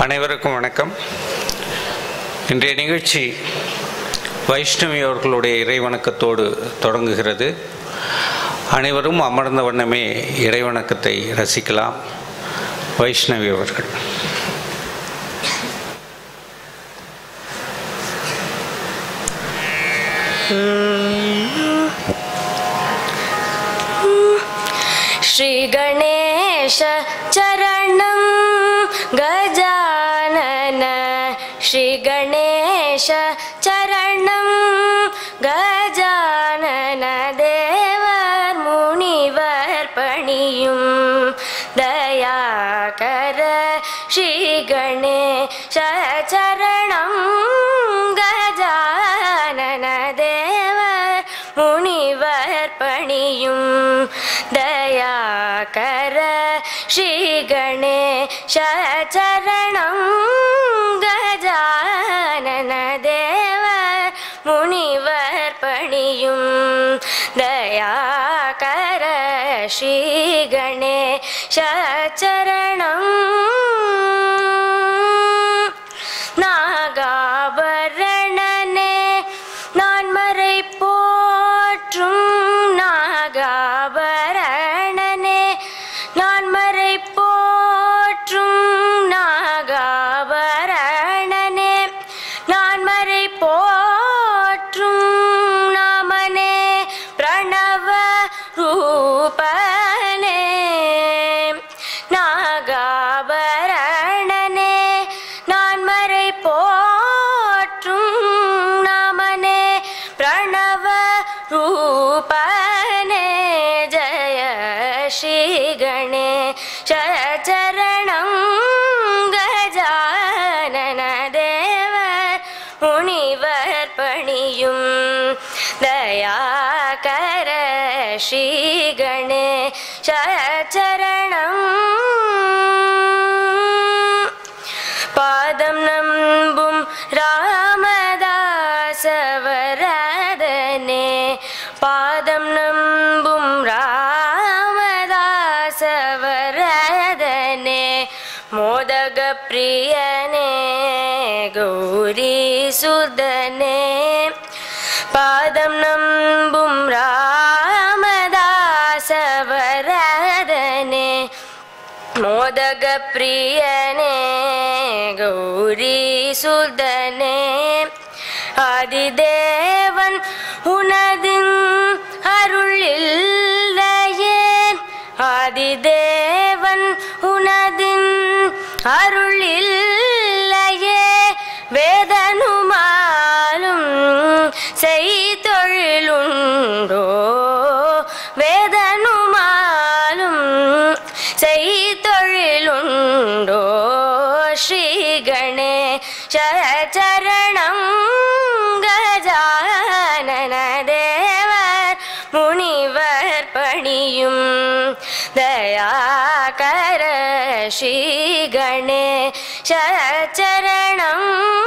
அனைவருக்கும் வணக்கம் இன்றைய நிகழ்ச்சி வைஷ்ணவி அவர்களுடைய இறைவணக்கத்தோடு தொடங்குகிறது அனைவரும் அமர்ந்த வண்ணமே இறைவணக்கத்தை ரசிக்கலாம் வைஷ்ணவி அவர்கள் श्रीगणेश चरणं गजानन श्रीगणेश चरणं गजानन देवर् मुनिवर् पणियुं दयाकर श्रीगणेश चरणं गजानन देवर् முனிவர் பணியும் தயாகர ஸ்ரீ கணேஷ சரணம் கஜானன தேவர் முனிவர் பணியும் தயாகர ஸ்ரீ கணேஷ சரணம் நாகாபரணனே நான் மறை போற்றும் நாகாபரணனே நான் மறை போற்றும் நாகாபரணனே நான் மறை போற்றும் நாமனே பிரணவ ரூபனே நாகாபரணனே நான் மறை போற்றும் நாமனே பிரணவ ரூபனே ஜய ஸ்ரீ கணேஷ சரணம் கஜானன தேவ முனிவர் பணியும் தயாகர ஸ்ரீ கணேஷ சரணம் பாதம் நம்பும் ராமதாசவரதனே பாதம் நம்பும் ராமதாசவரதனே மோதக பிரியனே கௌரி சுதனே பாதம் நம்பும் ராமதாசவரதனே மோதக பிரியனே கௌரி சுதனே ஆதிதேவன் உனதின் அருள் இல்லையே ஆதிதேவன் உனதின் அருள் இல்லையே வேதனுமாலும் செய்தொழிலுண்டோ வேதனுமாலும் செய்தொழிலுண்டோ ஸ்ரீ கணேஷ சரணம் கஜானன தேவர் முனிவர் பணியும் தயாகர ஸ்ரீ கணேஷ சரணம்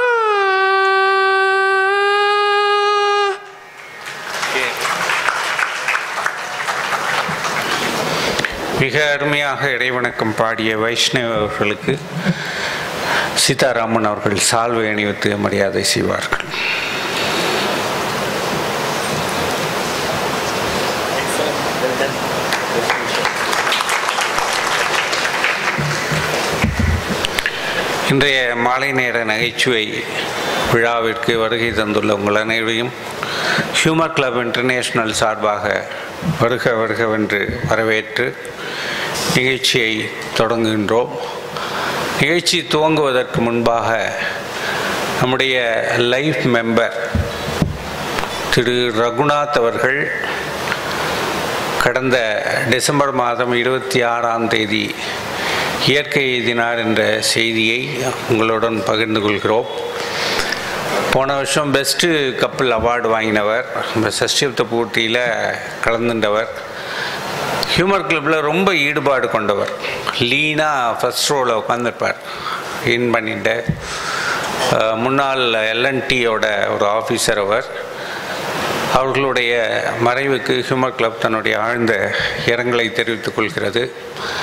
மிக அருமையாக இறைவணக்கம் பாடிய வைஷ்ணவ அவர்களுக்கு சீதாராமன் அவர்கள் சால்வை அணிவித்து மரியாதை செய்வார்கள் இன்றைய மாலை நேர நகைச்சுவை விழாவிற்கு வருகை தந்துள்ள உங்கள் அனைவரையும் ஹியூமர் கிளப் இன்டர்நேஷனல் சார்பாக வருக வருகவென்று வரவேற்று நிகழ்ச்சியை தொடங்குகின்றோம் நிகழ்ச்சி துவங்குவதற்கு முன்பாக நம்முடைய லைஃப் மெம்பர் திரு ரகுநாத் அவர்கள் கடந்த டிசம்பர் மாதம் இருபத்தி ஆறாம் தேதி இயற்கை எய்தினார் என்ற செய்தியை உங்களுடன் பகிர்ந்து கொள்கிறோம் போன வருஷம் பெஸ்ட்டு கப்பல் அவார்டு வாங்கினவர் சஷ்டிப்த போட்டியில் கலந்துட்டவர் ஹியூமர் கிளப்பில் ரொம்ப ஈடுபாடு கொண்டவர் லீனாக ஃபஸ்ட் ரோவில் உட்காந்துருப்பார் வின் பண்ணிட்டு அஹ், முன்னாள் எல்என்டியோட ஒரு ஆஃபீஸர் அவர் அவர்களுடைய மறைவுக்கு ஹியூமர் கிளப் தன்னுடைய ஆழ்ந்த இரங்கலை தெரிவித்துக் கொள்கிறது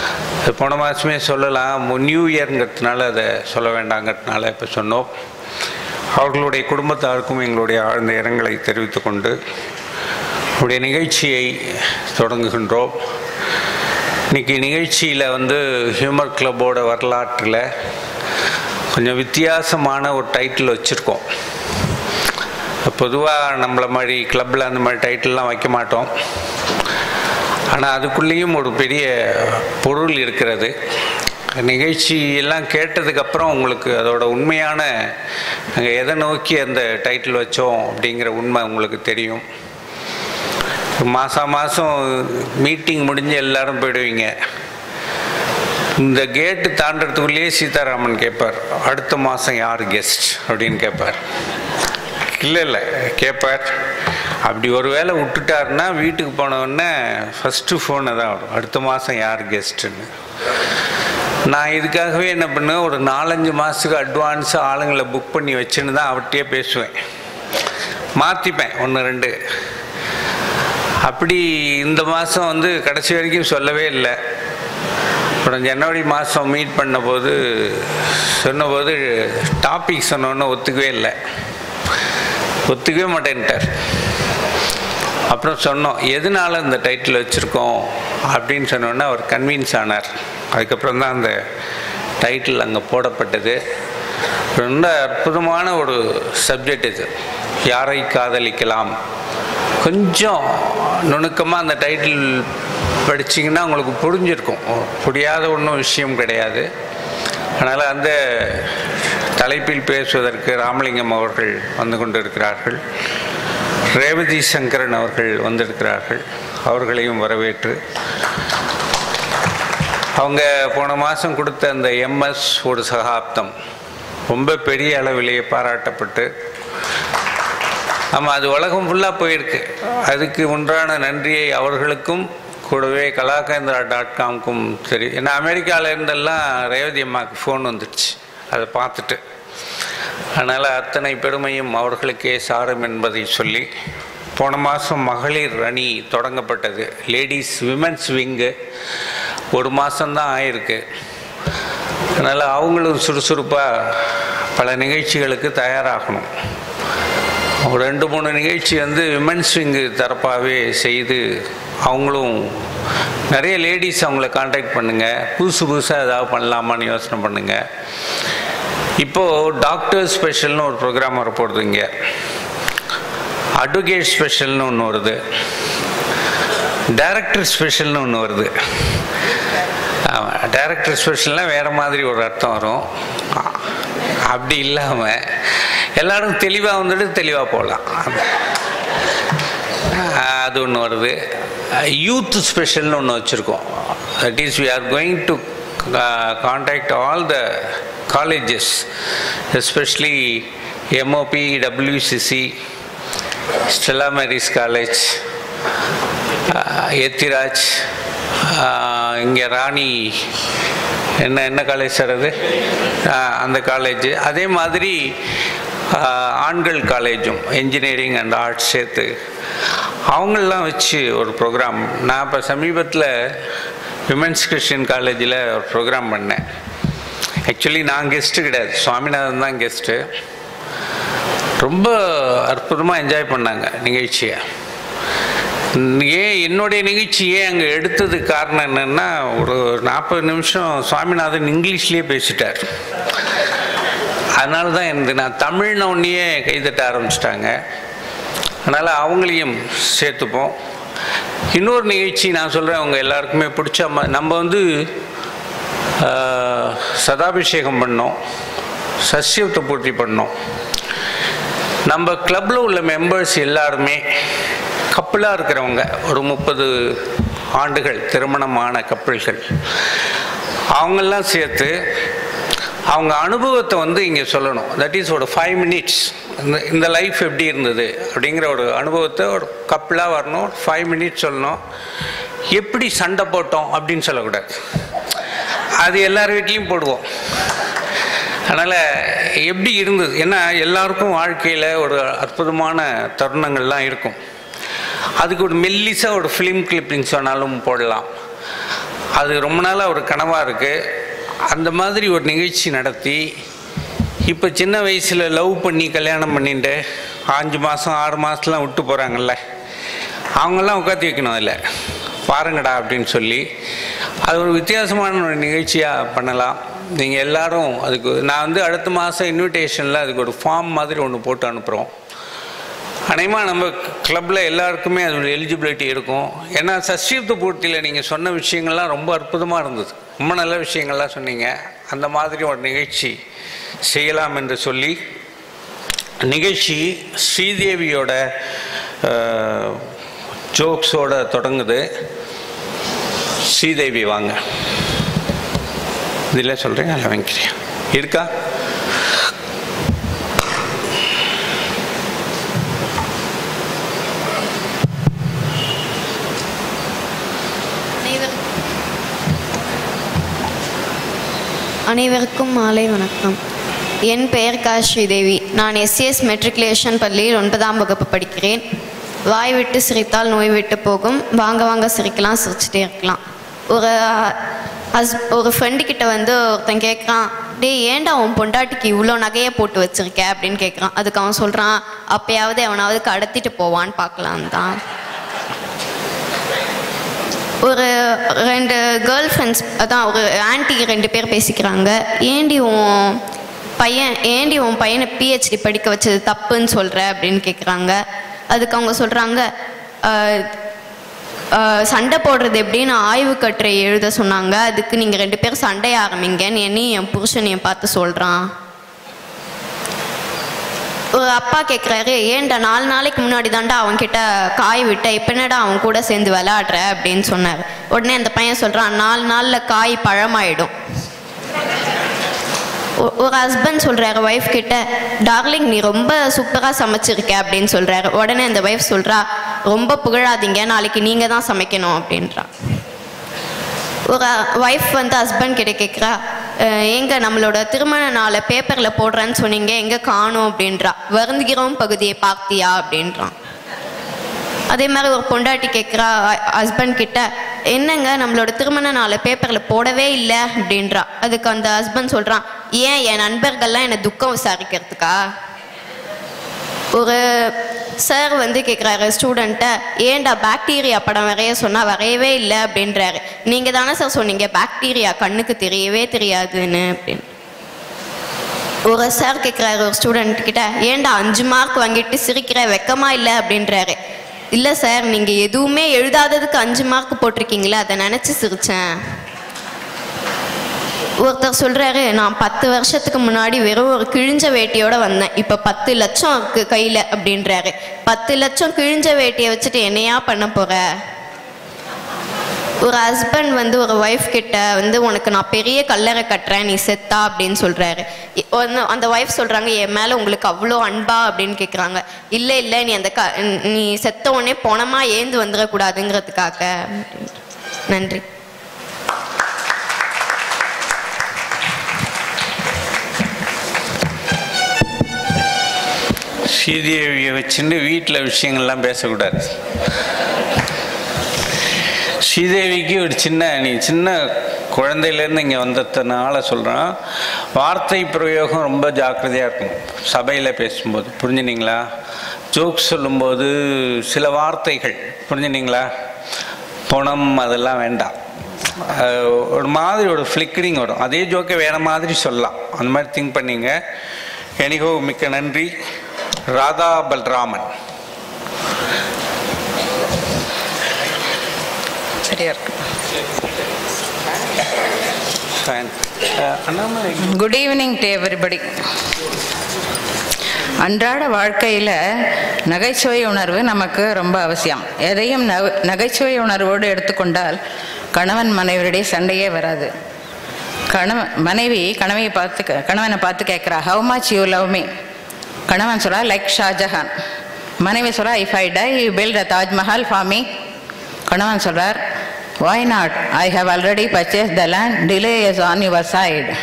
அது போன மாதமே சொல்லலாம் நியூ இயர்ங்கிறதுனால அதை சொல்ல வேண்டாங்கிறதுனால இப்போ சொன்னோம் அவர்களுடைய குடும்பத்தாருக்கும் எங்களுடைய ஆழ்ந்த இரங்கலை தெரிவித்துக் கொண்டு உடைய நிகழ்ச்சியை தொடங்குகின்றோம் இன்னைக்கு நிகழ்ச்சியில் வந்து ஹியூமர் கிளப்போட வரலாற்றில் கொஞ்சம் வித்தியாசமான ஒரு டைட்டில் வச்சுருக்கோம் பொதுவாக நம்மளை மாதிரி கிளப்பில் அந்த மாதிரி டைட்டில்லாம் வைக்க மாட்டோம் ஆனால் அதுக்குள்ளேயும் ஒரு பெரிய பொருள் இருக்கிறது நிகழ்ச்சி எல்லாம் கேட்டதுக்கப்புறம் உங்களுக்கு அதோட உண்மையான நாங்கள் எதை நோக்கி அந்த டைட்டில் வச்சோம் அப்படிங்கிற உண்மை உங்களுக்கு தெரியும் மாதம் மாதம் மீட்டிங் முடிஞ்சு எல்லாரும் போயிடுவீங்க இந்த கேட்டு தாண்டறதுக்குள்ளேயே சீதாராமன் கேட்பார் அடுத்த மாதம் யார் கெஸ்ட் அப்படின்னு கேட்பார் இல்லை இல்லை கேட்பார் அப்படி ஒரு வேளை விட்டுட்டாருன்னா வீட்டுக்கு போனவுடனே ஃபஸ்ட்டு ஃபோனை தான் வரும் அடுத்த மாதம் யார் கெஸ்ட்டுன்னு நான் இதுக்காகவே என்ன பண்ணுவேன் ஒரு நாலஞ்சு மாதத்துக்கு அட்வான்ஸாக ஆளுங்களை புக் பண்ணி வச்சுன்னு தான் அவர்கிட்டயே பேசுவேன் மாற்றிப்பேன் ஒன்று ரெண்டு அப்படி இந்த மாதம் வந்து கடைசி வரைக்கும் சொல்லவே இல்லை அப்புறம் ஜனவரி மாதம் மீட் பண்ணபோது சொன்னபோது டாபிக் சொன்னோன்னு ஒத்துக்கவே இல்லை ஒத்துக்கவே மாட்டேன்ட்டார் அப்புறம் சொன்னோம் எதனால இந்த டைட்டில் வச்சுருக்கோம் அப்படின்னு சொன்னோன்னே அவர் கன்வின்ஸ் ஆனார் அதுக்கப்புறம் தான் அந்த டைட்டில் அங்கே போடப்பட்டது ரொம்ப அற்புதமான ஒரு சப்ஜெக்ட் இது யாரை காதலிக்கலாம் கொஞ்சம் நுணுக்கமாக அந்த டைட்டில் படிச்சிங்கன்னா உங்களுக்கு புரிஞ்சிருக்கும் புரியாத ஒன்றும் விஷயம் கிடையாது அதனால் அந்த தலைப்பில் பேசுவதற்கு ராமலிங்கம் அவர்கள் வந்து கொண்டிருக்கிறார்கள் ரேவதி சங்கரன் அவர்கள் வந்திருக்கிறார்கள் அவர்களையும் வரவேற்று அவங்க போன மாதம் கொடுத்த அந்த எம்எஸ் ஒரு சகாப்தம் ரொம்ப பெரிய அளவிலேயே பாராட்டப்பட்டு ஆமாம் அது உலகம் ஃபுல்லாக போயிருக்கு அதுக்கு ஒன்றான நன்றியை அவர்களுக்கும் கூடவே கலாகேந்திரா டாட் காம்க்கும் சரி ஏன்னா அமெரிக்காவில் இருந்தெல்லாம் ரேவதி அம்மாவுக்கு ஃபோன் வந்துடுச்சு அதை பார்த்துட்டு அதனால் அத்தனை பெருமையும் அவர்களுக்கே சாரும் என்பதை சொல்லி போன மாதம் மகளிர் அணி தொடங்கப்பட்டது லேடிஸ் விமென்ஸ் விங்கு ஒரு மாதம்தான் ஆயிருக்கு அதனால் அவங்களும் சுறுசுறுப்பாக பல நிகழ்ச்சிகளுக்கு தயாராகணும் ஒரு ரெண்டு மூணு நிகழ்ச்சி வந்து விமென்ஸ் விங்கு தரப்பாகவே செய்து அவங்களும் நிறைய லேடிஸ் அவங்கள காண்டாக்ட் பண்ணுங்கள் புதுசு புதுசாக ஏதாவது பண்ணலாமான்னு யோசனை பண்ணுங்கள் இப்போது டாக்டர் ஸ்பெஷல்னு ஒரு ப்ரோக்ராம் வரப்போகுது இங்கே அட்வொகேட் ஸ்பெஷல்னு ஒன்று வருது டைரக்டர் ஸ்பெஷல்னு ஒன்று வருது ஆமாம் டைரக்டர் ஸ்பெஷல்னால் வேறு மாதிரி ஒரு அர்த்தம் வரும் அப்படி இல்லாமல் எல்லாரும் தெளிவாக வந்துட்டு தெளிவாக போகலாம் அது ஒன்று வருது யூத் ஸ்பெஷல்னு ஒன்று வச்சுருக்கோம் that is we are going to contact all the colleges, especially MOP, WCC, Stella Maris College, Ethiraj இங்கே ராணி என்ன என்ன காலேஜ் சார் அது அந்த காலேஜ் அதே மாதிரி ஆண்கள் காலேஜும் என்ஜினியரிங் அண்ட் ஆர்ட்ஸ் சேர்த்து அவங்களெலாம் வச்சு ஒரு ப்ரோக்ராம் நான் இப்போ சமீபத்தில் விமென்ஸ் கிறிஸ்டியன் காலேஜில் ஒரு ப்ரோக்ராம் பண்ணேன் ஆக்சுவலி நான் கெஸ்ட்டு கிடையாது சுவாமிநாதன் தான் கெஸ்ட்டு ரொம்ப அற்புதமாக என்ஜாய் பண்ணாங்க நிகழ்ச்சியை ஏன் என்னுடைய நிகழ்ச்சியே அங்கே எடுத்தது காரணம் என்னென்னா ஒரு நாற்பது நிமிஷம் சுவாமிநாதன் இங்கிலீஷ்லேயே பேசிட்டார் அதனால தான் எனக்கு நான் தமிழ்ன உடனேயே கைதட்ட ஆரம்பிச்சிட்டாங்க அதனால் அவங்களையும் சேர்த்துப்போம் இன்னொரு நிகழ்ச்சி நான் சொல்கிறேன் அவங்க எல்லாருக்குமே பிடிச்ச நம்ம வந்து சதாபிஷேகம் பண்ணோம் சசியத்தை பூர்த்தி பண்ணோம் நம்ம கிளப்பில் உள்ள மெம்பர்ஸ் எல்லாருமே கப்பலாக இருக்கிறவங்க ஒரு முப்பது ஆண்டுகள் திருமணமான கப்பல்கள் அவங்கெல்லாம் சேர்த்து அவங்க அனுபவத்தை வந்து இங்கே சொல்லணும் தட் இஸ் ஒரு ஃபைவ் மினிட்ஸ் இந்த இந்த லைஃப் எப்படி இருந்தது அப்படிங்கிற ஒரு அனுபவத்தை ஒரு கப்பலாக வரணும் ஃபைவ் மினிட்ஸ் சொல்லணும் எப்படி சண்டை போட்டோம் அப்படின்னு சொல்லக்கூடாது அது எல்லார் வீட்லேயும் போடுவோம் அதனால் எப்படி இருந்தது ஏன்னா எல்லாருக்கும் வாழ்க்கையில் ஒரு அற்புதமான தருணங்கள்லாம் இருக்கும் அதுக்கு ஒரு மெல்லிசாக ஒரு ஃபிலிம் கிளிப்பிங் சொன்னாலும் போடலாம் அது ரொம்ப நாளாக ஒரு கனவாக இருக்குது அந்த மாதிரி ஒரு நிகழ்ச்சி நடத்தி இப்போ சின்ன வயசில் லவ் பண்ணி கல்யாணம் பண்ணிட்டு அஞ்சு மாதம் ஆறு மாதத்துலாம் விட்டு போகிறாங்கல்ல அவங்கெல்லாம் உட்காந்து வைக்கணும் அதில் பாருங்கடா அப்படின்னு சொல்லி அது ஒரு வித்தியாசமான ஒரு நிகழ்ச்சியாக பண்ணலாம் நீங்கள் எல்லாரும் அதுக்கு நான் வந்து அடுத்த மாதம் இன்விடேஷனில் அதுக்கு ஒரு ஃபார்ம் மாதிரி ஒன்று போட்டு அனுப்புகிறோம் அநேகமாக நம்ம கிளப்பில் எல்லாருக்குமே அது ஒரு எலிஜிபிலிட்டி இருக்கும் ஏன்னா சஷ்டிப்த பூர்த்தியில் நீங்கள் சொன்ன விஷயங்கள்லாம் ரொம்ப அற்புதமாக இருந்தது ரொம்ப நல்ல விஷயங்கள்லாம் சொன்னீங்க அந்த மாதிரி ஒரு நிகழ்ச்சி செய்யலாம் என்று சொல்லி நிகழ்ச்சி ஸ்ரீதேவியோட ஜோக்ஸோட தொடங்குது ஸ்ரீதேவி வாங்க இதில் சொல்கிறேன் அதில் வாங்கிக்கிறேன் இருக்கா அனைவருக்கும் மாலை வணக்கம் என் பெயர் கா ஸ்ரீதேவி நான் எஸ்சிஎஸ் மெட்ரிகுலேஷன் பள்ளியில் ஒன்பதாம் வகுப்பு படிக்கிறேன் வாய் விட்டு சிரித்தால் நோய் விட்டு போகும் வாங்க வாங்க சிரிக்கலாம் சிரிச்சுட்டே இருக்கலாம் ஒரு ஹஸ் ஒரு ஃப்ரெண்டு கிட்ட வந்து ஒருத்தன் கேட்குறான் டேய் ஏன்டா உன் பொண்டாட்டிக்கு இவ்வளோ நகையை போட்டு வச்சிருக்க அப்படின்னு கேட்குறான் அதுக்கு அவன் சொல்கிறான் அப்பயாவது எவனாவது கடத்திட்டு போவான்னு பார்க்கலாம் தான் ஒரு ரெண்டு கேர்ள் ஃப்ரெண்ட்ஸ் அதான் ஒரு ஆன்ட்டி ரெண்டு பேர் பேசிக்கிறாங்க ஏண்டி உன் பையன் ஏண்டி உன் பையனை பிஹெச்டி படிக்க வச்சது தப்புன்னு சொல்கிற அப்படின்னு கேட்குறாங்க அதுக்கு அவங்க சொல்கிறாங்க சண்டை போடுறது எப்படின்னு ஆய்வு கட்டுரை எழுத சொன்னாங்க அதுக்கு நீங்கள் ரெண்டு பேரும் சண்டை ஆரம்பிங்கன்னு என்னையும் என் புருஷனையும் பார்த்து சொல்கிறான் ஒரு அப்பா கேட்குறாரு ஏன்டா நாலு நாளைக்கு முன்னாடி தான்டா அவன்கிட்ட காய் விட்ட இப்போ என்னடா அவன் கூட சேர்ந்து விளையாடுற அப்படின்னு சொன்னார் உடனே அந்த பையன் சொல்கிறான் நாலு நாளில் காய் பழமாயிடும் ஒ- ஒரு ஹஸ்பண்ட் சொல்கிறாரு ஒய்ஃப் கிட்ட டார்லிங் நீ ரொம்ப சூப்பராக சமைச்சிருக்க அப்படின்னு சொல்கிறாரு உடனே அந்த ஒய்ஃப் சொல்கிறா ரொம்ப புகழாதீங்க நாளைக்கு நீங்கள் தான் சமைக்கணும் அப்படின்றா ஒரு ஒய்ஃப் வந்து ஹஸ்பண்ட் கிட்ட கேட்குறா எங்க நம்மளோட திருமண நாளை பேப்பரில் போடுறேன்னு சொன்னீங்க எங்கே காணோம் அப்படின்றா வருந்துகிறோம் பகுதியை பார்த்தியா அப்படின்றான் அதே மாதிரி ஒரு பொண்டாட்டி கேட்குறா ஹஸ்பண்ட் கிட்ட என்னங்க நம்மளோட திருமண நாளை பேப்பரில் போடவே இல்லை அப்படின்றா அதுக்கு அந்த ஹஸ்பண்ட் சொல்கிறான் ஏன் என் நண்பர்கள்லாம் என்னை துக்கம் விசாரிக்கிறதுக்கா ஒரு சார் வந்து கேட்குறாரு ஸ்டூடெண்ட்டை ஏன்டா பாக்டீரியா படம் வரைய சொன்னால் வரையவே இல்லை அப்படின்றாரு நீங்கள் தானே சார் சொன்னீங்க பாக்டீரியா கண்ணுக்கு தெரியவே தெரியாதுன்னு அப்படின்னு ஒரு சார் கேட்குறாரு ஒரு ஸ்டூடெண்ட் கிட்ட ஏன்டா அஞ்சு மார்க் வாங்கிட்டு சிரிக்கிற வெக்கமா இல்லை அப்படின்றாரு இல்லை சார் நீங்கள் எதுவுமே எழுதாததுக்கு அஞ்சு மார்க் போட்டிருக்கீங்களே அதை நினச்சி சிரித்தேன் ஒருத்தர் சொல்கிறாரு நான் பத்து வருஷத்துக்கு முன்னாடி வெறும் ஒரு கிழிஞ்ச வேட்டியோட வந்தேன் இப்போ பத்து லட்சம் இருக்கு கையில் அப்படின்றாரு பத்து லட்சம் கிழிஞ்ச வேட்டியை வச்சுட்டு என்னையா பண்ண போகிற ஒரு ஹஸ்பண்ட் வந்து ஒரு ஒய்ஃப் கிட்ட வந்து உனக்கு நான் பெரிய கல்லறை கட்டுறேன் நீ செத்தா அப்படின்னு சொல்கிறாரு அந்த ஒய்ஃப் சொல்கிறாங்க என் மேலே உங்களுக்கு அவ்வளோ அன்பா அப்படின்னு கேட்குறாங்க இல்லை இல்லை நீ அந்த க நீ செத்த உடனே பணமாக ஏந்து வந்துடக்கூடாதுங்கிறதுக்காக அப்படின்ட்டு. நன்றி ஸ்ரீதேவியை வச்சுட்டு வீட்டில் விஷயங்கள்லாம் பேசக்கூடாது ஸ்ரீதேவிக்கு ஒரு சின்ன நீ சின்ன குழந்தையிலேருந்து இங்கே வந்ததுனால சொல்கிறேன் வார்த்தை பிரயோகம் ரொம்ப ஜாக்கிரதையாக இருக்கும் சபையில் பேசும்போது புரிஞ்சுனீங்களா ஜோக்ஸ் சொல்லும்போது சில வார்த்தைகள் புரிஞ்சுனீங்களா பணம் அதெல்லாம் வேண்டாம் அஹ் ஒரு மாதிரி ஒரு ஃப்ளிக்கரிங் வரும் அதே ஜோக்கை வேறு மாதிரி சொல்லலாம் அந்த மாதிரி திங்க் பண்ணீங்க எனிகோ மிக்க நன்றி ராதா பல்ராமன் சரியா இருக்கு Fine. Ah Annamalai good evening to everybody அன்றாட வாழ்க்கையில் நகைச்சுவை உணர்வு நமக்கு ரொம்ப அவசியம் எதையும் நக- நகைச்சுவை உணர்வோடு எடுத்துக்கொண்டால் கணவன் மனைவருடைய சண்டையே வராது கணவன் மனைவி கணவையை பார்த்து கே- கணவனை பார்த்து கேட்குறா how much you love me கணவன் சொல்றா லைக் ஷாஜஹான் மனைவி சொல்றா if I die you build a Taj Mahal for me கணவன் சொல்றார் why not I have already purchase the land delay is on your side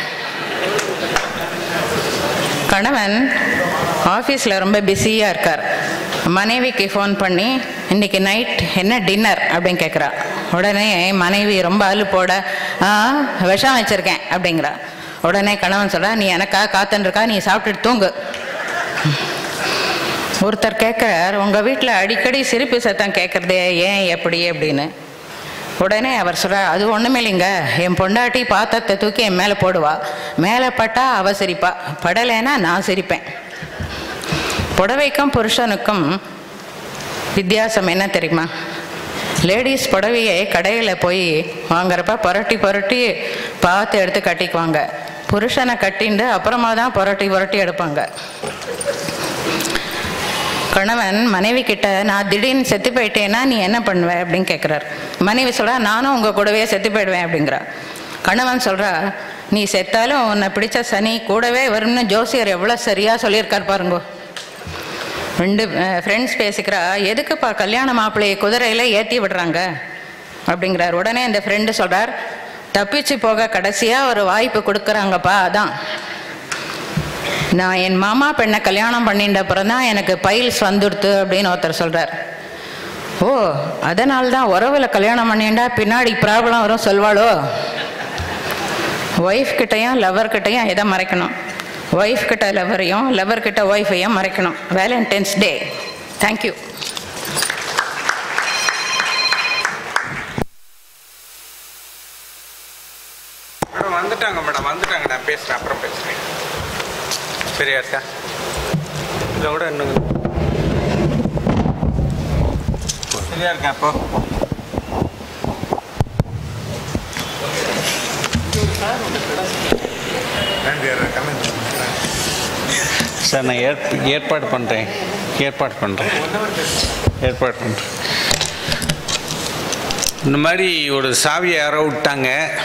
கணவன் ஆஃபீஸில் ரொம்ப பிஸியாக இருக்கார் மனைவிக்கு ஃபோன் பண்ணி இன்னைக்கு நைட் என்ன டின்னர் அப்படின்னு கேட்குறா உடனே மனைவி ரொம்ப அலுப்போட ஆ விஷம் வச்சுருக்கேன் அப்படிங்கிறா உடனே கணவன் சொல்றா நீ எனக்கா காத்துருக்கா நீ சாப்பிட்டுட்டு தூங்கு ஒருத்தர் கேட்குறார் உங்கள் வீட்டில் அடிக்கடி சிரிப்பு சத்தம் கேட்குறதே ஏன் எப்படி அப்படின்னு உடனே அவர் சொல்கிறார் அது ஒன்றுமே இல்லைங்க என் பொண்டாட்டி பாத்திரத்தை தூக்கி என் மேலே போடுவா மேலே பட்டா அவ சிரிப்பா படலைன்னா நான் சிரிப்பேன் புடவைக்கும் புருஷனுக்கும் வித்தியாசம் என்ன தெரியுமா லேடிஸ் புடவையை கடையில் போய் வாங்குறப்ப புரட்டி புரட்டி பார்த்து எடுத்து கட்டிக்குவாங்க புருஷனை கட்டிண்டு அப்புறமா தான் புரட்டி புரட்டி எடுப்பாங்க கணவன் மனைவி கிட்ட நான் திடீர்னு செத்து போயிட்டேன்னா நீ என்ன பண்ணுவ அப்படின்னு கேட்குறாரு மனைவி சொல்றா நானும் உங்கள் கூடவே செத்து போயிடுவேன் அப்படிங்கிறா கணவன் சொல்றா நீ செத்தாலும் உன்னை பிடிச்ச சனி கூடவே வரும்னு ஜோசியர் எவ்வளோ சரியாக சொல்லியிருக்கார் பாருங்கோ ரெண்டு ஃப்ரெண்ட்ஸ் பேசிக்கிறா எதுக்குப்பா கல்யாண மாப்பிள்ளையை குதிரையில் ஏற்றி விடுறாங்க அப்படிங்கிறார் உடனே இந்த ஃப்ரெண்டு சொல்கிறார் தப்பிச்சு போக கடைசியாக ஒரு வாய்ப்பு கொடுக்குறாங்கப்பா அதான் நான் என் மாமா பெண்ணை கல்யாணம் பண்ணிட்ட அப்புறம் தான் எனக்கு பைல்ஸ் வந்துடுத்து அப்படின்னு ஒருத்தர் சொல்கிறார் ஓ அதனால தான் உறவில் கல்யாணம் பண்ணிண்டா பின்னாடி ப்ராப்ளம் வரும் சொல்வாளோ ஒய்ஃப் கிட்டையும் லவர் கிட்டையும் எதை மறைக்கணும் ஒய்ஃப் கிட்ட லவரையும் லவர் கிட்ட ஒய்ஃபையும் மறைக்கணும் வேலண்டைன்ஸ் டே தேங்க்யூ மேடம் வந்துட்டாங்க மேடம் வந்துட்டாங்க நான் பேசுகிறேன் அப்புறம் பேசுகிறேன் சரியா இருக்கா இதை விட இன்னும் சரியா இருக்கா அப்போ சார் நான் ஏற் ஏற்பாடு பண்ணுறேன் ஏற்பாடு பண்ணுறேன் ஏற்பாடு பண்ணுறேன் இந்த மாதிரி ஒரு சாவியை யாரோ விட்டாங்க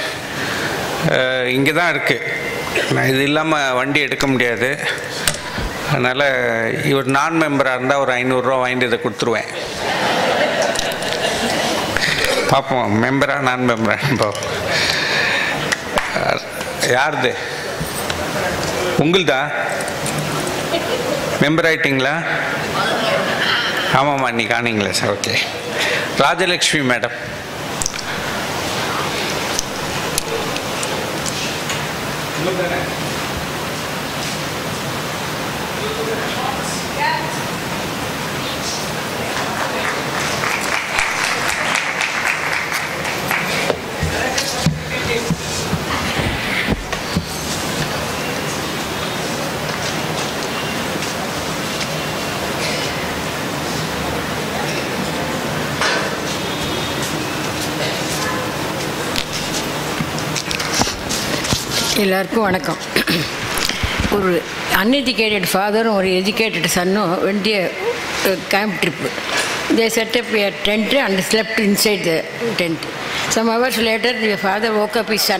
இங்கே தான் இருக்குது இது இல்லாமல் வண்டி எடுக்க முடியாது அதனால் இவர் நான் மெம்பராக இருந்தால் ஒரு ஐநூறுரூவா வாங்கிட்டு இதை கொடுத்துருவேன் பார்ப்போம் மெம்பரா நான் மெம்பரா பார்ப்போம் யாருது உங்களுதா மெம்பர் ஆயிட்டீங்களா ஆமாம்மா நீ காணிங்களா சார் ஓகே ராஜலக்ஷ்மி மேடம் எல்லாருக்கும் வணக்கம் ஒரு அன்எஜுகேட்டட் ஃபாதரும் ஒரு எஜுகேட்டட் சன்னும் வேண்டிய camp trip they set up a tent and slept inside the tent some hours later the father woke up his son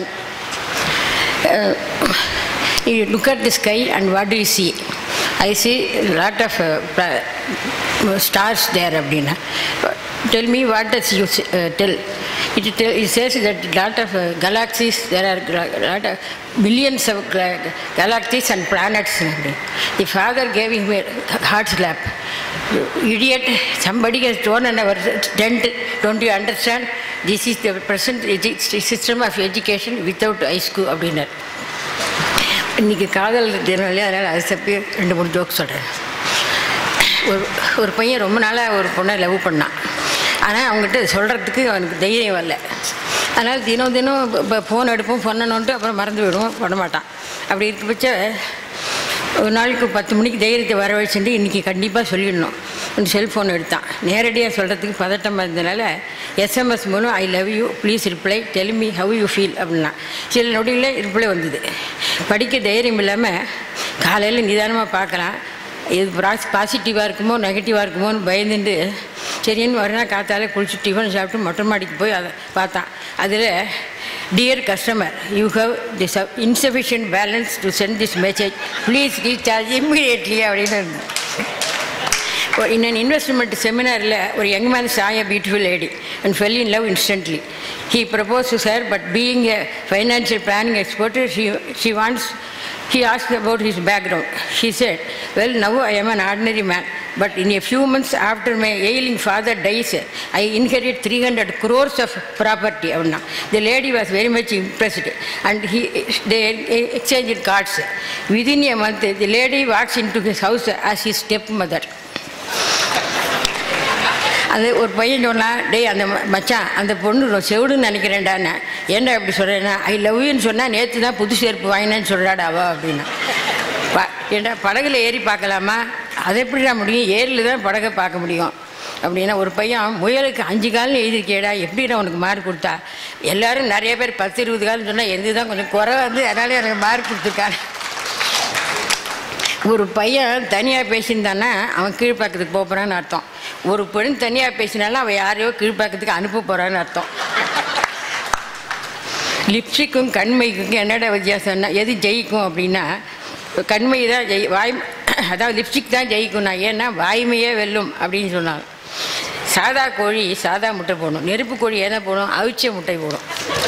uh, you look at the sky and what do you see i see a lot of uh, pla- stars there அப்படின்னா tell me what does you s- uh, tell it, tell, it says that lot of uh, galaxies there are gra- lot of millions of gra- galaxies and planets the father gave him a heart slap idiot somebody has thrown in our tent don't you understand this is the present edu- system of education without high school அப்படின்னார் இன்னைக்கு காதல் தினம் இல்லையா அதனால் அதை தப்பி ரெண்டு மூணு ஜோக் சொல்கிறேன் ஒரு ஒரு பையன் ரொம்ப நாளாக ஒரு பொண்ணை லவ் பண்ணான் ஆனால் அவங்ககிட்ட சொல்கிறதுக்கு அவனுக்கு தைரியம் வரல அதனால் தினம் தினம் இப்போ ஃபோன் எடுப்போம் பண்ணணுன்ட்டு அப்புறம் மறந்து விடுவோம் பண்ண மாட்டான் அப்படி இருக்க பட்ச ஒரு நாளைக்கு பத்து மணிக்கு தைரியத்தை வர வச்சுட்டு இன்றைக்கி கண்டிப்பாக சொல்லிடணும் ஒரு செல்ஃபோன் எடுத்தான் நேரடியாக சொல்கிறதுக்கு பதட்டமாக இருந்தனால எஸ்எம்எஸ் மூலம் I love you please reply tell me how you feel அப்படின்னா சில நொடியில் ரிப்ளை வந்தது படிக்க தைரியம் இல்லாமல் காலையில் நிதானமாக பார்க்கலாம் இது ப்ராஸ் பாசிட்டிவாக இருக்குமோ நெகட்டிவாக இருக்குமோன்னு பயந்துட்டு சரின்னு மறுநாள் காத்தால குளிச்சு டிஃபன் சாப்பிட்டு மொட்டை மாடிக்கு போய் அதை பார்த்தான் அதில் dear customer you have this insufficient balance to send this message please recharge immediately அப்படின்னு இருந்தது. ஒரு- in an investment செமினாரில் ஒரு young man saw a beautiful lady and fell in love instantly. He proposed to her, but being a financial planning expert, she, she wants He asked about his background. He said, Well, now I am an ordinary man, but in a few months after my ailing father dies, I inherit 300 crores of property. அப்படின்னா. The lady was very much impressed and he, they exchanged cards. Within a month, the lady walks into his house as his stepmother. அது ஒரு பையன் சொன்னான் டேய் அந்த ம- மச்சான் அந்த பொண்ணு ரொ- செவிடுன்னு நினைக்கிறேன்டான்னு ஏன்டா இப்படி சொல்கிறேன்னா ஐ லவ் யூன்னு சொன்னால் நேற்று தான் புது செருப்பு வாங்கினேன்னு சொல்கிறாடா அவ அப்படின்னா ப ஏன்டா படகுல ஏறி பார்க்கலாமா அது எப்படிடா முடியும் ஏரியில் தான் படகை பார்க்க முடியும் அப்படின்னா ஒரு பையன் முயலுக்கு அஞ்சு கால்னு எழுதிருக்கேடா எப்படிடா உனக்கு மார்க் கொடுத்தா எல்லாரும் நிறைய பேர் பத்து இருபது கால்னு சொன்னால் எந்த தான் கொஞ்சம் குறை வந்து அதனால எனக்கு மார்க் கொடுத்துருக்காரு ஒரு பையன் தனியாக பேசியிருந்தானா அவன் கீழ்ப்பாக்கத்துக்கு போக போகிறான்னு அர்த்தம் ஒரு பெண் தனியாக பேசினாலும் அவன் யாரையோ கீழ்ப்பாக்கத்துக்கு அனுப்ப போகிறான்னு அர்த்தம் லிப்ஸ்டிக்கும் கண்மைக்கும் என்னடா வித்தியாசம்னா எது ஜெயிக்கும் அப்படின்னா கண்மை தான் ஜெய் வாய் அதாவது லிப்ஸ்டிக் தான் ஜெயிக்கும்னா ஏன்னா வாய்மையே வெல்லும் அப்படின்னு சொன்னாங்க சாதா கோழி சாதா முட்டை போடும் நெருப்பு கோழி எதை போடும் அவிச்ச முட்டை போடும்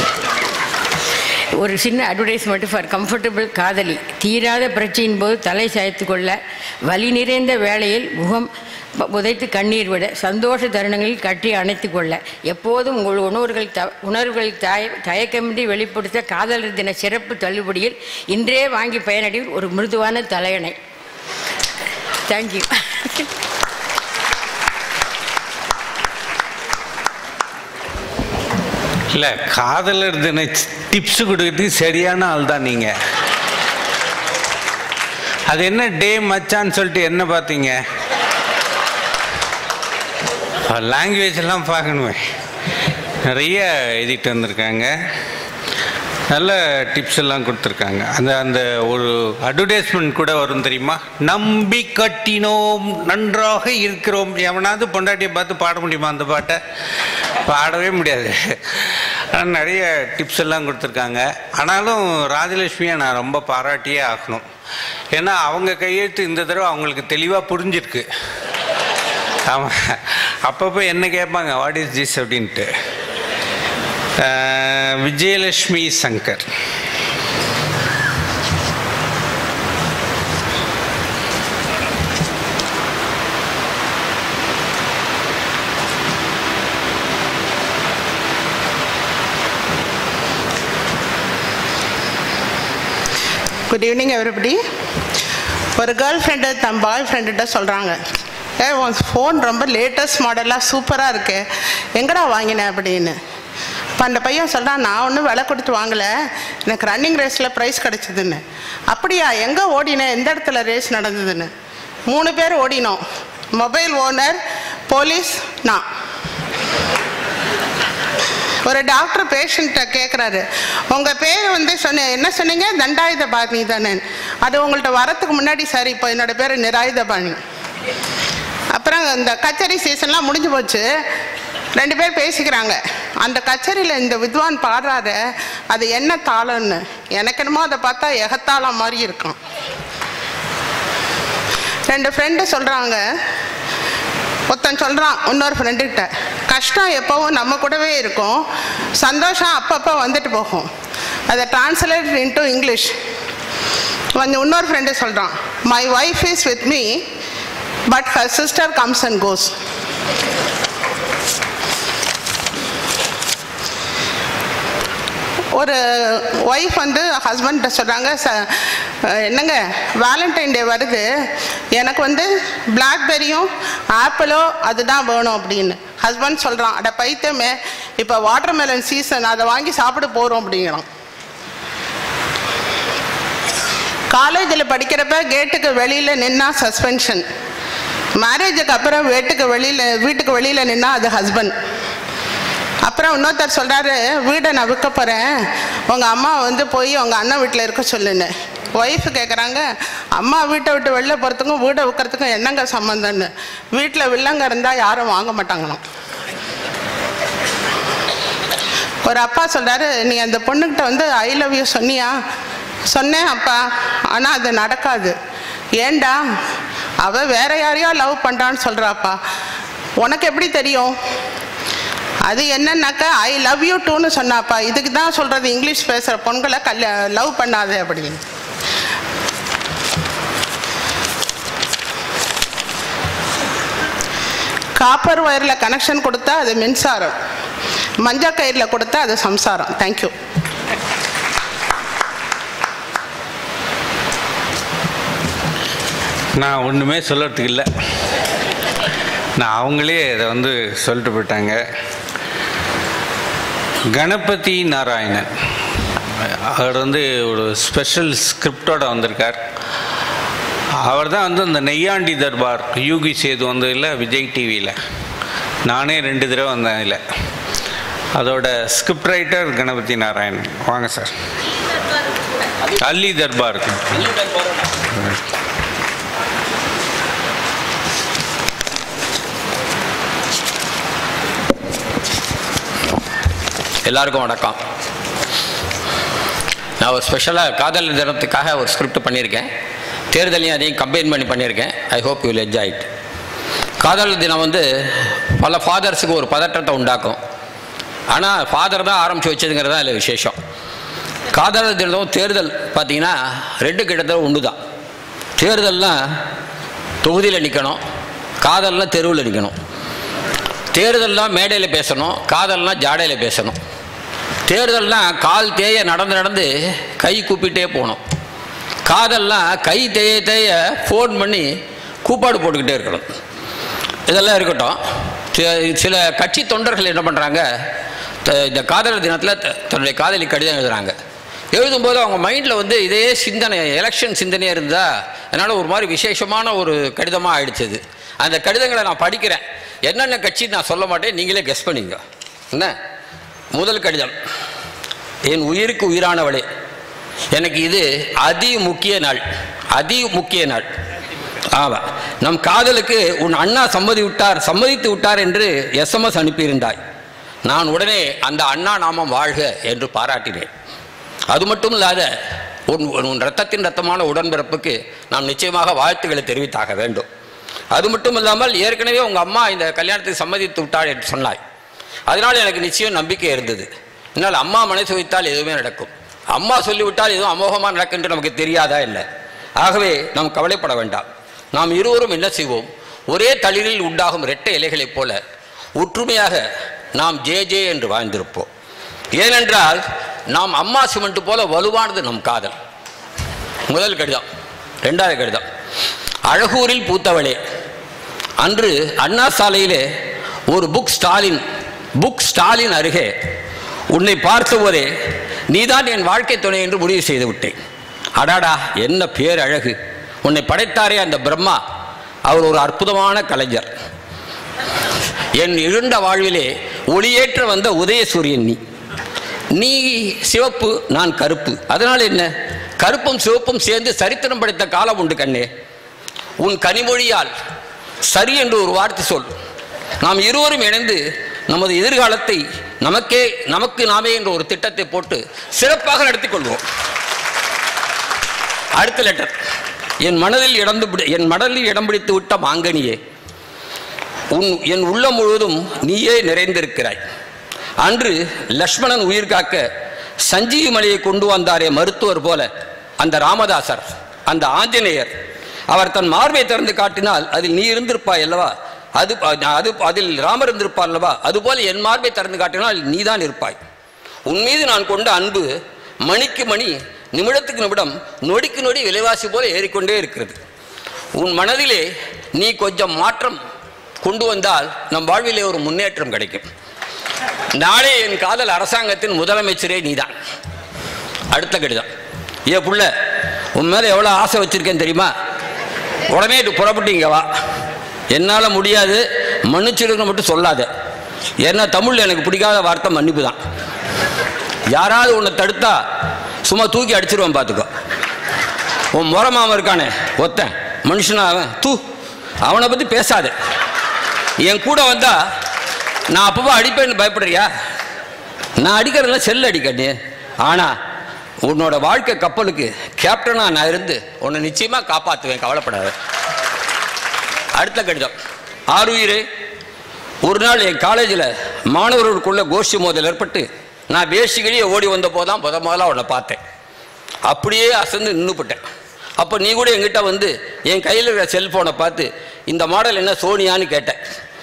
ஒரு சின்ன அட்வர்டைஸ்மெண்ட் ஃபார் கம்ஃபர்டபுள் காதலி தீராத பிரச்சனையின் போது தலை சாய்த்து கொள்ள வலி நிறைந்த வேளையில் முகம் ப- புதைத்து கண்ணீர் விட சந்தோஷ தருணங்களில் கட்டி அணைத்து கொள்ள எப்போதும் உங்கள் உணர்வுகள் த உணர்வுகள் தய தயக்கமின்றி வெளிப்படுத்த காதலர் தின சிறப்பு தள்ளுபடியில் இன்றே வாங்கி பயனடி ஒரு மிருதுவான தலையணை தேங்க்யூ இல்லை காதலர் தின டிப்ஸ் கொடுக்கறதுக்கு சரியான ஆள் தான் நீங்கள் அது என்ன டே மச்சான்னு சொல்லிட்டு என்ன பார்த்தீங்க லாங்குவேஜ் எல்லாம் பார்க்கணுமே நிறைய எழுதிட்டு வந்திருக்காங்க நல்ல டிப்ஸ் எல்லாம் கொடுத்துருக்காங்க அந்த அந்த ஒரு அட்வர்டைஸ்மெண்ட் கூட வரும் தெரியுமா நம்பி கட்டினோம் நன்றாக இருக்கிறோம் எவனாவது பொண்டாட்டியை பார்த்து பாட முடியுமா அந்த பாட்டை பாடவே முடியாது ஆனால் நிறைய டிப்ஸ் எல்லாம் கொடுத்துருக்காங்க ஆனாலும் ராஜலட்சுமியை நான் ரொம்ப பாராட்டியே ஆகணும் ஏன்னா அவங்க கையெழுத்து இந்த தடவை அவங்களுக்கு தெளிவாக புரிஞ்சிருக்கு ஆமாம் அப்பப்போ என்ன கேட்பாங்க வாட் இஸ் திஸ் அப்படின்ட்டு ah, Vijayalakshmi Shankar good evening everybody ஒரு கேர்ள் ஃப்ரெண்டு தன் பாய் ஃப்ரெண்டுகிட்ட சொல்கிறாங்க ஏ உன் ஃபோன் ரொம்ப லேட்டஸ்ட் மாடலாக சூப்பராக இருக்கு எங்கடா வாங்கினேன் அப்படின்னு இப்போ அந்த பையன் சொல்கிறான் நான் ஒன்றும் விலை கொடுத்து வாங்கலை எனக்கு ரன்னிங் ரேஸில் ப்ரைஸ் கிடச்சிதுன்னு அப்படியா எங்கே ஓடினேன் எந்த இடத்துல ரேஸ் நடந்ததுன்னு மூணு பேர் ஓடினோம் மொபைல் ஓனர் போலீஸ் நான் ஒரு டாக்டர் பேஷண்ட்டை கேட்குறாரு உங்கள் பேர் வந்து சொன்ன என்ன சொன்னீங்க தண்டாயுத பாணி தானே அது உங்கள்கிட்ட வரத்துக்கு முன்னாடி சரி இப்போ என்னோட பேர் நிராயுத பாணி அப்புறம் இந்த கச்சேரி சீசன்லாம் முடிஞ்சு போச்சு ரெண்டு பேர் பேசிக்கிறாங்க அந்த கச்சேரியில் இந்த வித்வான் பாடுறாரு அது என்ன தாளம்னு எனக்கு என்னமோ அதை பார்த்தா எகத்தாளம் மாதிரி இருக்கும் ரெண்டு ஃப்ரெண்டு சொல்கிறாங்க ஒருத்தன் சொல்கிறான் இன்னொரு ஃப்ரெண்டுக்கிட்ட கஷ்டம் எப்போவும் நம்ம கூடவே இருக்கும் சந்தோஷம் அப்பப்போ வந்துட்டு போகும் அதை டிரான்ஸ்லேட் இன்டு இங்கிலீஷ் கொஞ்சம் இன்னொரு ஃப்ரெண்டு சொல்கிறான் my wife is with me but her sister comes and goes ஒரு ஒய்ஃப் வந்து ஹஸ்பண்ட்ட சொல்கிறாங்க ச என்னங்க வேலண்டைன் டே வருது எனக்கு வந்து பிளாக்பெரியும் ஆப்பிளோ அதுதான் வேணும் அப்படின்னு ஹஸ்பண்ட் சொல்கிறான் அட பைத்தியமே இப்போ வாட்டர்மெலன் சீசன் அதை வாங்கி சாப்பிட போகிறோம் அப்படிங்கிறான் காலேஜில் படிக்கிறப்ப கேட்டுக்கு வெளியில் நின்னா சஸ்பென்ஷன் மேரேஜுக்கு அப்புறம் வீட்டுக்கு வெளியில் வீட்டுக்கு வெளியில் நின்னா அது ஹஸ்பண்ட் அப்புறம் இன்னொருத்தர் சொல்கிறாரு வீடை நான் விற்க போகிறேன் உங்கள் அம்மா வந்து போய் உங்கள் அண்ணன் வீட்டில் இருக்க சொல்லுன்னு ஒய்ஃபு கேட்குறாங்க அம்மா வீட்டை விட்டு வெளில போகிறதுக்கும் வீடை விற்கிறதுக்கும் என்னங்க சம்மந்தம்னு வீட்டில் வில்லங்க இருந்தால் யாரும் வாங்க மாட்டாங்களாம் ஒரு அப்பா சொல்கிறாரு நீ அந்த பொண்ணுக்கிட்ட வந்து ஐ லவ் யூ சொன்னியா சொன்னேன் அப்பா ஆனால் அது நடக்காது ஏண்டா அவ வேற யாரையோ லவ் பண்ணுறான்னு சொல்கிறாப்பா உனக்கு எப்படி தெரியும் அது என்னன்னாக்கா ஐ லவ் யூ டூன்னு சொன்னாப்பா இதுக்கு தான் சொல்கிறது இங்கிலீஷ் பேசுகிற பொண்களை கல்யா லவ் பண்ணாது அப்படின்னு காப்பர் ஒயரில் கனெக்ஷன் கொடுத்தா அது மின்சாரம் மஞ்சள் கயிறில் கொடுத்தா அது சம்சாரம் தேங்க்யூ நான் ஒன்றுமே சொல்லறதுக்கு இல்லை நான் அவங்களே இதை வந்து சொல்லிட்டு போயிட்டாங்க கணபதி நாராயணன் அவர் வந்து ஒரு ஸ்பெஷல் ஸ்கிரிப்டோட வந்திருக்கார் அவர் தான் வந்து அந்த நெய்யாண்டி தர்பார் யூகி சேது வந்ததில்ல விஜய் டிவியில் நானே ரெண்டு தடவை வந்தேன் இல்லை அதோட ஸ்கிரிப்ட் ரைட்டர் கணபதி நாராயணன் வாங்க சார் அல்லி தர்பார் எல்லாருக்கும் வணக்கம் நான் ஒரு ஸ்பெஷலாக காதல் தினத்துக்காக ஒரு ஸ்கிரிப்ட் பண்ணியிருக்கேன் தேர்தலையும் அதையும் கம்பைன் பண்ணி பண்ணியிருக்கேன் I hope you enjoy it காதல் தினம் வந்து பல ஃபாதர்ஸுக்கு ஒரு பதற்றத்தை உண்டாக்கும் ஆனால் ஃபாதர் தான் ஆரம்பித்து வச்சதுங்கிறது தான் அதில் விசேஷம் காதலர் தினம் தேர்தல் பார்த்தீங்கன்னா ரெண்டு கிட்டத்தட்ட ஒன்று தான் தேர்தல்னால் தொகுதியில் நிற்கணும் காதல்னால் தெருவில் நிற்கணும் தேர்தல்னா மேடையில் பேசணும் காதல்னா ஜாடையில் பேசணும் தேர்தல்னா கால் தேய நடந்து நடந்து கை கூப்பிட்டே போகணும் காதல்னா கை தேய தேய ஃபோன் பண்ணி கூப்பாடு போட்டுக்கிட்டே இருக்கணும் இதெல்லாம் இருக்கட்டும் சி- சில கட்சி தொண்டர்கள் என்ன பண்ணுறாங்க இந்த காதலர் தினத்தில் த- தன்னுடைய காதலி கடிதம் எழுதுறாங்க எழுதும்போது அவங்க மைண்டில் வந்து இதே சிந்தனை எலெக்ஷன் சிந்தனையாக இருந்தால் அதனால் ஒரு மாதிரி விசேஷமான ஒரு கடிதமாக ஆயிடுச்சது அந்த கடிதங்களை நான் படிக்கிறேன் என்னென்ன கட்சி நான் சொல்ல மாட்டேன் நீங்களே கெஸ் பண்ணிங்க என்ன முதல் கடிதம் என் உயிருக்கு உயிரானவளே எனக்கு இது அதி முக்கிய நாள் அதி முக்கிய நாள் ஆமாம் நம் காதலுக்கு உன் அண்ணா சம்மதி விட்டார் சம்மதித்து விட்டார் என்று எஸ்எம்எஸ் அனுப்பியிருந்தாய் நான் உடனே அந்த அண்ணா நாமம் வாழ்க என்று பாராட்டினேன் அது மட்டும் இல்லாத உன் உன் ரத்தத்தின் ரத்தமான உடன்பிறப்புக்கு நாம் நிச்சயமாக வாழ்த்துக்களை தெரிவித்தாக வேண்டும் அது மட்டும் இல்லாமல் ஏற்கனவே உங்கள் அம்மா இந்த கல்யாணத்துக்கு சம்மதித்து விட்டாள் என்று சொன்னாய் அதனால் எனக்கு நிச்சயம் நம்பிக்கை இருந்தது என்னால் அம்மா மனசு வைத்தால் எதுவுமே நடக்கும் அம்மா சொல்லிவிட்டால் எதுவும் அமோகமாக நடக்கும் என்று நமக்கு தெரியாதா இல்லை ஆகவே நாம் கவலைப்பட வேண்டாம் நாம் இருவரும் என்ன செய்வோம் ஒரே தளிரில் உண்டாகும் இரட்டை இலைகளைப் போல ஒற்றுமையாக நாம் ஜே ஜே என்று வாழ்ந்திருப்போம் ஏனென்றால் நாம் அம்மா சிமெண்ட் போல வலுவானது நம் காதல் முதல் கடிதம் ரெண்டாவது கடிதம் அழகூரில் பூத்தவளே அன்று அண்ணா சாலையிலே ஒரு புக் ஸ்டாலின் புக் ஸ்டாலின் அருகே உன்னை பார்த்தபோதே நீதான் என் வாழ்க்கை துணை என்று முடிவு செய்து விட்டேன் அடாடா என்ன பேர் அழகு உன்னை படைத்தாரே அந்த பிரம்மா அவர் ஒரு அற்புதமான கலைஞர் என் இருண்ட வாழ்விலே ஒளியேற்ற வந்த உதயசூரியன் நீ நீ சிவப்பு நான் கருப்பு அதனால் என்ன கருப்பும் சிவப்பும் சேர்ந்து சரித்திரம் படைத்த காலம் உண்டு கண்ணே உன் கனிமொழியால் சரி என்று ஒரு வார்த்தை சொல் நாம் இருவரும் இணைந்து நமது எதிர்காலத்தை நமக்கே நமக்கு நாமே என்ற ஒரு திட்டத்தை போட்டு சிறப்பாக நடத்தி கொள்வோம் அடுத்த லெட்டர் என் மனதில் இடந்து பிடி- என் மனதில் இடம் பிடித்து விட்ட மாங்கனியே உன் என் உள்ளம் முழுவதும் நீயே நிறைந்திருக்கிறாய் அன்று லக்ஷ்மணன் உயிர் காக்க சஞ்சீவி மலையை கொண்டு வந்தாரே மருத்துவர் போல அந்த ராமதாசர் அந்த ஆஞ்சநேயர் அவர் தன் மார்பை திறந்து காட்டினால் அதில் நீ இருந்திருப்பாய் அல்லவா அது அது அதில் ராமர் இருந்திருப்பார் அல்லவா அதுபோல என் மார்பை திறந்து காட்டினால் நீதான் இருப்பாய் உன் மீது நான் கொண்ட அன்பு மணிக்கு மணி நிமிடத்துக்கு நிமிடம் நொடிக்கு நொடி விலைவாசி போல ஏறிக்கொண்டே இருக்கிறது உன் மனதிலே நீ கொஞ்சம் மாற்றம் கொண்டு வந்தால் நம் வாழ்விலே ஒரு முன்னேற்றம் கிடைக்கும் நாளே என் காதல் அரசாங்கத்தின் முதலமைச்சரே நீதான் அடுத்த கடிதம் ஏ புள்ள உன் மேலே எவ்வளோ ஆசை வச்சிருக்கேன் தெரியுமா உடனே இது புறப்பட்டீங்க வா என்னால் முடியாது மன்னிச்சிருக்க மட்டும் சொல்லாத ஏன்னா தமிழில் எனக்கு பிடிக்காத வார்த்தை மன்னிப்பு தான் யாராவது உன்னை தடுத்தா சும்மா தூக்கி அடிச்சிருவேன் பார்த்துக்கோ உன் முறை மாமன் இருக்கானே ஒத்தன் மனுஷனா அவன் தூ அவனை பற்றி பேசாத என் கூட வந்தா நான் அப்பப்போ அடிப்பேன்னு பயப்படுறியா நான் அடிக்கிறதுல செல் அடிக்கண்ணே ஆனால் உன்னோட வாழ்க்கை கப்பலுக்கு கேப்டனாக நான் இருந்து உன்னை நிச்சயமாக காப்பாற்றுவேன் கவலைப்படாத அடுத்த கடிதம் ஆறுயிரே ஒரு நாள் என் காலேஜில் மாணவர்களுக்குள்ள கோஷ்டி மோதல் ஏற்பட்டு நான் வேஷ்டிகளியே ஓடி வந்த போதான் முத முதல்ல உன்னை பார்த்தேன் அப்படியே அசந்து நின்றுப்பட்டேன் அப்போ நீ கூட என்கிட்ட வந்து என் கையில் இருக்கிற செல்ஃபோனை பார்த்து இந்த மாடல் என்ன சோனியான்னு கேட்டேன்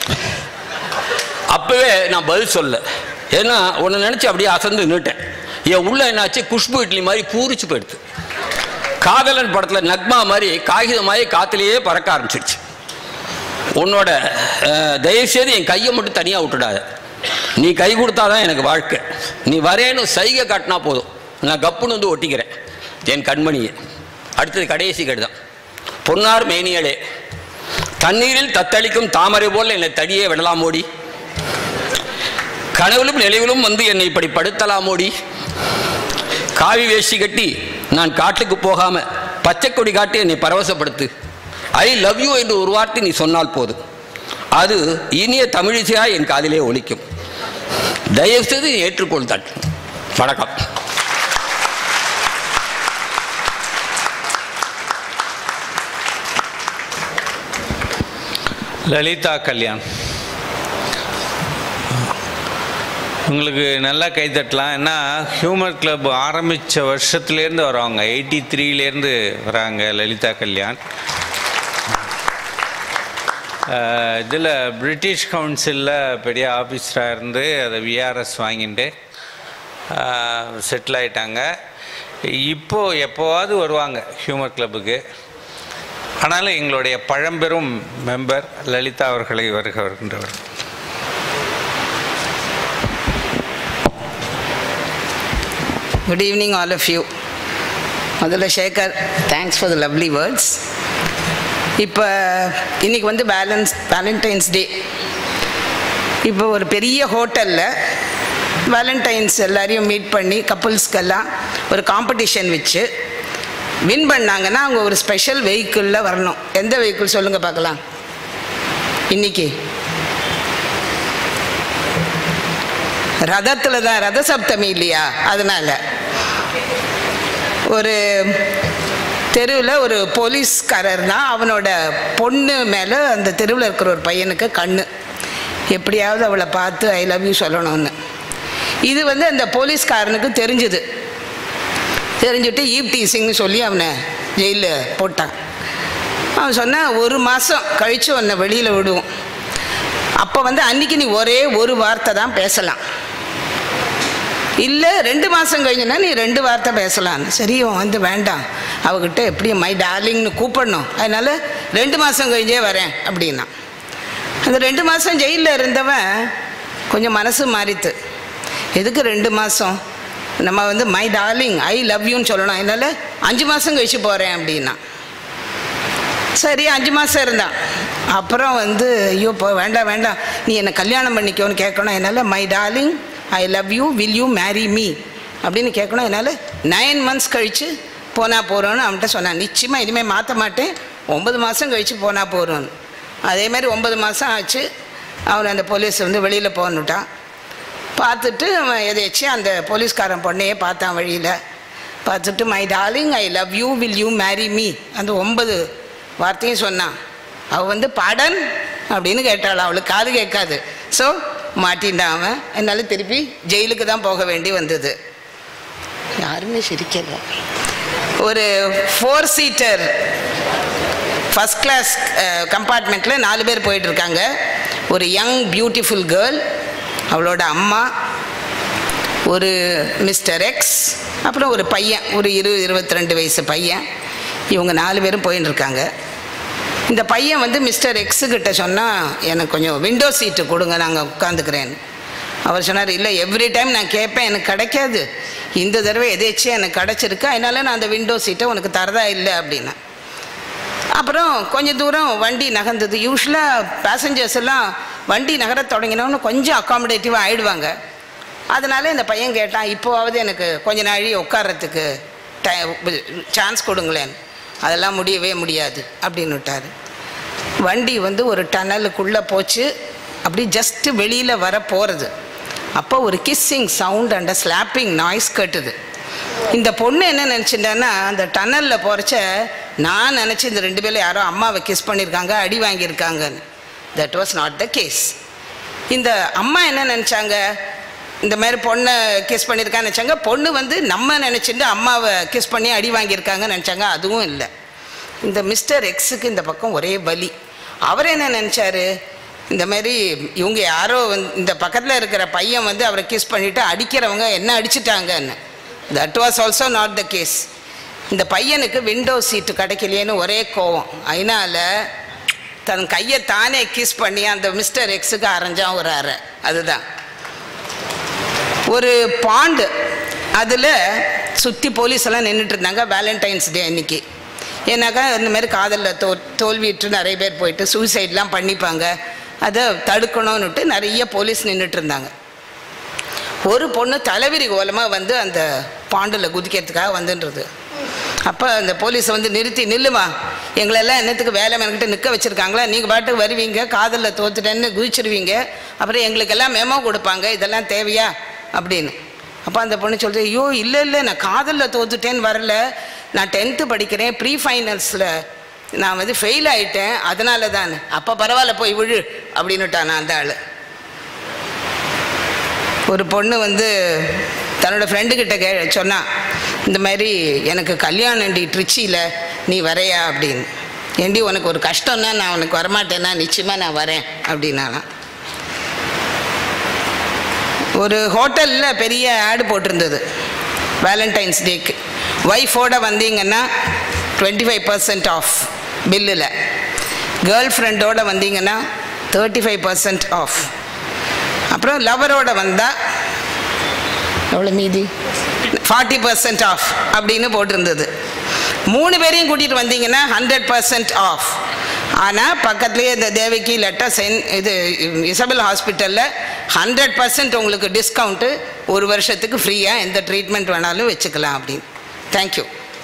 அப்பவே நான் பதில் சொல்ல ஏன்னா உன்னை நினச்சி அப்படியே அசந்து நின்னுட்டேன் என் உள்ள என்னாச்சு குஷ்பு இட்லி மாதிரி பூரிச்சு போயிடுது காதலன் படத்தில் நக்மா மாதிரி காகிதமாயி காத்துலேயே பறக்க ஆரம்பிச்சிருச்சு உன்னோட அஹ், தயவுசெய்து என் கையை மட்டும் தனியாக விட்டுடாத நீ கை கொடுத்தாதான் எனக்கு வாழ்க்கை நீ வரேன்னு சைகை காட்டினா போதும் நான் கப்புன்னு வந்து ஒட்டிக்கிறேன் என் கண்மணியை அடுத்தது கடைசி கடிதம் பொன்னார் மேனியலே தண்ணீரில் தத்தளிக்கும் தாமரை போல் என்னை தடியே விடலாமோடி கனவிலும் நினைவிலும் வந்து என்னை இப்படி படுத்தலாமோடி காவி வேஷ்டி கட்டி நான் காட்டுக்கு போகாம பச்சை கொடி காட்டி என்னை பரவசப்படுத்து ஐ லவ் யூ என்று ஒரு வார்த்தை நீ சொன்னால் போதும் அது இனிய தமிழிசையா என் காதிலே ஒலிக்கும் தயவுசெய்து நீ ஏற்றுக்கொள் தட்டு வணக்கம் லலிதா கல்யாண் உங்களுக்கு நல்லா கை தட்டலாம் ஏன்னா ஹியூமர் கிளப் ஆரம்பித்த வருஷத்துலேருந்து வராங்க எயிட்டி த்ரீலேருந்து வராங்க லலிதா கல்யாண் இதில் பிரிட்டிஷ் கவுன்சிலில் பெரிய ஆஃபீஸராக இருந்து அதை விஆர்எஸ் வாங்கிட்டு செட்டில் ஆயிட்டாங்க இப்போது எப்போவாவது வருவாங்க ஹியூமர் கிளப்புக்கு ஆனாலும் எங்களுடைய பழம்பெரும் மெம்பர் லலிதா அவர்களை வருக வருகின்றவர் good evening all of you முதல்ல Sekar thanks for the lovely words இப்போ இன்னைக்கு வந்து பேலன்ஸ் வேலண்டைன்ஸ் டே இப்போ ஒரு பெரிய ஹோட்டலில் வேலண்டைன்ஸ் எல்லாரையும் மீட் பண்ணி கப்புள்ஸ்க்கெல்லாம் ஒரு காம்படிஷன் வச்சு வின் பண்ணாங்கன்னா அவங்க ஒரு ஸ்பெஷல் வெஹிக்கிளில் வரணும் எந்த வெஹிக்கிள் சொல்லுங்கள் பார்க்கலாம் இன்னைக்கு ரதத்தில் தான் ரத சப்தமி இல்லையா அதனால ஒரு தெருவில் ஒரு போலீஸ்காரர் தான் அவனோட பொண்ணு மேலே அந்த தெருவில் இருக்கிற ஒரு பையனுக்கு கண்ணு எப்படியாவது அவளை பார்த்து ஐ லவ் யூ சொல்லணும்னு இது வந்து அந்த போலீஸ்காரனுக்கு தெரிஞ்சுது தெரிஞ்சுட்டு ஈப் டீசிங்னு சொல்லி அவனை ஜெயிலில் போட்டான் அவன் சொன்னான் ஒரு மாதம் கழித்து உன்னை வெளியில் விடுவோம் அப்போ வந்து அன்னைக்கு நீ ஒரே ஒரு வார்த்தை தான் பேசலாம் இல்லை ரெண்டு மாதம் கழிஞ்சுன்னா நீ ரெண்டு வார்த்தை பேசலாம் சரி அவன் வந்து வேண்டாம் அவகிட்ட எப்படி மை டார்லிங்னு கூப்பிடணும் அதனால ரெண்டு மாதம் கழிஞ்சே வரேன் அப்படின்னா அந்த ரெண்டு மாதம் ஜெயிலில் இருந்தவன் கொஞ்சம் மனசு மாறித்து எதுக்கு ரெண்டு மாதம் நம்ம வந்து மை டார்லிங் ஐ லவ் யூன்னு சொல்லணும் அதனால அஞ்சு மாதம் கழிச்சு போகிறேன் அப்படின்னா சரி அஞ்சு மாதம் இருந்தான் அப்புறம் வந்து ஐயோ போ வேண்டாம் வேண்டாம் நீ என்னை கல்யாணம் பண்ணிக்கோன்னு கேட்கணும் என்னால் my darling I love you will you marry me அப்படின்னு கேட்கணும் என்னால் நைன் மந்த்ஸ் கழித்து போனால் போகிறோன்னு அவன்கிட்ட சொன்னான் நிச்சயமாக இனிமேல் மாற்ற மாட்டேன் ஒன்பது மாதம் கழித்து போனால் போகிறோன்னு அதே மாதிரி ஒன்பது மாதம் ஆச்சு அவன் அந்த போலீஸ் வந்து வெளியில் போன்னுட்டான் பார்த்துட்டு அவன் எதேச்சும் அந்த போலீஸ்காரன் பொண்ணையே பார்த்தான் வழியில் பார்த்துட்டு my darling I love you will you marry me அந்த ஒன்பது வார்த்தையும் சொன்னான் அவள் வந்து பாடன் அப்படின்னு கேட்டாள் அவளுக்கு காது கேட்காது ஸோ மாட்டின்டான் அவன் என்னால் திருப்பி ஜெயிலுக்கு தான் போக வேண்டி வந்தது யாருமே சிரிக்கல ஒரு ஃபோர் சீட்டர் ஃபஸ்ட் கிளாஸ் கம்பார்ட்மெண்ட்டில் நாலு பேர் போயிட்டு இருக்காங்க ஒரு யங் பியூட்டிஃபுல் கேர்ள் அவளோட அம்மா ஒரு மிஸ்டர் எக்ஸ் அப்புறம் ஒரு பையன் ஒரு இரு இருபத்தி ரெண்டு வயசு பையன் இவங்க நாலு பேரும் போயின்னு இருக்காங்க இந்த பையன் வந்து மிஸ்டர் எக்ஸு கிட்ட சொன்னால் எனக்கு கொஞ்சம் விண்டோ சீட்டு கொடுங்க நாங்கள் உட்காந்துக்கிறேன் அவர் சொன்னார் இல்லை எவ்ரி டைம் நான் கேட்பேன் எனக்கு கிடைக்காது இந்த தடவை எதேச்சியாக எனக்கு கிடச்சிருக்கு அதனால நான் அந்த விண்டோ சீட்டை உனக்கு தரதா இல்லை அப்படின்னா அப்புறம் கொஞ்சம் தூரம் வண்டி நகர்ந்தது யூஸ்வலாக பேசஞ்சர்ஸ் எல்லாம் வண்டி நகர தொடங்கினோன்னு கொஞ்சம் அக்காமடேட்டிவாக ஆயிடுவாங்க அதனால இந்த பையன் கேட்டான் இப்போவாவது எனக்கு கொஞ்ச நாழி உட்கார்றதுக்கு டை சான்ஸ் கொடுங்களேன் அதெல்லாம் முடியவே முடியாது அப்படின்னு விட்டார் வண்டி வந்து ஒரு டனலுக்குள்ளே போச்சு அப்படி ஜஸ்ட்டு வெளியில் வர போகிறது அப்போ ஒரு kissing sound and slapping noise கேட்டுது இந்த பொண்ணு என்ன நினச்சிட்டான்னா அந்த டன்னலில் போகிறச்ச நான் நினச்சி இந்த ரெண்டு பேரும் யாரோ அம்மாவை கிஸ் பண்ணியிருக்காங்க அடி வாங்கியிருக்காங்கன்னு that was not the case இந்த அம்மா என்ன நினச்சாங்க இந்த மாதிரி பொண்ணை கிஸ் பண்ணியிருக்கான்னு நினச்சாங்க பொண்ணு வந்து நம்ம நினச்சிட்டு அம்மாவை கிஸ் பண்ணி அடி வாங்கியிருக்காங்கன்னு நினச்சாங்க அதுவும் இல்லை இந்த மிஸ்டர் எக்ஸுக்கு இந்த பக்கம் ஒரே வலி அவர் என்ன நினச்சாரு இந்த மாதிரி இவங்க யாரோ வந்து இந்த பக்கத்தில் இருக்கிற பையன் வந்து அவரை கிஸ் பண்ணிவிட்டு அடிக்கிறவங்க என்ன அடிச்சிட்டாங்கன்னு that was also not the case இந்த பையனுக்கு விண்டோ சீட்டு கிடைக்கலையேன்னு ஒரே கோவம் அதனால தன் கையை தானே கிஸ் பண்ணி அந்த மிஸ்டர் எக்ஸுக்கு அரைஞ்சான் ஒரு அறை அதுதான் ஒரு பாண்டு அதில் சுற்றி போலீஸ் எல்லாம் நின்றுட்டு இருந்தாங்க வேலண்டைன்ஸ் டே அன்னைக்கு ஏன்னாக்கா இந்த மாதிரி காதலில் தோ தோல்வியுற்று நிறைய பேர் போயிட்டு சூசைட்லாம் பண்ணிப்பாங்க அதை தடுக்கணும்னுட்டு நிறைய போலீஸ் நின்றுட்டு இருந்தாங்க ஒரு பொண்ணு தலைவிரி கோலமாக வந்து அந்த பாண்டில் குதிக்கிறதுக்காக வந்துன்றது அப்போ அந்த போலீஸை வந்து நிறுத்தி நில்லுமா எங்களெல்லாம் என்னத்துக்கு வேலை மெனக்கிட்டு நிற்க வச்சுருக்காங்களா நீங்கள் பாட்டுக்கு வருவீங்க காதலில் தோத்துட்டேன்னு குதிச்சிடுவீங்க அப்புறம் எங்களுக்கெல்லாம் மெமோ கொடுப்பாங்க இதெல்லாம் தேவையா அப்படின்னு அப்போ அந்த பொண்ணு சொல்லுது ஐயோ இல்லை இல்லை நான் காதலில் தோத்துட்டேன்னு வரல நான் டென்த்து படிக்கிறேன் ப்ரீ ஃபைனல்ஸில் நான் வந்து ஃபெயில் ஆயிட்டேன் அதனால தான் அப்போ பரவாயில்ல போய் விழு அப்படின்னுட்டான் அந்த ஆள் ஒரு பொண்ணு வந்து தன்னோட ஃப்ரெண்டுக்கிட்ட கே சொன்னா இந்த மாதிரி எனக்கு கல்யாணம்டி ட்ரிச்சியில் நீ வரையா அப்படின்னு ஏண்டி உனக்கு ஒரு கஷ்டம்னா நான் உனக்கு வரமாட்டேன்னா நிச்சயமாக நான் வரேன் அப்படின்னாலாம் ஒரு ஹோட்டலில் பெரிய ஆடு போட்டிருந்தது வேலண்டைன்ஸ் டேக்கு ஒய்ஃபோட வந்தீங்கன்னா டுவெண்ட்டி ஃபைவ் பர்சன்ட் ஆஃப் பில்லில் கேர்ள் ஃப்ரெண்டோட வந்தீங்கன்னா தேர்ட்டி ஃபைவ் பர்சன்ட் ஆஃப் அப்புறம் லவரோட வந்தால் எவ்வளோ மீதி ஃபார்ட்டி பர்சன்ட் ஆஃப் அப்படின்னு போட்டிருந்தது மூணு பேரையும் கூட்டிகிட்டு வந்தீங்கன்னா ஹண்ட்ரட் பர்சன்ட் ஆஃப் ஆனால் பக்கத்துலேயே இந்த தேவகி இல்லாட்டா சென் இது இசபெல் ஹாஸ்பிட்டலில் ஹண்ட்ரட் பர்சன்ட் உங்களுக்கு டிஸ்கவுண்ட்டு ஒரு வருஷத்துக்கு ஃப்ரீயாக எந்த ட்ரீட்மெண்ட் வேணாலும் வச்சுக்கலாம் அப்படின்னு தேங்க்யூ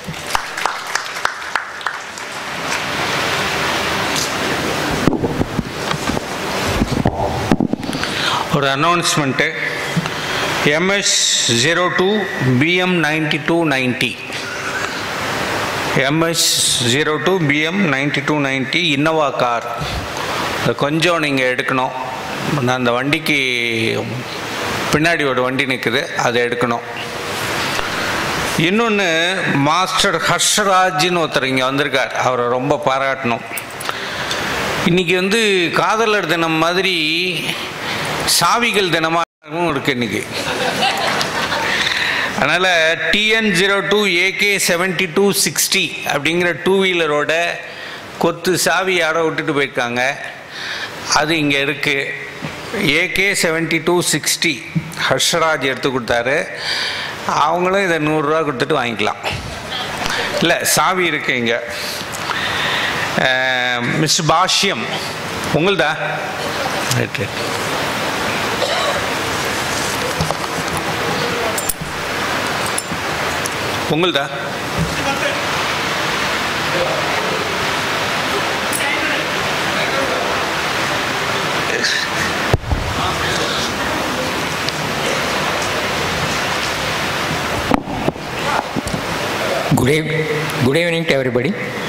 ஒரு announcement MS zero two PM ninety two ninety MS zero two PM ninety two ninety Innova car அது கொஞ்சம் நீங்கள் எடுக்கணும் நான் அந்த வண்டிக்கு பின்னாடி ஒரு வண்டி நிற்குது அதை எடுக்கணும் இன்னொன்று மாஸ்டர் ஹர்ஷராஜ்னு ஒருத்தர் இங்கே வந்திருக்கார் அவரை ரொம்ப பாராட்டணும் இன்னைக்கு வந்து காதலர் தினம் மாதிரி சாவிகள் தினமாகவும் இருக்கு இன்னைக்கு அதனால் TN zero two AK seventy two sixty அப்படிங்கிற டூ வீலரோட கொத்து சாவி யாரோ விட்டுட்டு போயிருக்காங்க அது இங்கே இருக்குது AK seventy two sixty Harshraj எடுத்து கொடுத்தாரு அவங்களும் இதை நூறுரூவா கொடுத்துட்டு வாங்கிக்கலாம் இல்லை சாவி இருக்கு இங்கே மிஸ் பாஷ்யம் உங்களுதா ரைட் ரைட் உங்களுதா Good, eve- good evening to everybody.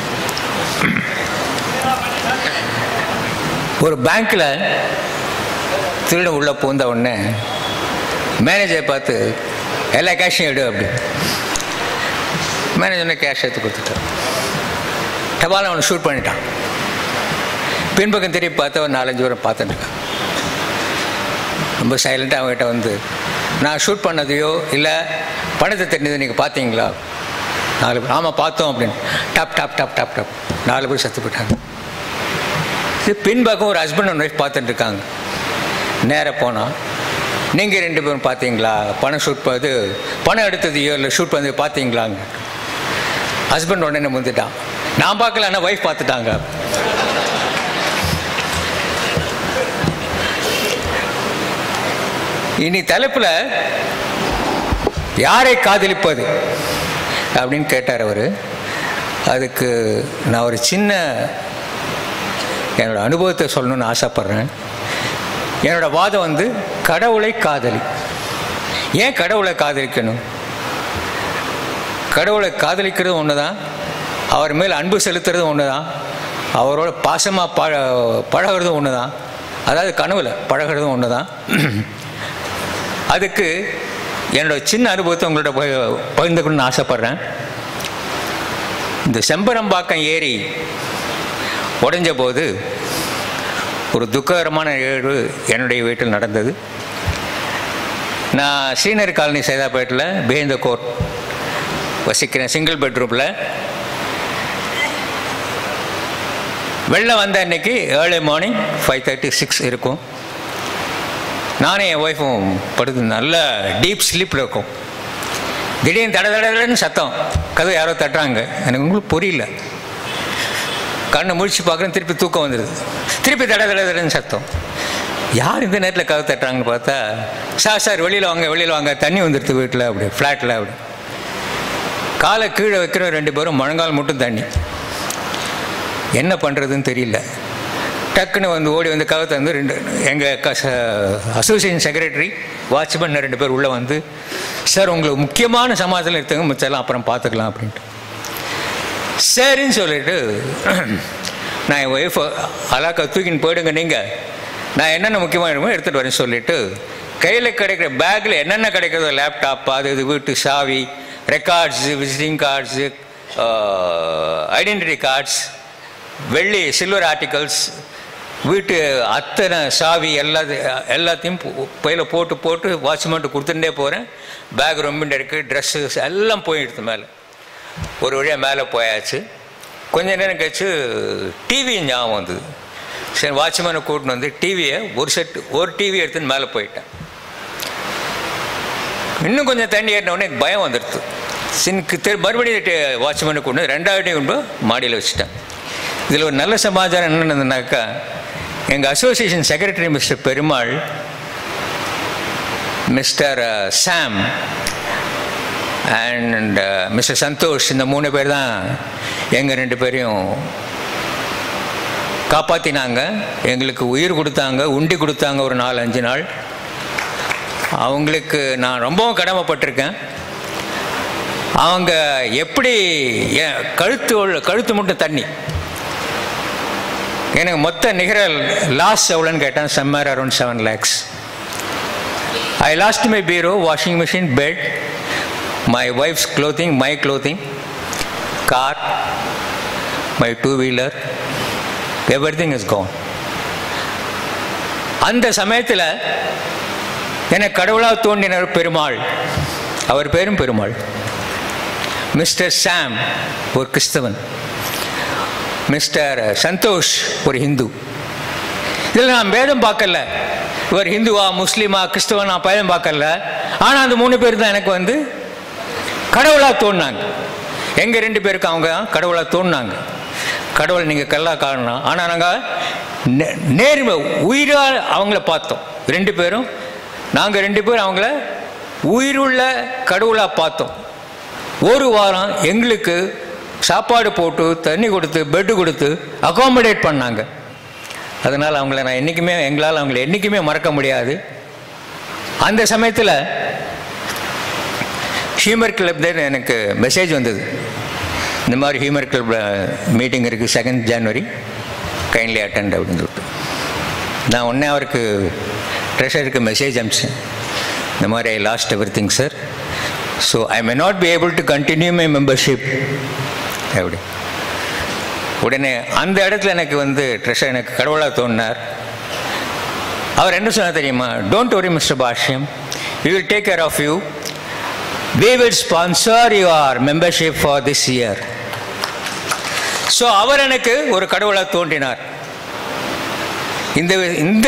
ஒரு பேங்க்கில் திருடன் உள்ளே பூந்த உடனே மேனேஜரை பார்த்து எல்லா கேஷையும் எடு அப்படி மேனேஜர் கேஷ் எடுத்து கொடுத்துட்டான் டபால் அவனை ஷூட் பண்ணிட்டான் பின்பக்கம் திரும்பி பார்த்து ஒரு நாலஞ்சு பேரும் பார்த்துட்டு இருக்கான் ரொம்ப சைலண்ட்டாக அவங்ககிட்ட வந்து நான் ஷூட் பண்ணதையோ இல்லை பணத்தை தெரிஞ்சதை நீங்கள் பார்த்தீங்களா நாலு பேர் ஆமாம் பார்த்தோம் அப்படின்னு top top top top top நாலு பேர் செத்து போயிட்டாங்க இது பின்பக்கம் ஒரு ஹஸ்பண்ட் அண்ட் ஒய்ஃப் பார்த்துட்டு இருக்காங்க நேராக போனால் நீங்கள் ரெண்டு பேரும் பார்த்தீங்களா பணம் ஷூட் இது பணம் எடுத்ததையோ இல்லை ஷூட் பண்ணது பார்த்தீங்களாங்க ஹஸ்பண்ட் உடனே முந்துட்டான் நான் பார்க்கல ஆனால் ஒய்ஃப் பார்த்துட்டாங்க இனி தலைப்பில் யாரை காதலிப்பது அப்படின்னு கேட்டார் அவர் அதுக்கு நான் ஒரு சின்ன என்னோட அனுபவத்தை சொல்லணும்னு ஆசைப்பட்றேன் என்னோட வாதம் வந்து கடவுளை காதலி ஏன் கடவுளை காதலிக்கணும் கடவுளை காதலிக்கிறது ஒன்று தான் அவர் மேல் அன்பு செலுத்துறது ஒன்று தான் அவரோட பாசமாக ப பழகிறதும் ஒன்று தான் அதாவது கனவுல பழகிறதும் ஒன்று தான் அதுக்கு என்னோட சின்ன அனுபவத்தை உங்கள்ட்ட போய் பகிர்ந்துக்கணும்னு ஆசைப்பட்றேன் இந்த செம்பரம்பாக்கம் ஏரி உடைஞ்ச போது ஒரு துக்ககரமான நிகழ்வு என்னுடைய வீட்டில் நடந்தது நான் சீனியர் காலனி சைதாப்பேட்டில் பிஹைண்ட் த கோர்ட் வசிக்கிறேன் சிங்கிள் பெட்ரூமில் வெளில வந்த அன்னைக்கு early morning five thirty six இருக்கும் நானும் என் ஒய்ஃபும் படுத்து நல்ல டீப் ஸ்லீப்பில் இருக்கும் திடீர்னு தட தடன்னு சத்தம் கதவு யாரோ தட்டுறாங்க எனக்கு உங்களுக்கு புரியல கண்ணை முழிச்சு பார்க்குறேன் திருப்பி தூக்கம் வந்துடுது திருப்பி தட தட தடன்னு சத்தம் யார் இந்த நேரத்தில் கதவு தட்டுறாங்கன்னு பார்த்தா சார் சார் வெளியில் வாங்க வெளியில் வாங்க தண்ணி வந்துடுது வீட்டில் அப்படி ஃப்ளாட்டில் அப்படி காலை கீழே வைக்கிற ரெண்டு பேரும் முழங்கால் மட்டும் தண்ணி என்ன பண்ணுறதுன்னு தெரியல டக்குன்னு வந்து ஓடி வந்து கதை தந்து ரெண்டு எங்கள் க அசோசியேஷன் செக்ரட்டரி வாட்ச்மேன் ரெண்டு பேர் உள்ளே வந்து சார் உங்களுக்கு முக்கியமான சமாதானம் எடுத்துங்க மிச்செல்லாம் அப்புறம் பார்த்துக்கலாம் அப்படின்ட்டு சரின்னு சொல்லிட்டு நான் என் ஒய்ஃப் அலாக்கா தூக்கின்னு போயிடுங்க நீங்கள் நான் என்னென்ன முக்கியமாக இருக்குமோ எடுத்துகிட்டு வரேன்னு சொல்லிட்டு கையில் கிடைக்கிற பேக்கில் என்னென்ன கிடைக்கிறதோ லேப்டாப் அது இது வீட்டு சாவி records visiting cards identity cards வெள்ளி சில்வர் ஆர்டிகல்ஸ் வீட்டு அத்தனை சாவி எல்லாத்தையும் எல்லாத்தையும் பையில் போட்டு போட்டு வாட்ச்மேன்ட்டு கொடுத்துட்டே போகிறேன் பேக் ரொம்ப இருக்குது ட்ரெஸ்ஸஸ் எல்லாம் போயிடுது மேலே ஒரு வழியாக மேலே போயாச்சு கொஞ்ச நேரம் கழிச்சு டிவி ஞாபகம் வந்தது சரி வாட்ச்மேனை கூட்டின்னு வந்து டிவியை ஒரு செட் ஒரு டிவி எடுத்துன்னு மேலே போயிட்டேன் இன்னும் கொஞ்சம் தண்ணி ஏறினவுடனே எனக்கு பயம் வந்துடுது சின்க்கு திரு மறுபடியும் வாட்ச்மேனை கொண்டு வந்து ரெண்டாவது கொண்டு மாடியில் வச்சுட்டேன் இதில் ஒரு நல்ல சமாச்சாரம் என்ன நடந்ததுனாக்கா எங்கள் association secretary Mister Perumal Mister Sam and Mister Santhosh இந்த மூணு பேர் தான் எங்கள் ரெண்டு பேரையும் காப்பாற்றினாங்க எங்களுக்கு உயிர் கொடுத்தாங்க உண்டி கொடுத்தாங்க ஒரு நாலு அஞ்சு நாள் அவங்களுக்கு நான் ரொம்பவும் கடமைப்பட்டிருக்கேன் அவங்க எப்படி என் கழுத்து உள்ள- கழுத்து மட்டும் தண்ணி எனக்கு மொத்த நிகர லாஸ் எவ்வளோன்னு கேட்டேன் somewhere around seven lakhs I lost my bureau washing machine bed my wife's clothing my clothing car my two wheeler everything is gone அந்த சமயத்தில் எனக்கு கடவுளாக தோன்றினர் பெருமாள் அவர் பேரும் பெருமாள் மிஸ்டர் சாம் ஒரு கிறிஸ்தவன் மிஸ்டர் சந்தோஷ் ஒரு ஹிந்து இதில் நான் பேதம் பார்க்கல இவர் ஹிந்துவா முஸ்லீமா கிறிஸ்தவன் நான் பேதம் பார்க்கல ஆனால் அந்த மூணு பேர் தான் எனக்கு வந்து கடவுளாக தோணுனாங்க எங்கள் ரெண்டு பேருக்கு அவங்க தான் கடவுளாக தோணுனாங்க கடவுள் நீங்கள் கல்லா காணணும் ஆனால் நாங்கள் நேர்மை உயிராக அவங்கள பார்த்தோம் ரெண்டு பேரும் நாங்கள் ரெண்டு பேரும் அவங்கள உயிருள்ள கடவுளாக பார்த்தோம் ஒரு வாரம் எங்களுக்கு சாப்பாடு போட்டு தண்ணி கொடுத்து பெட்டு கொடுத்து அகாமடேட் பண்ணாங்க அதனால் அவங்கள நான் என்றைக்குமே எங்களால் அவங்கள என்றைக்குமே மறக்க முடியாது அந்த சமயத்தில் ஹியூமர் கிளப்லேருந்து எனக்கு மெசேஜ் வந்தது இந்த மாதிரி ஹியூமர் கிளப் மீட்டிங் இருக்குது செகண்ட் ஜனவரி கைண்ட்லி அட்டெண்ட் அப்படின்னு சொல்லிட்டு நான் உடனே அவருக்கு ட்ரெஷருக்கு மெசேஜ் அனுப்பிச்சேன் இந்த மாதிரி I lost everything sir so I may not be able to continue my membership அப்படி உடனே அந்த இடத்துல எனக்கு வந்து ட்ரெஷர் எனக்கு கடவுளாக தோணினார் அவர் என்ன சொன்னார் தெரியுமா don't worry Mister Bashyam we will take care of you we will sponsor your membership for this year so அவர் எனக்கு ஒரு கடவுளாக தோன்றினார் இந்த இந்த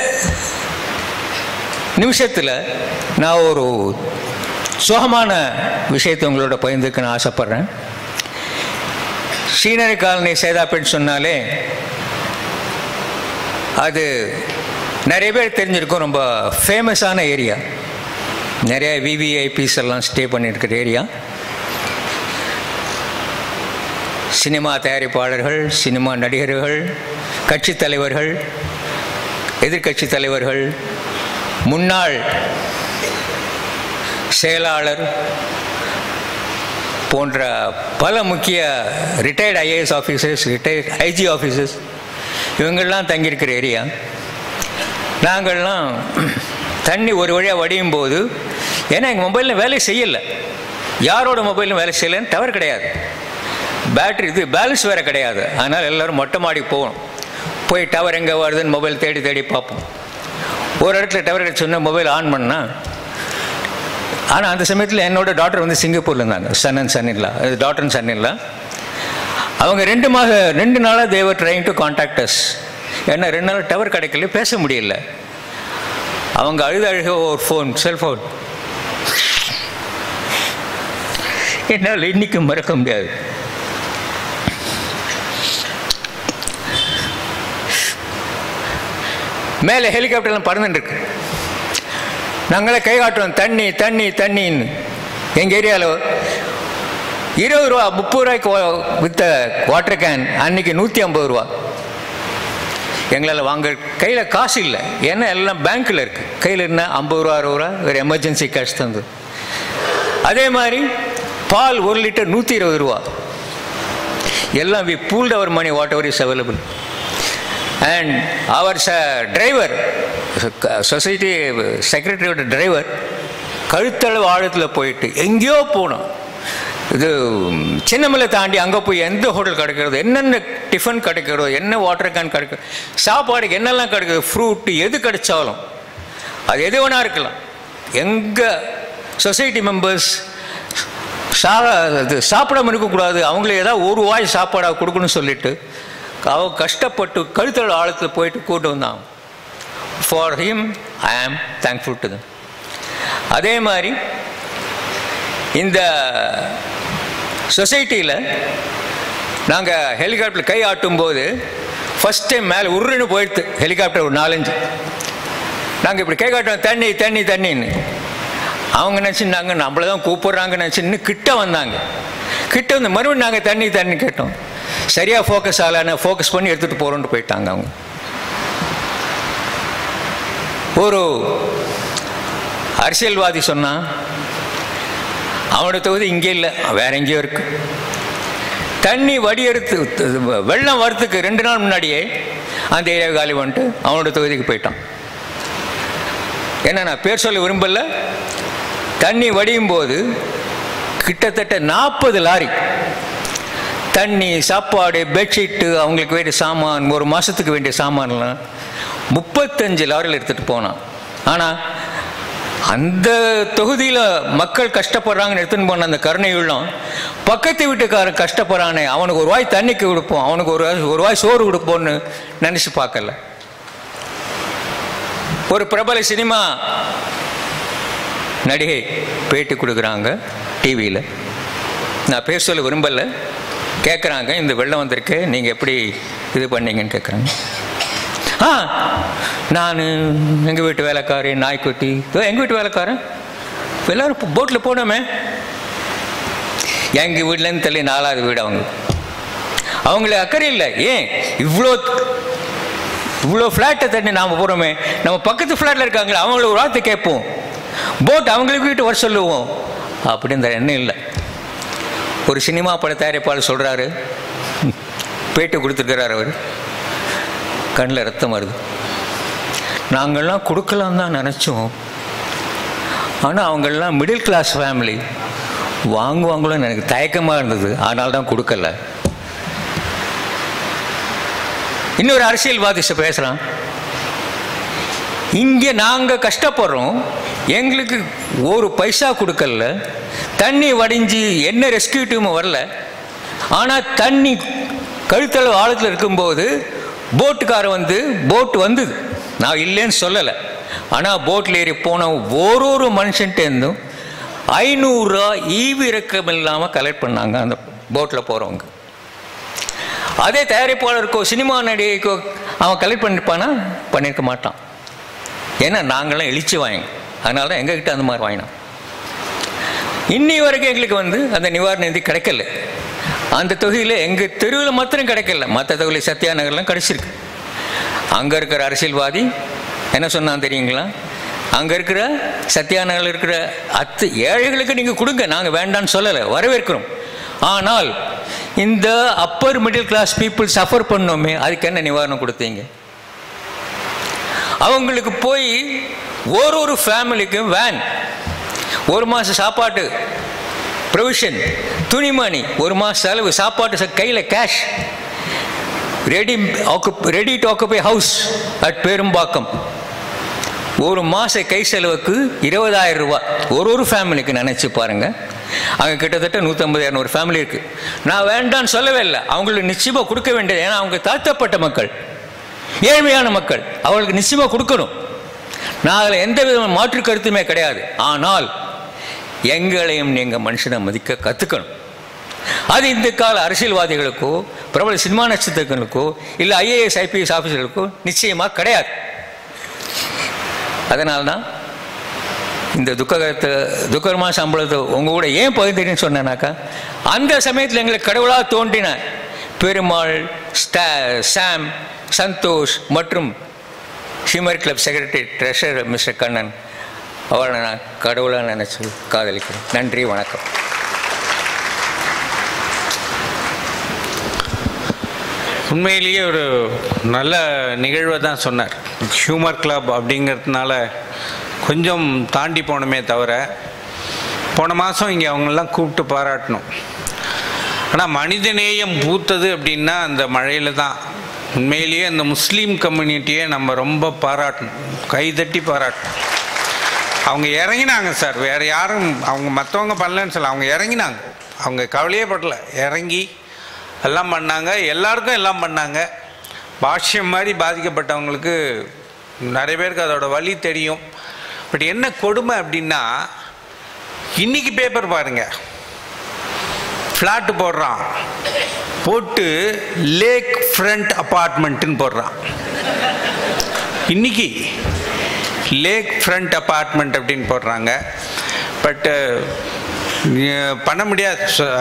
நிமிஷத்தில் நான் ஒரு சுகமான விஷயத்தை உங்களோட பகிர்ந்துக்க நான் ஆசைப்பட்றேன் சீனரி காலனி சேதாப்பேட் சொன்னாலே அது நிறைய பேர் தெரிஞ்சிருக்கும் ரொம்ப ஃபேமஸான ஏரியா நிறைய விவிஐபிஸ் எல்லாம் ஸ்டே பண்ணியிருக்கிற ஏரியா சினிமா தயாரிப்பாளர்கள் சினிமா நடிகர்கள் கட்சித் தலைவர்கள் எதிர்க்கட்சி தலைவர்கள் முன்னாள் செயலாளர் போன்ற பல முக்கிய retired IAS officers retired IG officers இவங்கெல்லாம் தங்கியிருக்கிற ஏரியா நாங்கள்லாம் தண்ணி ஒரு வழியாக வடியும் போது ஏன்னா எங்கள் மொபைலில் வேலை செய்யலை யாரோட மொபைலும் வேலை செய்யலைன்னு டவர் கிடையாது பேட்ரி இது பேலன்ஸ் வேறு கிடையாது அதனால் எல்லோரும் மொட்டை மாடி போகணும் போய் டவர் எங்கே வருதுன்னு மொபைல் தேடி தேடி பார்ப்போம் ஒரு இடத்துல டவர் கிடச்சோன்னா மொபைல் ஆன் பண்ணா ஆனால் அந்த சமயத்தில் என்னோட டாக்டர் வந்து சிங்கப்பூரில் இருந்தாங்க சன் அண்ட் சன் இல்லா டாக்டர் அண்ட் சன் இல்லா அவங்க ரெண்டு மாத ரெண்டு நாளாக they were trying to contact us ஏன்னா ரெண்டு நாள் டவர் கிடைக்கல பேச முடியல அவங்க அழுத அழுக ஒரு ஃபோன் செல்ஃபோன் என்னால் இன்னைக்கு மறக்க முடியாது மேலே ஹெலிகாப்டர்லாம் பறந்துட்டு இருக்கு நாங்களே கை காட்டுறோம் தண்ணி தண்ணி தண்ணின்னு எங்கள் ஏரியாவில் இருபது ரூபா முப்பது ரூபாய்க்கு வா- வித்த வாட்டர் கேன் அன்னைக்கு நூற்றி ஐம்பது ரூபா எங்களால் வாங்க கையில் காசு இல்லை ஏன்னா எல்லாம் பேங்க்கில் இருக்குது கையில் என்ன ஐம்பது ரூபா அறுபது ரூபா ஒரு எமர்ஜென்சி கேஷ் தந்தது அதே மாதிரி பால் ஒரு லிட்டர் நூற்றி இருபது ரூபா எல்லாம் we pooled our money whatever is available and our ச டிரைவர் சொசைட்டி செக்ரட்டரியோட டிரைவர் கழுத்தளவு ஆழத்தில் போயிட்டு எங்கேயோ போனோம் இது சின்னமலை தாண்டி அங்கே போய் எந்த ஹோட்டல் கிடைக்கிறது என்னென்ன டிஃபன் கிடைக்கிறதோ என்ன வாட்டர் கேன் கிடைக்கும் சாப்பாடுக்கு என்னெல்லாம் கிடைக்குது ஃப்ரூட்டு எது கிடைச்சாலும் அது எது வேணா இருக்கலாம் எங்கள் சொசைட்டி மெம்பர்ஸ் சா இது சாப்பிடாம இருக்கக்கூடாது அவங்களே ஏதாவது ஒரு வாய் சாப்பாடாக கொடுக்கணும்னு சொல்லிட்டு அவ கஷ்டப்பட்டு கழுத்தோட ஆழத்தில் போயிட்டு கூட்டு வந்தான் ஃபார் ஹிம் ஐ ஆம் தேங்க்ஃபுல் டு தம் அதே மாதிரி இந்த சொசைட்டியில் நாங்கள் ஹெலிகாப்டர் கை ஆட்டும் போது ஃபஸ்ட் டைம் மேலே உருன்னு போயிடுது ஹெலிகாப்டர் ஒரு நாலஞ்சு நாங்கள் இப்படி கை காட்டுவோம் தண்ணி தண்ணி தண்ணின்னு அவங்க நினச்சிருந்தாங்க நம்மள தான் கூப்பிட்றாங்கன்னு நினச்சின்னு கிட்ட வந்தாங்க கிட்ட வந்து மறுபடியும் நாங்கள் தண்ணி தண்ணி கேட்டோம் சரியாக ஃபோக்கஸ் ஆகலைன்னு ஃபோக்கஸ் பண்ணி எடுத்துகிட்டு போகிறோன்ட்டு போயிட்டாங்க அவங்க ஒரு அரசியல்வாதி சொன்னான் அவனோட தொகுதி இங்கே இல்லை வேற எங்கேயோ இருக்கு தண்ணி வடியெடுத்து வெள்ளம் வரத்துக்கு ரெண்டு நாள் முன்னாடியே அந்த ஏரியா காலி வந்துட்டு அவனோட தொகுதிக்கு போயிட்டான் என்ன நான் பேர் சொல்ல விரும்பல தண்ணி வடியும் போது கிட்டத்தட்ட நாற்பது லாரி தண்ணி சாப்பாடு பெட்ஷீட்டு அவங்களுக்கு வேண்டிய சாமான் ஒரு மாதத்துக்கு வேண்டிய சாமான்லாம் முப்பத்தஞ்சு லாரியில் எடுத்துகிட்டு போனான் ஆனால் அந்த தொகுதியில் மக்கள் கஷ்டப்படுறாங்கன்னு எடுத்துன்னு போன அந்த கருணை உள்ளம் பக்கத்து வீட்டுக்காரன் கஷ்டப்படுறானே அவனுக்கு ஒரு வாய் தண்ணிக்கு கொடுப்போம் அவனுக்கு ஒரு வாய் ஒரு வாய் சோறு கொடுப்போம்னு நினச்சி பார்க்கல ஒரு பிரபல சினிமா நடிகை பேட்டி கொடுக்குறாங்க டிவியில் நான் பேர் சொல்ல விரும்பலை கேட்குறாங்க இந்த வெள்ளம் வந்திருக்கு நீங்கள் எப்படி இது பண்ணீங்கன்னு கேட்குறாங்க ஆ நான் எங்கள் வீட்டு வேலைக்காரி நாய்க்குட்டி எங்கள் வீட்டு வேலைக்காரன் எல்லாரும் போட்டில் போனோமே எங்கள் வீட்டிலேருந்து தள்ளி நாலாவது வீடு அவங்க அவங்களுக்கு அக்கறை இல்லை ஏன் இவ்வளோ இவ்வளோ ஃப்ளாட்டை தண்ணி நாம் போகிறோமே நம்ம பக்கத்து ஃப்ளாட்டில் இருக்காங்களே அவங்கள ஒரு வார்த்தை கேட்போம் போட் அவங்களுக்கு வீட்டு வர சொல்லுவோம் அப்படின்ற எண்ணம் இல்லை ஒரு சினிமா பட தயாரிப்பாளர் சொல்கிறாரு பேட்டி கொடுத்துருக்கிறார் அவர் கண்ணில் ரத்தம் வருது நாங்கள்லாம் கொடுக்கலாம் தான் நினச்சோம் ஆனால் அவங்கெல்லாம் மிடில் கிளாஸ் ஃபேமிலி வாங்குவாங்களோன்னு எனக்கு தயக்கமாக இருந்தது அதனால தான் கொடுக்கல இன்னொரு அரசியல்வாதி பேசுகிறான் இங்கே நாங்கள் கஷ்டப்படுறோம் எங்களுக்கு ஒரு பைசா கொடுக்கல தண்ணி வடிஞ்சு என்ன ரெஸ்கியூ டீம் வரல ஆனால் தண்ணி கழுத்தளவு ஆழத்தில் இருக்கும்போது போட்டுக்காரன் வந்து போட் வந்தது நான் இல்லைன்னு சொல்லலை ஆனால் போட்டில் ஏறி போன ஒரு ஒரு மனுஷன்ட்டேருந்தும் ஐநூறுரூவா ஈவு இறக்கம் இல்லாமல் கலெக்ட் பண்ணாங்க அந்த போட்டில் போகிறவங்க அதே தயாரிப்பாளருக்கோ சினிமா நடிகைக்கோ அவன் கலெக்ட் பண்ணிருப்பானா பண்ணியிருக்க மாட்டான் ஏன்னா நாங்களாம் எழுச்சி வாங்க அதனால தான் எங்ககிட்ட அந்த மாதிரி வாங்கினோம் இன்னி வரைக்கும் எங்களுக்கு வந்து அந்த நிவாரண நிதி கிடைக்கல அந்த தொகையில் எங்கள் தெருவில் மாத்திரம் கிடைக்கல மற்ற தொகையில் சத்யா நகர்லாம் கிடைச்சிருக்கு அங்கே இருக்கிற அரசியல்வாதி என்ன சொன்னான் தெரியுங்களா அங்கே இருக்கிற சத்யா நகரில் இருக்கிற அத்து ஏழைகளுக்கு நீங்கள் கொடுங்க நாங்கள் வேண்டான்னு சொல்லலை வரவேற்கிறோம் ஆனால் இந்த upper middle class people suffer பண்ணோமே அதுக்கு என்ன நிவாரணம் கொடுத்தீங்க அவங்களுக்கு போய் ஒரு ஒரு ஃபேமிலிக்கும் வேன் ஒரு மாதம் சாப்பாட்டு ப்ரொவிஷன் துணிமணி ஒரு மாதம் செலவு சாப்பாட்டு கையில் cash ready ready to occupy house at Perumbakkam ஒரு மாத கை செலவுக்கு இருபதாயிரம் ரூபாய் ஒரு ஒரு ஃபேமிலிக்கு நினச்சி பாருங்க அங்கே கிட்டத்தட்ட நூற்றம்பது இரநூறு ஃபேமிலி இருக்குது நான் வேண்டான்னு சொல்லவே இல்லை அவங்களுக்கு நிச்சயமாக கொடுக்க வேண்டியது ஏன்னா அவங்க தாழ்த்தப்பட்ட மக்கள் ஏழ்மையான மக்கள் அவங்களுக்கு நிச்சயமாக கொடுக்கணும் நான் அதில் எந்த விதமான மாற்று கருத்துமே கிடையாது ஆனால் எங்களையும் நீங்கள் மனுஷனை மதிக்க கற்றுக்கணும் அது இந்த கால அரசியல்வாதிகளுக்கோ பிரபல சினிமா நட்சத்திரங்களுக்கோ இல்லை ஐஏஎஸ் ஐபிஎஸ் ஆஃபீஸர்களுக்கோ நிச்சயமாக கிடையாது அதனால்தான் இந்த துக்ககரத்தை துக்கரமான சம்பளத்தை உங்கள் கூட ஏன் பகிர்ந்துன்னு சொன்னேனாக்கா அந்த சமயத்தில் எங்களுக்கு கடவுளாக தோன்றின பெருமாள் ஸ்டா சாம் சந்தோஷ் மற்றும் humour club secretary treasurer Mister Kannan அவரை நான் கடவுளாக நினச்சி காதலிக்கிறேன் நன்றி வணக்கம் உண்மையிலேயே ஒரு நல்ல நிகழ்வை தான் சொன்னார் ஹியூமர் கிளப் அப்படிங்கிறதுனால கொஞ்சம் தாண்டி போனோமே தவிர போன மாதம் இங்கே அவங்களெல்லாம் கூப்பிட்டு பாராட்டணும் ஆனால் மனிதநேயம் பூத்தது அப்படின்னா அந்த மழையில் தான் உண்மையிலேயே அந்த முஸ்லீம் கம்யூனிட்டியை நம்ம ரொம்ப பாராட்டணும் கைதட்டி பாராட்டணும் அவங்க இறங்கினாங்க சார் வேறு யாரும் அவங்க மற்றவங்க பண்ணலன்னு சொல்ல அவங்க இறங்கினாங்க அவங்க கவலையே படல இறங்கி எல்லாம் பண்ணாங்க எல்லாருக்கும் எல்லாம் பண்ணாங்க பாஷ்யம் மாதிரி பாதிக்கப்பட்டவங்களுக்கு நிறைய பேருக்கு அதோட வழி தெரியும் பட் என்ன கொடுமை அப்படின்னா இன்னைக்கு பேப்பர் பாருங்க ஃப்ளாட்டு போடுறான் போட்டு லேக் ஃப்ரண்ட் அப்பார்ட்மெண்ட்டுன்னு போடுறான் இன்னைக்கு லேக் ஃப்ரண்ட் அப்பார்ட்மெண்ட் அப்படின்னு போடுறாங்க பட்டு பண்ண முடியாது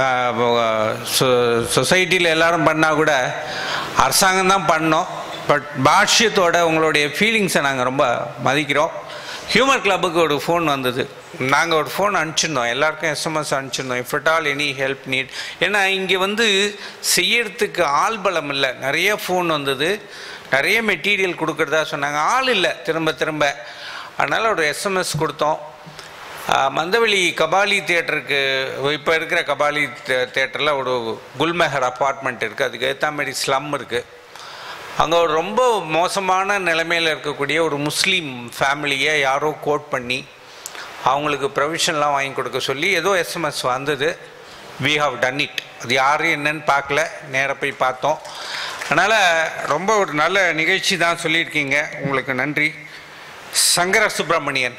சொசைட்டியில் எல்லாரும் பண்ணால் கூட அரசாங்கம் தான் பண்ணோம் பட் பாஷ்யத்தோட உங்களுடைய ஃபீலிங்ஸை நாங்கள் ரொம்ப மதிக்கிறோம் ஹியூமர் கிளப்புக்கு ஒரு ஃபோன் வந்தது நாங்கள் ஒரு ஃபோன் அனுப்பிச்சிருந்தோம் எல்லாருக்கும் எஸ்எம்எஸ் அனுப்பிச்சிருந்தோம் if it all any help need ஏன்னா இங்கே வந்து செய்யறதுக்கு ஆள் பலம் இல்லை நிறைய ஃபோன் வந்தது நிறைய மெட்டீரியல் கொடுக்குறதா சொன்னாங்க ஆள் இல்லை திரும்ப திரும்ப அதனால் ஒரு எஸ்எம்எஸ் கொடுத்தோம் மந்தவெளி கபாலி தியேட்டருக்கு இப்போ இருக்கிற கபாலி தியேட்டரில் ஒரு குல்மெஹர் அப்பார்ட்மெண்ட் இருக்குது அதுக்கு ஏற்ற மாதிரி ஸ்லம் இருக்குது அங்கே ஒரு ரொம்ப மோசமான நிலைமையில் இருக்கக்கூடிய ஒரு முஸ்லீம் ஃபேமிலியை யாரோ கோட் பண்ணி அவங்களுக்கு ப்ரொவிஷன்லாம் வாங்கி கொடுக்க சொல்லி ஏதோ எஸ்எம்எஸ் வந்தது வி ஹவ் டன் இட் அது யார் என்னன்னு பார்க்கல நேராக போய் பார்த்தோம் அதனால் ரொம்ப ஒரு நல்ல நிகழ்ச்சி தான் சொல்லியிருக்கீங்க உங்களுக்கு நன்றி சங்கர சுப்பிரமணியன்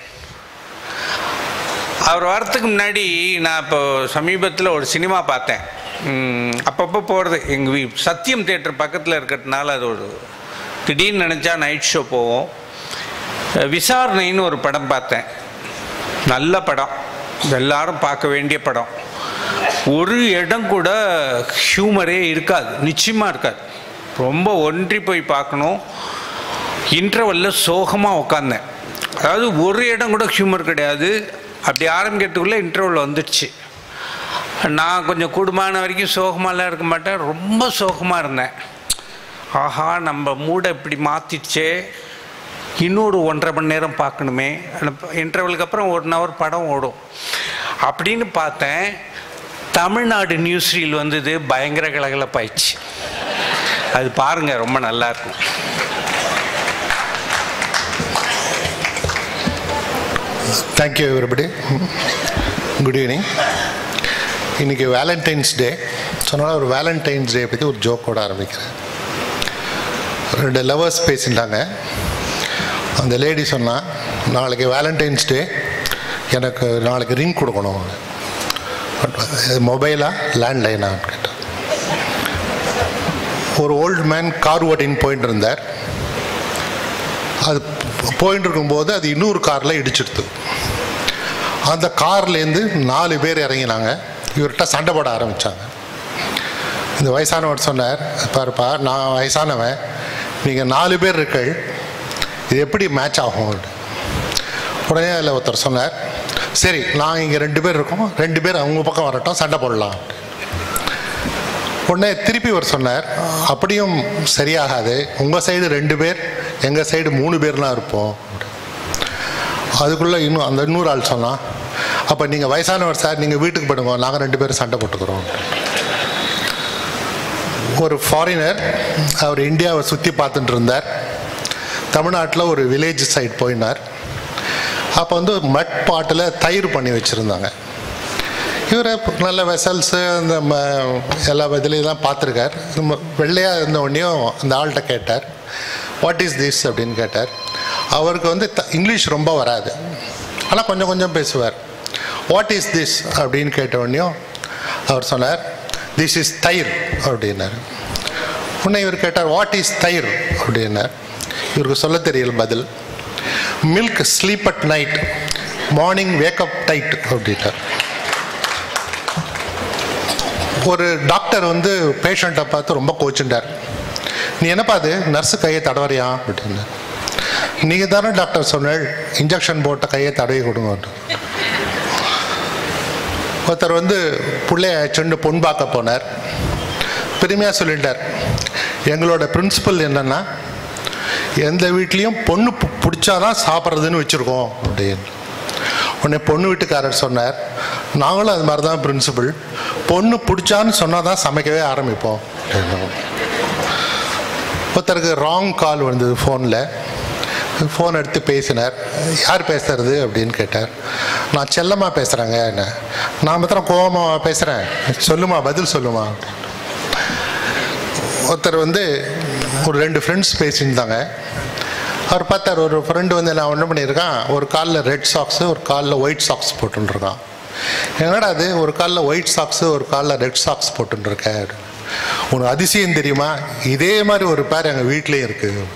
அவர் வரத்துக்கு முன்னாடி நான் இப்போ சமீபத்தில் ஒரு சினிமா பார்த்தேன் அப்பப்போ போகிறது எங்கள் வீ சத்தியம் தேட்டர் பக்கத்தில் இருக்கிறதுனால அது ஒரு திடீர்னு நினச்சா நைட் ஷோ போவோம் விசாரணைன்னு ஒரு படம் பார்த்தேன் நல்ல படம் எல்லாரும் பார்க்க வேண்டிய படம் ஒரு இடம் கூட ஹியூமரே இருக்காது நிச்சயமாக இருக்காது ரொம்ப ஒன்றி போய் பார்க்கணும் இன்டர்வலில் சோகமாக உட்காந்தேன் அதாவது ஒரு இடம் கூட ஹியூமர் கிடையாது அப்படி ஆரம்பிக்கிறதுக்குள்ளே இன்டர்வல் வந்துடுச்சு நான் கொஞ்சம் கூடுமான வரைக்கும் சோகமாலாம் இருக்க மாட்டேன் ரொம்ப சோகமாக இருந்தேன் ஆஹா நம்ம மூடை இப்படி மாற்றிடுச்சே இன்னொரு ஒன்றரை மணி நேரம் பார்க்கணுமே இன்டர்வலுக்கு அப்புறம் ஒன் ஹவர் படம் ஓடும் அப்படின்னு பார்த்தேன் தமிழ்நாடு நியூஸ் ரீல் வந்தது பயங்கர கலகலப்பாயிடுச்சு அது பாருங்கள் ரொம்ப நல்லாயிருக்கும் தேங்க்யூ எவ்ரிபடி குட் ஈவினிங் இன்றைக்கி வேலண்டைன்ஸ் டே சொன்னால் ஒரு வேலண்டைன்ஸ் டே பற்றி ஒரு ஜோக்கோட ஆரம்பிக்கிறேன் ரெண்டு லவர்ஸ் பேசிட்டாங்க அந்த லேடி சொன்னால் நாளைக்கு வேலண்டைன்ஸ் டே எனக்கு நாளைக்கு ரிங் கொடுக்கணும் மொபைலா லேண்ட்லைனான்னு கேட்டேன் ஒரு ஓல்டு மேன் கார் ஓட்டின்னு போயிட்டு இருந்தார் அது போயிட்டு இருக்கும்போது அது இன்னொரு காரில் இடிச்சிடுது அந்த கார்லேருந்து நாலு பேர் இறங்கினாங்க இவர்கிட்ட சண்டை போட ஆரம்பித்தாங்க இந்த வயசானவர் சொன்னார் பாருப்பா நான் வயசானவன் நீங்கள் நாலு பேர் இருக்கள் இது எப்படி மேட்ச் ஆகும் உடனே அதில் ஒருத்தர் சொன்னார் சரி நான் இங்கே ரெண்டு பேர் இருக்கோம் ரெண்டு பேர் அவங்க பக்கம் வரட்டும் சண்டை போடலாம் உடனே திருப்பி அவர் சொன்னார் அப்படியும் சரியாகாது உங்கள் சைடு ரெண்டு பேர் எங்கள் சைடு மூணு பேர்லாம் இருப்போம் அதுக்குள்ளே இன்னும் அந்த இன்னொரு ஆள் சொன்னான் அப்போ நீங்கள் வயசானவர் சார் நீங்கள் வீட்டுக்கு போடுங்க நாங்கள் ரெண்டு பேரும் சண்டை போட்டுக்கிறோம் ஒரு ஃபாரினர் அவர் இந்தியாவை சுற்றி பார்த்துட்டு இருந்தார் தமிழ்நாட்டில் ஒரு வில்லேஜ் சைடு போயினார் அப்போ வந்து ஒரு மட் பாட்டில் தயிர் பண்ணி வச்சுருந்தாங்க இவர் நல்ல வெசல்ஸு அந்த ம எல்லா இதுலேயும் பார்த்துருக்கார் வெள்ளையாக இருந்த உடனேயும் அந்த ஆள்கிட்ட கேட்டார் வாட் இஸ் திஸ் அப்படின்னு கேட்டார் அவருக்கு வந்து த இங்கிலீஷ் ரொம்ப வராது ஆனால் கொஞ்சம் கொஞ்சம் பேசுவார் வாட் இஸ் திஸ் அப்படின்னு கேட்ட உடனேயும் அவர் சொன்னார் திஸ் இஸ் தயிர் அப்படின்னார் உடனே இவர் கேட்டார் வாட் இஸ் தயிர் அப்படின்னார் இவருக்கு சொல்ல தெரியல பதில் milk sleep at night morning wake up tight அப்படின்ட்டார் ஒரு டாக்டர் வந்து பேஷண்ட்டை பார்த்து ரொம்ப கோச்சுட்டார் நீ என்னப்பா அது நர்ஸு கையை தடவறியா அப்படின்னு நீங்கள் தானே டாக்டர் சொன்னேள் இன்ஜெக்ஷன் போட்ட கையை தடவி கொடுங்க ஒருத்தர் வந்து பிள்ளைய சென்று பொன் பார்க்க போனார் பெருமையாக சொல்லிட்டார் எங்களோட பிரின்சிபல் என்னென்னா எந்த வீட்லேயும் பொண்ணு பு- பிடிச்சாதான் சாப்பிட்றதுன்னு வச்சுருக்கோம் அப்படின்னு உடனே பொண்ணு வீட்டுக்காரர் சொன்னார் நாங்களும் அது மாதிரி தான் பிரின்சிபல் பொண்ணு பிடிச்சான்னு சொன்னால் தான் சமைக்கவே ஆரம்பிப்போம் அப்படின்னு. ஒருத்தருக்கு ராங் கால் வந்தது ஃபோனில் ஃபோன் எடுத்து பேசினார் யார் பேசுறது அப்படின்னு கேட்டார் நான் செல்லம்மா பேசுகிறேங்க என்ன நான் மாத்திரம் கோவமாக பேசுகிறேன் சொல்லுமா பதில் சொல்லுமா ஒருத்தர் வந்து ஒரு ரெண்டு ஃப்ரெண்ட்ஸ் பேசியிருந்தாங்க அவர் பார்த்தார் ஒரு ஃப்ரெண்டு வந்து நான் ஒன்று பண்ணியிருக்கான் ஒரு காலில் ரெட் சாக்ஸு ஒரு காலில் ஒயிட் சாக்ஸ் போட்டுருக்கான் என்னடா அது ஒரு காலில் ஒயிட் சாக்ஸு ஒரு காலில் ரெட் சாக்ஸ் போட்டுருக்க உனக்கு அதிசயம் தெரியுமா இதே மாதிரி ஒரு பேர் எங்கள் வீட்லேயும் இருக்குது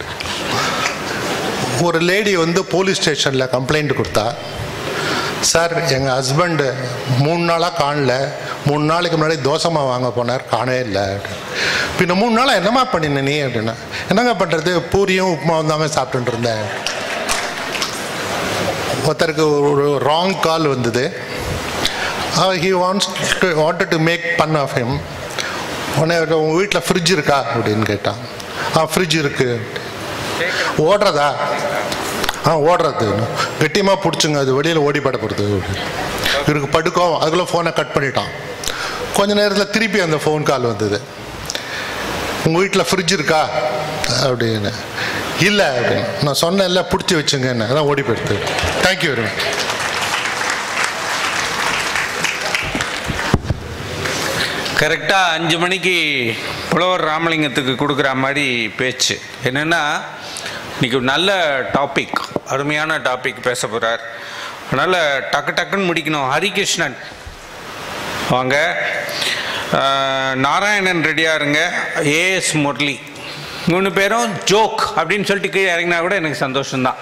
ஒரு லேடி வந்து போலீஸ் ஸ்டேஷனில் கம்ப்ளைண்ட் கொடுத்தா சார் எங்கள் ஹஸ்பண்டு மூணு நாளாக காணல மூணு நாளைக்கு முன்னாடி தோசைமா வாங்க போனார் காணவே இல்லை அப்படின்னு. பின்ன மூணு நாளாக என்னம்மா பண்ணின நீ அப்படின்னா என்னங்க பண்ணுறது பூரியும் உப்புமாவும் தாங்க சாப்பிட்டுட்டு இருந்தேன் ஒருத்தருக்கு ஒரு ராங் கால் வந்தது he wants to wanted to make fun of him உடனே உங்கள் வீட்டில் ஃப்ரிட்ஜ் இருக்கா அப்படின்னு கேட்டான் ஆ ஃப்ரிட்ஜ் இருக்கு ஓடுறதா ஆ ஓடுறது கெட்டியமாக பிடிச்சுங்க அது வெளியில் ஓடி பட போகிறது இவருக்கு படுக்கும் அதுக்குள்ளே ஃபோனை கட் பண்ணிட்டான் கொஞ்ச நேரத்தில் திருப்பி அந்த ஃபோன் கால் வந்தது உங்கள் வீட்டில் ஃப்ரிட்ஜ் இருக்கா அப்படின்னு இல்லை அப்படின்னு நான் சொன்னேன்ல பிடிச்சி வச்சுங்க என்ன அதான் ஓடி போயிடுது தேங்க்யூ வெரி மச் கரெக்டாக அஞ்சு மணிக்கு புலவர் ராமலிங்கத்துக்கு கொடுக்குற மாதிரி பேச்சு என்னென்னா இன்னைக்கு ஒரு நல்ல டாபிக் அருமையான டாபிக் பேச போகிறார் அதனால் டக்கு டக்குன்னு முடிக்கணும் ஹரிகிருஷ்ணன் வாங்க அஹ், நாராயணன் ரெடியாக இருங்க ஏஎஸ் முரளி மூணு பேரும் ஜோக் அப்படின்னு சொல்லிட்டு கீழே இறங்கினா கூட எனக்கு சந்தோஷம்தான்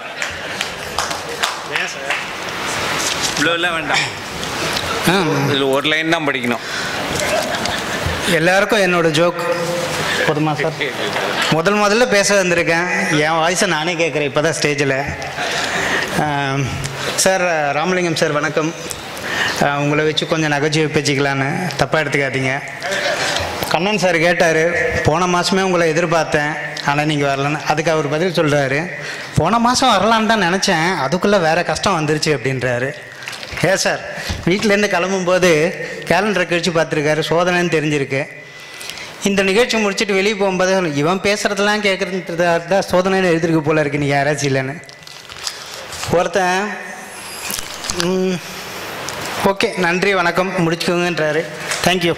இவ்வளோலாம் வேண்டாம் இதில் ஒரு லைன் தான் படிக்கணும் எல்லாருக்கும் என்னோட ஜோக் போதுமா சார் முதல் முதல்ல பேச வந்திருக்கேன் என் வாய்ஸை நானே கேட்குறேன் இப்போ தான் ஸ்டேஜில் சார் ராமலிங்கம் சார் வணக்கம் ஆஹ் உங்களை வச்சு கொஞ்சம் நகைச்சுவை பேச்சிக்கலான்னு தப்பாக எடுத்துக்காதீங்க கண்ணன் சார் கேட்டார் போன மாதமே உங்களை எதிர்பார்த்தேன் ஆனால் நீங்கள் வரலன்னு அதுக்கு அவர் பதில் சொல்கிறாரு போன மாதம் வரலான்னு தான் நினச்சேன் அதுக்குள்ளே வேறு கஷ்டம் வந்துருச்சு அப்படின்றாரு ஏ சார் வீட்டிலேருந்து கிளம்பும்போது கேலண்டரை கழிச்சு பார்த்துருக்காரு சோதனைன்னு தெரிஞ்சிருக்கு இந்த நிகழ்ச்சி முடிச்சுட்டு வெளியே போகும்போது இவன் பேசுகிறதெல்லாம் கேட்குறதா தான் சோதனைன்னு எழுதிருக்கு போல இருக்கு நீ யாராச்சும் இல்லைன்னு ஒருத்தன் ஓகே நன்றி வணக்கம் முடிச்சுக்கோங்கன்றாரு தேங்க்யூ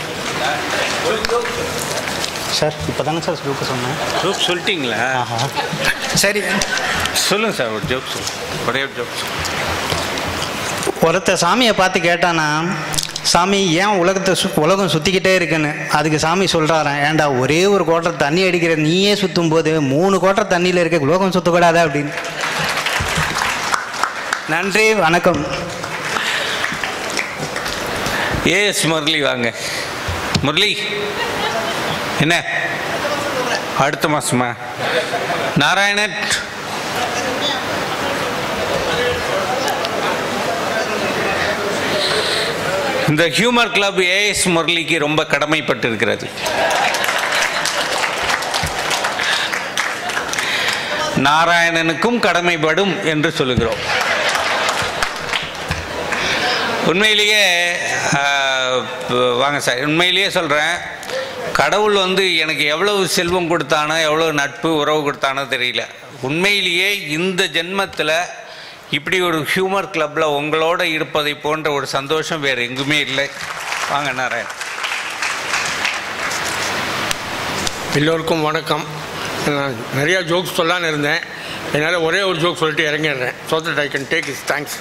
சார் இப்போ தானே சார் ஜோக்கு சொன்னேன் ஜோக் சொல்லிட்டீங்களா சரி சொல்லுங்க சார் ஒரு ஜோக் சொல்லுங்க ஒரே ஒரு ஜோக் ஒருத்த சாமியை பார்த்து கேட்டானா சாமி ஏன் உலகத்தை சு உலகம் சுற்றிக்கிட்டே இருக்குன்னு அதுக்கு சாமி சொல்கிறாராம் ஏன்டா ஒரே ஒரு கோட்டை தண்ணி அடிக்கிற நீயே சுற்றும் போது மூணு கோட்டை தண்ணியில் இருக்க உலகம் சுற்றக்கூடாதா அப்படின்னு நன்றி வணக்கம் ஏஎஸ் முரளி வாங்க முரளி என்ன அடுத்த மாசமா நாராயணன் இந்த ஹியூமர் கிளப் ஏஎஸ் முரளிக்கு ரொம்ப கடமைப்பட்டு இருக்கிறது நாராயணனுக்கும் கடமைப்படும் என்று சொல்லுகிறோம் உண்மையிலேயே ஆஹ், வாங்க சார் உண்மையிலேயே சொல்கிறேன் கடவுள் வந்து எனக்கு எவ்வளவு செல்வம் கொடுத்தானோ எவ்வளவு நட்பு உறவு கொடுத்தானோ தெரியல உண்மையிலேயே இந்த ஜென்மத்தில் இப்படி ஒரு ஹியூமர் கிளப்பில் உங்களோட இருப்பதை போன்ற ஒரு சந்தோஷம் வேறு எங்குமே இல்லை வாங்க நாராயண் எல்லோருக்கும் வணக்கம் நான் நிறையா ஜோக்ஸ் சொல்லலான்னு இருந்தேன் என்னால் ஒரே ஒரு ஜோக் சொல்லிட்டு இறங்கிடுறேன் so that I can take is thanks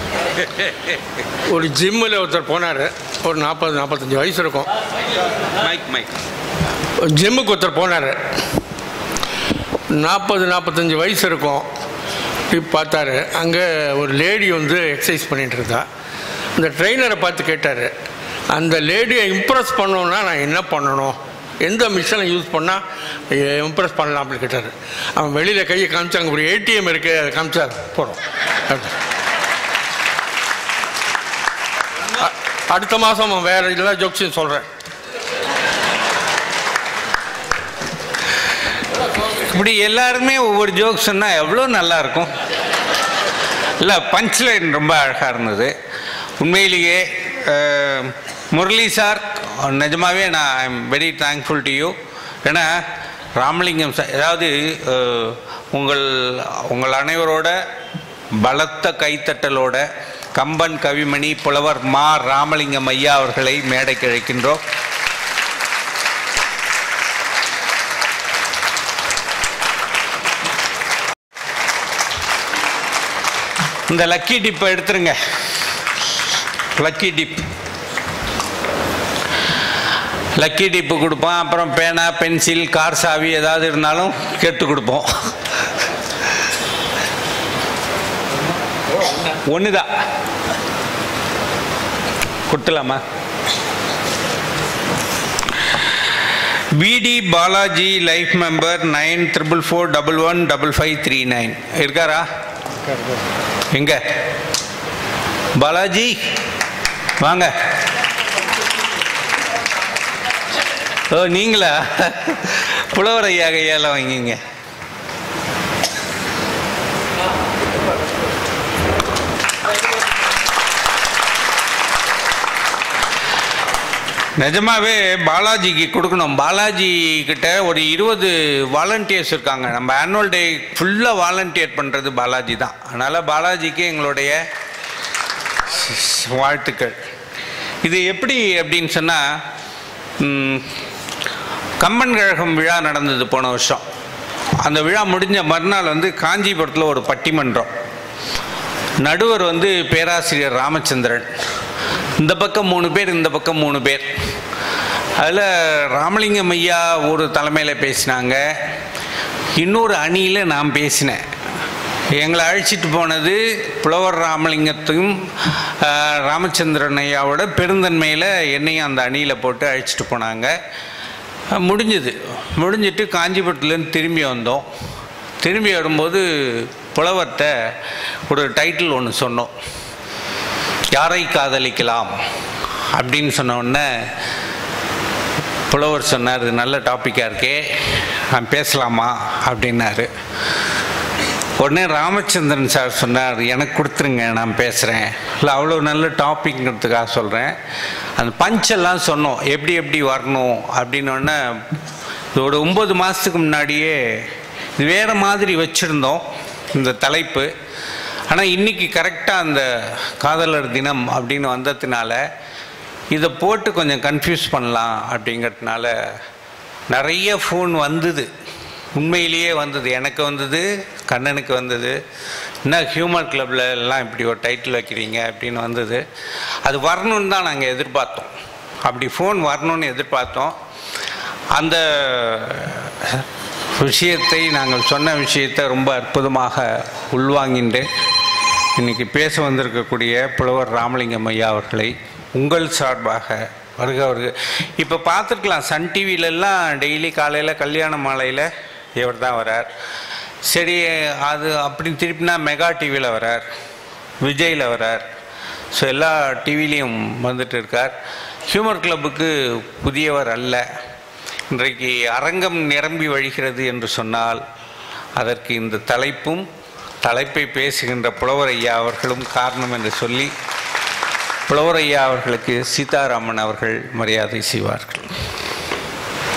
ஒரு ஜிம்மில் ஒருத்தர் போனார் ஒரு நாற்பது நாற்பத்தஞ்சு வயசு இருக்கும் மைக் மைக் ஒரு ஜிம்முக்கு ஒருத்தர் போனார் நாற்பது நாற்பத்தஞ்சு வயசு இருக்கும் இப்படி பார்த்தாரு அங்கே ஒரு லேடி வந்து எக்ஸசைஸ் பண்ணிட்டு இருந்தா அந்த ட்ரெயினரை பார்த்து கேட்டார் அந்த லேடியை இம்ப்ரெஸ் பண்ணணுன்னா நான் என்ன பண்ணணும் எந்த மிஷினை யூஸ் பண்ணால் இம்ப்ரெஸ் பண்ணலாம் அப்படின்னு கேட்டார் அவன் வெளியில் கையை காமிச்சாங்க ஒரு ஏடிஎம் இருக்கு அதை காமிச்சா போகிறோம் அடுத்த மாதம் வேறு எல்லா ஜோக்ஸையும் சொல்கிறேன் இப்படி எல்லாருமே ஒவ்வொரு ஜோக் சொன்னால் எவ்வளோ நல்லா இருக்கும் இல்லை பஞ்ச் லைன் ரொம்ப அழகாக இருந்தது உண்மையிலேயே அஹ், முரளி சார் நிஜமாவே நான் I am very thankful to you ஏன்னா ராமலிங்கம் சார் ஏதாவது அஹ், உங்கள் உங்கள் அனைவரோட பலத்த கைத்தட்டலோட கம்பன் கவிமணி புலவர் மா ராமலிங்கம் ஐயா அவர்களை மேடைக்கு அழைக்கின்றோம் இந்த லக்கி டிப்பை எடுத்துருங்க லக்கி டிப் லக்கி டிப்பு கொடுப்போம் அப்புறம் பேனா பென்சில் கார் சாவி ஏதாவது இருந்தாலும் கேட்டு கொடுப்போம் ஒன்று தான் கொடுத்துலாமா PD Balaji life member nine triple four double one double five three nine இருக்காரா எங்க பாலாஜி வாங்க ஓ நீங்களா புலவர் ஐயா கையால் வாங்கிங்க நிஜமாவே பாலாஜிக்கு கொடுக்கணும் பாலாஜி கிட்ட ஒரு இருபது வாலண்டியர்ஸ் இருக்காங்க நம்ம ஆனுவல் டே ஃபுல்லாக வாலண்டியர் பண்ணுறது பாலாஜி தான் அதனால் பாலாஜிக்கு எங்களுடைய வாழ்த்துக்கள் இது எப்படி அப்படின்னு சொன்னால் கம்பன் கழகம் விழா நடந்தது போன வருஷம் அந்த விழா முடிஞ்ச மறுநாள் வந்து காஞ்சிபுரத்தில் ஒரு பட்டிமன்றம் நடுவர் வந்து பேராசிரியர் ராமச்சந்திரன் இந்த பக்கம் மூணு பேர் இந்த பக்கம் மூணு பேர் அதில் ராமலிங்கம் ஐயா ஒரு தலைமையில் பேசினாங்க இன்னொரு அணியில் நான் பேசினேன் எங்களை அழைச்சிட்டு போனது புலவர் ராமலிங்கத்தையும் ஆஹ், ராமச்சந்திரன் ஐயாவோட பெருந்தன்மையில் என்னையும் அந்த அணியில் போட்டு அழைச்சிட்டு போனாங்க அஹ், முடிஞ்சுது முடிஞ்சிட்டு காஞ்சிபுரத்துலேருந்து திரும்பி வந்தோம் திரும்பி வரும்போது புலவர்கிட்ட ஒரு டைட்டில் ஒன்று சொன்னோம் யாரை காதலிக்கலாம் அப்படின்னு சொன்ன உடனே புலவர் சொன்னார் "இது நல்ல டாப்பிக்காக இருக்கே நான் பேசலாமா அப்படின்னாரு உடனே ராமச்சந்திரன் சார் சொன்னார் எனக்கு கொடுத்துருங்க நான் பேசுகிறேன் இல்லை அவ்வளோ நல்ல டாபிக்ங்கிறதுக்காக சொல்கிறேன் அந்த பஞ்செல்லாம் சொன்னோம் எப்படி எப்படி வரணும் அப்படின்னோடனே இதோட ஒம்பது மாதத்துக்கு முன்னாடியே இது வேறு மாதிரி வச்சுருந்தோம் இந்த தலைப்பு ஆனால் இன்றைக்கி கரெக்டாக அந்த காதலர் தினம் அப்படின்னு வந்ததுனால இதை போட்டு கொஞ்சம் கன்ஃபியூஸ் பண்ணலாம் அப்படிங்கிறதுனால நிறைய ஃபோன் வந்தது உண்மையிலேயே வந்தது எனக்கு வந்தது கண்ணனுக்கு வந்தது என்ன ஹியூமர் கிளப்பில் எல்லாம் இப்படி ஒரு டைட்டில் வைக்கிறீங்க அப்படின்னு வந்தது அது வரணும்னு தான் நாங்கள் எதிர்பார்த்தோம் அப்படி ஃபோன் வரணும்னு எதிர்பார்த்தோம் அந்த விஷயத்தை நாங்கள் சொன்ன விஷயத்தை ரொம்ப அற்புதமாக உள்வாங்கிண்டு இன்னைக்கு பேச வந்திருக்கக்கூடிய புலவர் ராமலிங்கம் ஐயா அவர்களை உங்கள் சார்பாக வருக வருக இப்போ பார்த்துருக்கலாம் சன் டிவிலெல்லாம் டெய்லி காலையில் கல்யாண மாலையில் இவர் தான் வரார் சரி அது அப்படி திருப்பினா மெகா டிவியில் வரார் விஜயில் வரார் ஸோ எல்லா டிவிலையும் வந்துட்டு இருக்கார் ஹியூமர் கிளப்புக்கு புதியவர் அல்ல இன்றைக்கு அரங்கம் நிரம்பி வழிகிறது என்று சொன்னால் அதற்கு இந்த தலைப்பும் தலைப்பை பேசுகின்ற புலவர் ஐயா அவர்களும் காரணம் என்று சொல்லி புலவர் ஐயா அவர்களுக்கு சீதாராமன் அவர்கள் மரியாதை செய்வார்கள்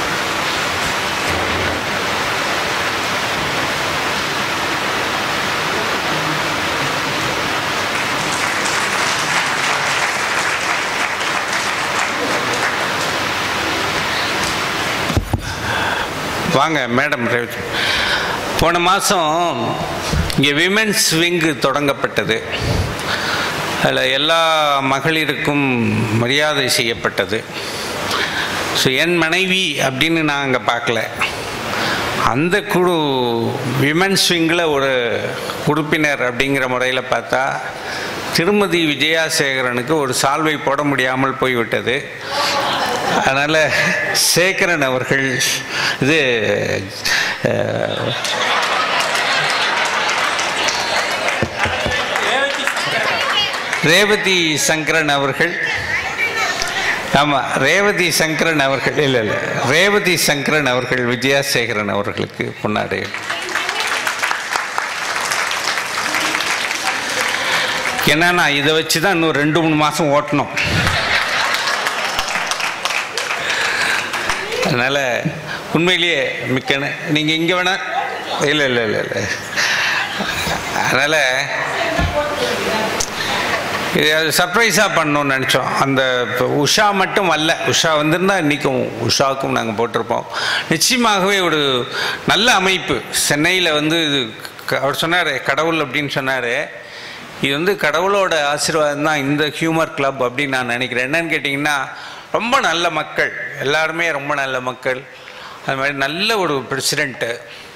வாங்க மேடம் ரேவதி போன மாதம் இங்கே விமென்ஸ் விங்கு தொடங்கப்பட்டது அதில் எல்லா மகளிருக்கும் மரியாதை செய்யப்பட்டது ஸோ என் மனைவி அப்படின்னு நான் அங்கே பார்க்கல அந்த குழு விமென்ஸ் விங்கில் ஒரு உறுப்பினர் அப்படிங்கிற முறையில் பார்த்தா திருமதி விஜயா சேகரனுக்கு ஒரு சால்வை போட முடியாமல் போய்விட்டது அதனால் சேகரன் அவர்கள் இது அஹ், ரேவதி சங்கரன் அவர்கள் ஆமாம் ரேவதி சங்கரன் அவர்கள் இல்லை இல்லை ரேவதி சங்கரன் அவர்கள் விஜயாசேகரன் அவர்களுக்கு முன்னாடி ஏன்னா நான் இதை வச்சு தான் இன்னும் ரெண்டு மூணு மாதம் ஓட்டணும் அதனால் உண்மையிலேயே மிக்க நீங்கள் இங்கே வேணா இல்லை இல்லை இல்லை இல்லை அதனால் இது அது சர்ப்ரைஸாக பண்ணணும்னு நினச்சோம் அந்த இப்போ உஷா மட்டும் வரல உஷா வந்திருந்தா இன்றைக்கும் உஷாவுக்கும் நாங்கள் போட்டிருப்போம் நிச்சயமாகவே ஒரு நல்ல அமைப்பு சென்னையில் வந்து இது க- அவர் சொன்னார் கடவுள் அப்படின்னு சொன்னார் இது வந்து கடவுளோட ஆசீர்வாதம் தான் இந்த ஹியூமர் கிளப் அப்படின்னு நான் நினைக்கிறேன் என்னன்னு கேட்டிங்கன்னா ரொம்ப நல்ல மக்கள் எல்லாருமே ரொம்ப நல்ல மக்கள் அது மாதிரி நல்ல ஒரு பிரசிடெண்ட்டு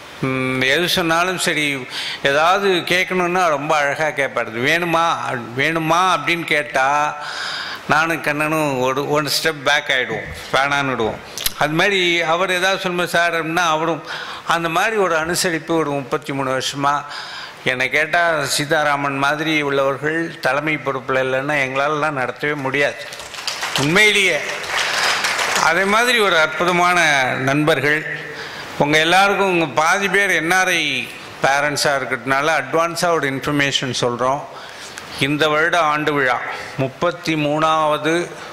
எது சொன்னாலும் சரி ஏதாவது கேட்கணுன்னா ரொம்ப அழகாக கேட்பாரு "இது வேணுமா அப்~ வேணுமா அப்படின்னு கேட்டால் நானும் கண்ணனும் ஒரு ஒன் ஸ்டெப் பேக் ஆகிடுவோம் வேணான்னுடுவோம் அது மாதிரி அவர் ஏதாவது சொல்லும்போது சார் அப்படின்னா அவரும் அந்த மாதிரி ஒரு அனுசரிப்பு ஒரு முப்பத்தி மூணு வருஷமாக என்னை கேட்டால் சீதாராமன் மாதிரி உள்ளவர்கள் தலைமை பொறுப்பில் இல்லைன்னா எங்களாலலாம் நடத்தவே முடியாது உண்மையிலேயே அதே மாதிரி ஒரு அற்புதமான நண்பர்கள் உங்கள் எல்லாருக்கும் உங்கள் பாதி பேர் என்ஆர்ஐ பேரண்ட்ஸாக இருக்கிறதுனால அட்வான்ஸாக ஒரு இன்ஃபர்மேஷன் சொல்கிறோம் இந்த வருட ஆண்டு விழா முப்பத்தி மூணாவது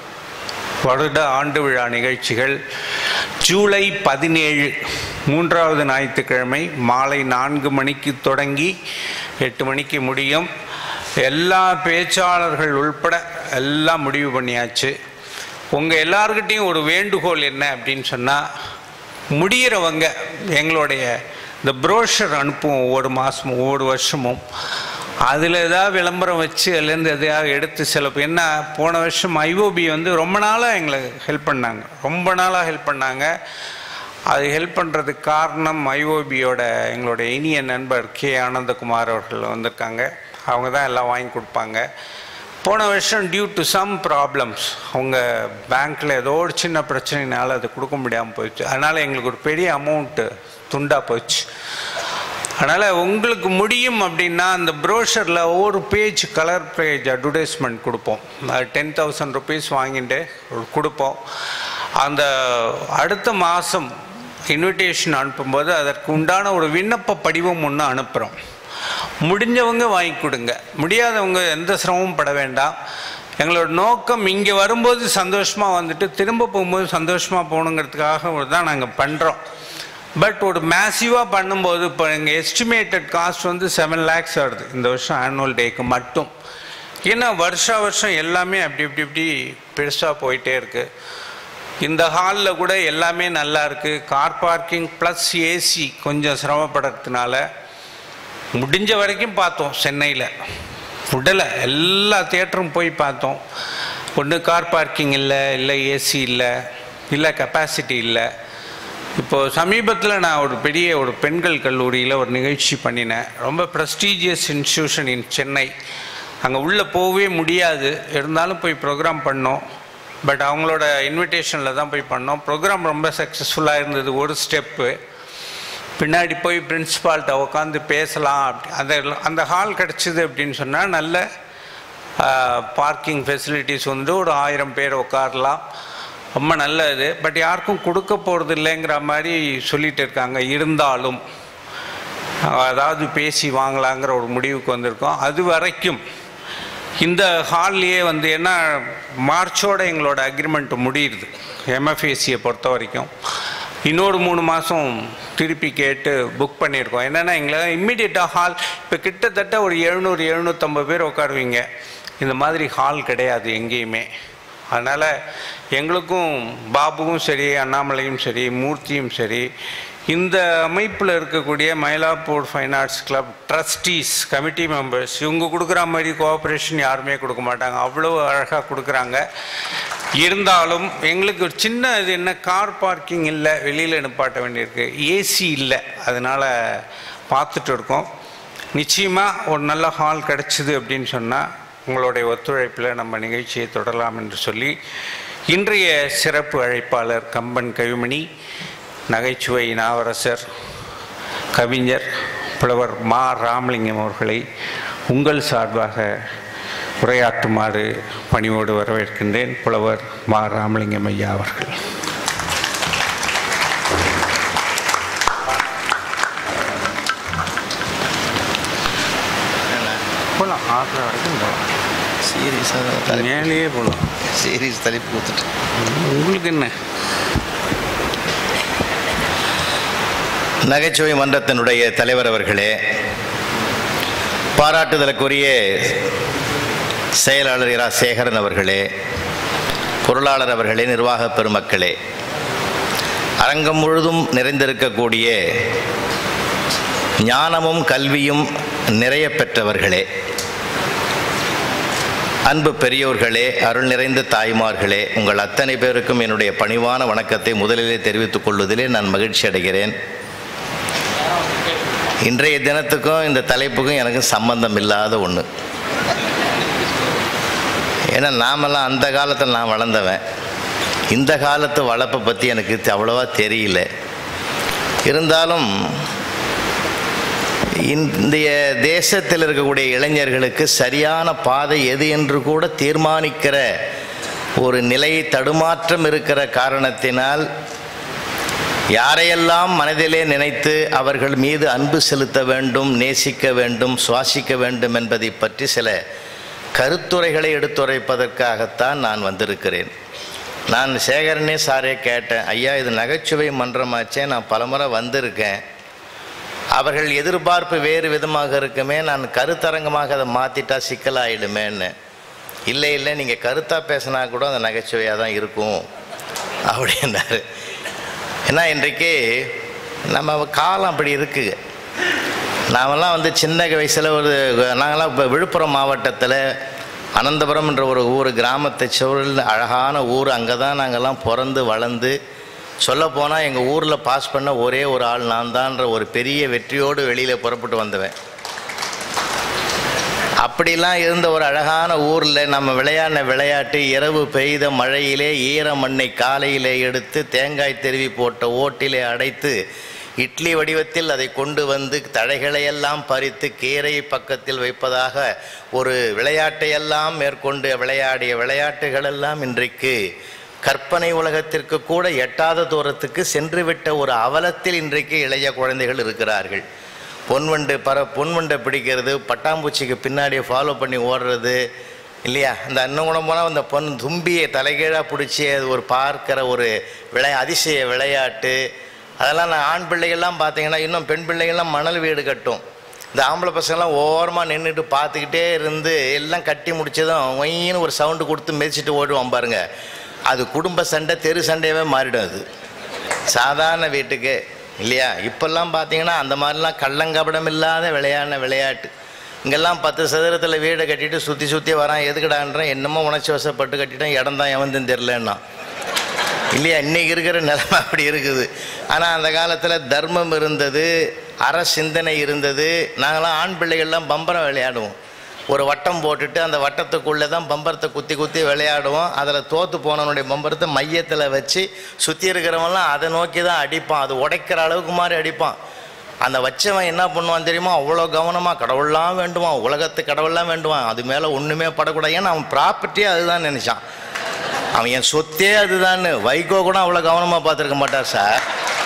வருட ஆண்டு விழா நிகழ்ச்சிகள் ஜூலை பதினேழு மூன்றாவது ஞாயிற்றுக்கிழமை மாலை நான்கு மணிக்கு தொடங்கி எட்டு மணிக்கு முடியும் எல்லா பேச்சாளர்கள் உள்பட எல்லாம் முடிவு பண்ணியாச்சு உங்கள் எல்லார்கிட்டேயும் ஒரு வேண்டுகோள் என்ன அப்படின்னு சொன்னால் முடிகிறவங்க எங்களுடைய இந்த ப்ரோஷர் அனுப்புவோம் ஒவ்வொரு மாதமும் ஒவ்வொரு வருஷமும் அதில் ஏதாவது விளம்பரம் வச்சு அதுலேருந்து எதையாவது எடுத்து சில பேர் என்ன போன வருஷம் ஐஓபி வந்து ரொம்ப நாளாக எங்களுக்கு ஹெல்ப் பண்ணாங்க ரொம்ப நாளாக ஹெல்ப் பண்ணாங்க அது ஹெல்ப் பண்ணுறதுக்கு காரணம் ஐஓபியோட எங்களுடைய இனிய நண்பர் கே ஆனந்தகுமார் அவர்கள் வந்திருக்காங்க அவங்க தான் எல்லாம் வாங்கி கொடுப்பாங்க போன வருஷம் டியூ டு சம் ப்ராப்ளம்ஸ் அவங்க பேங்க்கில் ஏதோ ஒரு சின்ன பிரச்சனைனால அது கொடுக்க முடியாமல் போயிடுச்சு அதனால் எங்களுக்கு ஒரு பெரிய அமௌண்ட்டு துண்டாக போச்சு அதனால் உங்களுக்கு முடியும் அப்படின்னா அந்த ப்ரோஷரில் ஒவ்வொரு பேஜ் கலர் பேஜ் அட்வர்டைஸ்மெண்ட் கொடுப்போம் டென் தௌசண்ட் ருபீஸ் வாங்கிட்டு கொடுப்போம் அந்த அடுத்த மாதம் இன்விடேஷன் அனுப்பும்போது அதற்கு உண்டான ஒரு விண்ணப்ப படிவம் ஒன்று அனுப்புகிறோம் முடிஞ்சவங்க வாங்கி கொடுங்க முடியாதவங்க எந்த சிரமமும் பட வேண்டாம் எங்களோட நோக்கம் இங்கே வரும்போது சந்தோஷமாக வந்துட்டு திரும்ப போகும்போது சந்தோஷமாக போகணுங்கிறதுக்காக ஒரு தான் நாங்கள் பண்ணுறோம் பட் ஒரு மேசிவாக பண்ணும்போது இப்போ எங்கள் எஸ்டிமேட்டட் காஸ்ட் வந்து செவன் லேக்ஸ் வருது இந்த வருஷம் ஆனுவல் டேக்கு மட்டும் ஏன்னா வருஷா வருஷம் எல்லாமே அப்படி இப்படி இப்படி பெருசாக போயிட்டே இருக்குது இந்த ஹாலில் கூட எல்லாமே நல்லா இருக்குது கார் பார்க்கிங் ப்ளஸ் ஏசி கொஞ்சம் சிரமப்படுறதுனால முடிஞ்ச வரைக்கும் பார்த்தோம் சென்னையில் விடலை எல்லா தியேட்டரும் போய் பார்த்தோம் ஒன்று கார் பார்க்கிங் இல்லை இல்லை ஏசி இல்லை இல்லை கெப்பாசிட்டி இல்லை இப்போது சமீபத்தில் நான் ஒரு பெரிய ஒரு பெண்கள் கல்லூரியில் ஒரு நிகழ்ச்சி பண்ணினேன் ரொம்ப ப்ரெஸ்டீஜியஸ் இன்ஸ்டியூஷன் இன் சென்னை அங்கே உள்ளே போகவே முடியாது இருந்தாலும் போய் ப்ரோக்ராம் பண்ணோம் பட் அவங்களோட இன்விடேஷனில் தான் போய் பண்ணோம் ப்ரோக்ராம் ரொம்ப சக்ஸஸ்ஃபுல்லாக இருந்தது ஒரு ஸ்டெப்பு பின்னாடி போய் பிரின்ஸிபால்கிட்ட உட்காந்து பேசலாம் அப்படி அந்த அந்த ஹால் கிடச்சிது அப்படின்னு சொன்னால் நல்ல பார்க்கிங் ஃபெசிலிட்டிஸ் வந்து ஒரு ஆயிரம் பேர் உட்காரலாம் ரொம்ப நல்ல இது பட் யாருக்கும் கொடுக்க போகிறது இல்லைங்கிற மாதிரி சொல்லிட்டு இருக்காங்க இருந்தாலும் அதாவது பேசி வாங்கலாங்கிற ஒரு முடிவுக்கு வந்திருக்கோம் அது வரைக்கும் இந்த ஹால்லையே வந்து என்ன மார்ச்சோட எங்களோட அக்ரிமெண்ட் முடியுது எம்எஃப்ஏசியை பொறுத்த வரைக்கும் இன்னொரு மூணு மாதம் திருப்பி கேட்டு புக் பண்ணியிருக்கோம் என்னென்னா எங்களை இம்மிடியட்டாக ஹால் இப்போ கிட்டத்தட்ட ஒரு எழுநூறு எழுநூற்றம்பது பேர் உட்காருவீங்க இந்த மாதிரி ஹால் கிடையாது எங்கேயுமே அதனால் எங்களுக்கும் பாபுவும் சரி அண்ணாமலையும் சரி மூர்த்தியும் சரி இந்த அமைப்பில் இருக்கக்கூடிய Mylapore fine arts club trustees committee members இவங்க கொடுக்குற மாதிரி கோஆப்ரேஷன் யாருமே கொடுக்க மாட்டாங்க அவ்வளோ அழகாக கொடுக்குறாங்க இருந்தாலும் எங்களுக்கு ஒரு சின்ன இது என்ன கார் பார்க்கிங் இல்லை வெளியில் நிப்பாட்ட வேண்டியிருக்கு ஏசி இல்லை அதனால் பார்த்துட்டு இருக்கோம் நிச்சயமாக ஒரு நல்ல ஹால் கிடச்சிது அப்படின்னு சொன்னால் உங்களுடைய ஒத்துழைப்பில் நம்ம நிகழ்ச்சியை தொடரலாம் என்று சொல்லி இன்றைய சிறப்பு அழைப்பாளர் கம்பன் கவிமணி நகைச்சுவை நாவரசர் கவிஞர் புலவர் மா ராமலிங்கம் அவர்களை உங்கள் சார்பாக உரையாற்றுமாறு பணிவோடு வரவேற்கின்றேன் புலவர் மா ராமலிங்கம் ஐயா அவர்கள் போகலாம் ஆற்ற வரைக்கும் போகலாம் சீரியஸாக மேலேயே போகலாம் சீரியஸ் தலைப்பு கொடுத்துட்டு உங்களுக்கு என்ன நகைச்சுவை மன்றத்தினுடைய தலைவர் அவர்களே பாராட்டுதலுக்குரிய செயலாளர் இரா சேகரன் அவர்களே பொருளாளர் அவர்களே நிர்வாக பெருமக்களே அரங்கம் முழுதும் நிறைந்திருக்கக்கூடிய ஞானமும் கல்வியும் நிறைய பெற்றவர்களே அன்பு பெரியோர்களே அருள் நிறைந்த தாய்மார்களே உங்கள் அத்தனை பேருக்கும் என்னுடைய பணிவான வணக்கத்தை முதலிலே தெரிவித்துக் கொள்வதிலே நான் மகிழ்ச்சி அடைகிறேன் இன்றைய தினத்துக்கும் இந்த தலைப்புக்கும் எனக்கு சம்பந்தம் இல்லாத ஒன்று ஏன்னா நாமெல்லாம் அந்த காலத்தில் நான் வளர்ந்தவன் இந்த காலத்து வளர்ப்பை பற்றி எனக்கு தெ- அவ்வளவா தெரியல இருந்தாலும் இந்திய தேசத்தில் இருக்கக்கூடிய இளைஞர்களுக்கு சரியான பாதை எது என்று கூட தீர்மானிக்கிற ஒரு நிலை தடுமாற்றம் இருக்கிற காரணத்தினால் யாரையெல்லாம் மனதிலே நினைத்து அவர்கள் மீது அன்பு செலுத்த வேண்டும் நேசிக்க வேண்டும் சுவாசிக்க வேண்டும் என்பதை பற்றி சில கருத்துரைகளை எடுத்துரைப்பதற்காகத்தான் நான் வந்திருக்கிறேன் நான் சேகரனே சாரே கேட்டேன் ஐயா இது நகைச்சுவை மன்றமாச்சே நான் பலமுறை வந்திருக்கேன் அவர்கள் எதிர்பார்ப்பு வேறு விதமாக இருக்குமே நான் கருத்தரங்கமாக அதை மாற்றிட்டா சிக்கலாயிடுமேன்னு இல்லை இல்லை நீங்கள் கருத்தாக பேசினா கூட அந்த நகைச்சுவையாக தான் இருக்கும் அப்படின்னாரு ஏன்னா இன்றைக்கு நம்ம காலம் அப்படி இருக்குது நாமெல்லாம் வந்து சின்ன வயசில் ஒரு நாங்களாம் இப்போ விழுப்புரம் மாவட்டத்தில் அனந்தபுரம் என்ற ஒரு ஊர் கிராமத்தை சூழல் அழகான ஊர் அங்கே தான் நாங்கள்லாம் பிறந்து வளர்ந்து சொல்லப்போனால் எங்கள் ஊரில் பாஸ் பண்ண ஒரே ஒரு ஆள் நான் தான்ற ஒரு பெரிய வெற்றியோடு வெளியில் புறப்பட்டு வந்தவன் அப்படிலாம் இருந்த ஒரு அழகான ஊரில் நம்ம விளையாடின விளையாட்டு இரவு பெய்த மழையிலே ஈர மண்ணை காலையிலே எடுத்து தேங்காய் திருவி போட்ட ஓட்டிலே அடைத்து இட்லி வடிவத்தில் அதை கொண்டு வந்து தழைகளையெல்லாம் பறித்து கீரை பக்கத்தில் வைப்பதாக ஒரு விளையாட்டையெல்லாம் மேற்கொண்டு விளையாடிய விளையாட்டுகளெல்லாம் இன்றைக்கு கற்பனை உலகத்திற்கு கூட எட்டாத தூரத்துக்கு சென்றுவிட்ட ஒரு அவலத்தில் இன்றைக்கு இளைய குழந்தைகள் இருக்கிறார்கள் பொன்வண்டு பற பொன்வண்டை பிடிக்கிறது பட்டாம்பூச்சிக்கு பின்னாடியே ஃபாலோ பண்ணி ஓடுறது இல்லையா இந்த இன்னும் கூட போனால் இந்த பொன் தும்பியை தலைகீழாக பிடிச்சி அது ஒரு பார்க்கிற ஒரு விளை அதிசய விளையாட்டு அதெல்லாம் நான் ஆண் பிள்ளைகள்லாம் பார்த்தீங்கன்னா இன்னும் பெண் பிள்ளைகள்லாம் மணல் வீடு கட்டும் இந்த ஆம்பளை பசங்கள்லாம் ஓரமாக நின்றுட்டு பார்த்துக்கிட்டே இருந்து எல்லாம் கட்டி முடிச்சதும் ஒயின்னு ஒரு சவுண்டு கொடுத்து மிதிச்சிட்டு ஓடுவான் பாருங்க அது குடும்ப சண்டை தெரு சண்டையவே மாறிடும் அது சாதாரண வீட்டுக்கு இல்லையா இப்பெல்லாம் பார்த்தீங்கன்னா அந்த மாதிரிலாம் கள்ளங்கபடம் இல்லாத விளையாடின விளையாட்டு இங்கெல்லாம் பத்து சதுரத்தில் வீடை கட்டிட்டு சுற்றி சுற்றி வரான் எதுக்குடான்றேன் என்னமோ உணர்ச்சி வசப்பட்டு கட்டிட்டேன் இடம் தான் எவந்துன்னு தெரிலன்னா இல்லையா இன்னைக்கு இருக்கிற நிலைமை அப்படி இருக்குது ஆனால் அந்த காலத்தில் தர்மம் இருந்தது அற சிந்தனை இருந்தது நாங்களாம் ஆண் பிள்ளைகள்லாம் பம்பரம் விளையாடுவோம் ஒரு வட்டம் போட்டுட்டு அந்த வட்டத்துக்குள்ளே தான் பம்பரத்தை குத்தி குத்தி விளையாடுவோம் அதில் தோற்று போனவனுடைய பம்பரத்தை மையத்தில் வச்சு சுற்றி இருக்கிறவன்லாம் அதை நோக்கி தான் அடிப்பான் அது உடைக்கிற அளவுக்கு மாதிரி அடிப்பான் அந்த வச்சவன் என்ன பண்ணுவான் தெரியுமா அவ்வளோ கவனமாக கடவுள்லாம் வேண்டுவான் உலகத்து கடவுள்லாம் வேண்டுவான் அது மேலே ஒன்றுமே படக்கூடாது ஏன்னா அவன் ப்ராப்பர்ட்டியே அதுதான் நினச்சான் அவன் என் சொத்தே அதுதான்னு வைகோ கூட அவ்வளோ கவனமாக பார்த்துருக்க மாட்டார் சார்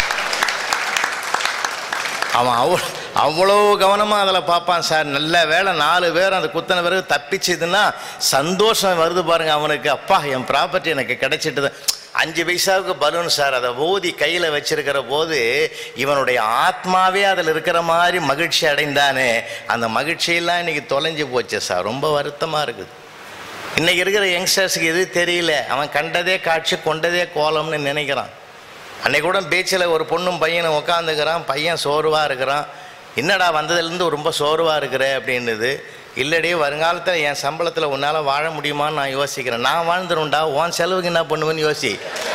அவன் அவ்வளோ அவ்வளோ கவனமாக அதில் பார்ப்பான் சார் நல்ல வேளை நாலு பேர் அந்த குத்தனை பிறகு தப்பிச்சுதுன்னா சந்தோஷம் வருது பாருங்க அவனுக்கு அப்பா என் ப்ராப்பர்ட்டி எனக்கு கிடைச்சிட்டுது அஞ்சு பைசாவுக்கு பலூன் சார் அதை ஊதி கையில் வச்சிருக்கிற போது இவனுடைய ஆத்மாவே அதில் இருக்கிற மாதிரி மகிழ்ச்சி அடைந்தானே அந்த மகிழ்ச்சியெல்லாம் இன்னைக்கு தொலைஞ்சு போச்சு சார் ரொம்ப வருத்தமாக இருக்குது இன்னைக்கு இருக்கிற யங்ஸ்டர்ஸுக்கு எது தெரியல அவன் கண்டதே காட்சி கொண்டதே கோலம்னு நினைக்கிறான் அன்னைக்கு கூட பீச்சில் ஒரு பொண்ணும் பையனும் உட்காந்துக்கிறான் பையன் சோர்வாக இருக்கிறான் என்னடா வந்ததுலேருந்து ரொம்ப சோர்வாக இருக்கிற அப்படின்னுது இல்லடி வருங்காலத்தில் என் சம்பளத்தில் உன்னால் வாழ முடியுமான்னு நான் யோசிக்கிறேன் நான் வாழ்ந்துரும்டா உன் செலவுக்கு என்ன பண்ணுவேன்னு யோசி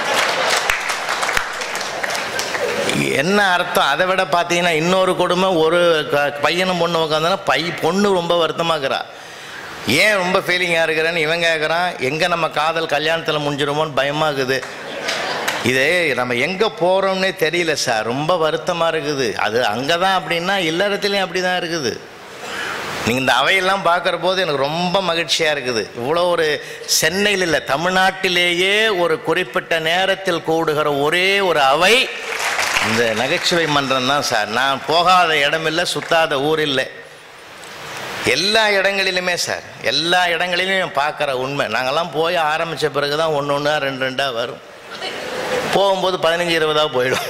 என்ன அர்த்தம் அதை விட பார்த்தீங்கன்னா இன்னொரு கொடுமை ஒரு க- பையனும் பொண்ணு உட்காந்தோன்னா பை பொண்ணு ரொம்ப வருத்தமாக்குறா ஏன் ரொம்ப ஃபீலிங்காக இருக்கிறேன்னு இவன் கேட்குறான் எங்கே நம்ம காதல் கல்யாணத்தில் முடிஞ்சிருமோன்னு பயமாகுது இது நம்ம எங்கே போகிறோம்னே தெரியல சார் ரொம்ப வருத்தமாக இருக்குது அது அங்கே தான் அப்படின்னா இல்லறத்துலேயும் அப்படி தான் இருக்குது நீங்கள் இந்த அவையெல்லாம் பார்க்குற போது எனக்கு ரொம்ப மகிழ்ச்சியாக இருக்குது இவ்வளோ ஒரு சென்னையில் இல்லை தமிழ்நாட்டிலேயே ஒரு குறிப்பிட்ட நேரத்தில் கூடுகிற ஒரே ஒரு அவை இந்த நகைச்சுவை மன்றம் தான் சார் நான் போகாத இடம் இல்லை சுத்தாத ஊர் இல்லை எல்லா இடங்களிலுமே சார் எல்லா இடங்களிலும் பார்க்குற உண்மை நாங்கள்லாம் போய் ஆரம்பித்த பிறகு தான் ஒன்று ஒன்றா ரெண்டு ரெண்டாக வரும் போகும்போது பதினஞ்சு இருபதாக போயிடும்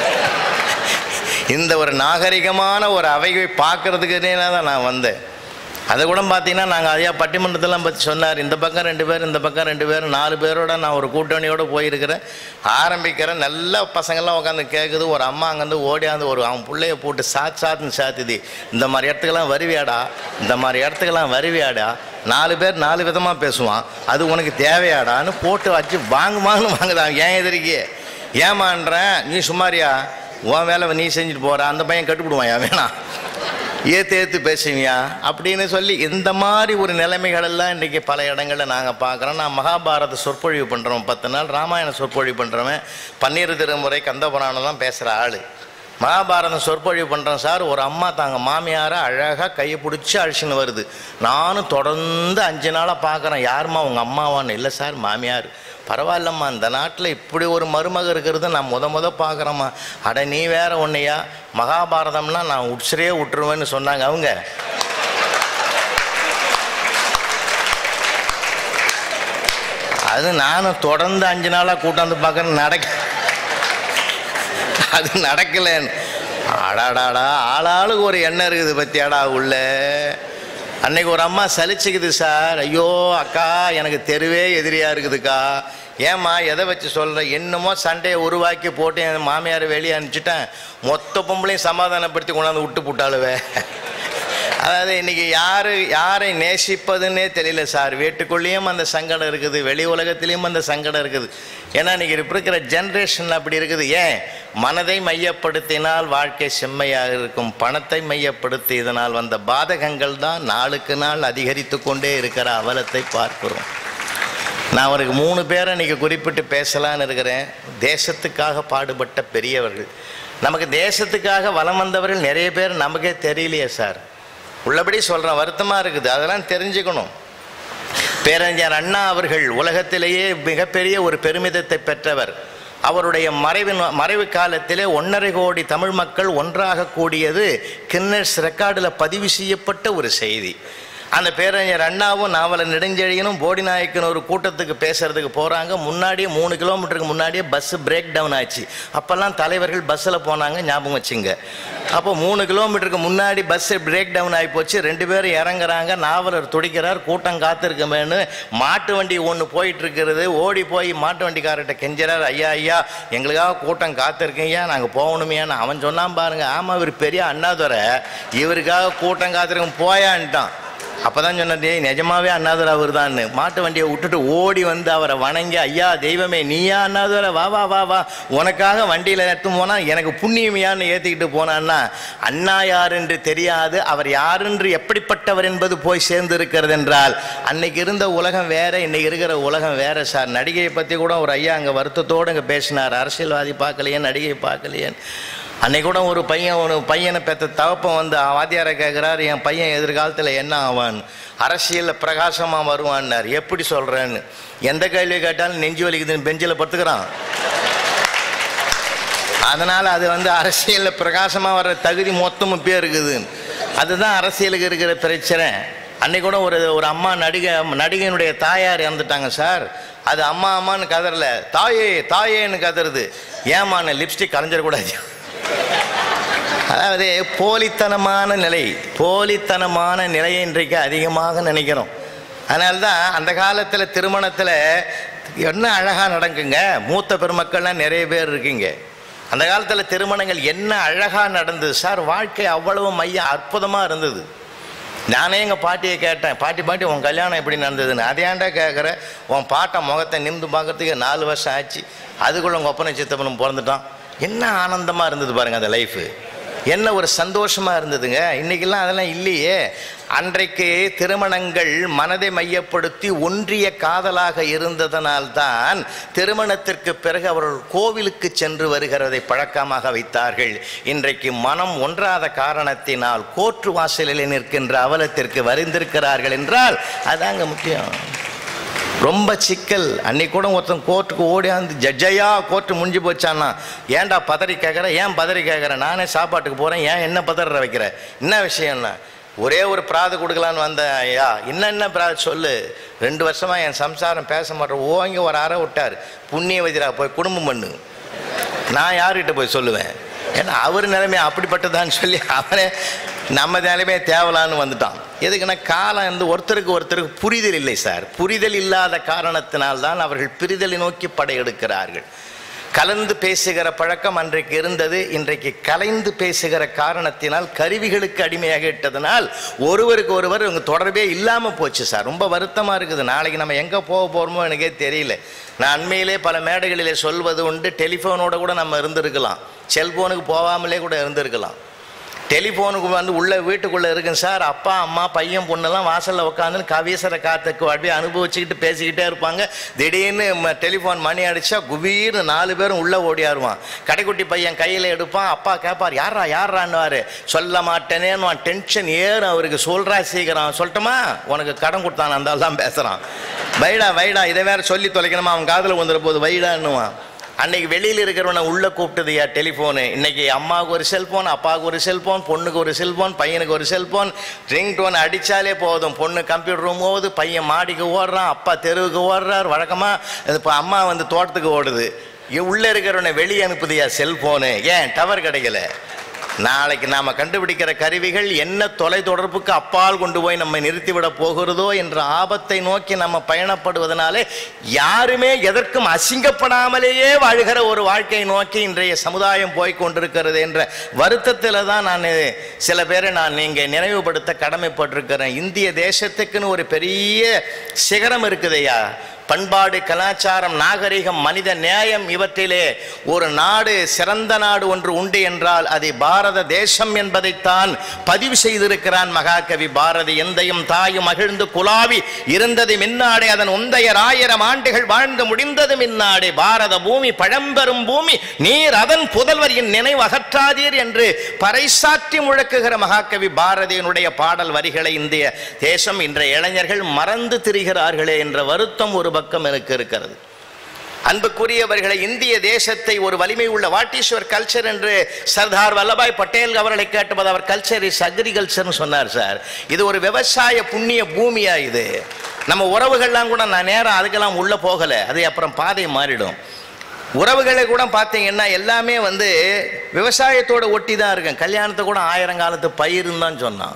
இந்த ஒரு நாகரிகமான ஒரு அவையை பார்க்கறதுக்குனே தான் நான் வந்தேன் அதை கூட பார்த்தீங்கன்னா நாங்கள் ஐயா பட்டிமன்றத்தெல்லாம் பற்றி சொன்னார் இந்த பக்கம் ரெண்டு பேர் இந்த பக்கம் ரெண்டு பேர் நாலு பேரோட நான் ஒரு கூட்டணியோடு போயிருக்கிறேன் ஆரம்பிக்கிறேன் நல்ல பசங்கள்லாம் உட்காந்து கேட்குது ஒரு அம்மா அங்கேருந்து ஓடியாந்து ஒரு அவன் பிள்ளைய போட்டு சாத் சாத்துன்னு சாத்துது இந்த மாதிரி இடத்துக்கெல்லாம் வருவியாடா இந்த மாதிரி இடத்துக்கெல்லாம் வருவியாடா நாலு பேர் நாலு விதமாக பேசுவான் அது உனக்கு தேவையாடான்னு போட்டு வச்சு வாங்கு வாங்கன்னு வாங்குதான் ஏன் எதிரிக்கே ஏமான்றேன் நீ சும்மாரியா உன் வேலை நீ செஞ்சுட்டு போற அந்த பையன் கட்டுப்பிடுவான் ஏன் வேணாம் ஏத்து ஏத்து பேசுவியா அப்படின்னு சொல்லி இந்த மாதிரி ஒரு நிலைமைகள் எல்லாம் இன்றைக்கி பல இடங்களில் நாங்கள் பார்க்குறோம் நான் மகாபாரத சொற்பொழிவு பண்ணுறோம் பத்து நாள் ராமாயண சொற்பொழிவு பண்ணுறவன் பன்னீர் திருமுறை கந்தபுராணம்லாம் பேசுகிற ஆள் மகாபாரதம் சொற்பொழிவு பண்ணுறேன் சார் ஒரு அம்மா தாங்க மாமியாரை அழகாக கையை பிடிச்சி அழிச்சுன்னு வருது நானும் தொடர்ந்து அஞ்சு நாளாக பார்க்குறேன் யாரும்மா உங்கள் அம்மாவான்னு இல்லை சார் மாமியார் பரவாயில்லம்மா இந்த நாட்டில் இப்படி ஒரு மருமக இருக்கிறது நான் முத முத பார்க்குறேம்மா அட நீ வேற ஒன்றையா மகாபாரதம்னா நான் உட்சரே விட்டுருவேன்னு சொன்னாங்க அவங்க அது நானும் தொடர்ந்து அஞ்சு நாளாக கூட்டாந்து பார்க்குறேன் நடக்க அது நடக்கலைன்னு அடாடாடா ஆளாளுக்கு ஒரு எண்ணம் இருக்குது பத்தியாடா உள்ள அன்னைக்கு ஒரு அம்மா சலிச்சுக்குது சார் ஐயோ அக்கா எனக்கு தெருவே எதிரியாக இருக்குதுக்கா ஏம்மா எதை வச்சு சொல்கிற என்னமோ சண்டையை உருவாக்கி போட்டு என் மாமியார் வெளியே அனுப்பிச்சிட்டேன் மொத்த பொம்பளையும் சமாதானப்படுத்தி கொண்டாந்து விட்டு புட்டாளுவே அதாவது இன்னைக்கு யாரு யாரை நேசிப்பதுன்னே தெரியல சார் வீட்டுக்குள்ளேயும் அந்த சங்கடம் இருக்குது வெளி உலகத்திலையும் அந்த சங்கடம் இருக்குது ஏன்னா இன்னைக்கு இப்ப இருக்கிற ஜென்ரேஷன் அப்படி இருக்குது ஏன் மனதை மையப்படுத்தினால் வாழ்க்கை செம்மையாக இருக்கும் பணத்தை மையப்படுத்தி இதனால் வந்த பாதகங்கள் தான் நாளுக்கு நாள் அதிகரித்து கொண்டே இருக்கிற அவலத்தை பார்க்கிறோம் நான் அவருக்கு மூணு பேரை இன்னைக்கு குறிப்பிட்டு பேசலான்னு இருக்கிறேன் தேசத்துக்காக பாடுபட்ட பெரியவர்கள் நமக்கு தேசத்துக்காக வலம் வந்தவர்கள் நிறைய பேர் நமக்கே தெரியலையே சார் உள்ளபடி சொல்கிறேன் வருத்தமாக இருக்குது அதெல்லாம் தெரிஞ்சுக்கணும் பேரறிஞர் அண்ணா அவர்கள் உலகத்திலேயே மிகப்பெரிய ஒரு பெருமிதத்தை பெற்றவர் அவருடைய மறைவின் மறைவு காலத்திலே ஒன்றரை கோடி தமிழ் மக்கள் ஒன்றாக கூடியது கின்னஸ் ரெக்கார்டில் பதிவு செய்யப்பட்ட ஒரு செய்தி அந்த பேரறிஞர் அண்ணாவும் நாவலர் நெடுஞ்செழியனும் போடி நாயக்கன் ஒரு கூட்டத்துக்கு பேசுறதுக்கு போகிறாங்க முன்னாடியே மூணு கிலோமீட்டருக்கு முன்னாடியே பஸ்ஸு பிரேக் டவுன் ஆச்சு அப்போல்லாம் தலைவர்கள் பஸ்ஸில் போனாங்க ஞாபகம் வச்சுங்க அப்போ மூணு கிலோமீட்டருக்கு முன்னாடி பஸ்ஸு பிரேக் டவுன் ஆகி போச்சு ரெண்டு பேரும் இறங்குறாங்க நாவலர் துடிக்கிறார் கூட்டம் காத்திருக்கமேன்னு மாட்டு வண்டி ஒன்று போயிட்டு இருக்கிறது ஓடி போய் மாட்டு வண்டிக்காரர்கிட்ட கெஞ்சுறார் ஐயா ஐயா எங்களுக்காக கூட்டம் காத்திருக்கீங்க நாங்கள் போகணுமையான்னு அவன் சொன்னான் பாருங்க ஆமாம் இவர் பெரிய அண்ணாதுரை இவருக்காக கூட்டம் காத்திருக்கும் போயான்ட்டான் அப்போ தான் சொன்னேன் "டேய், நிஜமாவே அண்ணாதுரை அவர் தான்னு மாட்டு வண்டியை விட்டுட்டு ஓடி வந்து அவரை வணங்கி ஐயா தெய்வமே நீயா அண்ணாதுரை வா வா வா வா உனக்காக வண்டியில் எடுத்து போனால் எனக்கு புண்ணியமையான்னு ஏற்றிக்கிட்டு போனான்னா அண்ணா யார் என்று தெரியாது அவர் யாரென்று எப்படிப்பட்டவர் என்பது போய் சேர்ந்து இருக்கிறது என்றால் அன்னைக்கு இருந்த உலகம் வேற இன்னைக்கு இருக்கிற உலகம் வேற சார் நடிகையை பற்றி கூட ஒரு ஐயா அங்கே வருத்தத்தோடு இங்கே பேசினார் அரசியல்வாதி பார்க்கலையே நடிகை பார்க்கலையே அன்னைக்கு கூட ஒரு பையன் ஒரு பையனை பெற்ற தகப்பன் வந்து வாத்தியாரை கேட்குறாரு என் பையன் எதிர்காலத்தில் என்ன ஆவான் அரசியலில் பிரகாசமாக வருவான்னார் எப்படி சொல்கிறேன்னு எந்த கேள்வி கேட்டாலும் நெஞ்சு வலிக்குதுன்னு பெஞ்சில் படுத்துக்கிறான் அதனால் அது வந்து அரசியலில் பிரகாசமாக வர்ற தகுதி மொத்தமும் பேர் இருக்குது அதுதான் அரசியலுக்கு இருக்கிற பிரச்சனை அன்னைக்கு கூட ஒரு ஒரு அம்மா நடிகை நடிகையினுடைய தாயார் இறந்துட்டாங்க சார் அது அம்மா அம்மான்னு கதறல தாயே தாயேன்னு கதறுது ஏமான்னு லிப்ஸ்டிக் கலைஞ்சிடக்கூடாது அதாவது போலித்தனமான நிலை போலித்தனமான நிலையை இன்றைக்கு அதிகமாக நினைக்கிறோம் அதனால்தான் அந்த காலத்தில் திருமணத்தில் என்ன அழகாக நடக்குங்க மூத்த பெருமக்கள்லாம் நிறைய பேர் இருக்கீங்க அந்த காலத்தில் திருமணங்கள் என்ன அழகாக நடந்தது சார் வாழ்க்கை அவ்வளவு மைய அற்புதமாக இருந்தது நானே எங்கள் பாட்டியை கேட்டேன் பாட்டி பாட்டி உன் கல்யாணம் எப்படி நடந்ததுன்னு அதையாண்டா கேட்குற உன் பாட்டை முகத்தை நிமிந்து பார்க்கறதுக்கு நாலு வருஷம் ஆச்சு அதுக்குள்ள உங்கள் ஒப்பனை சித்தப்பனும் பிறந்துட்டான் என்ன ஆனந்தமாக இருந்தது பாருங்க அந்த லைஃபு என்ன ஒரு சந்தோஷமா இருந்ததுங்க இன்னைக்கெல்லாம் அதெல்லாம் இல்லையே அன்றைக்கு திருமணங்கள் மனதை மையப்படுத்தி ஒன்றிய காதலாக இருந்ததனால்தான் திருமணத்திற்கு பிறகு அவர்கள் கோவிலுக்கு சென்று வருகிறதை பழக்கமாக வைத்தார்கள் இன்றைக்கு மனம் ஒன்றாத காரணத்தினால் கோர்ட்டு வாசலில் நிற்கின்ற அவலத்திற்கு வருந்திருக்கிறார்கள் என்றால் அதாங்க முக்கியம் ரொம்ப சிக்கல் அன்னைக்கு கூட ஒருத்தன் கோர்ட்டுக்கு ஓடியாந்து ஜட்ஜையா கோர்ட்டு முடிஞ்சு போச்சான்னா ஏன்டா பதறி கேட்குற ஏன் பதறி கேட்குற நானே சாப்பாட்டுக்கு போகிறேன் ஏன் என்ன பதற வைக்கிற என்ன விஷயம்னா ஒரே ஒரு பிராது கொடுக்கலான்னு வந்தேன் ஐயா இன்னும் என்ன பிராது சொல்லு ரெண்டு வருஷமாக என் சம்சாரம் பேச மாட்டேன் ஓங்கி ஒரு அறை விட்டார் புண்ணியவதிரா போய் குடும்பம் பண்ணு நான் யார்கிட்ட போய் சொல்லுவேன் ஏன்னா அவர் நிலைமை அப்படிப்பட்டதான்னு சொல்லி அவனே நம்ம நிலைமை தேவலான்னு வந்துட்டான் எதுக்குன்னா காலம் வந்து ஒருத்தருக்கு ஒருத்தருக்கு புரிதல் இல்லை சார் புரிதல் இல்லாத காரணத்தினால்தான் அவர்கள் பிரிதலை நோக்கி படையெடுக்கிறார்கள் கலந்து பேசுகிற பழக்கம் அன்றைக்கு இருந்தது இன்றைக்கு கலைந்து பேசுகிற காரணத்தினால் கருவிகளுக்கு அடிமையாக இட்டதனால் ஒருவருக்கு ஒருவர் இவங்க தொடர்பே இல்லாமல் போச்சு சார் ரொம்ப வருத்தமாக இருக்குது நாளைக்கு நம்ம எங்கே போக போகிறோமோ எனக்கே தெரியல நான் அண்மையிலே பல மேடைகளிலே சொல்வது உண்டு டெலிஃபோனோட கூட நம்ம இருந்திருக்கலாம் செல்போனுக்கு போகாமலே கூட இருந்திருக்கலாம் டெலிஃபோனுக்கு வந்து உள்ள வீட்டுக்குள்ளே இருக்குங்க சார் அப்பா அம்மா பையன் பொண்ணெல்லாம் வாசலில் உட்காந்துன்னு கவீசர காத்துக்கு அப்படியே அனுபவிச்சுக்கிட்டு பேசிக்கிட்டே இருப்பாங்க திடீர்னு டெலிஃபோன் மணி அடிச்சா குபீர்னு நாலு பேரும் உள்ளே ஓடியாருவான் கடைக்குட்டி பையன் கையில் எடுப்பான் அப்பா கேட்பார் யாரா யாரான்னுவார் சொல்ல மாட்டேனேன்னு டென்ஷன் ஏறும் அவருக்கு சொல்கிறா சீக்கிரம் சொல்லட்டுமா உனக்கு கடன் கொடுத்தான் அந்த ஆள் தான் பேசுகிறான் வைடா வைடா இதை வேற சொல்லி தொலைக்கணுமா அவன் காதில் வந்துட போது வைடான்னுவான் அன்னைக்கு வெளியில் இருக்கிறவனை உள்ளே கூப்பிட்டதுயா டெலிஃபோனு இன்னைக்கு அம்மாவுக்கு ஒரு செல்ஃபோன் அப்பாவுக்கு ஒரு செல்ஃபோன் பொண்ணுக்கு ஒரு செல்ஃபோன் பையனுக்கு ஒரு செல்ஃபோன் ரிங் டோன் அடித்தாலே போதும் பொண்ணு கம்ப்யூட்டர் ரூம் போகுது பையன் மாடிக்கு ஓடுறான் அப்பா தெருவுக்கு ஓடுறார் வழக்கமாக இப்போ அம்மா வந்து தோட்டத்துக்கு ஓடுது உள்ளே இருக்கிறவனை வெளியே அனுப்புதியா செல்ஃபோனு ஏன் டவர் கிடைக்கல நாளைக்கு நாம் கண்டுபிடிக்கிற கருவிகள் என்ன தொலைத்தொடர்புக்கு அப்பால் கொண்டு போய் நம்ம நிறுத்திவிட போகிறதோ என்ற ஆபத்தை நோக்கி நம்ம பயணப்படுவதனாலே யாருமே எதற்கும் அசிங்கப்படாமலேயே வாழ்கிற ஒரு வாழ்க்கையை நோக்கி இன்றைய சமுதாயம் போய் கொண்டிருக்கிறது என்ற வருத்தத்தில் தான் நான் சில பேரை நான் இங்கே நினைவுபடுத்த கடமைப்பட்டிருக்கிறேன் இந்திய தேசத்துக்குன்னு ஒரு பெரிய சிகரம் இருக்குதையா பண்பாடு கலாச்சாரம் நாகரிகம் மனித நியாயம் இவற்றிலே ஒரு நாடு சிறந்த நாடு ஒன்று உண்டு என்றால் அது பாரத தேசம் என்பதைத்தான் பதிவு செய்திருக்கிறான் மகாகவி பாரதி எந்தையும் தாயும் மகிழ்ந்து குலாவி இருந்தது மின்னாடே அதன் உந்தையர் ஆயிரம் ஆண்டுகள் வாழ்ந்து முடிந்தது மின்னாடே பாரத பூமி பழம்பெரும் பூமி நீர் அதன் புதல்வர் என் நினைவு அகற்றாதீர் என்று பறைசாற்றி முழக்குகிற மகாகவி பாரதியினுடைய பாடல் வரிகளை இந்திய தேசம் இன்றைய இளைஞர்கள் மறந்து திரிகிறார்களே என்ற வருத்தம் ஒரு பக்கம் எனக்கு இருக்கிறது அன்புக்குரியவர்களை இந்திய தேசத்தை ஒரு வலிமை உள்ள வாட் இஸ் யுவர் கல்ச்சர் என்று சர்தார் வல்லபாய் பட்டேல் அவர்களை கேட்டபோது அவர் கல்ச்சர் இஸ் அக்ரிகல்ச்சர்னு சொன்னார் சார் இது ஒரு விவசாய புண்ணிய பூமியா இது நம்ம உறவுகள்லாம் கூட நான் நேரம் அதுக்கெல்லாம் உள்ள போகலை அது அப்புறம் பாதை மாறிடும் உறவுகளை கூட பார்த்தீங்கன்னா எல்லாமே வந்து விவசாயத்தோட ஒட்டி தான் இருக்கும் கல்யாணத்தை கூட ஆயிரங்காலத்து பயிருன்னு தான் சொன்னான்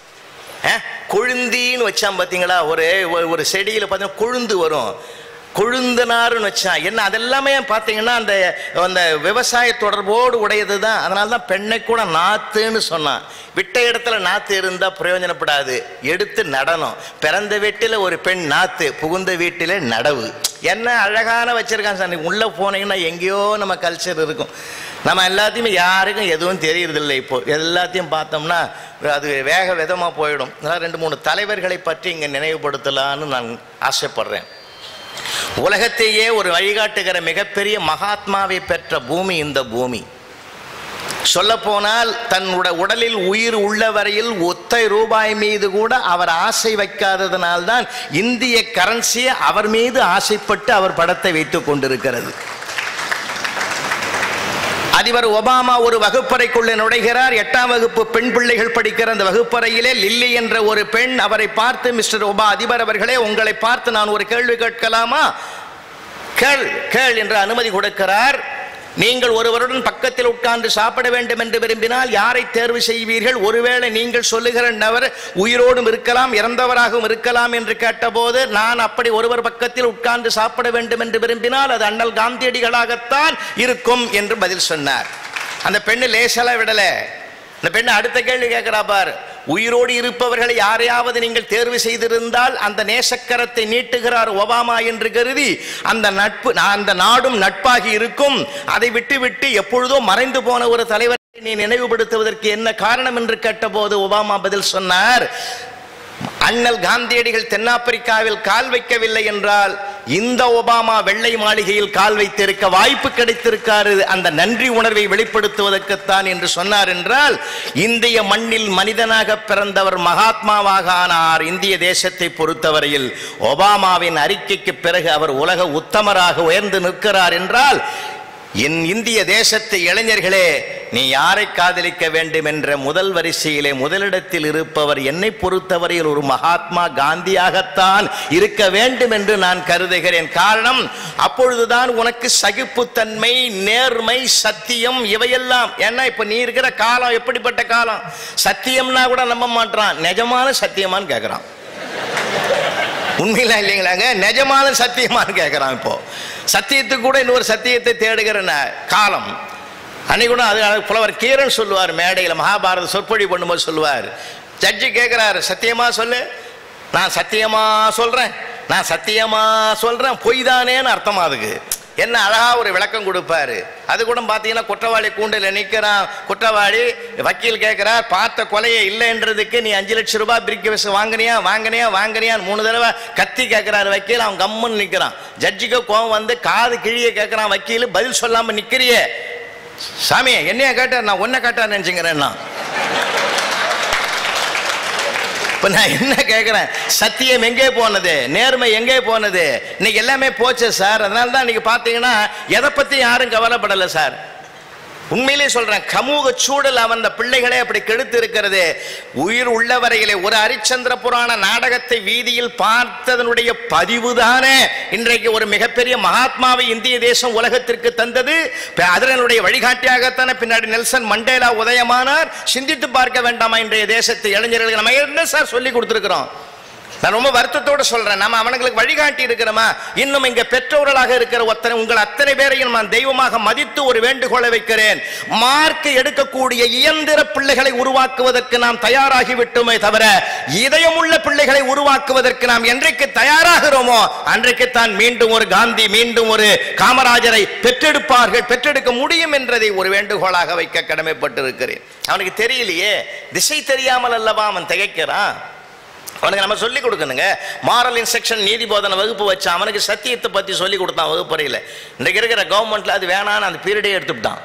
கொழுந்தின்னு வச்சான் பார்த்தீங்களா ஒரு ஒரு செடியில் பார்த்தீங்கன்னா கொழுந்து வரும் கொழுந்தனாருன்னு வச்சான் என்ன அதெல்லாமே பார்த்தீங்கன்னா அந்த அந்த விவசாய தொடர்போடு உடையது தான் அதனால தான் பெண்ணை கூட நாத்துன்னு சொன்னான் விட்ட இடத்துல நாத்து இருந்தால் பிரயோஜனப்படாது எடுத்து நடனம் பிறந்த வீட்டில் ஒரு பெண் நாத்து புகுந்த வீட்டில் நடவு என்ன அழகான வச்சிருக்கான் சார் உள்ளே போனீங்கன்னா எங்கேயோ நம்ம கல்ச்சர் இருக்கும் நம்ம எல்லாத்தையுமே யாருக்கும் எதுவும் தெரியறதில்லை இப்போ எல்லாத்தையும் பார்த்தோம்னா அது வேக விதமாக போயிடும் அதனால் ரெண்டு மூணு தலைவர்களை பற்றி இங்கே நினைவுபடுத்தலான்னு நான் ஆசைப்படுறேன் உலகத்தையே ஒரு வழிகாட்டுகிற மிகப்பெரிய மகாத்மாவை பெற்ற பூமி இந்த பூமி சொல்லப்போனால் தன்னுடைய உடலில் உயிர் உள்ள வரையில் ஒத்தை ரூபாய் மீது கூட அவர் ஆசை வைக்காததனால்தான் இந்திய கரன்சியை அவர் மீது ஆசைப்பட்டு அவர் படத்தை வைத்துக் கொண்டிருக்கிறது அதிபர் ஒபாமா ஒரு வகுப்பறைக்குள்ளே நுழைகிறார் எட்டாம் வகுப்பு பெண் பிள்ளைகள் படிக்கிற அந்த வகுப்பறையிலே லில்லி என்ற ஒரு பெண் அவரை பார்த்து மிஸ்டர் ஒபா அதிபர் அவர்களே உங்களை பார்த்து நான் ஒரு கேள்வி கேட்கலாமா கேள் கேள் என்று அனுமதி கொடுக்கிறார் நீங்கள் ஒருவருடன் பக்கத்தில் உட்கார்ந்து சாப்பிட வேண்டும் என்று விரும்பினால் யாரை தேர்வு செய்வீர்கள் ஒருவேளை நீங்கள் சொல்லுகிற நபர் உயிரோடும் இருக்கலாம் இறந்தவராகவும் இருக்கலாம் என்று கேட்டபோது நான் அப்படி ஒருவர் பக்கத்தில் உட்கார்ந்து சாப்பிட வேண்டும் என்று விரும்பினால் அது அண்ணல் காந்தியடிகளாகத்தான் இருக்கும் என்று பதில் சொன்னார் அந்த பெண்ணு லேசலா விடல இந்த பெண்ணு அடுத்த கேள்வி கேட்கிறா பார் உயிரோடு இருப்பவர்களை யாரையாவது நீங்கள் தேர்வு செய்திருந்தால் அந்த நேசக்கரத்தை நீட்டுகிறார் ஒபாமா என்று கருதி அந்த நட்பு அந்த நாடும் நட்பாகி இருக்கும் அதை விட்டு விட்டு எப்பொழுதோ மறைந்து போன ஒரு தலைவரை நீ நினைவுபடுத்துவதற்கு என்ன காரணம் என்று கேட்டபோது ஒபாமா பதில் சொன்னார் அண்ணல் காந்தியடிகள் தென்னாப்பிரிக்காவில் கால் வைக்கவில்லை என்றால் இந்த ஒபாமா வெள்ளை மாளிகையில் கால் வைத்திருக்க வாய்ப்பு கிடைத்திருக்காரு அந்த நன்றி உணர்வை வெளிப்படுத்துவதற்குத்தான் என்று சொன்னார் என்றால் இந்திய மண்ணில் மனிதனாக பிறந்தவர் மகாத்மாவாக ஆனார் இந்திய தேசத்தை பொறுத்தவரையில் ஒபாமாவின் அறிக்கைக்கு பிறகு அவர் உலக உத்தமராக உயர்ந்து நிற்கிறார் என்றால் என் இந்திய தேசத்து இளைஞர்களே நீ யாரை காதலிக்க வேண்டும் என்ற முதல் வரிசையிலே முதலிடத்தில் இருப்பவர் என்னை பொறுத்தவரையில் ஒரு மகாத்மா காந்தியாகத்தான் இருக்க வேண்டும் என்று நான் கருதுகிறேன் காரணம் அப்பொழுதுதான் உனக்கு சகிப்புத்தன்மை நேர்மை சத்தியம் இவையெல்லாம் ஏன்னா இப்ப நீ இருக்கிற காலம் எப்படிப்பட்ட காலம் சத்தியம்னா கூட நம்ப மாட்டான் நிஜமான சத்தியமான்னு கேட்கிறான் உண்மையில இல்லைங்களாங்க நிஜமான சத்தியமான்னு கேட்கிறான் இப்போ சத்தியத்துக்கு கூட இன்னொரு சத்தியத்தை தேடுகிற ந- காலம் அன்னைக்கு கூட அது அது புலவர் கீரன் சொல்லுவார் மேடையில் மகாபாரத சொற்பொழி பண்ணும்போது சொல்லுவார் ஜட்ஜி கேட்குறாரு சத்தியமா சொல்லு நான் சத்தியமா சொல்றேன் நான் சத்தியமா சொல்றேன் பொய் தானேன்னு அர்த்தமா அதுக்கு என்ன அழகா ஒரு விளக்கம் கொடுப்பாரு அது கூட பார்த்தீங்கன்னா குற்றவாளி கூண்டில் நிற்கிறான் குற்றவாளி வக்கீல் கேட்கிறார் பார்த்த கொலையை இல்லைன்றதுக்கு நீ அஞ்சு லட்சம் ரூபாய் பிரிக்க வச்சு வாங்கினியா வாங்கினியா வாங்கினியான்னு மூணு தடவை கத்தி கேட்கிறாரு வக்கீல் அவன் கம்முன்னு நிற்கிறான் ஜட்ஜிக்கு கோவம் வந்து காது கிழிய கேட்கிறான் வக்கீல் பதில் சொல்லாம நிக்கிறியே சாமி என்னைய கேட்டார் நான் உன்னை கேட்டார் நினைச்சுங்கிறேன் நான் இப்ப நான் என்ன கேட்கிறேன் சத்தியம் எங்கே போனது நேர்மை எங்கே போனது இன்னைக்கு எல்லாமே போச்சு சார் அதனால தான் இன்னைக்கு பார்த்தீங்கன்னா எதை பத்தி யாரும் கவலைப்படலை சார் உண்மையிலே சொல்றேன் சமூக சூழல் அவன் அந்த பிள்ளைகளே அப்படி கெடுத்து இருக்கிறது உயிர் உள்ள வரையிலே ஒரு ஹரிச்சந்திர புராண நாடகத்தை வீதியில் பார்த்ததனுடைய பதிவுதானே இன்றைக்கு ஒரு மிகப்பெரிய மகாத்மாவை இந்திய தேசம் உலகத்திற்கு தந்தது ப- அதனுடைய வழிகாட்டியாகத்தானே பின்னாடி நெல்சன் மண்டேலா உதயமானார் சிந்தித்து பார்க்க வேண்டாமா இன்றைய தேசத்து இளைஞர்களுக்கு நம்ம என்ன சார் சொல்லி கொடுத்துருக்கிறோம் நான் ரொம்ப வருத்தத்தோட சொல்றேன் நம்ம அவனுங்களுக்கு வழிகாட்டி இருக்கிறோமா இன்னும் இங்க பெற்றோர்களாக இருக்கிற ஒத்தனை உங்கள் அத்தனை பேரையும் நான் தெய்வமாக மதித்து ஒரு வேண்டுகோளை வைக்கிறேன் மார்க் எடுக்கக்கூடிய இயந்திர பிள்ளைகளை உருவாக்குவதற்கு நாம் தயாராகி விட்டோமே தவிர இதயமுள்ள பிள்ளைகளை உருவாக்குவதற்கு நாம் என்றைக்கு தயாராகிறோமோ அன்றைக்குத்தான் மீண்டும் ஒரு காந்தி மீண்டும் ஒரு காமராஜரை பெற்றெடுப்பார்கள் பெற்றெடுக்க முடியும் என்றதை ஒரு வேண்டுகோளாக வைக்க கடமைப்பட்டிருக்கிறேன் அவனுக்கு தெரியலையே திசை தெரியாமல் அல்லவா அவன் திகைக்கிறான் அவனுக்கு நம்ம சொல்லி கொடுக்கணுங்க மாரல் இன்ஸ்ட்ரக்ஷன் நீதி போதனை வகுப்பு வச்சு அவனுக்கு சத்தியத்தை பற்றி சொல்லி கொடுத்தான் வகுப்பறையில் இன்றைக்கு இருக்கிற கவர்மெண்ட்ல அது வேணான்னு அந்த பீரியடே எடுத்துட்டான்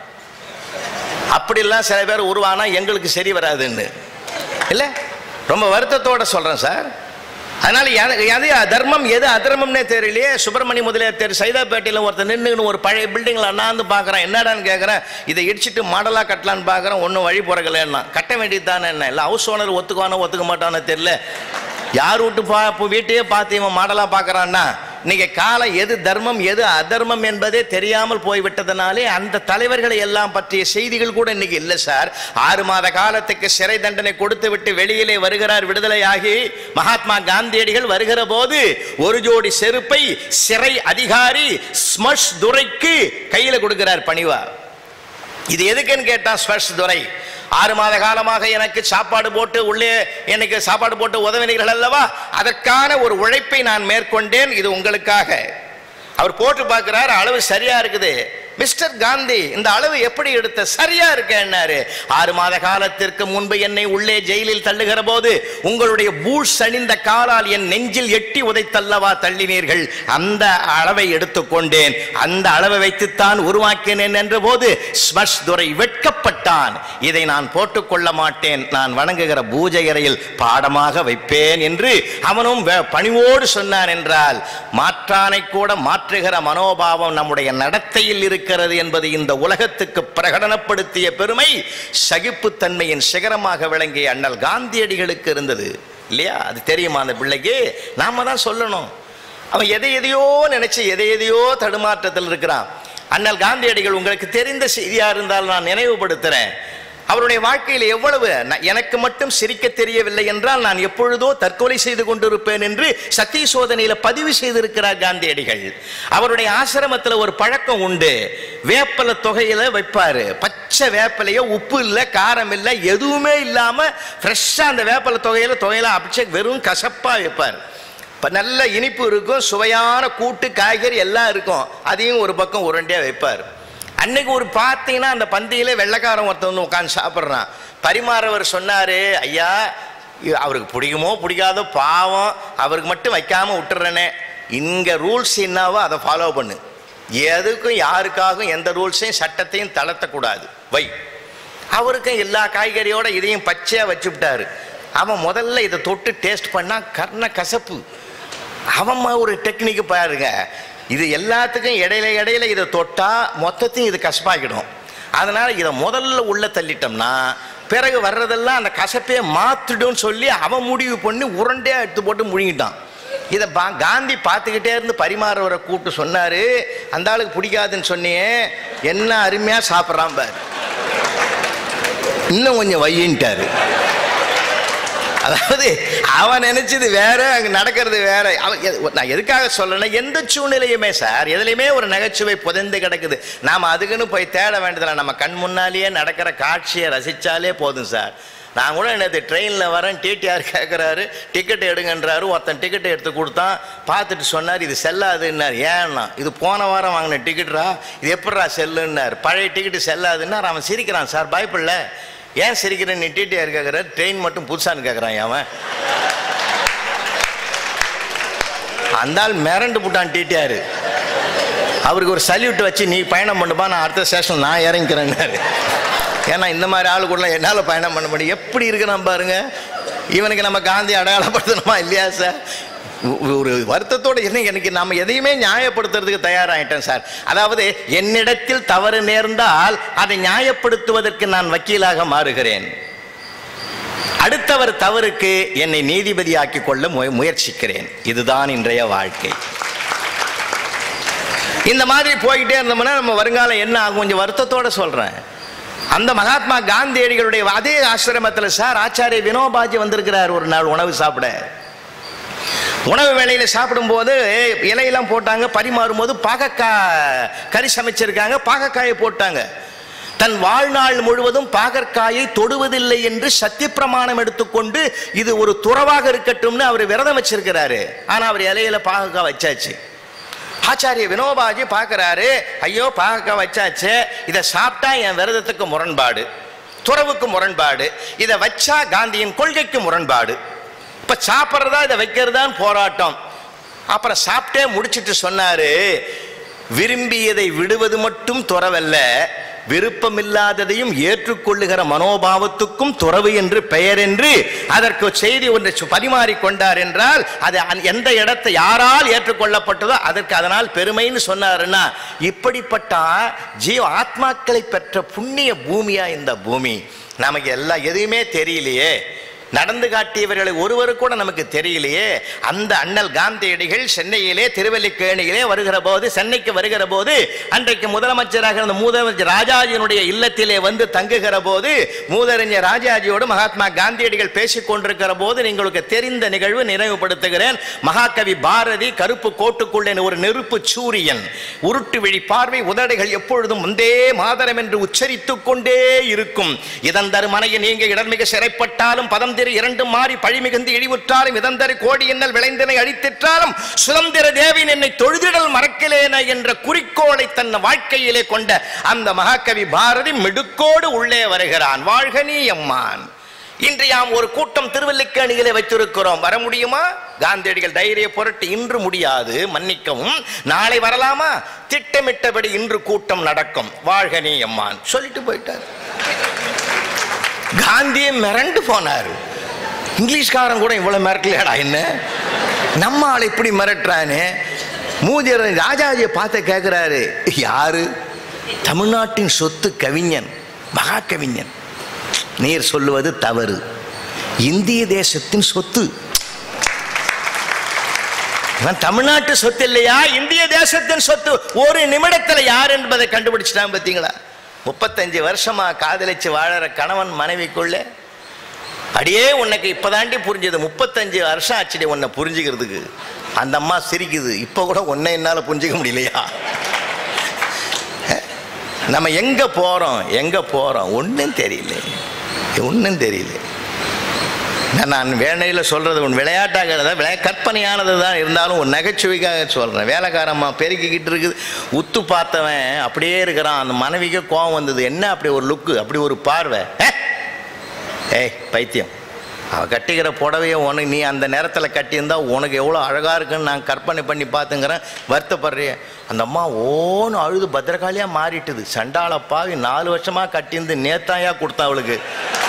அப்படிலாம் சில பேர் உருவானா எங்களுக்கு சரி வராதுன்னு இல்லை ரொம்ப வருத்தத்தோட சொல்கிறேன் சார் அதனால எது எது அதர்மம் எது அதர்மம்னே தெரியலையே சுப்பிரமணிய முதலியார் தெரு சைதாப்பேட்டையில் ஒருத்தர் நின்றுன்னு ஒரு பழைய பில்டிங்கில் அண்ணாந்து பார்க்குறேன் என்னடான்னு கேட்குறேன் இதை இடிச்சிட்டு மாடலாக கட்டலான்னு பார்க்குறேன் ஒன்றும் வழி பிறக்கலன்னா கட்ட வேண்டியது தானே என்ன இல்லை ஹவுஸ் ஓனர் ஒத்துக்குவானோ ஒத்துக்க மாட்டானோ தெரியல யார் வீட்டு பா இப்போ வீட்டையே பார்த்து இவன் மாடலாக பார்க்குறான்னா இன்னைக்கு காலம் எது தர்மம் எது அதர்மம் என்பதே தெரியாமல் போய்விட்டதனாலே அந்த தலைவர்களை எல்லாம் பற்றிய செய்திகள் கூட இன்னைக்கு இல்லை சார் ஆறு மாத காலத்துக்கு சிறை தண்டனை கொடுத்து விட்டு வெளியிலே வருகிறார் விடுதலையாகி மகாத்மா காந்தியடிகள் வருகிற போது ஒரு ஜோடி செருப்பை சிறை அதிகாரி ஸ்மஷ் துரைக்கு கையில கொடுக்கிறார் பணிவா இது எதுக்குன்னு கேட்டான் ஸ்பர்ஷ் துரை ஆறு மாத காலமாக எனக்கு சாப்பாடு போட்டு உள்ளே எனக்கு சாப்பாடு போட்டு உதவினீர்கள் அல்லவா அதற்கான ஒரு உழைப்பை நான் மேற்கொண்டேன் இது உங்களுக்காக அவர் போட்டு பார்க்கிறார் அளவு சரியா இருக்குது மிஸ்டர் காந்தி இந்த அளவு எப்படி எடுத்த சரியா இருக்கேன்னாரு ஆறு மாத காலத்திற்கு முன்பு என்னை உள்ளே ஜெயிலில் தள்ளுகிற போது உங்களுடைய பூஷ் அணிந்த காலால் என் நெஞ்சில் எட்டி உதைத்தல்லவா தள்ளினீர்கள் அந்த அளவை எடுத்துக்கொண்டேன் அந்த அளவை வைத்துத்தான் உருவாக்கினேன் என்ற போது ஸ்மஷ் துரை வெட்கப்பட்டான் இதை நான் போட்டுக்கொள்ள மாட்டேன் நான் வணங்குகிற பூஜை அறையில் பாடமாக வைப்பேன் என்று அவனும் வே- பணிவோடு சொன்னான் என்றால் மாற்றானை கூட மாற்றுகிற மனோபாவம் நம்முடைய நடத்தையில் இருக்கிறது என்பது இந்த உலகத்துக்கு பிரகடனப்படுத்திய பெருமை சகிப்புத்தன்மையின் சிகரமாக விளங்கிய அண்ணல் காந்தியடிகளுக்கு இருந்தது இல்லையா அது தெரியுமா அந்த பிள்ளைக்கு நாம தான் சொல்லணும் அவன் எதை எதையோ நினைச்சு எதை எதையோ தடுமாற்றத்தில் இருக்கிறான் அண்ணல் காந்தியடிகள் உங்களுக்கு தெரிந்த செய்தியா இருந்தால் நான் நினைவுபடுத்துறேன் அவருடைய வாழ்க்கையில் எவ்வளவு ந- எனக்கு மட்டும் சிரிக்க தெரியவில்லை என்றால் நான் எப்பொழுதோ தற்கொலை செய்து கொண்டிருப்பேன் என்று சத்திய சோதனையில பதிவு செய்திருக்கிறார் காந்தியடிகள் அவருடைய ஆசிரமத்தில் ஒரு பழக்கம் உண்டு வேப்பல தொகையில வைப்பாரு பச்சை வேப்பலையோ உப்பு இல்லை காரம் இல்லை எதுவுமே இல்லாம ஃப்ரெஷ்ஷாக அந்த வேப்பல தொகையில தொகையில அபிஷேக் வெறும் கசப்பா வைப்பார் இப்போ நல்ல இனிப்பு இருக்கும் சுவையான கூட்டு காய்கறி எல்லாம் இருக்கும் அதையும் ஒரு பக்கம் உருண்டையாக வைப்பார் அன்னைக்கு ஒரு பார்த்தீங்கன்னா அந்த பந்தியில வெள்ளைக்காரன் ஒருத்தன் வந்து உட்காந்து சாப்பிட்றான் பரிமாறவர் சொன்னாரு ஐயா இ- அவருக்கு பிடிக்குமோ பிடிக்காதோ பாவம் அவருக்கு மட்டும் வைக்காம விட்டுறனே இங்க ரூல்ஸ் என்னவோ அதை ஃபாலோ பண்ணு எதுக்கும் யாருக்காகவும் எந்த ரூல்ஸையும் சட்டத்தையும் தளர்த்தக்கூடாது வை அவருக்கும் எல்லா காய்கறியோட இதையும் பச்சையாக வச்சு விட்டாரு அவன் முதல்ல இதை தொட்டு டேஸ்ட் பண்ணா கர்ண கசப்பு அவன் ம- ஒரு டெக்னிக் பாருங்க இது எல்லாத்துக்கும் இடையில இடையில இதை தொட்டா மொத்தத்தையும் இது கசப்பாக்கிடும் அதனால இதை முதல்ல உள்ள தள்ளிட்டோம்னா பிறகு வர்றதெல்லாம் அந்த கசப்பையே மாத்திடும்னு சொல்லி அவன் முடிவு பண்ணி உருண்டையா எடுத்து போட்டு முழுங்கிட்டான் இதை பா காந்தி பார்த்துக்கிட்டே இருந்து பரிமாறவரை கூப்பிட்டு சொன்னாரு அந்த ஆளுக்கு பிடிக்காதுன்னு சொன்னியே என்ன அருமையா சாப்பிட்றான் பாரு இன்னும் கொஞ்சம் வையின்ட்டாரு அதாவது அவன் நினைச்சது வேற அங்க நடக்கிறது வேற அவன் எது- நான் எதுக்காக சொல்லணும் எந்த சூழ்நிலையுமே சார் எதுலையுமே ஒரு நகைச்சுவை புதைந்து கிடக்குது நாம அதுக்குன்னு போய் தேட வேண்டியதில்லை நம்ம கண் முன்னாலேயே நடக்கிற காட்சியை ரசிச்சாலே போதும் சார் நான் கூட நேற்று ட்ரெயினில் வரேன் டிடிஆர் கேட்குறாரு டிக்கெட் எடுங்கன்றாரு ஒருத்தன் டிக்கெட் எடுத்து கொடுத்தான் பார்த்துட்டு சொன்னார் இது செல்லாதுன்னார் ஏன்னா இது போன வாரம் வாங்கின டிக்கெட்ரா இது எப்படிரா செல்லுன்னார் பழைய டிக்கெட்டு செல்லாதுன்னார் அவன் சிரிக்கிறான் சார் பயப்படல ஏன் சிரிக்கிறேன் நீ டிடிஆர் கேட்குறாரு ட்ரெயின் மட்டும் புதுசான்னு கேட்குறான் அவன் அந்த ஆள் மிரண்டு போட்டான் டிடிஆர் அவருக்கு ஒரு சல்யூட் வச்சு நீ பயணம் பண்ணுப்பா நான் அடுத்த ஸ்டேஷன் நான் இறங்கிக்கிறேன்னாரு ஏன்னா இந்த மாதிரி ஆளு கூட என்னால் பயணம் பண்ண முடியும் எப்படி இருக்கிறான் பாருங்க இவனுக்கு நம்ம காந்தி அடையாளப்படுத்தணுமா இல்லையா சார் ஒ- ஒரு வருத்தத்தோட என்ன எனக்கு நாம எதையுமே நியாயப்படுத்துறதுக்கு தயாராகிட்டேன் சார் அதாவது என்னிடத்தில் தவறு நேர்ந்தால் அதை நியாயப்படுத்துவதற்கு நான் வக்கீலாக மாறுகிறேன் அடுத்தவர் தவறுக்கு என்னை நீதிபதியாக்கி கொள்ள முய- முயற்சிக்கிறேன் இதுதான் இன்றைய வாழ்க்கை இந்த மாதிரி போய்கிட்டே இருந்தோம்னா நம்ம வருங்காலம் என்ன ஆகும் கொஞ்சம் வருத்தத்தோட சொல்றேன் அந்த மகாத்மா காந்தியடிகளுடைய அதே ஆசிரமத்தில் சார் ஆச்சாரிய வினோபாஜி வந்திருக்கிறார் ஒரு நாள் உணவு சாப்பிட உணவு வேளையில் சாப்பிடும்போது இலையெல்லாம் போட்டாங்க பரிமாறும் போது பாகக்காய் கறி சமைச்சிருக்காங்க பாகக்காயை போட்டாங்க தன் வாழ்நாள் முழுவதும் பாகற்காயை தொடுவதில்லை என்று சத்தியப்பிரமாணம் எடுத்துக்கொண்டு இது ஒரு துறவாக இருக்கட்டும்னு அவர் விரதம் வச்சிருக்கிறாரு ஆனா அவர் இலையில பாகக்காய் வச்சாச்சு ஆச்சாரிய வினோபாஜி பார்க்கறாரு ஐயோ பாகக்காய் வச்சாச்சு இதை சாப்பிட்டா என் விரதத்துக்கு முரண்பாடு துறவுக்கு முரண்பாடு இதை வச்சா காந்தியின் கொள்கைக்கு முரண்பாடு இப்ப சாப்பிட்றதா இதை வைக்கிறதான்னு போராட்டம் அப்புறம் சாப்பிட்டே முடிச்சிட்டு சொன்னாரு விரும்பியதை விடுவது மட்டும் துறவல்ல விருப்பமில்லாததையும் ஏற்றுக்கொள்ளுகிற மனோபாவத்துக்கும் துறவு என்று பெயர் என்று அதற்கு செய்தி ஒன்றை சு- பரிமாறிக்கொண்டார் என்றால் அது அந்த- எந்த இடத்தை யாரால் ஏற்றுக்கொள்ளப்பட்டதோ அதற்கு அதனால் பெருமைன்னு சொன்னாருன்னா இப்படிப்பட்ட ஜீவ ஆத்மாக்களை பெற்ற புண்ணிய பூமியா இந்த பூமி நமக்கு எல்லாம் எதுவுமே தெரியலையே நடந்து காட்டியவர்களை ஒருவர் கூட நமக்கு தெரியலையே அந்த அண்ணல் காந்தியடிகள் சென்னையிலே திருவல்லிக்கேணியிலே வருகிற போது சென்னைக்கு வருகிற போது அன்றைக்கு முதலமைச்சராக இருந்த மூதறிஞர் ராஜாஜியினுடைய இல்லத்திலே வந்து தங்குகிற போது மூதறிஞர் ராஜாஜியோடு மகாத்மா காந்தியடிகள் பேசிக் கொண்டிருக்கிற போது உங்களுக்கு தெரிந்த நிகழ்வு நினைவுபடுத்துகிறேன் மகாகவி பாரதி கருப்பு கோட்டுக்குள்ளே ஒரு நெருப்பு சூரியன் உருட்டு விழி பார்வை உதடைகள் எப்பொழுதும் வந்தே மாதரம் என்று உச்சரித்துக் கொண்டே இருக்கும் இதன் தரு மனையை நீங்க இடர்மிக சிறைப்பட்டாலும் பதம் திரு இரண்டும் மாறி பழி மிகுந்து இழிவுற்றாலும் இதன் தரு கோடி எண்ணல் விளைந்தனை அழித்திட்டாலும் சுதந்திர தேவின் என்னை தொழுதிடல் மறக்கலேன என்ற குறிக்கோளை தன் வாழ்க்கையிலே கொண்ட அந்த மகாகவி பாரதி மிடுக்கோடு உள்ளே வருகிறான் வாழ்க நீ அம்மான் இன்று யாம் ஒரு கூட்டம் திருவல்லிக்கேணியிலே வைத்திருக்கிறோம் வர முடியுமா காந்தியடிகள் தைரிய புரட்டு இன்று முடியாது மன்னிக்கவும் நாளை வரலாமா திட்டமிட்டபடி இன்று கூட்டம் நடக்கும் வாழ்க நீ அம்மான் சொல்லிட்டு போயிட்டார் காந்தியை மிரண்டு போனார் இங்கிலீஷ்காரன் கூட இவ்வளவு மிரட்டலையாடா என்ன நம்ம ஆள் இப்படி மிரட்டுறான்னு மூதியர் ராஜாஜியை பார்த்து கேட்கிறாரு யாரு தமிழ்நாட்டின் சொத்து கவிஞன் மகா கவிஞன் நீர் சொல்லுவது தவறு இந்திய தேசத்தின் சொத்து இவன் தமிழ்நாட்டு சொத்து இல்லையா இந்திய தேசத்தின் சொத்து ஒரு நிமிடத்துல யார் என்பதை கண்டுபிடிச்சிட்டான் பார்த்தீங்களா முப்பத்தஞ்சு வருஷமா காதலிச்சு வாழற கணவன் மனைவிக்குள்ள அடியே உனக்கு இப்பதாண்டி புரிஞ்சது முப்பத்தஞ்சு வருஷம் ஆச்சுடி உன்னை புரிஞ்சுக்கிறதுக்கு அந்த அம்மா சிரிக்குது இப்போ கூட உன்னை என்னால புரிஞ்சுக்க முடியலையா நம்ம எங்க போறோம் எங்க போறோம் ஒன்றும் தெரியல ஒன்றும் தெரியல நான் நான் வேணையில் சொல்றது உன் விளையாட்டாக அதாவது விளையா கற்பனையானது தான் இருந்தாலும் ஒரு நகைச்சுவைக்காக சொல்கிறேன் வேலைக்காரம்மா பெருக்கிக்கிட்டு இருக்குது உத்து பார்த்தவன் அப்படியே இருக்கிறான் அந்த மனைவிக்கு கோவம் வந்தது என்ன அப்படி ஒரு லுக்கு அப்படி ஒரு பார்வை ஏ? ஏய் பைத்தியம் அவள் கட்டிக்கிற புடவையை உனக்கு நீ அந்த நேரத்தில் கட்டியிருந்தா உனக்கு எவ்வளோ அழகாக இருக்குன்னு நான் கற்பனை பண்ணி பார்த்துங்கிறேன் வருத்தப்படுறிய அந்த அம்மா ஓன்னு அழுது பத்திரகாளியாக மாறிட்டுது சண்டாள பாவி நாலு வருஷமாக கட்டியிருந்து நேத்தாயா கொடுத்தா அவளுக்கு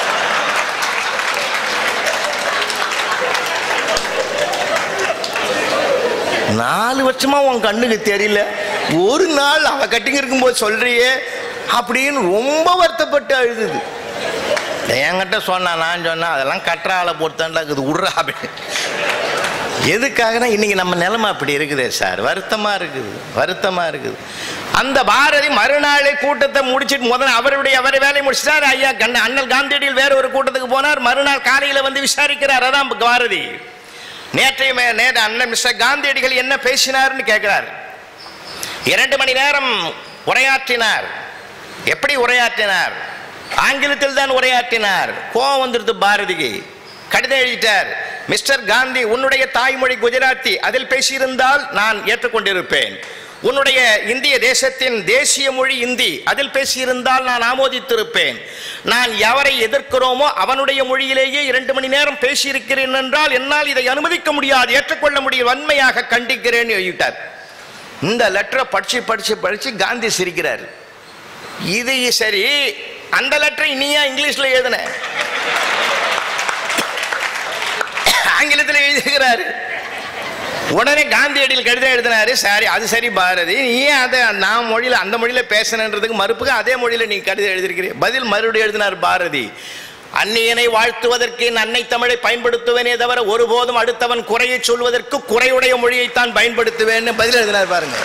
நாலு வருஷமா உன் கண்ணுக்கு தெரியல ஒரு நாள் அவ கட்டிங்க இருக்கும்போது சொல்றியே அப்படின்னு ரொம்ப வருத்தப்பட்டு அழுதுது என்கிட்ட சொன்னா நான் சொன்னேன் அதெல்லாம் கட்டுற ஆளை பொறுத்தாண்டா இருக்குது விட்றா அப்படின்னு எதுக்காகனா இன்னைக்கு நம்ம நிலைமை அப்படி இருக்குதே சார் வருத்தமா இருக்குது வருத்தமா இருக்குது அந்த பாரதி மறுநாளே கூட்டத்தை முடிச்சிட்டு முதல்ல அவருடைய அவர் வேலையை முடிச்சிட்டார் ஐயா கண்ண அண்ணல் காந்தியடியில் வேற ஒரு கூட்டத்துக்கு போனார் மறுநாள் காலையில வந்து விசாரிக்கிறார் அதான் பாரதி நேற்றைய மே- நேற்று அண்ணன் மிஸ்டர் காந்தியடிகள் என்ன பேசினார்னு கேட்கிறார் இரண்டு மணி நேரம் உரையாற்றினார் எப்படி உரையாற்றினார் ஆங்கிலத்தில் தான் உரையாற்றினார் கோவம் வந்துருது பாரதிக்கு கடிதம் எழுதிட்டார் மிஸ்டர் காந்தி உன்னுடைய தாய்மொழி குஜராத்தி அதில் பேசியிருந்தால் நான் ஏற்றுக்கொண்டிருப்பேன் உன்னுடைய இந்திய தேசத்தின் தேசிய மொழி இந்தி அதில் பேசியிருந்தால் நான் ஆமோதித்திருப்பேன் நான் எவரை எதிர்க்கிறோமோ அவனுடைய மொழியிலேயே இரண்டு மணி நேரம் பேசியிருக்கிறேன் என்றால் என்னால் இதை அனுமதிக்க முடியாது ஏற்றுக்கொள்ள முடியும் வன்மையாக கண்டிக்கிறேன் எழுதிட்டார் இந்த லெட்டரை படிச்சு படிச்சு படிச்சு காந்தி சிரிக்கிறார் இது சரி அந்த லெட்டரை நீ ஏன் இங்கிலீஷ்ல எழுதுன ஆங்கிலத்தில் எழுதியிருக்கிறாரு உடனே காந்தியடியில் கடிதம் எழுதினாரு சரி அது சரி பாரதி நீ ஏன் அதை நான் மொழியில் அந்த மொழியில் பேசணுன்றதுக்கு மறுப்புக்கு அதே மொழியில் நீ கடிதம் எழுதியிருக்கிறீ பதில் மறுபடியும் எழுதினார் பாரதி அந்நியனை வாழ்த்துவதற்கு என் அன்னை தமிழை பயன்படுத்துவேனே தவிர ஒருபோதும் அடுத்தவன் குறையை சொல்வதற்கு குறையுடைய மொழியைத்தான் பயன்படுத்துவேன்னு பதில் எழுதினார் பாருங்க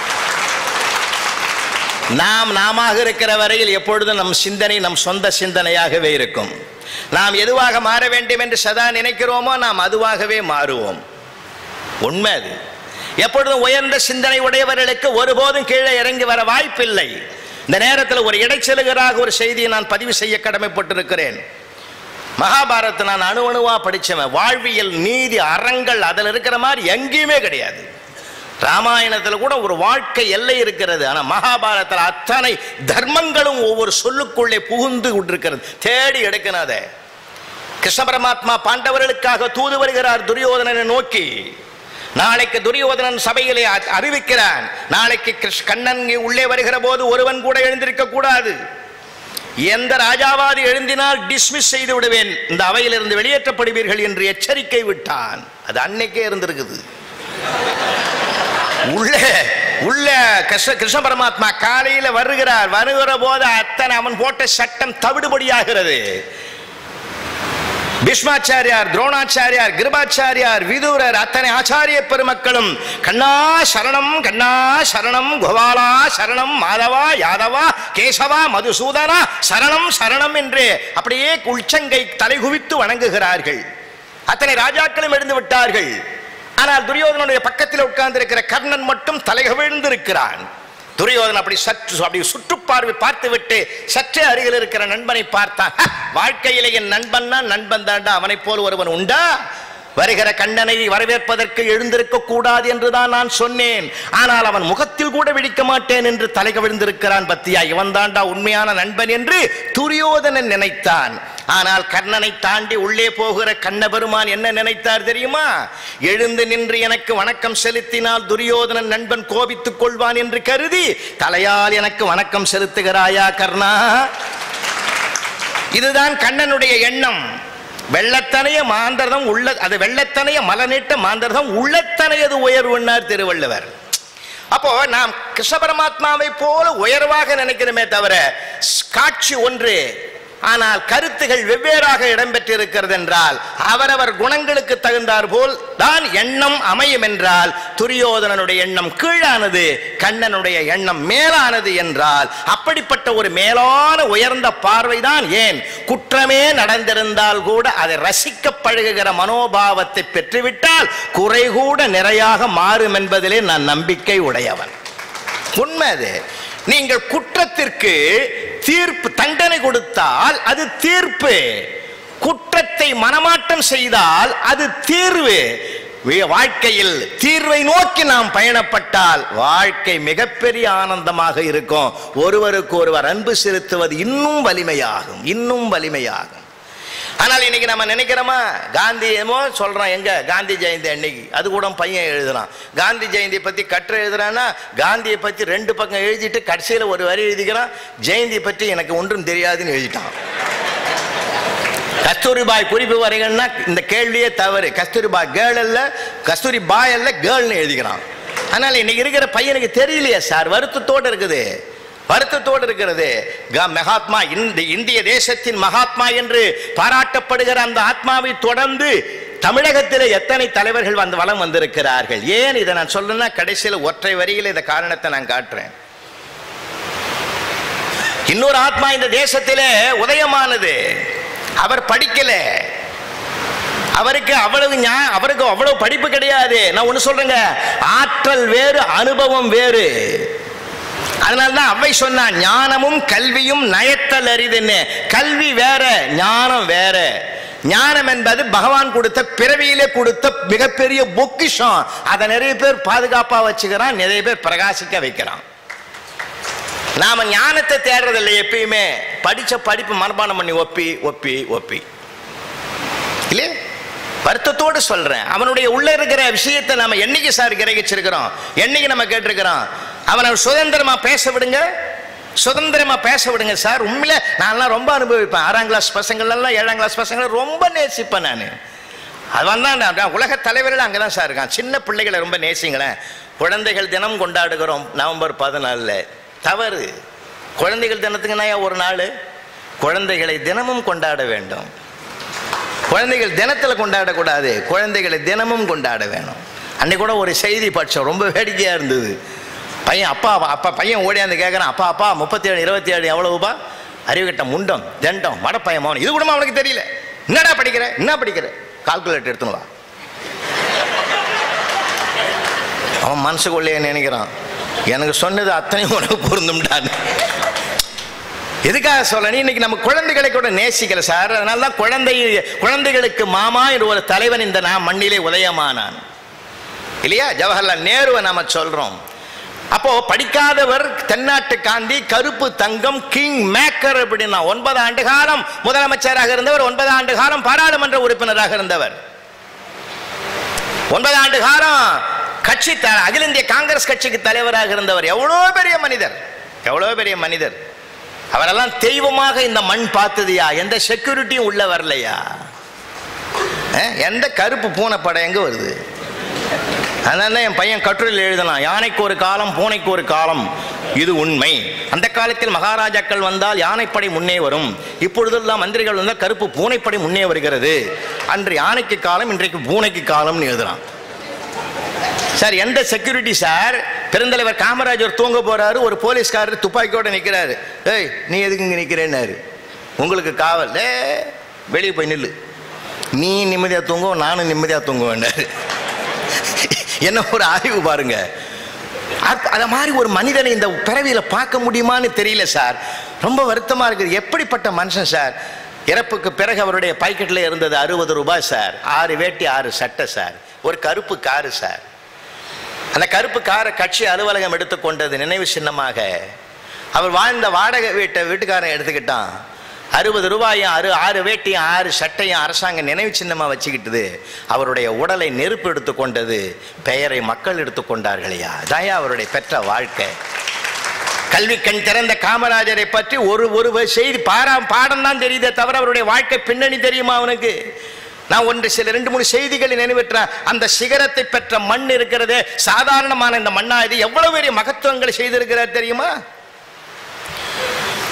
நாம் நாம இருக்கிற வரையில் எப்பொழுதும் நம் சிந்தனை நம் சொந்த சிந்தனையாகவே இருக்கும் நாம் எதுவாக மாற வேண்டும் என்று சதா நினைக்கிறோமோ நாம் அதுவாகவே மாறுவோம் உண்மை அது எப்பொழுதும் உயர்ந்த சிந்தனை உடையவர்களுக்கு ஒருபோதும் கீழே இறங்கி வர வாய்ப்பில்லை இந்த நேரத்தில் ஒரு இடைச்சலுகராக ஒரு செய்தியை நான் பதிவு செய்ய கடமைப்பட்டிருக்கிறேன் மகாபாரத்தை நான் அணு அணுவா படிச்சவன் வாழ்வியல் நீதி அறங்கள் அதில் இருக்கிற மாதிரி எங்கேயுமே கிடையாது ராமாயணத்தில் கூட ஒரு வாழ்க்கை எல்லை இருக்கிறது ஆனால் மகாபாரதத்தில் அத்தனை தர்மங்களும் ஒவ்வொரு சொல்லுக்குள்ளே புகுந்து கொண்டிருக்கிறது தேடி எடுக்கணும் அதை கிருஷ்ண பரமாத்மா பாண்டவர்களுக்காக தூது வருகிறார் துரியோதனனை நோக்கி நாளைக்கு துரியோதனன் சபையிலே அ- அறிவிக்கிறான் நாளைக்கு கிருஷ் கண்ணன் இங்கே உள்ளே வருகிற போது ஒருவன் கூட எழுந்திருக்க கூடாது எந்த ராஜாவாதி எழுந்தினால் டிஸ்மிஸ் செய்து விடுவேன் இந்த அவையிலிருந்து வெளியேற்றப்படுவீர்கள் என்று எச்சரிக்கை விட்டான் அது அன்னைக்கே இருந்திருக்குது உள்ளே உள்ள கிருஷ்ண கிருஷ்ண பரமாத்மா காலையில வருகிறார் வருகிற போது அத்தனை அவன் போட்ட சட்டம் தவிடுபடியாகிறது பீஷ்மாச்சாரியார் துரோணாச்சாரியார் கிருபாச்சாரியார் விதுரர் அத்தனை ஆச்சாரிய பெருமக்களும் கண்ணா சரணம் கண்ணா சரணம் கோபாலா சரணம் மாதவா யாதவா கேசவா மதுசூதனா சரணம் சரணம் என்று அப்படியே உள்சங்கை தலைகுவித்து வணங்குகிறார்கள் அத்தனை ராஜாக்களும் எழுந்து விட்டார்கள் ஆனால் துரியோதனுடைய பக்கத்தில் உட்கார்ந்து இருக்கிற கர்ணன் மட்டும் தலைகவிழ்ந்து இருக்கிறான் துரியோதன் அப்படி சற்று அப்படி சுற்றுப்பார்வை பார்த்துவிட்டு சற்றே அருகில் இருக்கிற நண்பனை பார்த்தான் "ஹ, வாழ்க்கையிலே என் நண்பன்னா நண்பன் தாண்டா அவனைப் போல் ஒருவன் உண்டா வருகிற கண்ணனை வரவேற்பதற்கு எழுந்திருக்க கூடாது என்றுதான் நான் சொன்னேன் ஆனால் அவன் முகத்தில் கூட விழிக்க மாட்டேன் என்று தலை கவிழ்ந்திருக்கிறான் பத்தியா இவன் தாண்டா உண்மையான நண்பன் என்று துரியோதனன் நினைத்தான் ஆனால் கர்ணனை தாண்டி உள்ளே போகிற கண்ணபெருமான் என்ன நினைத்தார் தெரியுமா எழுந்து நின்று எனக்கு வணக்கம் செலுத்தினால் துரியோதனன் நண்பன் கோபித்துக் கொள்வான் என்று கருதி தலையால் எனக்கு வணக்கம் செலுத்துகிறாயா கர்ணா இதுதான் கண்ணனுடைய எண்ணம் வெள்ளத்தனைய மாந்தர்தம் உள்ள அது வெள்ளத்தனைய மலனிட்ட மாந்தர்தம் உள்ளத்தனையது உயர்வுன்னார் திருவள்ளுவர் அப்போ நாம் கிருஷ்ண பரமாத்மாவை போல உயர்வாக நினைக்கிறோமே தவிர ஸ்- காட்சி ஒன்று ஆனால் கருத்துகள் வெவ்வேறாக இடம்பெற்றிருக்கிறது என்றால் அவரவர் குணங்களுக்கு தகுந்தார் போல் தான் எண்ணம் அமையும் என்றால் துரியோதனனுடைய எண்ணம் கீழானது கண்ணனுடைய எண்ணம் மேலானது என்றால் அப்படிப்பட்ட ஒரு மேலான உயர்ந்த பார்வைதான் ஏன் குற்றமே நடந்திருந்தால் கூட அதை ரசிக்க பழகுகிற மனோபாவத்தை பெற்றுவிட்டால் குறை கூட நிறையாக மாறும் என்பதிலே நான் நம்பிக்கை உடையவன் உண்மை அது நீங்கள் குற்றத்திற்கு தீர்ப்பு தண்டனை கொடுத்தால் அது தீர்ப்பு குற்றத்தை மனமாட்டம் செய்தால் அது தீர்வு வி- வாழ்க்கையில் தீர்வை நோக்கி நாம் பயணப்பட்டால் வாழ்க்கை மிகப்பெரிய ஆனந்தமாக இருக்கும் ஒருவருக்கு ஒருவர் அன்பு செலுத்துவது இன்னும் வலிமையாகும் இன்னும் வலிமையாகும் ஆனால் இன்னைக்கு நம்ம நினைக்கிறோமா காந்தி ஏமோ சொல்றோம் எங்க காந்தி ஜெயந்தி அன்னைக்கு அது கூட பையன் எழுதுறான் காந்தி ஜெயந்தியை பத்தி கட்டுரை எழுதுறான்னா காந்தியை பத்தி ரெண்டு பக்கம் எழுதிட்டு கடைசியில் ஒரு வரி எழுதிக்கிறான் ஜெயந்தி பற்றி எனக்கு ஒன்றும் தெரியாதுன்னு எழுதிட்டான் கஸ்தூரிபாய் குறிப்பு வரைகள்னா இந்த கேள்வியே தவறு கஸ்தூரிபாய் கேர்ள் அல்ல கஸ்தூரி பாய் அல்ல கேர்ள்னு எழுதிக்கிறான் ஆனால் இன்னைக்கு இருக்கிற பையனுக்கு தெரியலையே சார் வருத்தத்தோடு இருக்குது வருத்தத்தோடு இருக்கிறது க- மகாத்மா இந்த இந்திய தேசத்தின் மகாத்மா என்று பாராட்டப்படுகிற அந்த ஆத்மாவை தொடர்ந்து தமிழகத்தில் எத்தனை தலைவர்கள் வந்து வலம் வந்திருக்கிறார்கள் ஏன் இதை நான் சொல்லணும்னா கடைசியில் ஒற்றை வரியில் இந்த காரணத்தை நான் காட்டுறேன் இன்னொரு ஆத்மா இந்த தேசத்திலே உதயமானது அவர் படிக்கல அவருக்கு அவ்வளவு ஞா- அவருக்கு அவ்வளவு படிப்பு கிடையாது நான் ஒண்ணு சொல்றேங்க ஆற்றல் வேறு அனுபவம் வேறு அதனால்தான் அவை சொன்னா ஞானமும் கல்வியும் நயத்தல் அரிதுன்னு கல்வி வேற ஞானம் வேற ஞானம் என்பது பகவான் கொடுத்த பிறவியிலே கொடுத்த மிகப்பெரிய பொக்கிஷம் அதை நிறைய பேர் பாதுகாப்பா வச்சுக்கிறான் நிறைய பேர் பிரகாசிக்க வைக்கிறான் நாம ஞானத்தை தேடுறதில்லை எப்பயுமே படிச்ச படிப்பு மனப்பாடம் பண்ணி ஒப்பி ஒப்பி ஒப்பி இல்லையே வருத்தத்தோடு சொல்றேன் அவனுடைய உள்ள இருக்கிற விஷயத்தை நாம என்னைக்கு சார் கிரகிச்சிருக்கிறோம் என்னைக்கு நம்ம கேட்டிருக்கிறோம் அவனை சுதந்திரமா பேச விடுங்க சுதந்திரமா பேச விடுங்க சார் உண்மையில நான்லாம் ரொம்ப அனுபவிப்பேன் ஆறாம் கிளாஸ் பசங்களெல்லாம் ஏழாம் கிளாஸ் பசங்களை ரொம்ப நேசிப்பேன் நான் அது வந்தா உலக தலைவர்கள் அங்கே தான் சார் இருக்கான் சின்ன பிள்ளைகளை ரொம்ப நேசிங்களேன் குழந்தைகள் தினம் கொண்டாடுகிறோம் நவம்பர் பதினாலில் தவறு குழந்தைகள் தினத்துக்குன்னா ஒரு நாள் குழந்தைகளை தினமும் கொண்டாட வேண்டும் குழந்தைகள் தினத்தில் கொண்டாடக்கூடாது குழந்தைகளை தினமும் கொண்டாட வேணும் அன்னைக்கு கூட ஒரு செய்தி படித்தோம் ரொம்ப வேடிக்கையாக இருந்தது பையன் அப்பா அப்பா பையன் ஓடியாந்து கேட்குறான் அப்பா அப்பா முப்பத்தி ஏழு இருபத்தி ஏழு எவ்வளவுப்பா அறிவுகட்ட முண்டம் தண்டம் மடப்பையன் மௌனம் இது கூட அவனுக்கு தெரியல என்னடா படிக்கிற என்ன படிக்கிற கால்குலேட்டர் எடுத்துன்னு வா அவன் மனசுக்குள்ளேயே நினைக்கிறான் எனக்கு சொன்னது அத்தனையும் உனக்கு பொருந்தும்டான்னு எதுக்காக சொல்லணும் இன்னைக்கு நம்ம குழந்தைகளை கூட நேசிக்கல சார் அதனால தான் குழந்தை குழந்தைகளுக்கு மாமா என்று ஒரு தலைவன் இந்த நான் மண்ணிலே உதயமானான் இல்லையா ஜவஹர்லால் நேருவை நாம சொல்றோம் அப்போ படிக்காதவர் தென்னாட்டு காந்தி கருப்பு தங்கம் கிங் மேக்கர் அப்படின்னா ஒன்பது ஆண்டு காலம் முதலமைச்சராக இருந்தவர் ஒன்பது ஆண்டு காலம் பாராளுமன்ற உறுப்பினராக இருந்தவர் ஒன்பது ஆண்டு காலம் கட்சி த- அகில இந்திய காங்கிரஸ் கட்சிக்கு தலைவராக இருந்தவர் எவ்வளோ பெரிய மனிதர் எவ்வளோ பெரிய மனிதர் அவரெல்லாம் தெய்வமாக இந்த மண் பார்த்ததுயா எந்த செக்யூரிட்டியும் உள்ள வரலையா அஹ், எந்த கருப்பு பூனை படம் எங்க வருது அதனால என் பையன் கட்டுரையில் எழுதலாம் யானைக்கு ஒரு காலம் பூனைக்கு ஒரு காலம் இது உண்மை அந்த காலத்தில் மகாராஜாக்கள் வந்தால் யானைப்படை முன்னே வரும் இப்பொழுதெல்லாம் மந்திரிகள் வந்தால் கருப்பு பூனைப்படை முன்னே வருகிறது அன்று யானைக்கு காலம் இன்றைக்கு பூனைக்கு காலம்னு எழுதுறான் சார் எந்த செக்யூரிட்டி சார் பெருந்தலைவர் காமராஜர் தூங்க போறாரு ஒரு போலீஸ்காரர் துப்பாக்கியோட நிக்கிறாரு ஏய் நீ எதுக்கு இங்க நிக்கிறேன்னாரு உங்களுக்கு காவல் ஏ வெளியே போய் நில்லு நீ நிம்மதியா தூங்குவோம் நானும் நிம்மதியா தூங்குவேன்னாரு என்ன ஒரு ஆய்வு பாருங்க அத்- அத மாதிரி ஒரு மனிதனை இந்த பிறவியில பார்க்க முடியுமான்னு தெரியல சார் ரொம்ப வருத்தமா இருக்குது எப்படிப்பட்ட மனுஷன் சார் இறப்புக்கு பிறகு அவருடைய பாக்கெட்ல இருந்தது அறுபது ரூபாய் சார் ஆறு வேட்டி ஆறு சட்டை சார் ஒரு கருப்பு காரு சார் அந்த கருப்பு காரை கட்சி அலுவலகம் எடுத்துக்கொண்டது நினைவு சின்னமாக அவர் வாழ்ந்த வாடகை வீட்டை வீட்டுக்காரன் எடுத்துக்கிட்டான் அறுபது ரூபாயும் அறு ஆறு வேட்டியும் ஆறு சட்டையும் அரசாங்கம் நினைவு சின்னமாக வச்சுக்கிட்டது அவருடைய உடலை நெருப்பு எடுத்துக்கொண்டது பெயரை மக்கள் எடுத்துக்கொண்டார்களையா அதாயா அவருடைய பெற்ற வாழ்க்கை கல்வி கண் திறந்த காமராஜரை பற்றி ஒரு ஒரு செய்தி பாரா பாடம் தான் தெரியுதே தவிர அவருடைய வாழ்க்கை பின்னணி தெரியுமா அவனுக்கு நான் ஒன்று சில ரெண்டு மூணு செய்திகளை நினைவுற்றேன் அந்த சிகரத்தை பெற்ற மண் இருக்கிறதே சாதாரணமான இந்த மண்ணா இது எவ்வளவு பெரிய மகத்துவங்களை செய்திருக்கிறார் தெரியுமா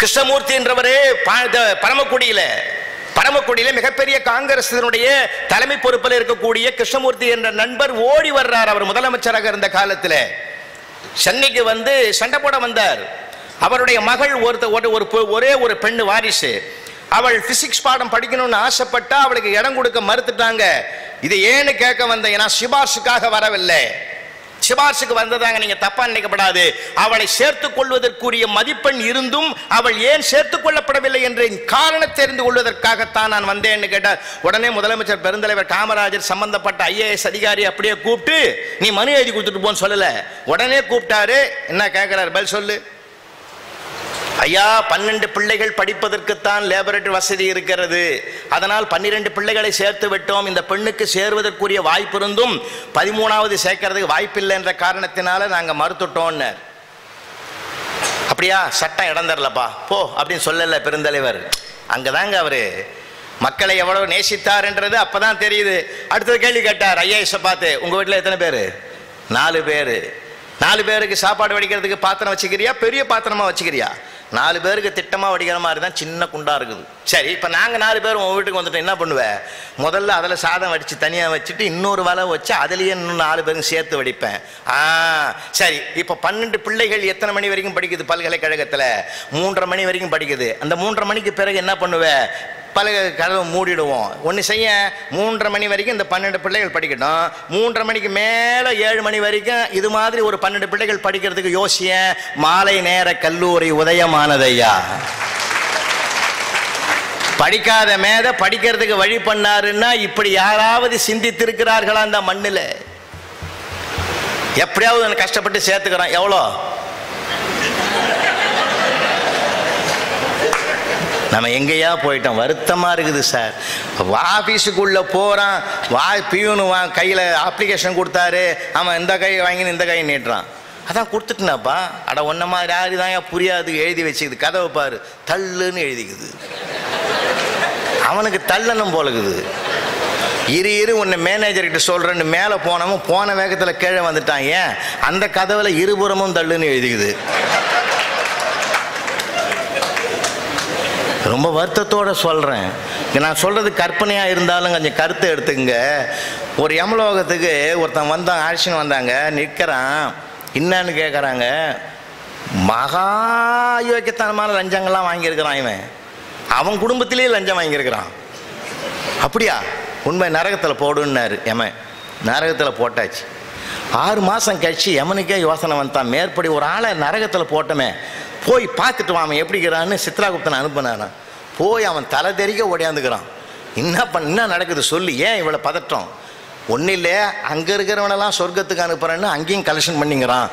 கிருஷ்ணமூர்த்தி என்றவரே பா- த- பரமக்குடியில பரமக்குடியில மிகப்பெரிய காங்கிரசினுடைய தலைமை பொறுப்பில் இருக்கக்கூடிய கிருஷ்ணமூர்த்தி என்ற நண்பர் ஓடி வர்றார் அவர் முதலமைச்சராக இருந்த காலத்துல சென்னைக்கு வந்து சண்டை போட வந்தார் அவருடைய மகள் ஒருத்த ஒரு ஒரு பொ- ஒரே ஒரு பெண்ணு வாரிசு அவள் பிசிக்ஸ் பாடம் படிக்கணும்னு ஆசைப்பட்டா அவளுக்கு இடம் கொடுக்க மறுத்துட்டாங்க இது ஏன்னு கேட்க வந்தேன் ஏன்னா சிபார்சுக்காக வரவில்லை சிபார்சுக்கு வந்ததாங்க நீங்க தப்பா நினைக்கப்படாது அவளை சேர்த்துக் கொள்வதற்குரிய மதிப்பெண் இருந்தும் அவள் ஏன் சேர்த்துக் கொள்ளப்படவில்லை என்ற காரணம் தெரிந்து கொள்வதற்காகத்தான் நான் வந்தேன்னு கேட்டார் உடனே முதலமைச்சர் பெருந்தலைவர் காமராஜர் சம்பந்தப்பட்ட ஐஏஎஸ் அதிகாரி அப்படியே கூப்பிட்டு நீ மனு எழுதி கொடுத்துட்டு போன்னு சொல்லல உடனே கூப்பிட்டாரு என்ன கேட்கிறார் பதில் சொல்லு ஐயா பன்னெண்டு பிள்ளைகள் படிப்பதற்குத்தான் லேபரேட்டரி வசதி இருக்கிறது அதனால் பன்னிரெண்டு பிள்ளைகளை சேர்த்து விட்டோம் இந்த பெண்ணுக்கு சேருவதற்குரிய வாய்ப்பு இருந்தும் பதிமூணாவது சேர்க்கறதுக்கு வாய்ப்பில்லை என்ற காரணத்தினால நாங்கள் மறுத்துட்டோம்னு அப்படியா சட்டம் இடம் தரலப்பா போ அப்படின்னு சொல்லல பெருந்தலைவர் அங்கதாங்க அவரு மக்களை எவ்வளவு நேசித்தார்ன்றது அப்பதான் தெரியுது அடுத்தது கேள்வி கேட்டார் ஐஏஎஸ் பார்த்து உங்க வீட்டில் எத்தனை பேர் நாலு பேர் நாலு பேருக்கு சாப்பாடு வடிக்கிறதுக்கு பாத்திரம் வச்சுக்கிறியா பெரிய பாத்திரமா வச்சுக்கிறியா நாலு பேருக்கு திட்டமா வடிக்கிற மாதிரி தான் சின்ன குண்டா இருக்குது சரி இப்போ நாங்கள் நாலு பேர் உங்கள் வீட்டுக்கு வந்துட்டு என்ன பண்ணுவேன் முதல்ல அதில் சாதம் வடித்து தனியாக வச்சுட்டு இன்னொரு வலை வச்சு அதுலேயே இன்னும் நாலு பேரும் சேர்த்து வடிப்பேன் ஆ சரி இப்போ பன்னெண்டு பிள்ளைகள் எத்தனை மணி வரைக்கும் படிக்குது பல்கலைக்கழகத்தில் மூன்றரை மணி வரைக்கும் படிக்குது அந்த மூன்றரை மணிக்கு பிறகு என்ன பண்ணுவேன் பல கதவை மூடிடுவோம் ஒன்று செய்ய மூன்றரை மணி வரைக்கும் இந்த பன்னெண்டு பிள்ளைகள் படிக்கட்டும் மூன்றரை மணிக்கு மேலே ஏழு மணி வரைக்கும் இது மாதிரி ஒரு பன்னெண்டு பிள்ளைகள் படிக்கிறதுக்கு யோசிய மாலை நேர கல்லூரி உதயமானதையா படிக்காத மேத படிக்கிறதுக்கு வழி பண்ணாருன்னா இப்படி யாராவது சிந்தித்திருக்கிறார்களா அந்த மண்ணில் எப்படியாவது நான் கஷ்டப்பட்டு சேர்த்துக்கிறோம் எவ்வளோ நம்ம எங்கேயா போயிட்டோம் வருத்தமாக இருக்குது சார் ஆஃபீஸுக்குள்ளே போகிறான் வா பியூனு வா கையில் அப்ளிகேஷன் கொடுத்தாரு அவன் இந்த கை வாங்கின்னு இந்த கை நீட்டுறான் அதான் கொடுத்துட்டுனாப்பா அட ஒன்ன மாதிரி யாரு தான் புரியாது எழுதி வச்சுக்குது கதவை பாரு தள்ளுன்னு எழுதிக்குது அவனுக்கு தள்ளணும் போலக்குது இரு இரு உன்னை மேனேஜர்கிட்ட சொல்கிறேன்னு மேலே போனவன் போன வேகத்தில் கீழே வந்துட்டான் ஏன் அந்த கதவுல இருபுறமும் தள்ளுன்னு எழுதிக்குது ரொம்ப வருத்தத்தோட சொல்கிறேன் நான் சொல்கிறது கற்பனையாக இருந்தாலும் கொஞ்சம் கருத்தை எடுத்துங்க ஒரு யமலோகத்துக்கு ஒருத்தன் வந்தான் ஆக்ஷன் வந்தாங்க நிற்கிறான் என்னன்னு கேட்குறாங்க மகா யோக்கியத்தனமான லஞ்சங்கள்லாம் வாங்கியிருக்கிறான் இவன் அவன் குடும்பத்திலேயே லஞ்சம் வாங்கியிருக்கிறான் அப்படியா உண்மை நரகத்தில் போடுன்னாரு யமன் நரகத்தில் போட்டாச்சு ஆறு மாதம் கழிச்சு யமனுக்கே யோசனை வந்தான் மேற்படி ஒரு ஆளை நரகத்தில் போட்டோமே போய் பார்த்துட்டு வான் அவன் எப்படிங்கிறான்னு சித்ராகுப்தனை அனுப்புனாரான் போய் அவன் தலை தெறிக்க ஓடியாந்துக்கிறான் என்ன பண்ண என்ன நடக்குது சொல்லு ஏன் இவ்வளோ பதட்டம் ஒன்றும் இல்லை அங்கே இருக்கிறவனெல்லாம் சொர்க்கத்துக்கு அனுப்புறேன்னு அங்கேயும் கலெக்ஷன் பண்ணிங்கிறான்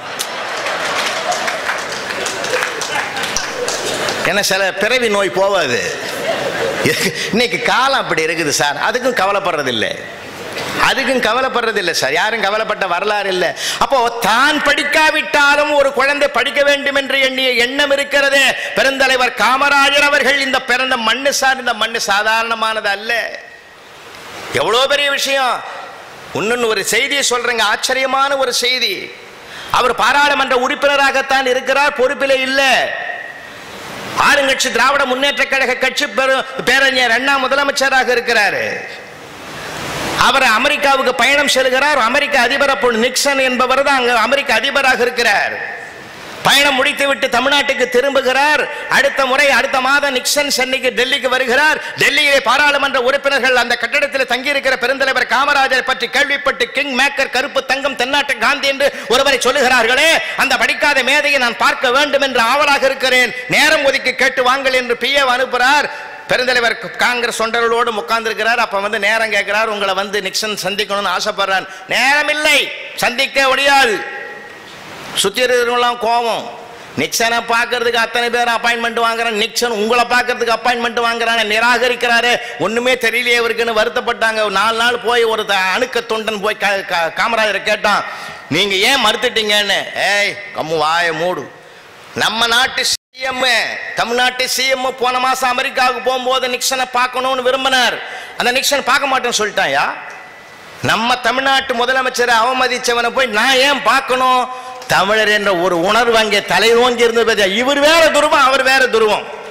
ஏன்னா சில பிறவி நோய் போவாது இன்னைக்கு காலம் அப்படி இருக்குது சார் அதுக்கும் கவலைப்படுறதில்லை அதுக்கும் கவலைப்படுறதில்லை சார் யாரும் கவலைப்பட்ட வரலாறு இல்லை அப்போ தான் படிக்காவிட்டாலும் ஒரு குழந்தை படிக்க வேண்டும் என்று எண்ணிய எண்ணம் இருக்கிறதே பெருந்தலைவர் காமராஜர் அவர்கள் இந்த பிறந்த மண்ணு சார் இந்த மண்ணு சாதாரணமானது அல்ல எவ்வளோ பெரிய விஷயம் இன்னொன்னு ஒரு செய்தியை சொல்றேங்க ஆச்சரியமான ஒரு செய்தி அவர் பாராளுமன்ற உறுப்பினராகத்தான் இருக்கிறார் பொறுப்பிலே இல்லை ஆளுங்கட்சி திராவிட முன்னேற்ற கழக கட்சி பெரு- பேரறிஞர் அண்ணா முதலமைச்சராக இருக்கிறாரு அவர் அமெரிக்காவுக்கு பயணம் செல்கிறார் அமெரிக்க அதிபர் அப்பொழுது நிக்சன் என்பவர் தான் அங்க அமெரிக்க அதிபராக இருக்கிறார் பயணம் முடித்துவிட்டு தமிழ்நாட்டுக்கு திரும்புகிறார் அடுத்த முறை அடுத்த மாதம் நிக்சன் சென்னைக்கு டெல்லிக்கு வருகிறார் டெல்லியிலே பாராளுமன்ற உறுப்பினர்கள் அந்த கட்டடத்தில் தங்கியிருக்கிற பெருந்தலைவர் காமராஜர் பற்றி கேள்விப்பட்டு கிங் மேக்கர் கருப்பு தங்கம் தென்னாட்டு காந்தி என்று ஒருவரை சொல்லுகிறார்களே அந்த படிக்காத மேதையை நான் பார்க்க வேண்டும் என்று ஆவலாக இருக்கிறேன் நேரம் ஒதுக்கி கேட்டு வாங்கள் என்று பிஏ அனுப்புகிறார் பெருந்தலைவர் காங்கிரஸ் தொண்டர்களோடு உட்கார்ந்திருக்கிறார் அப்ப வந்து நேரம் கேட்கிறார் உங்களை வந்து நிக்சன் சந்திக்கணும்னு ஆசைப்படுறான் நேரம் இல்லை சந்திக்க முடியாது சுத்தி இருக்கிறவங்களாம் கோபம் நிக்சனை பார்க்கறதுக்கு அத்தனை பேர் அப்பாயின்மெண்ட் வாங்குறான் நிக்சன் உங்களை பார்க்கறதுக்கு அப்பாயின்மெண்ட் வாங்குறாங்க நிராகரிக்கிறாரு ஒண்ணுமே தெரியலையே இவருக்குன்னு வருத்தப்பட்டாங்க ஒரு நாலு நாள் போய் ஒரு த- அணுக்க தொண்டன் போய் கா- கா- காமராஜரை கேட்டான் நீங்க ஏன் மறுத்துட்டீங்கன்னு ஏய் கம்மு வாய மூடு நம்ம நாட்டு சிஎம் தமிழ்நாட்டு சிஎம் போன மாசம் அமெரிக்காவுக்கு போகும்போது நிக்சனை பார்க்கணும்னு விரும்பினார் அந்த நிக்சன் பார்க்க மாட்டேன்னு சொல்லிட்டாயா நம்ம தமிழ்நாட்டு முதலமைச்சரை அவமதிச்சவனை போய் நான் ஏன் பார்க்கணும் தமிழர் என்ற ஒரு உணர்வு அங்கே தலை ஓங்கி இருந்தது பாத்தியா? இவர் வேற துருவம் அவர் வேற துருவம்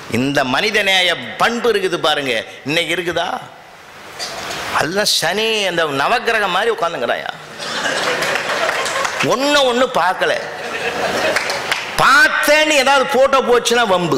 இந்த மனிதநேய பண்பு இருக்குது பாருங்க இன்னைக்கு இருக்குதா எல்லாம் சனி அந்த நவக்கிரகம் மாதிரி உட்காந்துங்கிறாயா ஒன்று ஒன்று பார்க்கல பார்த்தேன்னு ஏதாவது போட்டோ போச்சுன்னா வம்பு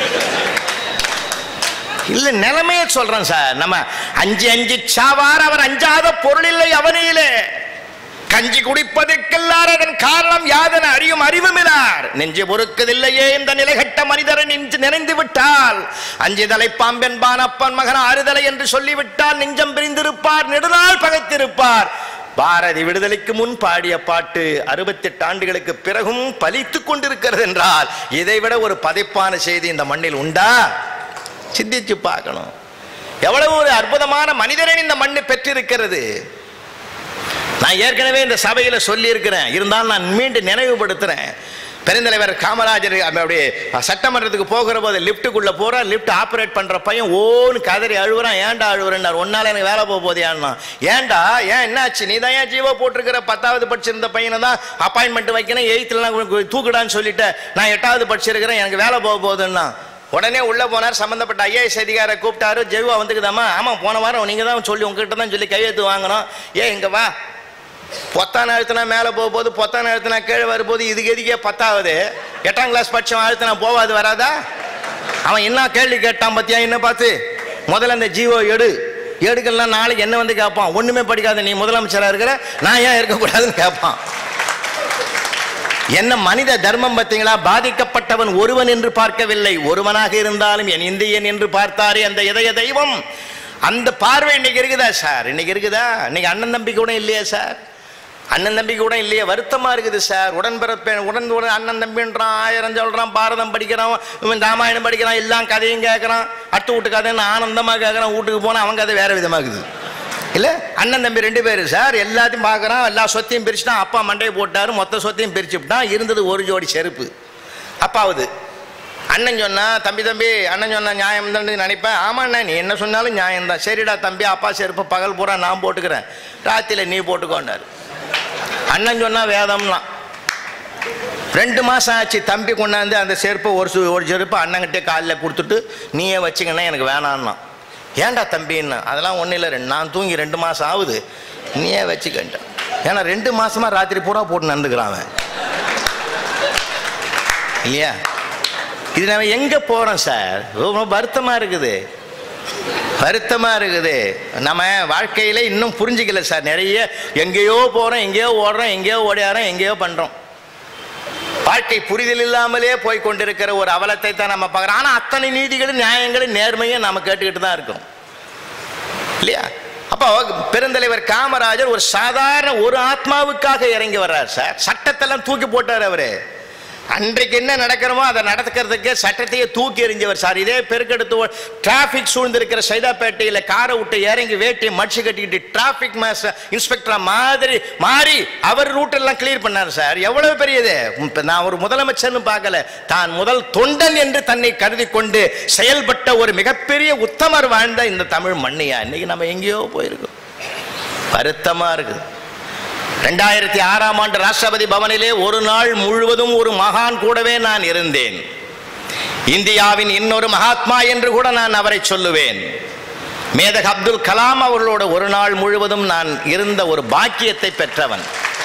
இல்ல நிலைமையே சொல்றேன் சார் நம்ம அஞ்சு அஞ்சு சாவார் அவர் அஞ்சாத பொருள் இல்லை அவனிலே கஞ்சி குடிப்பதற்கெல்லார் அதன் காரணம் யாதென அறியும் அறிவுமிலார் நெஞ்சு பொறுக்கதில்லையே இந்த நிலைகட்ட மனிதரை நெஞ்சு நிறைந்து விட்டால் அஞ்சு தலை பாம்பென்பான் அப்பன் மகன் ஆறுதலை என்று சொல்லிவிட்டால் நெஞ்சம் பிரிந்திருப்பார் நெடுநாள் பகைத்திருப்பார் பாரதி விடுதலைக்கு முன் பாடிய பாட்டு அறுபத்தெட்டு ஆண்டுகளுக்கு பிறகும் பலித்துக் கொண்டிருக்கிறது என்றால் இதைவிட ஒரு பதைப்பான செய்தி இந்த மண்ணில் உண்டா சிந்திச்சு பார்க்கணும் எவ்வளவு ஒரு அற்புதமான மனிதரை இந்த மண்ணு பெற்றிருக்கிறது நான் ஏற்கனவே இந்த சபையில சொல்லி இருக்கிறேன் இருந்தாலும் நான் மீண்டும் நினைவுபடுத்துறேன் பெருந்தலைவர் காமராஜர் அப்படியே சட்டமன்றத்துக்கு போகிற போது லிஃப்ட்டுக்குள்ள போற லிஃப்ட் ஆப்ரேட் பண்ற பையன் ஓன்னு கதறி அழுவுறான் ஏன்டா அழுவுறேன்னார் ஒன்னால எனக்கு வேலை போக போதே ஏன்டா ஏன் என்னாச்சு நீ தான் ஏன் ஜீவோ போட்டிருக்கிற பத்தாவது படிச்சிருந்த பையனை தான் அப்பாயின்மெண்ட் வைக்கணும் எயித்துலாம் தூக்குடான்னு சொல்லிட்டேன் நான் எட்டாவது படிச்சிருக்கிறேன் எனக்கு வேலை போக போகுதுன்னா உடனே உள்ள போனார் சம்பந்தப்பட்ட ஐஏஎஸ் அதிகாரை கூப்பிட்டாரு ஜெய்வா வந்துக்குதாமா ஆமா போன வாரம் நீங்க தான் சொல்லி உங்ககிட்ட தான் சொல்லி கையெழுத்து வாங்கணும் ஏ இங்க வா பொத்தான அழுத்தினா மேலே போக போது பொத்தான அழுத்தினா கீழே வரும்போது இதுக்கு எதுக்கே பத்தாவது எட்டாம் கிளாஸ் படிச்சவன் அழுத்தினா போவாது வராதா அவன் என்ன கேள்வி கேட்டான் பத்தியா என்ன பார்த்து முதல்ல அந்த ஜீவோ எடு எடுக்கலாம் நாளைக்கு என்ன வந்து கேட்பான் ஒண்ணுமே படிக்காத நீ முதலமைச்சராக இருக்கிற நான் ஏன் இருக்கக்கூடாதுன்னு கேட்பான் என்ன மனித தர்மம் பார்த்தீங்களா பாதிக்கப்பட்டவன் ஒருவன் என்று பார்க்கவில்லை ஒருவனாக இருந்தாலும் என் இந்தியன் என்று பார்த்தாரே அந்த இதய தெய்வம் அந்த பார்வை இன்னைக்கு இருக்குதா சார் இன்னைக்கு இருக்குதா இன்னைக்கு அண்ணன் தம்பி கூட இல்லையா சார் அண்ணன் தம்பி கூட இல்லையே வருத்தமா இருக்குது சார் உடன்பிறப்ப உடன் உடன் அண்ணன் தம்பின்றான் ஆயிரம் சொல்றான் பாரதம் படிக்கிறான் இவன் ராமாயணம் படிக்கிறான் எல்லாம் கதையும் கேட்கறான் அட்டு வீட்டு கதைன்னு ஆனந்தமா கேட்கறான் வீட்டுக்கு போனா அவன் கதை வேற விதமாகுது இல்ல அண்ணன் தம்பி ரெண்டு பேரு சார் எல்லாத்தையும் பார்க்கறான் எல்லா சொத்தையும் பிரிச்சுட்டான் அப்பா மண்டையை போட்டாரு மொத்த சொத்தையும் பிரிச்சு விட்டான் இருந்தது ஒரு ஜோடி செருப்பு அப்பாவது அண்ணன் சொன்னா தம்பி தம்பி அண்ணன் சொன்னா நியாயம் தான் நினைப்பேன் ஆமா அண்ணன் நீ என்ன சொன்னாலும் நியாயம் தான் சரிடா தம்பி அப்பா செருப்பு பகல் பூரா நான் போட்டுக்கிறேன் ராத்திரில நீ போட்டுக்கோண்டாரு அண்ணன் சொன்னா வேதம்லாம் ரெண்டு மாசம் ஆச்சு தம்பி கொண்டாந்து அந்த செருப்பை ஒரு சு- ஒரு செருப்பு அண்ணங்கிட்டே காலில் கொடுத்துட்டு நீயே வச்சுக்கண்ணா எனக்கு வேணான்னா ஏன்டா தம்பின்னா அதெல்லாம் ஒன்றும் இல்லை ரெண்டு நான் தூங்கி ரெண்டு மாதம் ஆகுது நீயே வச்சுக்கன்ட்டான் ஏன்னா ரெண்டு மாசமா ராத்திரி பூரா போட்டு நடந்துக்கிறான் அவன் இல்லையா இது நம்ம எங்க போறோம் சார் ரொம்ப வருத்தமா இருக்குது வருத்தமா இருக்குது நம்ம வாழ்க்கையில இன்னும் புரிஞ்சுக்கல சார் நிறைய எங்கேயோ போறோம் எங்கேயோ ஓடுறோம் எங்கேயோ ஓடியாரோம் எங்கேயோ பண்றோம் வாழ்க்கை புரிதல் இல்லாமலே போய் கொண்டிருக்கிற ஒரு அவலத்தை தான் நம்ம பார்க்குறோம் ஆனால் அத்தனை நீதிகளும் நியாயங்களும் நேர்மையும் நம்ம கேட்டுக்கிட்டு தான் இருக்கோம் இல்லையா அப்போ பெருந்தலைவர் காமராஜர் ஒரு சாதாரண ஒரு ஆத்மாவுக்காக இறங்கி வர்றார் சார் சட்டத்தெல்லாம் தூக்கி போட்டார் அவரு அன்றைக்கு என்ன நடக்கிறோமோ அதை நடக்கிறதுக்கு சட்டத்தையே தூக்கி எறிஞ்சவர் சார் இதே பெருக்கெடுத்து டிராஃபிக் சூழ்ந்திருக்கிற சைதாப்பேட்டையில் காரை விட்டு இறங்கி வேட்டியை மடிச்சு கட்டிக்கிட்டு டிராஃபிக் மாஸ்டர் இன்ஸ்பெக்டரா மாதிரி மாறி அவர் ரூட்டெல்லாம் கிளியர் பண்ணார் சார் எவ்வளவு பெரியது இப்ப நான் ஒரு முதலமைச்சர்னு பார்க்கல தான் முதல் தொண்டன் என்று தன்னை கருதி கொண்டு செயல்பட்ட ஒரு மிகப்பெரிய உத்தமர் வாழ்ந்த இந்த தமிழ் மண்ணையா இன்னைக்கு நம்ம எங்கேயோ போயிருக்கோம் வருத்தமா இருக்குது ரெண்டாயிரத்தி ஆறாம் ஆண்டு ராஷ்டிரபதி பவனிலே ஒரு நாள் முழுவதும் ஒரு மகான் கூடவே நான் இருந்தேன் இந்தியாவின் இன்னொரு மகாத்மா என்று கூட நான் அவரை சொல்லுவேன் மேதக் அப்துல் கலாம் அவர்களோட ஒரு நாள் முழுவதும் நான் இருந்த ஒரு பாக்கியத்தை பெற்றவன்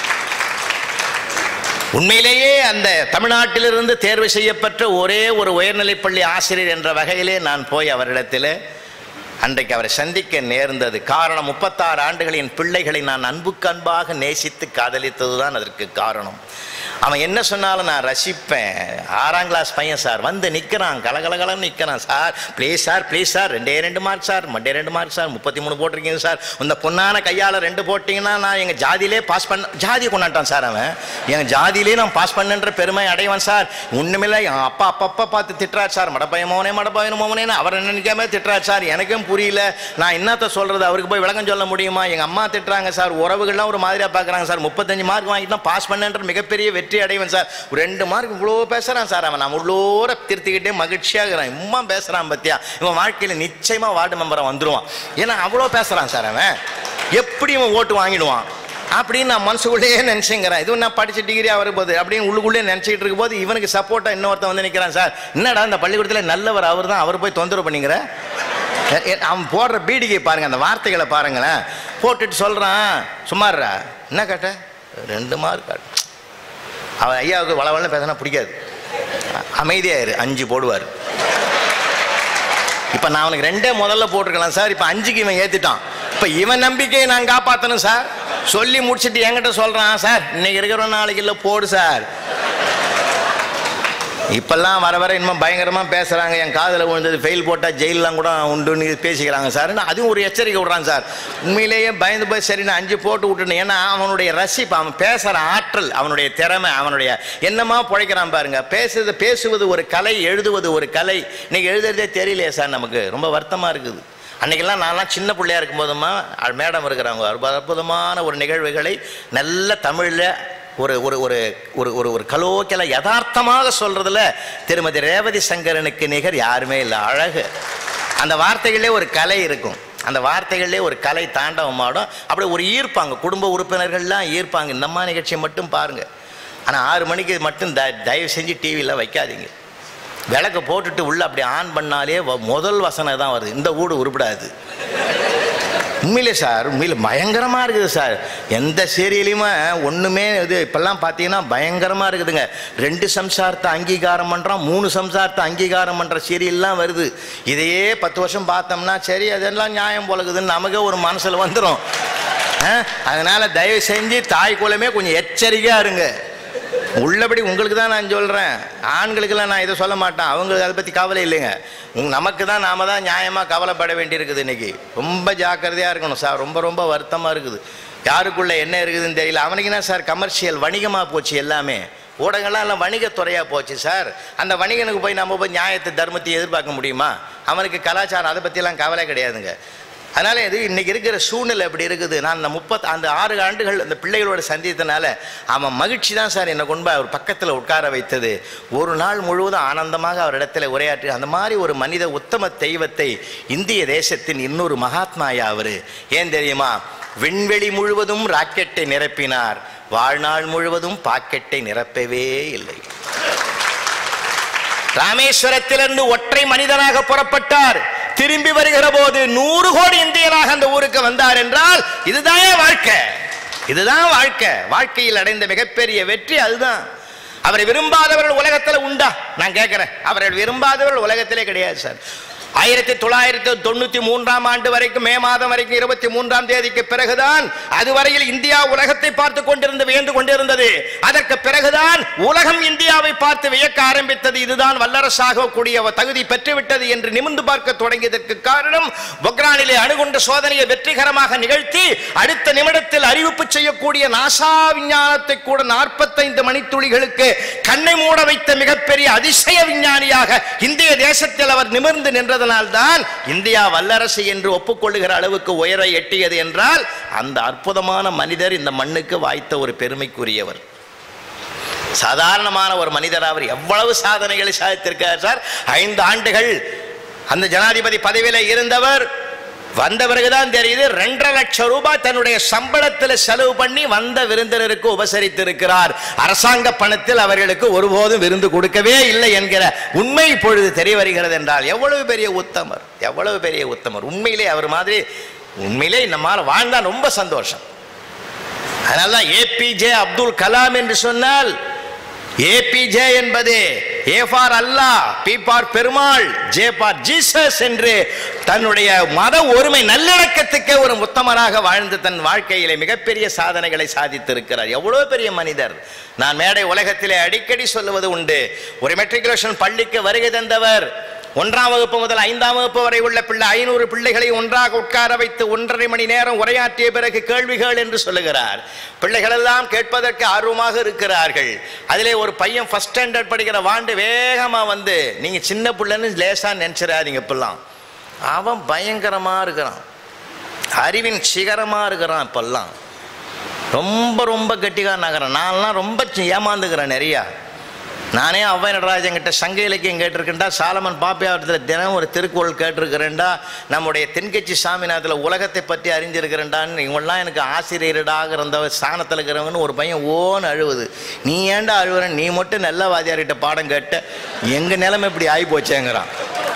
உண்மையிலேயே அந்த தமிழ்நாட்டிலிருந்து தேர்வு செய்யப்பட்ட ஒரே ஒரு உயர்நிலைப்பள்ளி ஆசிரியர் என்ற வகையிலே நான் போய் அவரிடத்தில் அன்றைக்கு அவரை சந்திக்க நேர்ந்தது காரணம் முப்பத்தாறு ஆண்டுகளின் பிள்ளைகளை நான் அன்புக்கு அன்பாக நேசித்து காதலித்தது தான் அதற்கு காரணம் அவன் என்ன சொன்னாலும் நான் ரசிப்பேன் ஆறாம் கிளாஸ் பையன் சார் வந்து நிற்கிறான் கலகலகலன்னு நிற்கிறான் sir please sir please sir ரெண்டே ரெண்டு மார்க் சார் மண்டே ரெண்டு மார்க் சார் முப்பத்தி மூணு போட்டிருக்கீங்க சார் இந்த பொண்ணான கையால் ரெண்டு போட்டிங்கன்னா நான் எங்கள் ஜாதியிலே பாஸ் பண்ண ஜாதி கொண்டாட்டான் சார் அவன் எங்கள் ஜாதியிலே நான் பாஸ் பண்ணன்ற பெருமை அடைவான் சார் ஒன்றுமில்லை என் அப்பா அப்பப்பா பார்த்து திட்டுறார் சார் மடப்பையன் மோனே மடப்பையன் மோனேன்னு அவர் நினைக்காம திட்டுறார் சார் எனக்கும் புரியல நான் என்னத்த சொல்கிறது அவருக்கு போய் விளக்கம் சொல்ல முடியுமா எங்கள் அம்மா திட்டுறாங்க சார் உறவுகள்லாம் ஒரு மாதிரியாக பார்க்குறாங்க சார் முப்பத்தஞ்சு மார்க் வாங்கிட்டு தான் பாஸ் பண்ணன்ற மிகப்பெரிய வெற்றி அடைவன் சார் ஒரு ரெண்டு மார்க் இவ்வளோ பேசுகிறான் சார் அவன் நான் உள்ளோர திருத்திக்கிட்டே மகிழ்ச்சியாக இருக்கிறான் இம்மா பேசுகிறான் பத்தியா இவன் வாழ்க்கையில் நிச்சயமாக வார்டு மெம்பரை வந்துடுவான் ஏன்னா அவ்வளோ பேசுகிறான் சார் அவன் எப்படி இவன் ஓட்டு வாங்கிடுவான் அப்படின்னு நான் மனசுக்குள்ளேயே நினச்சிங்கிறேன் இது நான் படிச்ச டிகிரியாக வரும்போது அப்படின்னு உள்ளுக்குள்ளே நினச்சிக்கிட்டு இருக்கும்போது இவனுக்கு சப்போர்ட்டாக இன்னொருத்தன் வந்து நிற்கிறான் சார் என்னடா இந்த பள்ளிக்கூடத்தில் நல்லவர் அவர் தான் அவர் போய் தொந்தரவு பண்ணிங்கிற எ- எ- அவன் போடுற பீடிகை பாருங்க அந்த வார்த்தைகளை பாருங்களேன் போட்டுட்டு சொல்கிறான் சும்மாடுறா என்ன கேட்ட ரெண்டு மார்க் காட்டு அவன் ஐயாவுக்கு வளவளன்னு பேசினா பிடிக்காது அ- அமைதியாயிரு அஞ்சு போடுவார் இப்போ நான் அவனுக்கு ரெண்டே முதல்ல போட்டிருக்கலாம் சார் இப்போ அஞ்சுக்கு இவன் ஏற்றிட்டான் இப்போ இவன் நம்பிக்கையை நான் காப்பாற்றணும் சார் சொல்லி முடிச்சிட்டு என்கிட்ட சொல்கிறான் சார் இன்னைக்கு இருக்கிற நாளைக்கு இல்லை போடு சார் இப்பெல்லாம் வர வர இன்னும் பயங்கரமாக பேசுகிறாங்க என் காதில் விழுந்தது ஃபெயில் போட்டால் ஜெயிலெலாம் கூட உண்டுன்னு பேசிக்கிறாங்க சார் அதுவும் ஒரு எச்சரிக்கை விட்றான் சார் உண்மையிலேயே பயந்து போய் சரி நான் அஞ்சு போட்டு விட்டுனேன் ஏன்னா அவனுடைய ரசிப்பு அவன் பேசுகிற ஆற்றல் அவனுடைய திறமை அவனுடைய என்னமா பிழைக்கிறான் பாருங்க பேசுறது பேசுவது ஒரு கலை எழுதுவது ஒரு கலை இன்னைக்கு எழுதுறதே தெரியலையே சார் நமக்கு ரொம்ப வருத்தமாக இருக்குது அன்னைக்கெல்லாம் நான்லாம் சின்ன பிள்ளையா இருக்கும்போதுமா மேடம் இருக்கிறாங்க அற்புத- அற்புதமான ஒரு நிகழ்வுகளை நல்ல தமிழில் ஒரு ஒரு ஒரு ஒரு ஒரு ஒரு கலோக்கல யதார்த்தமாக சொல்றதுல திருமதி ரேவதி சங்கரனுக்கு நிகர் யாருமே இல்லை அழகு அந்த வார்த்தைகளே ஒரு கலை இருக்கும் அந்த வார்த்தைகளே ஒரு கலை தாண்டவமாடும் அப்படி ஒரு ஈர்ப்பாங்க குடும்ப உறுப்பினர்கள்லாம் ஈர்ப்பாங்க இந்த மாதிரி நிகழ்ச்சியை மட்டும் பாருங்க ஆனால் ஆறு மணிக்கு மட்டும் த தயவு செஞ்சு டிவியில் வைக்காதீங்க விளக்கு போட்டுட்டு உள்ள அப்படி ஆன் பண்ணாலே வ- முதல் வசனம் தான் வருது இந்த வீடு உருப்படாது உண்மையிலே சார் உண்மையில பயங்கரமாக இருக்குது சார் எந்த சீரியலையுமே ஒன்றுமே இது இப்போல்லாம் பார்த்தீங்கன்னா பயங்கரமாக இருக்குதுங்க ரெண்டு சம்சாரத்தை அங்கீகாரம் பண்ணுறோம் மூணு சம்சாரத்தை அங்கீகாரம் பண்ணுற சீரியல்லாம் வருது இதையே பத்து வருஷம் பார்த்தோம்னா சரி அதெல்லாம் நியாயம் போலகுதுன்னு நமக்கே ஒரு மனசில் வந்துடும் அதனால் தயவு செஞ்சு தாய் குலமே கொஞ்சம் எச்சரிக்கையாக இருங்க உள்ளபடி உங்களுக்கு தான் நான் சொல்கிறேன் ஆண்களுக்கெல்லாம் நான் இதை சொல்ல மாட்டேன் அவங்களுக்கு அதை பற்றி கவலை இல்லைங்க உங்க நமக்கு தான் நாம தான் நியாயமாக கவலைப்பட வேண்டியிருக்குது இன்னைக்கு ரொம்ப ஜாக்கிரதையாக இருக்கணும் சார் ரொம்ப ரொம்ப வருத்தமாக இருக்குது யாருக்குள்ளே என்ன இருக்குதுன்னு தெரியல அவனுக்கு என்ன சார் கமர்ஷியல் வணிகமாக போச்சு எல்லாமே ஊடகங்கள்லாம் எல்லாம் வணிகத்துறையாக போச்சு சார் அந்த வணிகனுக்கு போய் நம்ம போய் நியாயத்தை தர்மத்தை எதிர்பார்க்க முடியுமா அவனுக்கு கலாச்சாரம் அதை பற்றிலாம் கவலை கிடையாதுங்க அதனால் இது இன்னைக்கு இருக்கிற சூழ்நிலை எப்படி இருக்குது நான் அந்த முப்பத் அந்த ஆறு ஆண்டுகள் அந்த பிள்ளைகளோட சந்தித்தனால அவன் மகிழ்ச்சி தான் சார் என்னை கொண்டு போய் அவர் பக்கத்தில் உட்கார வைத்தது ஒரு நாள் முழுவதும் ஆனந்தமாக அவரிடத்தில் உரையாற்றி அந்த மாதிரி ஒரு மனித உத்தம தெய்வத்தை இந்திய தேசத்தின் இன்னொரு மகாத்மாயா அவர் ஏன் தெரியுமா விண்வெளி முழுவதும் ராக்கெட்டை நிரப்பினார் வாழ்நாள் முழுவதும் பாக்கெட்டை நிரப்பவே இல்லை ராமேஸ்வரத்திலிருந்து ஒற்றை மனிதனாக புறப்பட்டார் திரும்பி வருகிற போது நூறு கோடி இந்தியனாக அந்த ஊருக்கு வந்தார் என்றால் இதுதான் வாழ்க்கை இதுதான் வாழ்க்கை வாழ்க்கையில் அடைந்த மிகப்பெரிய வெற்றி அதுதான் அவரை விரும்பாதவர்கள் உலகத்தில் உண்டா நான் கேட்கிறேன் அவரை விரும்பாதவர்கள் உலகத்திலே கிடையாது சார் ஆயிரத்தி தொள்ளாயிரத்தி தொண்ணூத்தி மூன்றாம் ஆண்டு வரைக்கும் மே மாதம் வரைக்கும் இருபத்தி மூன்றாம் தேதிக்கு பிறகுதான் அதுவரையில் இந்தியா உலகத்தை பார்த்து கொண்டிருந்து வியந்து கொண்டிருந்தது அதற்கு பிறகுதான் உலகம் இந்தியாவை பார்த்து வியக்க ஆரம்பித்தது இதுதான் வல்லரசாக கூடிய தகுதி பெற்றுவிட்டது என்று நிமிர்ந்து பார்க்க தொடங்கியதற்கு காரணம் பொக்ரானிலே அணுகுண்ட சோதனையை வெற்றிகரமாக நிகழ்த்தி அடுத்த நிமிடத்தில் அறிவிப்பு செய்யக்கூடிய நாசா விஞ்ஞானத்தை கூட நாற்பத்தைந்து மணித்துளிகளுக்கு கண்ணை மூட வைத்த மிகப்பெரிய அதிசய விஞ்ஞானியாக இந்திய தேசத்தில் அவர் நிமிர்ந்து நின்றதனால் தான் இந்தியா வல்லரசு என்று ஒப்புக்கொள்ளுகிற அளவுக்கு உயர எட்டியது என்றால் அந்த அற்புதமான மனிதர் இந்த மண்ணுக்கு வாய்த்த ஒரு பெருமைக்குரியவர் சாதாரணமான ஒரு மனிதர் அவர் எவ்வளவு சாதனைகளை சாதித்திருக்கார் சார் ஐந்து ஆண்டுகள் அந்த ஜனாதிபதி பதவியில் இருந்தவர் வந்த பிறகுதான் தெரியுது ரெண்டரை லட்சம் ரூபாய் தன்னுடைய சம்பளத்தில் செலவு பண்ணி வந்த விருந்தினருக்கு உபசரித்திருக்கிறார் அரசாங்க பணத்தில் அவர்களுக்கு ஒருபோதும் விருந்து கொடுக்கவே இல்லை என்கிற உண்மை இப்பொழுது தெரிய வருகிறது என்றால் எவ்வளவு பெரிய உத்தமர் எவ்வளவு பெரிய உத்தமர் உண்மையிலே அவர் மாதிரி உண்மையிலே நம்மால் வாழ்ந்தா ரொம்ப சந்தோஷம் அதனால்தான் ஏபிஜே அப்துல் கலாம் என்று சொன்னால் ஏபிஜே என்பது A for Allah B for Perumal J for Jesus என்று தன்னுடைய மத ஒருமை நல்லிணக்கத்துக்கே ஒரு உத்தமராக வாழ்ந்து தன் வாழ்க்கையிலே மிகப்பெரிய சாதனைகளை சாதித்திருக்கிறார் எவ்வளவு பெரிய மனிதர் நான் மேடை உலகத்திலே அடிக்கடி சொல்லுவது உண்டு ஒரு மெட்ரிகுலேஷன் பள்ளிக்கு வருகை தந்தவர் ஒன்றாம் வகுப்பு முதல் ஐந்தாம் வகுப்பு வரை உள்ள பிள்ளை ஐநூறு பிள்ளைகளை ஒன்றாக உட்கார வைத்து ஒன்றரை மணி நேரம் உரையாற்றிய பிறகு கேள்விகள் என்று சொல்லுகிறார் பிள்ளைகள் எல்லாம் கேட்பதற்கு ஆர்வமாக இருக்கிறார்கள் அதிலே ஒரு பையன் ஃபர்ஸ்ட் ஸ்டாண்டர்ட் படிக்கிற வாண்டு வேகமா வந்து நீங்க சின்ன பிள்ளைன்னு லேசா நினைச்சிடாதீங்க இப்பெல்லாம் அவன் பயங்கரமா இருக்கிறான் அறிவின் சிகரமா இருக்கிறான் இப்பெல்லாம் ரொம்ப ரொம்ப கெட்டிக்காரன் நகரம் நான்லாம் ரொம்ப சி- ஏமாந்துக்கிறேன் நிறையா நானே அவ்வை நடராஜன் கிட்ட சங்க இலக்கியம் கேட்டிருக்கேன்டா சாலமன் பாப்பியாவட்டத்தில் தினம் ஒரு திருக்குறள் கேட்டிருக்கிறேன்டா நம்முடைய தென்கட்சி சாமிநாதத்தில் உலகத்தை பற்றி அறிஞ்சிருக்கிறேன்டான்னு இவங்கெல்லாம் எனக்கு ஆசிரியரிடாக இருந்த ஸ்தானத்தில் இருக்கிறவங்கன்னு ஒரு பையன் ஓன்னு அழுவுது நீ ஏன்டா அழுவுற நீ மட்டும் நல்ல வாத்தியார்கிட்ட பாடம் கேட்ட எங்கள் நிலைமை இப்படி ஆகி போச்சேங்கிறான்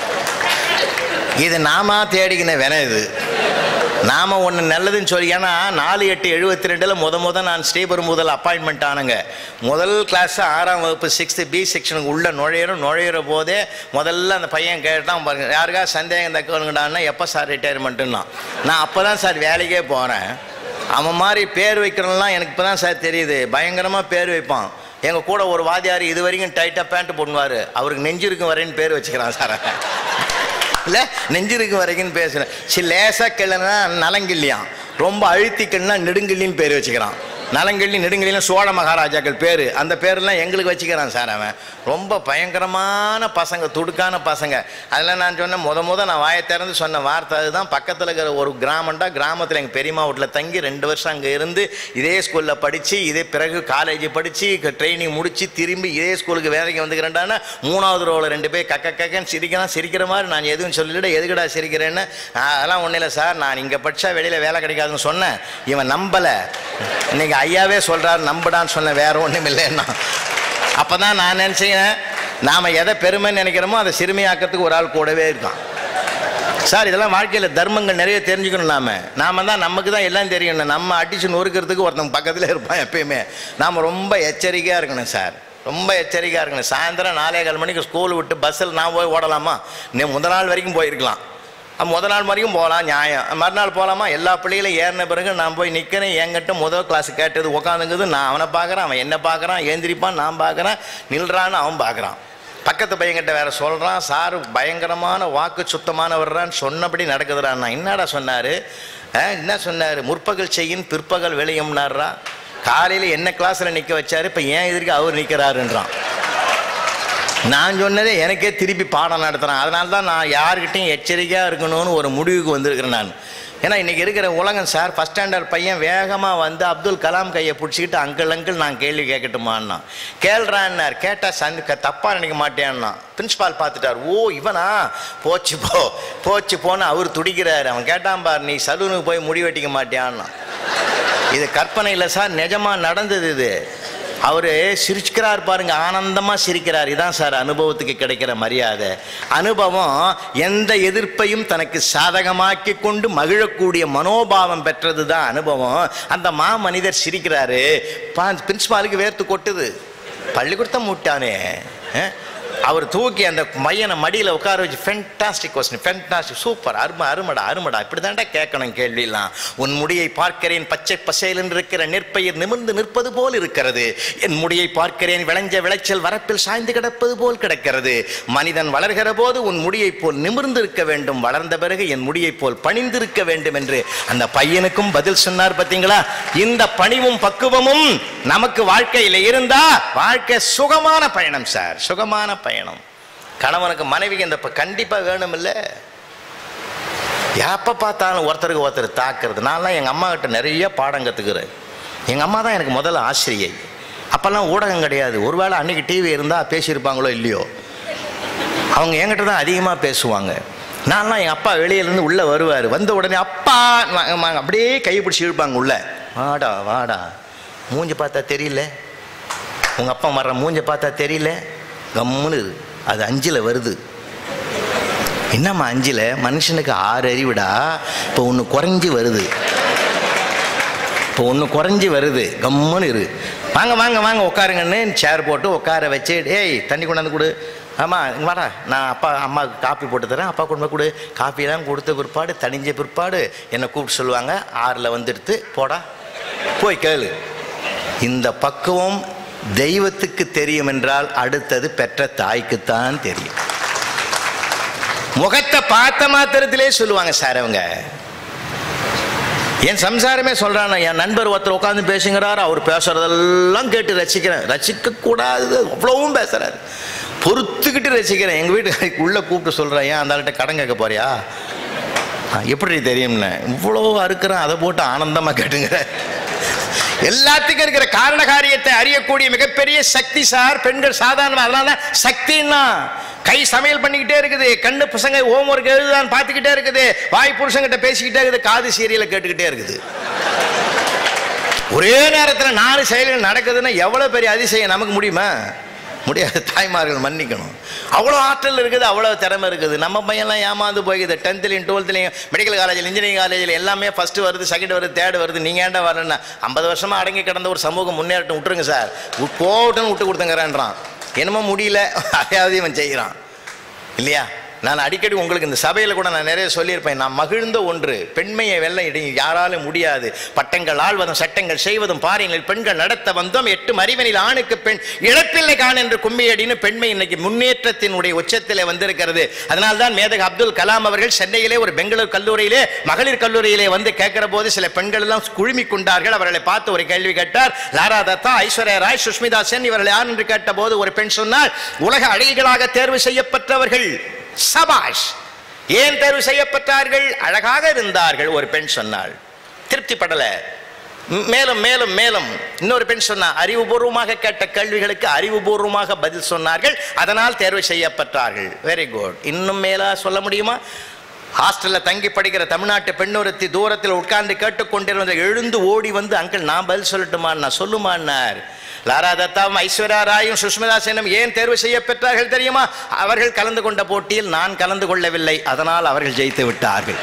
இது நாம தேடிக்கின வினை இது நாம ஒன்று நல்லதுன்னு சொல்லி ஏன்னா நாலு எட்டு எழுபத்தி ரெண்டில் முத முத நான் ஸ்ரீபெரும்புதல் அப்பாயின்மெண்ட் ஆனங்க முதல் கிளாஸ் ஆறாம் வகுப்பு சிக்ஸ்த்து பி செக்ஷனுக்கு உள்ள நுழையிறோம் நுழையிற போதே முதல்ல அந்த பையன் கேட்டான் பாருங்க யாருக்கா சந்தேகம் தக்கணுங்கடான்னா எப்போ சார் ரிட்டையர்மெண்ட்டுன்னா நான் அப்போ தான் சார் வேலைக்கே போகிறேன் அவன் மாதிரி பேர் வைக்கிறவன்லாம் எனக்கு இப்போ தான் சார் தெரியுது பயங்கரமாக பேர் வைப்பான் எங்கள் கூட ஒரு வாதியார் இது வரைக்கும் டைட்டாக பேண்ட் போடுவார் அவருக்கு நெஞ்சிருக்கும் வரைன்னு பேர் வச்சுக்கிறான் சார் இல்லை நெஞ்சிருக்கு வரைக்கும் பேசுகிறேன் சி லேசாக கிள்ளனா நலங்கிள்ளியான் ரொம்ப அழுத்திக்கன்னா நெடுங்கிள்ளின்னு பேர் வச்சுக்கிறான் நலங்கிள்ளி நெடுங்கிள்ளின்னு சோழ மகாராஜாக்கள் பேர் அந்த பேர்லாம் எங்களுக்கு வச்சுக்கிறான் சார் அவன் ரொம்ப பயங்கரமான பசங்க துடுக்கான பசங்க அதில் நான் சொன்னேன் முத முத நான் வாயை திறந்து சொன்ன வார்த்தை அதுதான் பக்கத்தில் இருக்கிற ஒரு கிராமம்டா கிராமத்தில் எங்கள் பெரியம்மா வீட்டில் தங்கி ரெண்டு வருஷம் அங்கே இருந்து இதே ஸ்கூலில் படித்து இதே பிறகு காலேஜ் படித்து ட்ரைனிங் முடித்து திரும்பி இதே ஸ்கூலுக்கு வேலைக்கு வந்துக்கிறேன்டானா மூணாவது ரோவில் ரெண்டு பேர் கக்க கக்கன்னு சிரிக்கிறான் சிரிக்கிற மாதிரி நான் எதுவும் சொல்லிவிட எதுக்குடா சிரிக்கிறேன்னு "ஆ, அதெல்லாம் ஒன்றும் இல்லை சார் நான் இங்கே படித்தா வெளியில் வேலை கிடைக்காதுன்னு சொன்னேன் இவன் நம்பலை இன்னைக்கு ஐயாவே சொல்கிறார் நம்புடான்னு சொன்னேன் வேற ஒன்றும் இல்லைன்னா அப்போ தான் நான் நினச்சேன் நாம் எதை பெருமைன்னு நினைக்கிறோமோ அதை சிறுமையாக்கிறதுக்கு ஒரு ஆள் கூடவே இருக்கான் சார் இதெல்லாம் வாழ்க்கையில் தர்மங்கள் நிறைய தெரிஞ்சுக்கணும் நாம நாம தான் நமக்கு தான் எல்லாம் தெரியணும் நம்ம அடிச்சு நொறுக்கிறதுக்கு ஒருத்தன் பக்கத்தில் இருப்பான் எப்பயுமே நாம் ரொம்ப எச்சரிக்கையாக இருக்கணும் சார் ரொம்ப எச்சரிக்கையாக இருக்கணும் சாயந்தரம் நாலே கால் மணிக்கு ஸ்கூல் விட்டு பஸ்ஸில் நான் போய் ஓடலாமா நீ முத நாள் வரைக்கும் போயிருக்கலாம் அப்ப முத நாள் வரைக்கும் போகலாம் நியாயம் மறுநாள் போகலாமா எல்லா பிள்ளைகளும் ஏறின பிறகு நான் போய் நிற்கிறேன் என்கிட்ட முதல் கிளாஸ் கேட்டது உட்காந்துங்குது நான் அவனை பார்க்குறேன் அவன் என்ன பார்க்குறான் ஏந்திரிப்பான் நான் பார்க்குறேன் நில்றான்னு அவன் பார்க்குறான் பக்கத்து பையன்கிட்ட வேற சொல்கிறான் சார் பயங்கரமான வாக்கு சுத்தமானவர்றான்னு சொன்னபடி நடக்குதுறான் நான் என்னடா சொன்னார் என்ன சொன்னார் முற்பகல் செய்யின் பிற்பகல் விளையும்னாரா காலையில் என்ன கிளாஸில் நிற்க வச்சாரு இப்போ ஏன் எதிர்க்கு அவர் நிற்கிறாருன்றான் நான் சொன்னதே எனக்கே திருப்பி பாடம் நடத்துகிறேன் அதனால தான் நான் யாருக்கிட்டையும் எச்சரிக்கையாக இருக்கணும்னு ஒரு முடிவுக்கு வந்திருக்கிறேன் நான் ஏன்னா இன்றைக்கி இருக்கிற உலகம் சார் ஃபஸ்ட் ஸ்டாண்டர்ட் பையன் வேகமாக வந்து அப்துல் கலாம் கையை பிடிச்சிக்கிட்டு அங்கிள் அங்கிள் நான் கேள்வி கேட்கட்டுமான்னா கேள்றான்னார் கேட்டால் சந்தி க தப்பாக நினைக்க மாட்டேன்னா பிரின்ஸ்பால் பார்த்துட்டார் ஓ இவனா போச்சு போ போச்சு போன்னு அவர் துடிக்கிறாரு அவன் கேட்டான் பார் நீ சலூனுக்கு போய் முடி வெட்டிக்க மாட்டியான்னா இது கற்பனை இல்லை சார் நிஜமாக நடந்தது இது அவர் சிரிச்சுக்கிறார் பாருங்க ஆனந்தமாக சிரிக்கிறார் இதான் சார் அனுபவத்துக்கு கிடைக்கிற மரியாதை அனுபவம் எந்த எதிர்ப்பையும் தனக்கு சாதகமாக்கி கொண்டு மகிழக்கூடிய மனோபாவம் பெற்றது தான் அனுபவம் அந்த மா மனிதர் சிரிக்கிறாரு பிரின்சிபாலுக்கு வேர்த்து கொட்டுது பள்ளிக்கூடத்தை மூட்டானே அஹ்? அவர் தூக்கி அந்த மையனை மடியில் உட்கார வச்சு ஃபென்டாஸ்டிக் கொஸ்டின் ஃபென்டாஸ்டிக் சூப்பர் அருமை அருமடா அருமடா இப்படி தாண்டா கேட்கணும் கேள்வியெல்லாம் உன் முடியை பார்க்கிறேன் பச்சை பசேல் என்று இருக்கிற நெற்பயிர் நிமிர்ந்து நிற்பது போல் இருக்கிறது என் முடியை பார்க்கிறேன் விளைஞ்ச விளைச்சல் வரப்பில் சாய்ந்து கிடப்பது போல் கிடக்கிறது மனிதன் வளர்கிற போது உன் முடியைப் போல் நிமிர்ந்து இருக்க வேண்டும் வளர்ந்த பிறகு என் முடியைப் போல் பணிந்திருக்க வேண்டும் என்று அந்த பையனுக்கும் பதில் சொன்னார் பார்த்தீங்களா இந்த பணிவும் பக்குவமும் நமக்கு வாழ்க்கையில் இருந்தா வாழ்க்கை சுகமான பயணம் சார் சுகமான பயணம் கணவனுக்கு மனைவிக்கு இந்த ப- கண்டிப்பா வேணும் இல்ல எப்போ பார்த்தாலும் ஒருத்தருக்கு ஒருத்தர் தாக்குறது நான்லாம் எங்கள் அம்மா கிட்ட நிறைய பாடம் கற்றுக்கிறேன் எங்கள் அம்மா தான் எனக்கு முதல்ல ஆசிரியை அப்போல்லாம் ஊடகம் கிடையாது ஒருவேளை அன்னைக்கு டிவி இருந்தால் பேசியிருப்பாங்களோ இல்லையோ அவங்க என்கிட்ட தான் அதிகமாக பேசுவாங்க நான்லாம் எங்கள் அப்பா வெளியிலேருந்து உள்ளே வருவார் வந்த உடனே அப்பா வாங்க, வாங்க, அப்படியே கை பிடிச்சி இழுப்பாங்க உள்ள வாடா வாடா மூஞ்சி பார்த்தா தெரியல உங்கள் அப்பா வர்ற மூஞ்ச பார்த்தா தெரியல கம்முன்னு இரு. அது அஞ்சில் வருது என்னம்மா அஞ்சில் மனுஷனுக்கு ஆறு அறிவுடா இப்போ ஒன்று குறைஞ்சி வருது இப்போ ஒன்று குறைஞ்சி வருது கம்முன்னு இரு வாங்க வாங்க வாங்க உட்காருங்கன்னு சேர் போட்டு உட்கார வச்சு ஏய் தண்ணி கொண்டாந்து கொடு ஆமாம் இங்க வாடா நான் அப்பா அம்மாவுக்கு காப்பி போட்டு தரேன் அப்பா கொண்டு போய் கொடு காப்பியெல்லாம் கொடுத்த பிற்பாடு தணிஞ்ச பிற்பாடு என்னை கூப்பிட்டு சொல்லுவாங்க ஆறில் வந்துடுத்து போடா போய் கேளு இந்த பக்குவம் தெய்வத்துக்கு தெரியும் என்றால் அடுத்தது பெற்ற தாய்க்குத்தான் தெரியும் முகத்தை பார்த்த மாத்திரத்திலே சொல்லுவாங்க சார் அவங்க என் சம்சாரமே சொல்றான் என் நண்பர் ஒருத்தர் உட்காந்து பேசுங்கிறாரு அவர் பேசுறதெல்லாம் கேட்டு ரசிக்கிறேன் ரசிக்க கூடாது அவ்வளவும் பேசுறாரு பொறுத்துக்கிட்டு ரசிக்கிறேன் எங்க வீட்டுக்கு உள்ள கூப்பிட்டு சொல்றேன் ஏன் அந்த ஆள்கிட்ட கடன் கேட்க போறியா "ஆ, எப்படி தெரியும்னு இவ்வளோ அறுக்கிறேன் அதை போட்டு ஆனந்தமா கேட்டுங்கிற எல்லாத்துக்கும் இருக்கிற காரண காரியத்தை அறியக்கூடிய மிகப்பெரிய சக்தி சார் பெண்கள் சாதாரண அதனால சக்தின்னா கை சமையல் பண்ணிக்கிட்டே இருக்குது கண்ணு பசங்க ஹோம் ஒர்க் எழுதுதான் பார்த்துக்கிட்டே இருக்குது வாய் புருஷங்கிட்ட பேசிக்கிட்டே இருக்குது காது சீரியலை கேட்டுக்கிட்டே இருக்குது ஒரே நேரத்தில் நாலு செயல்கள் நடக்குதுன்னா எவ்வளோ பெரிய அதிசயம் நமக்கு முடியுமா முடியாது தாய்மார்கள் மன்னிக்கணும் அவ்வளோ ஆற்றல் இருக்குது அவ்வளோ திறமை இருக்குது நம்ம பையன்லாம் ஏமாந்து போய்க்குது டென்த்லையும் டுவெல்த்லையும் மெடிக்கல் காலேஜில் இன்ஜினியரிங் காலேஜில் எல்லாமே ஃபஸ்ட்டு வருது செகண்ட் வருது தேர்ட் வருது நீங்கள் ஏன்டா வரலன்னா ஐம்பது வருஷமாக அடங்கி கிடந்த ஒரு சமூகம் முன்னேறட்டும் விட்டுருங்க சார் போகட்டும்னு விட்டு கொடுத்துங்கிறேன்றான் என்னமோ முடியல அதையாவது இவன் செய்கிறான் இல்லையா நான் அடிக்கடி உங்களுக்கு இந்த சபையில் கூட நான் நிறைய சொல்லியிருப்பேன் நான் மகிழ்ந்த ஒன்று பெண்மையை வெல்ல இடி யாராலும் முடியாது பட்டங்கள் ஆழ்வதும் சட்டங்கள் செய்வதும் பாருங்கள் பெண்கள் நடத்த வந்தோம் எட்டு மறிவனில் ஆணுக்கு பெண் இழப்பில்லை கான் என்று கும்மியடின்னு பெண்மை இன்னைக்கு முன்னேற்றத்தினுடைய உச்சத்திலே வந்திருக்கிறது அதனால்தான் மேதக அப்துல் கலாம் அவர்கள் சென்னையிலே ஒரு பெங்களூர் கல்லூரியிலே மகளிர் கல்லூரியிலே வந்து கேட்கிற போது சில பெண்கள் எல்லாம் குழுமி கொண்டார்கள் அவர்களை பார்த்து ஒரு கேள்வி கேட்டார் லாரா தத்தா ஐஸ்வர்யா ராய் சுஷ்மிதா சென் இவர்கள் யார் என்று கேட்டபோது ஒரு பெண் சொன்னார் உலக அழகிகளாக தேர்வு செய்யப்பட்டவர்கள் சபாஷ் ஏன் தேர்வு செய்யப்பட்டார்கள் அழகாக இருந்தார்கள் ஒரு பெண் சொன்னாள் திருப்திப்படல ம், மேலும் மேலும் மேலும் இன்னொரு பெண் சொன்னா அறிவுபூர்வமாக கேட்ட கேள்விகளுக்கு அறிவுபூர்வமாக பதில் சொன்னார்கள் அதனால் தேர்வு செய்யப்பட்டார்கள் வெரி குட் இன்னும் மேலா சொல்ல முடியுமா ஹாஸ்டல்ல தங்கி படிக்கிற தமிழ்நாட்டு பெண்ணொருத்தி தூரத்தில் உட்கார்ந்து கேட்டுக்கொண்டிருந்த எழுந்து ஓடி வந்து அங்கிள் நான் பதில் சொல்லட்டுமா நான் சொல்லுமான்னார் லாரா தத்தாவும் ஐஸ்வர்யா ராயும் சுஷ்மிதா சென்னும் ஏன் தேர்வு செய்யப்பெற்றார்கள் தெரியுமா அவர்கள் கலந்து கொண்ட போட்டியில் நான் கலந்து கொள்ளவில்லை அதனால் அவர்கள் ஜெயித்து விட்டார்கள்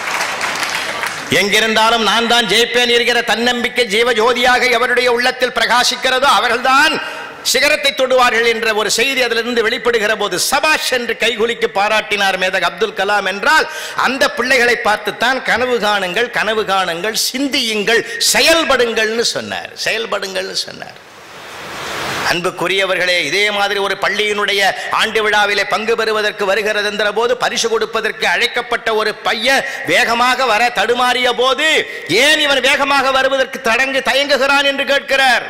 எங்கிருந்தாலும் நான் தான் ஜெயிப்பேன் இருக்கிற தன்னம்பிக்கை ஜீவ ஜோதியாக எவருடைய உள்ளத்தில் பிரகாசிக்கிறதோ அவர்கள்தான் சிகரத்தை தொடுவார்கள் என்ற ஒரு செய்தி அதிலிருந்து வெளிப்படுகிற போது சபாஷ் என்று கைகுலிக்கு பாராட்டினார் மேதக் அப்துல் கலாம் என்றால் அந்த பிள்ளைகளை பார்த்துத்தான் கனவு காணுங்கள் கனவு காணுங்கள் சிந்தியுங்கள் செயல்படுங்கள்னு சொன்னார் செயல்படுங்கள்னு சொன்னார் அன்புக்குரியவர்களே இதே மாதிரி ஒரு பள்ளியினுடைய ஆண்டு விழாவிலே பங்கு பெறுவதற்கு வருகிறது என்ற போது பரிசு கொடுப்பதற்கு அழைக்கப்பட்ட ஒரு பையன் வேகமாக வர தடுமாறிய போது ஏன் இவன் வேகமாக வருவதற்கு தடங்கு தயங்குகிறான் என்று கேட்கிறார்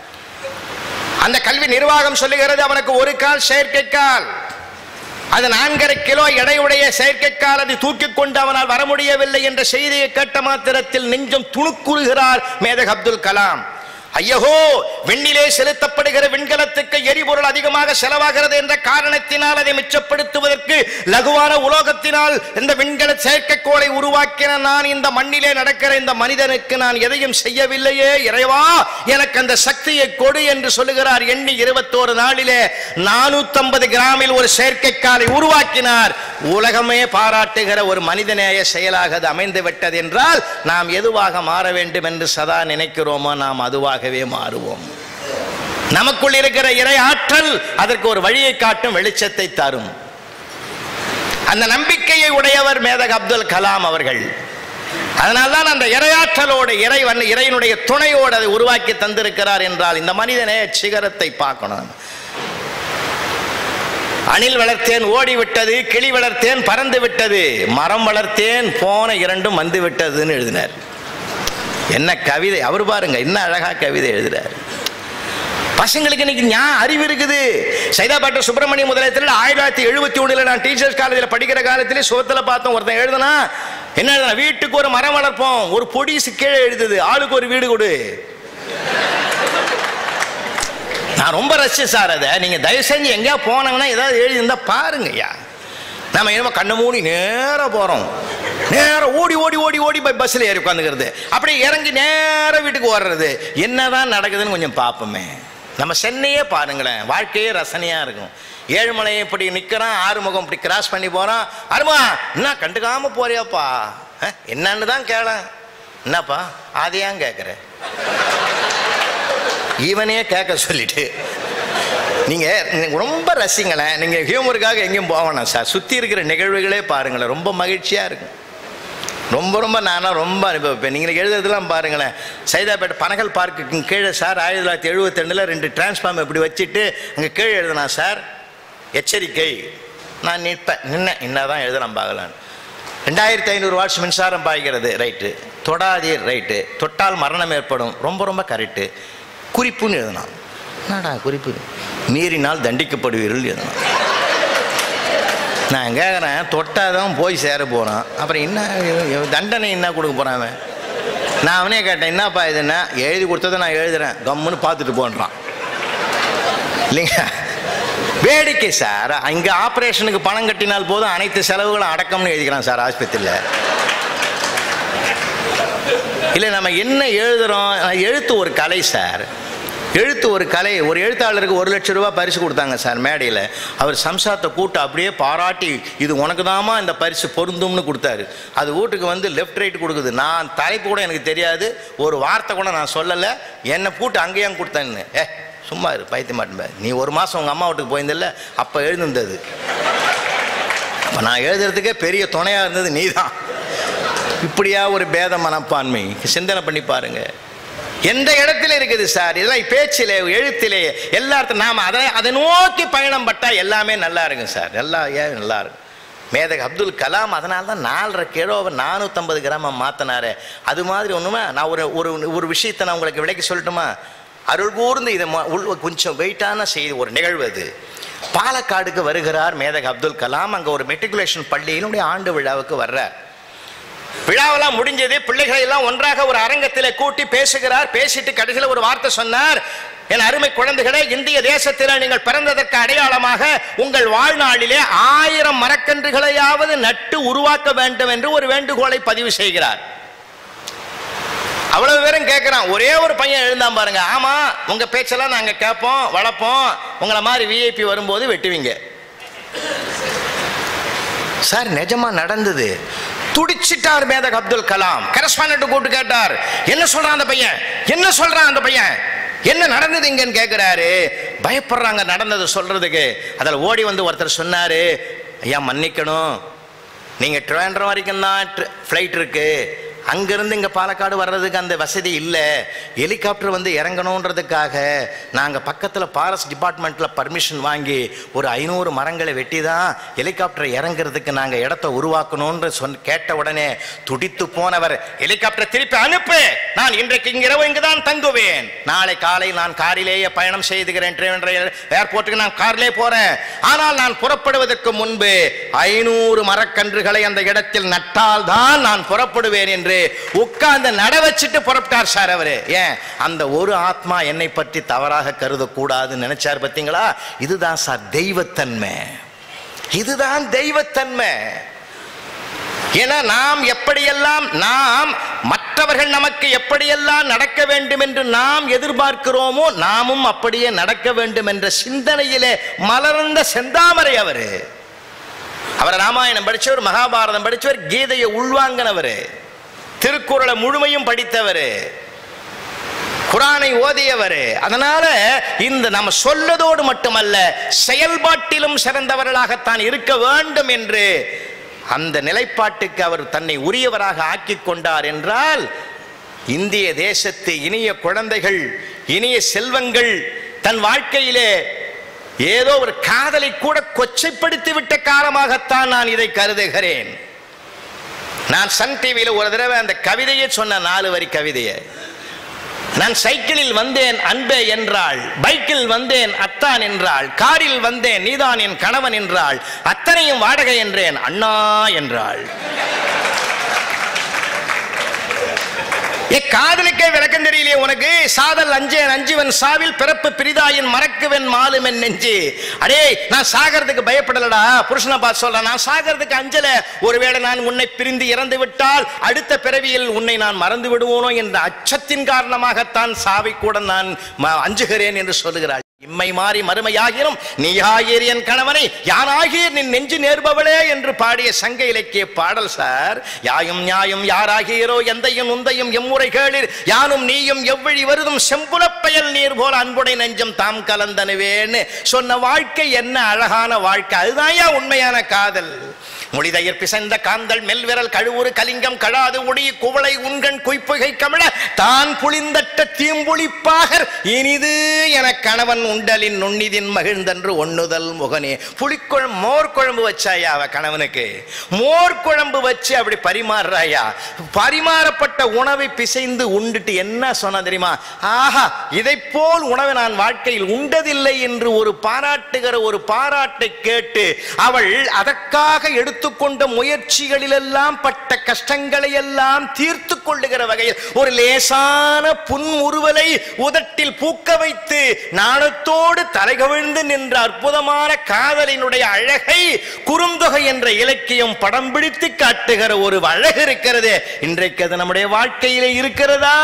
அந்த கல்வி நிர்வாகம் சொல்லுகிறது அவனுக்கு ஒரு கால் செயற்கை கால் அது நான்கரை கிலோ எடையுடைய செயற்கைக்கால் அதை தூக்கிக் கொண்டு அவனால் வர முடியவில்லை என்ற செய்தியை கேட்ட மாத்திரத்தில் நெஞ்சம் துணுக்குறுகிறார் மேதக் அப்துல் கலாம் ஐயகோ விண்ணிலே செலுத்தப்படுகிற விண்கலத்துக்கு எரிபொருள் அதிகமாக செலவாகிறது என்ற காரணத்தினால் அதை மிச்சப்படுத்துவதற்கு லகுவான உலோகத்தினால் இந்த விண்கல செயற்கைக்கோளை உருவாக்கின நான் இந்த மண்ணிலே நடக்கிற இந்த மனிதனுக்கு நான் எதையும் செய்யவில்லையே இறைவா எனக்கு அந்த சக்தியை கொடு என்று சொல்லுகிறார் எண்ணி இருபத்தோரு நாளிலே நானூத்தம்பது கிராமில் ஒரு செயற்கைக்காலை உருவாக்கினார் உலகமே பாராட்டுகிற ஒரு மனிதநேய செயலாக அது அமைந்து விட்டது என்றால் நாம் எதுவாக மாற வேண்டும் என்று சதா நினைக்கிறோமோ நாம் அதுவாகவே மாறுவோம் நமக்குள் இருக்கிற இறை ஆற்றல் அதற்கு ஒரு வழியை காட்டும் வெளிச்சத்தை தரும் அந்த நம்பிக்கையை உடையவர் மேதக் அப்துல் கலாம் அவர்கள் அதனால்தான் அந்த இரையாற்றலோடு இறைவன் இறைவனுடைய துணையோடு அதை உருவாக்கி தந்திருக்கிறார் என்றால் இந்த மனிதனே சிகரத்தை பார்க்கணும் அணில் வளர்த்தேன் ஓடி விட்டது கிளி வளர்த்தேன் பறந்து விட்டது மரம் வளர்த்தேன் போன இரண்டும் வந்து விட்டதுன்னு எழுதினார் என்ன கவிதை அவர் பாருங்க என்ன அழகா கவிதை எழுதுறார் பசங்களுக்கு இன்னைக்கு ஞா அறிவு இருக்குது சைதாபாட்டு சுப்பிரமணிய முதலத்தில் ஆயிரத்தி தொள்ளாயிரத்தி எழுபத்தி ஒண்ணுல நான் டீச்சர்ஸ் காலேஜில் படிக்கிற காலத்திலே சுகத்தில் பார்த்தோம் ஒருத்தன் எழுதுனா என்ன எழுதுனா வீட்டுக்கு ஒரு மரம் வளர்ப்போம் ஒரு பொடிசு கீழே எழுதுது ஆளுக்கு ஒரு வீடு கொடு நான் ரொம்ப ரசிச்சேன் சார் அதை நீங்க தயவு செஞ்சு எங்கேயா போனாங்கன்னா ஏதாவது எழுதியிருந்தா பாருங்க ஐயா நம்ம என்னமோ கண்ணை மூடி நேரா போறோம் நேரா ஓடி ஓடி ஓடி ஓடி போய் பஸ்ஸில் ஏறி உட்காந்துக்கிறது அப்படி இறங்கி நேரா வீட்டுக்கு ஓடுறது என்னதான் நடக்குதுன்னு கொஞ்சம் பார்ப்போமே நம்ம சென்னையே பாருங்களேன் வாழ்க்கையே ரசனையா இருக்கும் ஏழுமலை இப்படி நிற்கிறான் ஆறுமுகம் இப்படி கிராஸ் பண்ணி போறான் அருமா என்ன கண்டுக்காம போறியாப்பா அஹ், என்னன்னு தான் கேள என்னப்பா அதையான் கேட்குற இவனே கேட்க சொல்லிட்டு நீங்க நீங்க ரொம்ப ரசிங்களேன் நீங்க ஹியூமருக்காக எங்கேயும் போகணும் சார் சுத்தி இருக்கிற நிகழ்வுகளே பாருங்களேன் ரொம்ப மகிழ்ச்சியா இருக்கும் ரொம்ப ரொம்ப நானும் ரொம்ப அனுபவிப்பேன் நீங்கள் எழுதுறதுலாம் பாருங்களேன் சைதாப்பேட்டை பனகல் பார்க்குக்கு கீழே சார் ஆயிரத்தி தொள்ளாயிரத்தி எழுபத்தி ரெண்டில் ரெண்டு டிரான்ஸ்ஃபார்ம் இப்படி வச்சுட்டு அங்கே கீழே எழுதுனா சார் எச்சரிக்கை நான் நிற்பேன் நின்னேன் என்னதான் எழுதலாம் பார்க்கலான்னு ரெண்டாயிரத்தி ஐநூறு வாட்ஸ் மின்சாரம் பாய்கிறது ரைட்டு தொடாதீர் ரைட்டு தொட்டால் மரணம் ஏற்படும் ரொம்ப ரொம்ப கரெக்டு குறிப்புன்னு எழுதலாம் என்னடா குறிப்பு மீறினால் தண்டிக்கப்படுவீர்கள் எழுதலாம் நான் கேட்குறேன் தொட்டாதான் போய் சேர போகிறான் அப்புறம் என்ன இவன் தண்டனை என்ன கொடுக்க போகிறான் அவன் நான் அவனே கேட்டேன் என்னப்பா இதுன்னா எழுதி கொடுத்ததை நான் எழுதுறேன் கம்முன்னு பார்த்துட்டு போன்றான் இல்லைங்க வேடிக்கை சார் இங்கே ஆப்ரேஷனுக்கு பணம் கட்டினால் போதும் அனைத்து செலவுகளும் அடக்கம்னு எழுதிக்கிறான் சார் ஆஸ்பத்திரியில் இல்லை நம்ம என்ன எழுதுறோம் எழுத்து ஒரு கலை சார் எழுத்து ஒரு கலை ஒரு எழுத்தாளருக்கு ஒரு லட்சம் ரூபாய் பரிசு கொடுத்தாங்க சார் மேடையில் அவர் சம்சாரத்தை கூட்டு அப்படியே பாராட்டி இது உனக்கு தாமா இந்த பரிசு பொருந்தும்னு கொடுத்தாரு அது வீட்டுக்கு வந்து லெஃப்ட் ரைட் கொடுக்குது நான் தலைப்பு கூட எனக்கு தெரியாது ஒரு வார்த்தை கூட நான் சொல்லலை என்னை கூட்டு அங்கேயும் கொடுத்தேன்னு ஏ சும்மா இரு பைத்திய மாட்டேன் நீ ஒரு மாதம் உங்கள் அம்மா வீட்டுக்கு போயிருந்தில்ல அப்போ எழுந்திருந்தது அப்போ நான் எழுதுறதுக்கே பெரிய துணையாக இருந்தது நீ தான் இப்படியா ஒரு பேத மனப்பான்மை சிந்தனை பண்ணி பாருங்க எந்த இடத்துல இருக்குது சார் இதெல்லாம் பேச்சிலே எழுத்திலே எல்லாத்தையும் நாம் அதை அதை நோக்கி பயணம் பட்டா எல்லாமே நல்லா இருக்கும் சார் எல்லா ஏன் நல்லா இருக்கும் மேதக அப்துல் கலாம் அதனால தான் நாலரை கிலோவை நானூற்றம்பது கிராமம் மாற்றினாரு அது மாதிரி ஒன்றுமா நான் ஒரு ஒரு ஒரு விஷயத்தை நான் உங்களுக்கு விலைக்கு சொல்லட்டுமா அருள் கூர்ந்து இதை ம- உள் கொஞ்சம் வெயிட்டான செய்தி ஒரு நிகழ்வு அது பாலக்காடுக்கு வருகிறார் மேதக அப்துல் கலாம் அங்கே ஒரு மெட்ரிகுலேஷன் பள்ளியினுடைய ஆண்டு விழாவுக்கு வர்றார் விழாவெல்லாம் முடிஞ்சது பிள்ளைகளை எல்லாம் ஒன்றாக ஒரு அரங்கத்தில் கூட்டி பேசுகிறார் பேசிட்டு கடைசியில் ஒரு வார்த்தை சொன்னார் என் அருமை குழந்தைகளே இந்திய தேசத்தில் நீங்கள் பிறந்ததற்கு அடையாளமாக உங்கள் வாழ்நாளிலே ஆயிரம் மரக்கன்றுகளையாவது நட்டு உருவாக்க வேண்டும் என்று ஒரு வேண்டுகோளை பதிவு செய்கிறார் அவ்வளவு பேரும் கேட்குறான் ஒரே ஒரு பையன் எழுந்தான் பாருங்க ஆமா உங்க பேச்செல்லாம் நாங்க கேட்போம் வளர்ப்போம் உங்களை மாதிரி விஐபி வரும்போது வெட்டுவீங்க சார் நிஜமா நடந்தது துடிச்சிட்டார் மேதக் அப்துல் கலாம் கரஸ்பாண்ட் கூப்பிட்டு கேட்டார் என்ன சொல்றான் அந்த பையன் என்ன சொல்றான் அந்த பையன் என்ன நடந்தது இங்கன்னு கேட்கிறாரு பயப்படுறாங்க நடந்தது சொல்றதுக்கு அதில் ஓடி வந்து ஒருத்தர் சொன்னாரு ஐயா மன்னிக்கணும் நீங்க ட்ரிவாண்ட்ரம் வரைக்கும் தான் ஃப்ளைட் இருக்கு அங்கிருந்து இங்கே பாலக்காடு வர்றதுக்கு அந்த வசதி இல்லை ஹெலிகாப்டர் வந்து இறங்கணுன்றதுக்காக நாங்கள் பக்கத்தில் ஃபாரஸ்ட் டிபார்ட்மெண்ட்டில் பர்மிஷன் வாங்கி ஒரு ஐநூறு மரங்களை வெட்டி தான் ஹெலிகாப்டர் இறங்குறதுக்கு நாங்கள் இடத்த உருவாக்கணும்னு சொன்ன கேட்ட உடனே துடித்து போனவர் ஹெலிகாப்டர் திருப்பி அனுப்பு நான் இன்றைக்கு இங்கிரவு இங்கு தான் தங்குவேன் நாளை காலை நான் காரிலேயே பயணம் செய்துகிறேன் ஏர்போர்ட்டுக்கு நான் காரிலே போறேன் ஆனால் நான் புறப்படுவதற்கு முன்பு ஐநூறு மரக்கன்றுகளை அந்த இடத்தில் நட்டால் தான் நான் புறப்படுவேன் என்று உட்கார்ந்து நட வச்சுட்டு புறப்பட்டார் சார் அவரு ஏன் அந்த ஒரு ஆத்மா என்னை பற்றி தவறாக கருதக்கூடாதுன்னு நினைச்சார் பார்த்தீங்களா இதுதான் சார் தெய்வத்தன்மை இதுதான் தெய்வத்தன்மை என நாம் எப்படியெல்லாம் நாம் மற்றவர்கள் நமக்கு எப்படியெல்லாம் நடக்க வேண்டும் என்று நாம் எதிர்பார்க்கிறோமோ நாமும் அப்படியே நடக்க வேண்டும் என்ற சிந்தனையிலே மலர்ந்த செந்தாமரை அவரு அவர் ராமாயணம் படிச்சவர் மகாபாரதம் படிச்சவர் கீதையை உள்வாங்கினவர் திருக்குறளை முழுமையும் படித்தவர் குரானை ஓதியவர் அதனால இந்த நம்ம சொல்லதோடு மட்டுமல்ல செயல்பாட்டிலும் சிறந்தவர்களாகத்தான் இருக்க வேண்டும் என்று அந்த நிலைப்பாட்டுக்கு அவர் தன்னை உரியவராக ஆக்கிக் கொண்டார் என்றால் இந்திய தேசத்து இனிய குழந்தைகள் இனிய செல்வங்கள் தன் வாழ்க்கையிலே ஏதோ ஒரு காதலை கூட கொச்சைப்படுத்தி விட்ட காலமாகத்தான் நான் இதை கருதுகிறேன் நான் சன் டிவியில் ஒரு தடவை அந்த கவிதையை சொன்ன நாலு வரி கவிதையை நான் சைக்கிளில் வந்தேன் அன்பே என்றாள் பைக்கில் வந்தேன் அத்தான் என்றாள் காரில் வந்தேன் நீதான் என் கணவன் என்றாள் அத்தனையும் வாடகை என்றேன் அண்ணா என்றாள் ஏ காதலுக்கே விளக்கம் தெரியலையே உனக்கு சாதல் அஞ்சேன் அஞ்சுவன் சாவில் பிறப்பு பிரிதாயின் மறக்குவன் மாலுமென் நெஞ்சு அடே நான் சாகிறதுக்கு பயப்படலடா புருஷனை பார்த்து சொல்றேன் நான் சாகிறதுக்கு அஞ்சல ஒருவேளை நான் உன்னை பிரிந்து இறந்து விட்டால் அடுத்த பிறவியில் உன்னை நான் மறந்து விடுவோனோ என்ற அச்சத்தின் காரணமாகத்தான் சாவை கூட நான் ம- அஞ்சுகிறேன் என்று சொல்லுகிறாள் இம்மை மாறி மறுமையாகினும் நீயாகீர் என் கணவனை யானாகீர் நின் நெஞ்சு நேர்பவளே என்று பாடிய சங்க இலக்கிய பாடல் சார் யாயும் நியாயும் யாராகீரோ எந்தையும் உந்தையும் எம்முறை கேளிர் யானும் நீயும் எவ்வழி வருதும் செம்புலப்பயல் நீர் போல அன்புடை நெஞ்சம் தாம் கலந்தனுவேன்னு சொன்ன வாழ்க்கை என்ன அழகான வாழ்க்கை அதுதான் உண்மையான காதல் மொழிதயர் பிசைந்த காந்தல் மெல்விரல் கழுவுறு கலிங்கம் கழாது ஒடி குவளை உண்கண் குய்ப்புகை கமழ தான் புளிந்தட்ட தீம்புளிப்பாகர் இனிது என கணவன் உண்டலின் நுண்ணிதின் மகிழ்ந்தன்று ஒண்ணுதல் முகனே புளிக்குழம்பு மோர் குழம்பு வச்சாயா அவ கணவனுக்கு மோர் குழம்பு வச்சு அப்படி பரிமாறுறாயா பரிமாறப்பட்ட உணவை பிசைந்து உண்டுட்டு என்ன சொன்னா தெரியுமா ஆஹா இதை போல் உணவை நான் வாழ்க்கையில் உண்டதில்லை என்று ஒரு பாராட்டுகிற ஒரு பாராட்டை கேட்டு அவள் அதற்காக எடுத்து எடுத்துக்கொண்ட முயற்சிகளிலெல்லாம் பட்ட கஷ்டங்களை எல்லாம் தீர்த்து கொள்ளுகிற வகையில் ஒரு லேசான புன்முறுவலை உதட்டில் பூக்க வைத்து நாணத்தோடு தலைகவிழ்ந்து நின்ற அற்புதமான காதலினுடைய அழகை குறுந்தொகை என்ற இலக்கியம் படம் பிடித்து காட்டுகிற ஒரு அழகு இருக்கிறது இன்றைக்கு அது நம்முடைய வாழ்க்கையிலே இருக்கிறதா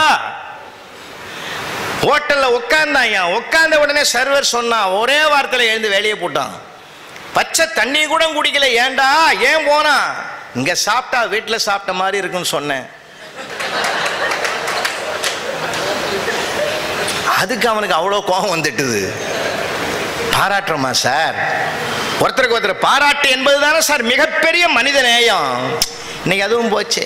ஹோட்டல்ல உட்கார்ந்தாயா உட்கார்ந்த உடனே சர்வர் சொன்னா ஒரே வாரத்தில் எழுந்து வெளியே போட்டான் பச்சை தண்ணி கூட குடிக்கல ஏன்டா ஏன் போனா இங்க சாப்பிட்டா வீட்டில் சாப்பிட்ட மாதிரி இருக்குன்னு சொன்னேன் அதுக்கு அவனுக்கு அவ்வளோ கோபம் வந்துட்டுது பாராட்டுறோமா சார் ஒருத்தருக்கு ஒருத்தர் பாராட்டு என்பது தானே சார் மிகப்பெரிய மனித நேயம் இன்னைக்கு அதுவும் போச்சு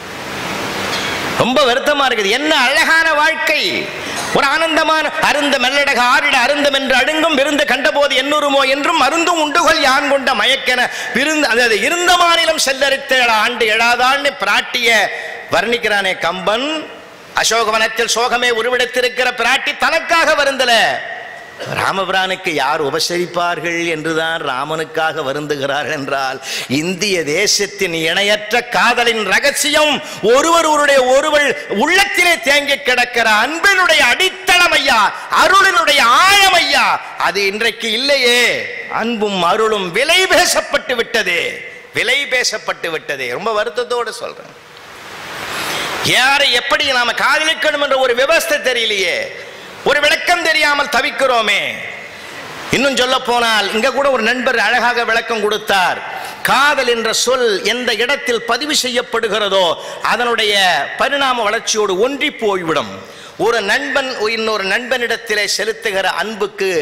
ரொம்ப வருத்தமா இருக்குது என்ன அழகான வாழ்க்கை ஒரு ஆனந்தமான அருந்த மெல்லடக ஆரிட அருந்தம் என்று அடுங்கும் விருந்து கண்டபோது என்னுருமோ என்றும் அருந்தும் உண்டுகொள் யான் கொண்ட மயக்கென விருந்து அதாவது இருந்த மாநிலம் செல்லரித்த ஆண்டு எழாதான்னு பிராட்டிய வர்ணிக்கிறானே கம்பன் அசோகவனத்தில் சோகமே உருவெடுத்திருக்கிற பிராட்டி தனக்காக வருந்தல ராமபிரானுக்கு யார் உபசரிப்பார்கள் என்றுதான் ராமனுக்காக வருந்துகிறார்கள் என்றால் இந்திய தேசத்தின் இணையற்ற காதலின் ரகசியம் ஒருவருடைய ஒருவர் உள்ளத்திலே தேங்கி கிடக்கிற அன்பினுடைய அடித்தளம் ஐயா அருளினுடைய ஆழம் ஐயா அது இன்றைக்கு இல்லையே அன்பும் அருளும் விலை பேசப்பட்டு விட்டது விலை பேசப்பட்டு விட்டது ரொம்ப வருத்தத்தோடு சொல்றேன் யாரை எப்படி நாம காதலிக்கணும் என்ற ஒரு விவஸ்தை தெரியலையே ஒரு விளக்கம் தெரியாமல் தவிக்கிறோமே இன்னும் சொல்ல போனால் இங்க கூட ஒரு நண்பர் அழகாக விளக்கம் கொடுத்தார் காதல் என்ற சொல் எந்த இடத்தில் பதிவு செய்யப்படுகிறதோ அதனுடைய பரிணாம வளர்ச்சியோடு ஒன்றி போய்விடும் ஒரு நண்பன் இன்னொரு நண்பனிடத்திலே செலுத்துகிற அன்புக்கு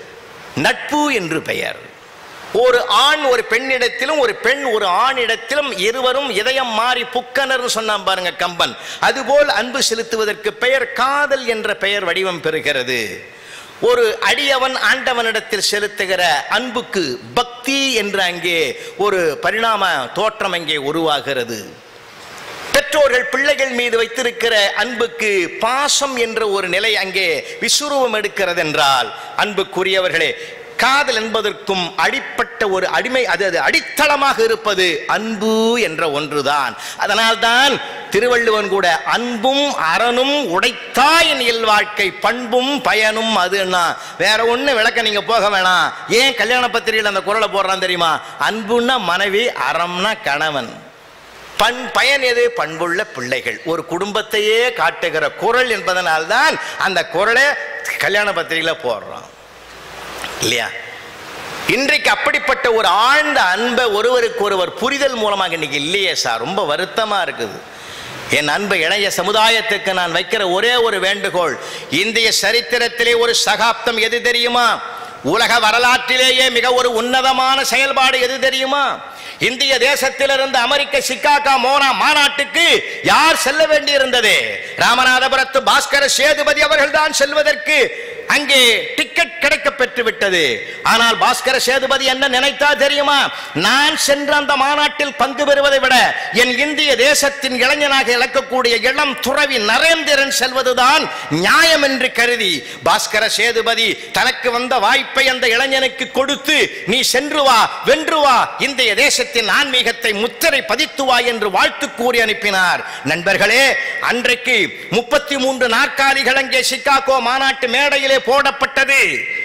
நட்பு என்று பெயர் ஒரு ஆண் ஒரு பெண்ணிடத்திலும் ஒரு பெண் ஒரு ஆணிடத்திலும் இருவரும் இதயம் மாறி புக்கனர் சொன்னான் பாருங்க கம்பன் அதுபோல் அன்பு செலுத்துவதற்கு பெயர் காதல் என்ற பெயர் வடிவம் பெறுகிறது ஒரு அடியவன் ஆண்டவனிடத்தில் செலுத்துகிற அன்புக்கு பக்தி என்று அங்கே ஒரு பரிணாம தோற்றம் அங்கே உருவாகிறது பெற்றோர்கள் பிள்ளைகள் மீது வைத்திருக்கிற அன்புக்கு பாசம் என்ற ஒரு நிலை அங்கே விசுரூபம் எடுக்கிறது என்றால் அன்புக்குரியவர்களே காதல் என்பதற்கும் அடிப்பட்ட ஒரு அடிமை அது அது அடித்தளமாக இருப்பது அன்பு என்ற ஒன்றுதான் அதனால்தான் திருவள்ளுவன் கூட அன்பும் அறனும் உடைத்தாயின் இல்வாழ்க்கை பண்பும் பயனும் அதுன்னா வேற ஒண்ணு விளக்க நீங்க போக வேணாம் ஏன் கல்யாண பத்திரிகையில் அந்த குரலை போடுறான் தெரியுமா அன்புன்னா மனைவி அறம்னா கணவன் பண் பயன் எது பண்புள்ள பிள்ளைகள் ஒரு குடும்பத்தையே காட்டுகிற குரல் என்பதனால்தான் அந்த குரலை கல்யாண பத்திரிகையில் போடுறோம் இல்லையா இன்றைக்கு அப்படிப்பட்ட ஒரு ஆழ்ந்த அன்பை ஒருவருக்கு ஒருவர் புரிதல் மூலமாக இன்னைக்கு இல்லையே சார் ரொம்ப வருத்தமா இருக்குது என் அன்பு இணைய சமுதாயத்துக்கு நான் வைக்கிற ஒரே ஒரு வேண்டுகோள் இந்திய சரித்திரத்திலே ஒரு சகாப்தம் எது தெரியுமா உலக வரலாற்றிலேயே மிக ஒரு உன்னதமான செயல்பாடு எது தெரியுமா இந்திய தேசத்திலிருந்து அமெரிக்க சிக்காகா மோனா மாநாட்டுக்கு யார் செல்ல வேண்டியிருந்தது ராமநாதபுரத்து பாஸ்கர சேதுபதி அவர்கள் தான் செல்வதற்கு அங்கே டிக்கெட் கிடைக்க பெற்று விட்டது ஆனால் பாஸ்கர சேதுபதி என்ன நினைத்தா தெரியுமா நான் சென்ற அந்த மாநாட்டில் பங்கு பெறுவதை விட என் இந்திய தேசத்தின் இளைஞனாக இழக்கக்கூடிய இளம் துறவி நரேந்திரன் செல்வதுதான் நியாயம் என்று கருதி பாஸ்கர சேதுபதி தனக்கு வந்த வாய்ப்பை அந்த இளைஞனுக்கு கொடுத்து நீ சென்று வா வென்று வா இந்திய தேசத்தின் ஆன்மீகத்தை முத்திரை பதித்து வா என்று வாழ்த்து கூறி அனுப்பினார் நண்பர்களே அன்றைக்கு முப்பத்தி மூன்று நாற்காலிகள் அங்கே சிக்காகோ மாநாட்டு மேடையிலே போடப்பட்டது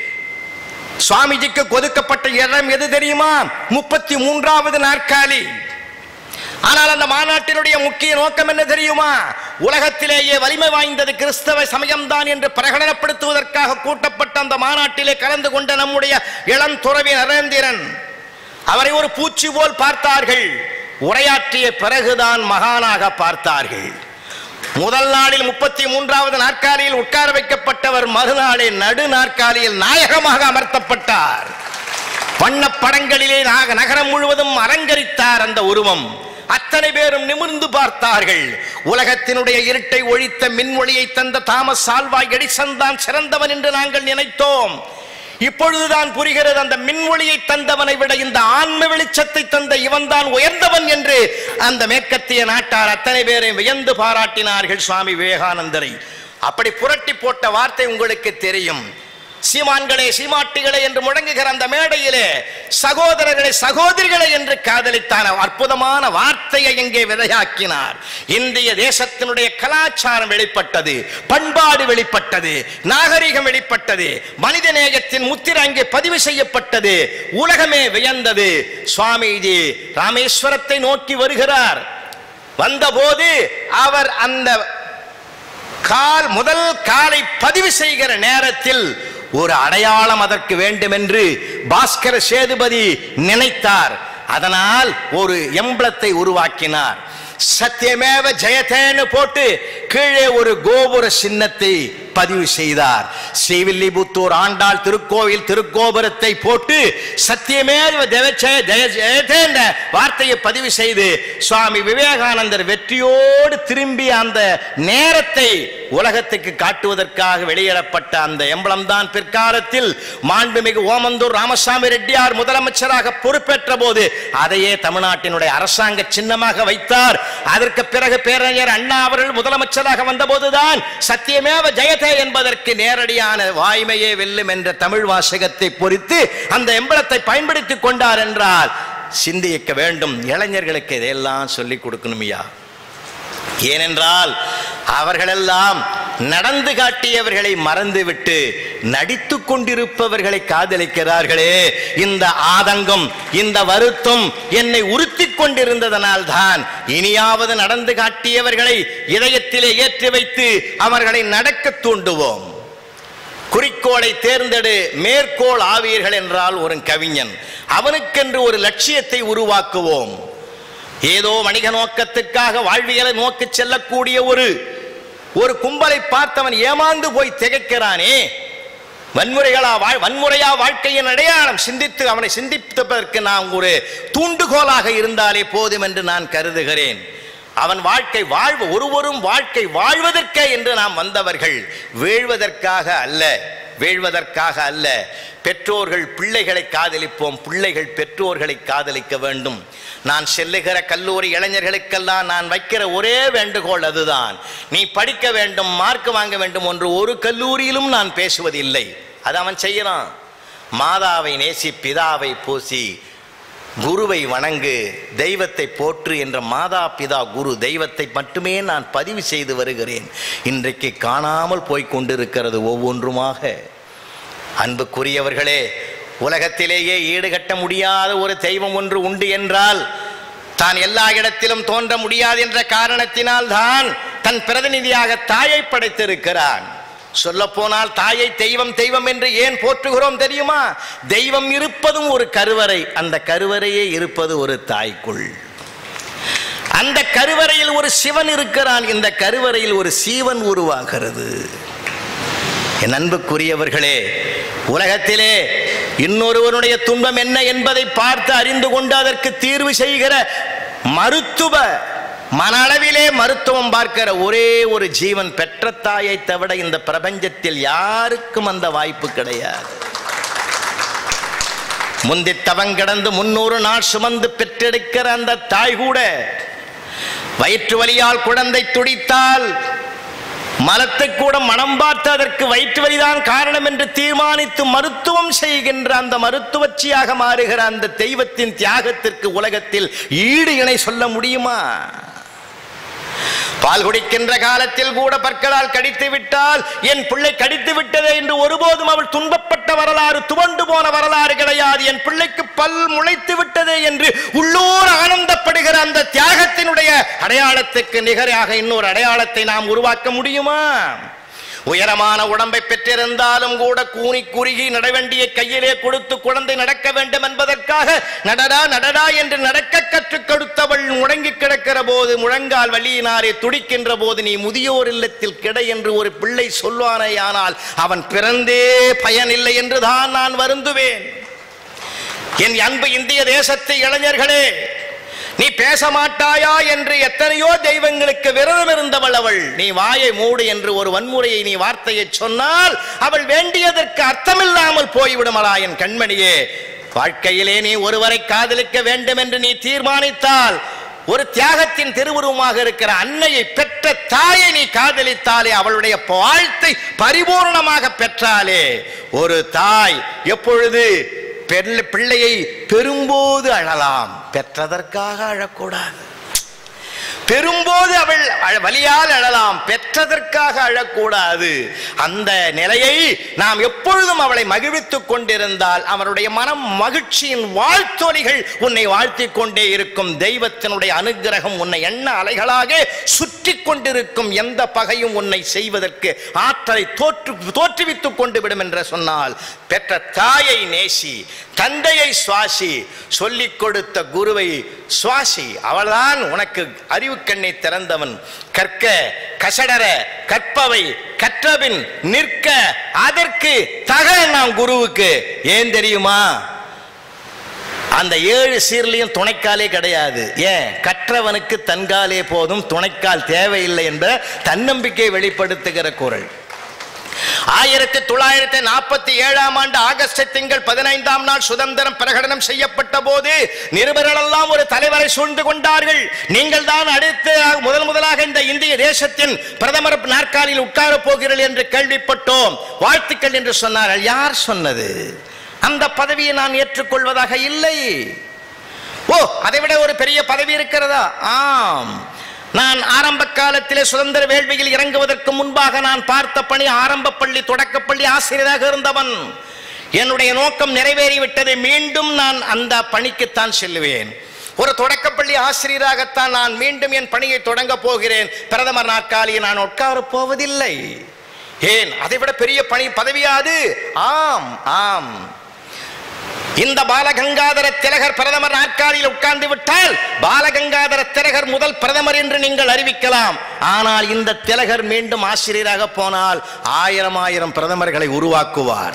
சுவாமிஜிக்கு கொதுக்கப்பட்ட இடம் எது தெரியுமா முப்பத்தி மூன்றாவது நாற்காலி ஆனால் அந்த மாநாட்டினுடைய முக்கிய நோக்கம் என்ன தெரியுமா உலகத்திலேயே வலிமை வாய்ந்தது கிறிஸ்தவ சமயம்தான் என்று பிரகடனப்படுத்துவதற்காக கூட்டப்பட்ட அந்த மாநாட்டிலே கலந்து கொண்ட நம்முடைய இளம் துறவி நரேந்திரன் அவரை ஒரு பூச்சி போல் பார்த்தார்கள் உரையாற்றிய பிறகுதான் மகானாக பார்த்தார்கள் முதல் நாளில் முப்பத்தி மூன்றாவது நாற்காலியில் உட்கார வைக்கப்பட்டவர் மறுநாளில் நடு நாற்காலியில் நாயகமாக அமர்த்தப்பட்டார் வண்ணப் படங்களிலே நாக நகரம் முழுவதும் அலங்கரித்தார் அந்த உருவம் அத்தனை பேரும் நிமிர்ந்து பார்த்தார்கள் உலகத்தினுடைய இருட்டை ஒழித்த மின்ஒளியை தந்த தாமஸ் ஆல்வாய் எடிசன் தான் சிறந்தவன் என்று நாங்கள் நினைத்தோம் இப்பொழுதுதான் புரிகிறது அந்த மின்ஒளியை தந்தவனை விட இந்த ஆன்ம வெளிச்சத்தை தந்த இவன்தான் உயர்ந்தவன் என்று அந்த மேற்கத்திய நாட்டார் அத்தனை பேரை வியந்து பாராட்டினார்கள் சுவாமி விவேகானந்தரை அப்படி புரட்டி போட்ட வார்த்தை உங்களுக்கு தெரியும் சீமான்களே சீமாட்டிகளே என்று முழங்குகிற அந்த மேடையிலே சகோதரர்களை சகோதரிகளை என்று காதலித்தான் அற்புதமான வார்த்தையை இங்கே விதையாக்கினார் இந்திய தேசத்தினுடைய கலாச்சாரம் வெளிப்பட்டது பண்பாடு வெளிப்பட்டது நாகரிகம் வெளிப்பட்டது மனிதநேயத்தின் முத்திரை அங்கே பதிவு செய்யப்பட்டது உலகமே வியந்தது சுவாமிஜி ராமேஸ்வரத்தை நோக்கி வருகிறார் வந்தபோது அவர் அந்த கால் முதல் காலை பதிவு செய்கிற நேரத்தில் ஒரு அடையாளம் அதற்கு வேண்டும் என்று பாஸ்கர சேதுபதி நினைத்தார் அதனால் ஒரு எம்பளத்தை உருவாக்கினார் சத்தியமேவ ஜெயதேன்னு போட்டு கீழே ஒரு கோபுர சின்னத்தை பதிவு செய்தார் ஸ்ரீவில்லிபுத்தூர் ஆண்டாள் திருக்கோவில் திருக்கோபுரத்தை போட்டு சத்தியமேவ ஜெய ஜெய ஜெயதே என்ற வார்த்தையை பதிவு செய்து சுவாமி விவேகானந்தர் வெற்றியோடு திரும்பி அந்த நேரத்தை உலகத்துக்கு காட்டுவதற்காக வெளியிடப்பட்ட அந்த எம்பளம் தான் பிற்காலத்தில் மாண்புமிகு ஓமந்தூர் ராமசாமி ரெட்டியார் முதலமைச்சராக பொறுப்பேற்ற போது அதையே தமிழ்நாட்டினுடைய அரசாங்க சின்னமாக வைத்தார் அதற்கு பிறகு பேரறிஞர் அண்ணா அவர்கள் முதலமைச்சராக வந்தபோதுதான் சத்தியமேவ ஜெயதே என்பதற்கு நேரடியான வாய்மையே வெல்லும் என்ற தமிழ் வாசகத்தை பொறித்து அந்த எம்பளத்தை பயன்படுத்திக் கொண்டார் என்றால் சிந்திக்க வேண்டும் இளைஞர்களுக்கு இதையெல்லாம் சொல்லிக் கொடுக்கணுமையா ஏனென்றால் அவர்களெல்லாம் நடந்து காட்டியவர்களை மறந்துவிட்டு நடித்து கொண்டிருப்பவர்களை காதலிக்கிறார்களே இந்த ஆதங்கம் இந்த வருத்தம் என்னை உறுத்தி கொண்டிருந்ததனால் தான் இனியாவது நடந்து காட்டியவர்களை இதயத்திலே ஏற்றி வைத்து அவர்களை நடக்க தூண்டுவோம் குறிக்கோளை தேர்ந்தெடு மேற்கோள் ஆவீர்கள் என்றால் ஒரு கவிஞன் அவனுக்கென்று ஒரு லட்சியத்தை உருவாக்குவோம் ஏதோ வணிக நோக்கத்துக்காக வாழ்வியலை நோக்கி செல்லக்கூடிய ஒரு ஒரு கும்பலை பார்த்தவன் ஏமாந்து போய் திகைக்கிறானே வன்முறைகளா வாழ் வன்முறையா வாழ்க்கையின் அடையாளம் சிந்தித்து அவனை சிந்திப்பதற்கு நான் ஒரு தூண்டுகோலாக இருந்தாலே போதும் என்று நான் கருதுகிறேன் அவன் வாழ்க்கை வாழ்வு ஒருவரும் வாழ்க்கை வாழ்வதற்கே என்று நாம் வந்தவர்கள் வீழ்வதற்காக அல்ல வீழ்வதற்காக அல்ல பெற்றோர்கள் பிள்ளைகளை காதலிப்போம் பிள்ளைகள் பெற்றோர்களை காதலிக்க வேண்டும் நான் செல்லுகிற கல்லூரி இளைஞர்களுக்கெல்லாம் நான் வைக்கிற ஒரே வேண்டுகோள் அதுதான் நீ படிக்க வேண்டும் மார்க் வாங்க வேண்டும் என்று ஒரு கல்லூரியிலும் நான் பேசுவதில்லை அது அவன் செய்யறான் மாதாவை நேசி பிதாவை பூசி குருவை வணங்கு தெய்வத்தை போற்று என்ற மாதா பிதா குரு தெய்வத்தை மட்டுமே நான் பதிவு செய்து வருகிறேன் இன்றைக்கு காணாமல் போய் கொண்டிருக்கிறது ஒவ்வொன்றுமாக அன்புக்குரியவர்களே உலகத்திலேயே ஈடுகட்ட முடியாத ஒரு தெய்வம் ஒன்று உண்டு என்றால் தான் எல்லா இடத்திலும் தோன்ற முடியாது என்ற காரணத்தினால் தான் தன் பிரதிநிதியாக தாயை படைத்திருக்கிறான் சொல்ல போனால் தாயை தெய்வம் தெய்வம் என்று ஏன் போற்றுகிறோம் தெரியுமா தெய்வம் இருப்பதும் ஒரு கருவறை அந்த கருவறையே இருப்பது ஒரு தாய்க்குள் அந்த கருவறையில் ஒரு சிவன் இருக்கிறான் இந்த கருவறையில் ஒரு சீவன் உருவாகிறது என் அன்புக்குரியவர்களே உலகத்திலே இன்னொருவனுடைய துன்பம் என்ன என்பதை பார்த்து அறிந்து கொண்டு அதற்கு தீர்வு செய்கிற மருத்துவ மன அளவிலே மருத்துவம் பார்க்கிற ஒரே ஒரு ஜீவன் பெற்ற தாயை தவிர இந்த பிரபஞ்சத்தில் யாருக்கும் அந்த வாய்ப்பு கிடையாது முந்தி தவங்கிடந்து முன்னூறு நாள் சுமந்து பெற்றெடுக்கிற அந்த தாய் கூட வயிற்று வலியால் குழந்தை துடித்தால் மலத்தை கூட மனம் பார்த்து அதற்கு வயிற்று வலிதான் காரணம் என்று தீர்மானித்து மருத்துவம் செய்கின்ற அந்த மருத்துவச்சியாக மாறுகிற அந்த தெய்வத்தின் தியாகத்திற்கு உலகத்தில் ஈடு இணை சொல்ல முடியுமா பால் குடிக்கின்ற காலத்தில் கூட பற்களால் கடித்து விட்டால் என் பிள்ளை கடித்து விட்டதே என்று ஒருபோதும் அவள் துன்பப்பட்ட வரலாறு துவண்டு போன வரலாறு கிடையாது என் பிள்ளைக்கு பல் முளைத்து விட்டதே என்று உள்ளூர் ஆனந்தப்படுகிற அந்த தியாகத்தினுடைய அடையாளத்துக்கு நிகராக இன்னொரு அடையாளத்தை நாம் உருவாக்க முடியுமா உயரமான உடம்பை பெற்றிருந்தாலும் கூட கூனி குறுகி நடவேண்டிய கையிலே கொடுத்து குழந்தை நடக்க வேண்டும் என்பதற்காக நடடா நடடா என்று நடக்க கற்றுக் கொடுத்தவள் முடங்கி கிடக்கிற போது முழங்கால் வலியினாரே துடிக்கின்ற போது நீ முதியோர் இல்லத்தில் கிடை என்று ஒரு பிள்ளை சொல்வானேயானால் அவன் பிறந்தே பயனில்லை என்றுதான் நான் வருந்துவேன் என் அன்பு இந்திய தேசத்து இளைஞர்களே நீ பேச மாட்டாயா என்று எத்தனையோ தெய்வங்களுக்கு விரதம் இருந்தவள் அவள் நீ வாயை மூடு என்று ஒரு வன்முறையை நீ வார்த்தையை சொன்னால் அவள் வேண்டியதற்கு அர்த்தமில்லாமல் போய்விடுமலா என் கண்மணியே வாழ்க்கையிலே நீ ஒருவரை காதலிக்க வேண்டும் என்று நீ தீர்மானித்தால் ஒரு தியாகத்தின் திருவுருவமாக இருக்கிற அன்னையை பெற்ற தாயை நீ காதலித்தாலே அவளுடைய வாழ்த்தை பரிபூர்ணமாக பெற்றாலே ஒரு தாய் எப்பொழுது பெல்ல- பிள்ளையை பெறும்போது அழலாம் பெற்றதற்காக அழக்கூடாது பெறும்போது அவள் அழ- வலியால் அழலாம் பெற்றதற்காக அழக்கூடாது அந்த நிலையை நாம் எப்பொழுதும் அவளை மகிழ்வித்துக் கொண்டிருந்தால் அவருடைய மனம் மகிழ்ச்சியின் வாழ்த்தொலிகள் உன்னை வாழ்த்திக் கொண்டே இருக்கும் தெய்வத்தினுடைய அனுக்கிரகம் உன்னை எண்ண அலைகளாக சுற்றி கொண்டிருக்கும் எந்த பகையும் உன்னை செய்வதற்கு ஆற்றலை தோற்று தோற்றுவித்துக் கொண்டு விடும் என்று சொன்னால் பெற்ற தாயை நேசி தந்தையை சுவாசி சொல்லிக் கொடுத்த குருவை சுவாசி அவள்தான் உனக்கு அறிவு கண்ணை திறந்தவன் கற்க கசடர கற்பவை கற்றபின் நிற்க அதற்கு தக நாம் குருவுக்கு ஏன் தெரியுமா அந்த ஏழு சீர்லையும் துணைக்காலே கிடையாது ஏன் கற்றவனுக்கு தன்காலே போதும் துணைக்கால் தேவையில்லை என்ற தன்னம்பிக்கை வெளிப்படுத்துகிற குரல் ஆயிரத்தி தொள்ளாயிரத்தி நாற்பத்தி ஏழாம் ஆண்டு ஆகஸ்ட் திங்கள் பதினைந்தாம் நாள் சுதந்திரம் பிரகடனம் செய்யப்பட்ட போது நிருபர்களெல்லாம் ஒரு தலைவரை சூழ்ந்து கொண்டார்கள் நீங்கள் தான் அடுத்து முதல் முதலாக இந்த இந்திய தேசத்தின் பிரதமர் நாற்காலியில் உட்கார போகிறீர்கள் என்று கேள்விப்பட்டோம் வாழ்த்துக்கள் என்று சொன்னார்கள் யார் சொன்னது அந்த பதவியை நான் ஏற்றுக்கொள்வதாக இல்லை ஓ அதை விட ஒரு பெரிய பதவி இருக்கிறதா ஆம் நான் ஆரம்ப காலத்திலே சுதந்திர வேள்வியில் இறங்குவதற்கு முன்பாக நான் பார்த்த பணி ஆரம்ப பள்ளி தொடக்கப்பள்ளி ஆசிரியராக இருந்தவன் என்னுடைய நோக்கம் நிறைவேறிவிட்டது மீண்டும் நான் அந்த பணிக்குத்தான் செல்லுவேன் ஒரு தொடக்கப்பள்ளி ஆசிரியராகத்தான் நான் மீண்டும் என் பணியை தொடங்க போகிறேன் பிரதமர் நாற்காலியை நான் உட்கார போவதில்லை ஏன் அதைவிட பெரிய பணி பதவியாது ஆம் ஆம் இந்த பாலகங்காதர திலகர் பிரதமர் நாற்காலியில் உட்கார்ந்து விட்டால் பாலகங்காதர திலகர் முதல் பிரதமர் என்று நீங்கள் அறிவிக்கலாம் ஆனால் இந்த திலகர் மீண்டும் ஆசிரியராக போனால் ஆயிரம் ஆயிரம் பிரதமர்களை உருவாக்குவார்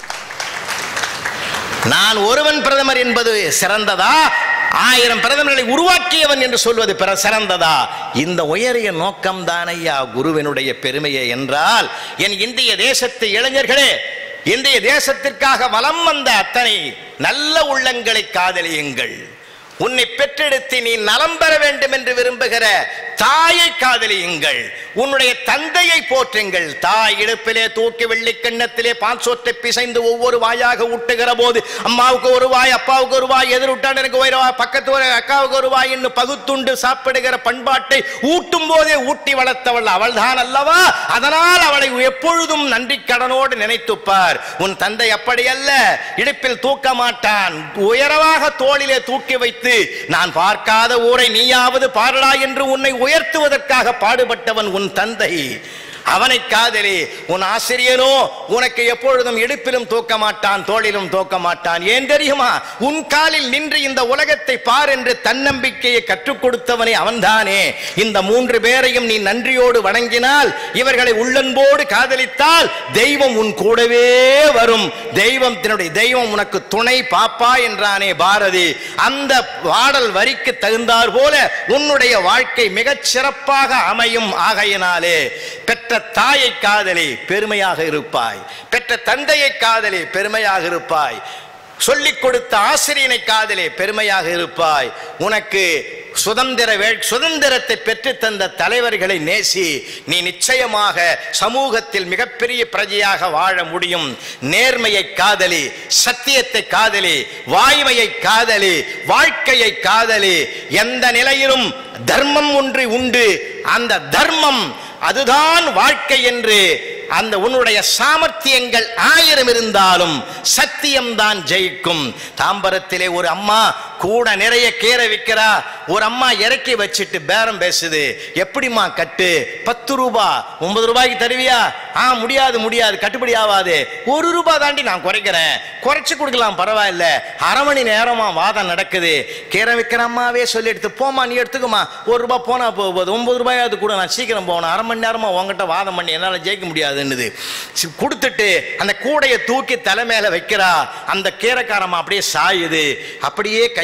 நான் ஒருவன் பிரதமர் என்பது சிறந்ததா ஆயிரம் பிரதமர்களை உருவாக்கியவன் என்று சொல்வது பிற சிறந்ததா இந்த உயரிய நோக்கம் தானையா குருவினுடைய பெருமையே என்றால் என் இந்திய தேசத்து இளைஞர்களே இந்திய தேசத்திற்காக வலம் வந்த அத்தனை நல்ல உள்ளங்களை காதலியுங்கள் உன்னை பெற்றெடுத்து நீ நலம் பெற வேண்டும் என்று விரும்புகிற தாயை காதலியுங்கள் உன்னுடைய தந்தையை போற்றுங்கள் தாய் இடுப்பிலே தூக்கி வெள்ளி கிண்ணத்திலே பாஞ்சோற்றை பிசைந்து ஒவ்வொரு வாயாக ஊட்டுகிற போது அம்மாவுக்கு ஒரு வாய் அப்பாவுக்கு ஒரு வாய் எதிர்விட்டான் எனக்கு ஒரு வாய் பக்கத்து ஒரு அக்காவுக்கு ஒரு வாய் என்று பகுத்துண்டு சாப்பிடுகிற பண்பாட்டை ஊட்டும் போதே ஊட்டி வளர்த்தவள் அவள்தான் அல்லவா அதனால் அவளை எப்பொழுதும் நன்றி கடனோடு நினைத்துப்பார் உன் தந்தை அப்படி அல்ல இடுப்பில் தூக்க மாட்டான் உயரமாக தோளிலே தூக்கி வைத்து நான் பார்க்காத ஊரை நீயாவது பாரடா என்று உன்னை உயர்த்துவதற்காக பாடுபட்டவன் உன் தந்தை அவனை காதலி உன் ஆசிரியனோ உனக்கு எப்பொழுதும் இடுப்பிலும் தூக்க மாட்டான் தோளிலும் தூக்க மாட்டான் ஏன் தெரியுமா உன் காலில் நின்று இந்த உலகத்தை பார் என்று தன்னம்பிக்கையை கற்றுக் கொடுத்தவனே அவன்தானே இந்த மூன்று பேரையும் நீ நன்றியோடு வணங்கினால் இவர்களை உள்ளன்போடு காதலித்தால் தெய்வம் உன் கூடவே வரும் தெய்வம் தன்னுடைய தெய்வம் உனக்கு துணை பாப்பா என்றானே பாரதி அந்த பாடல் வரிக்கு தகுந்தார் போல உன்னுடைய வாழ்க்கை மிகச் சிறப்பாக அமையும் ஆகையினாலே பெற்ற தாயை காதலி பெருமையாக இருப்பாய் பெற்ற தந்தையை காதலி பெருமையாக இருப்பாய் சொல்லிக் கொடுத்த ஆசிரியனை காதலே பெருமையாக இருப்பாய் உனக்கு சுதந்திர வே சுதந்திரத்தை பெற்று தந்த தலைவர்களை நேசி நீ நிச்சயமாக சமூகத்தில் மிகப்பெரிய பிரஜையாக வாழ முடியும் நேர்மையை காதலி சத்தியத்தை காதலி வாய்மையை காதலி வாழ்க்கையை காதலி எந்த நிலையிலும் தர்மம் ஒன்று உண்டு அந்த தர்மம் அதுதான் வாழ்க்கை என்று அந்த உன்னுடைய சாமர்த்தியங்கள் ஆயிரம் இருந்தாலும் சத்தியம்தான் ஜெயிக்கும் தாம்பரத்திலே ஒரு அம்மா கூட நிறைய கீரை விற்கிறா ஒரு அம்மா இறக்கி வச்சுட்டு பேரம் பேசுது எப்படிம்மா கட்டு பத்து ரூபா ஒன்பது ரூபாய்க்கு தருவியா ஆ முடியாது முடியாது கட்டுப்படி ஆகாது ஒரு ரூபாய் தாண்டி நான் குறைக்கிறேன் குறைச்சு கொடுக்கலாம் பரவாயில்ல அரை மணி நேரமா வாதம் நடக்குது கீரை விற்கிற அம்மாவே சொல்லி எடுத்து போமா நீ எடுத்துக்குமா ஒரு ரூபாய் போனா போகுது ஒன்பது ரூபாயாவது கூட நான் சீக்கிரம் போகணும் அரை மணி நேரமா உங்ககிட்ட வாதம் பண்ணி என்னால் ஜெயிக்க முடியாதுன்னுது சி- கொடுத்துட்டு அந்த கூடையை தூக்கி தலை மேல வைக்கிறா அந்த கீரைக்காரம்மா அப்படியே சாயுது அப்படியே கை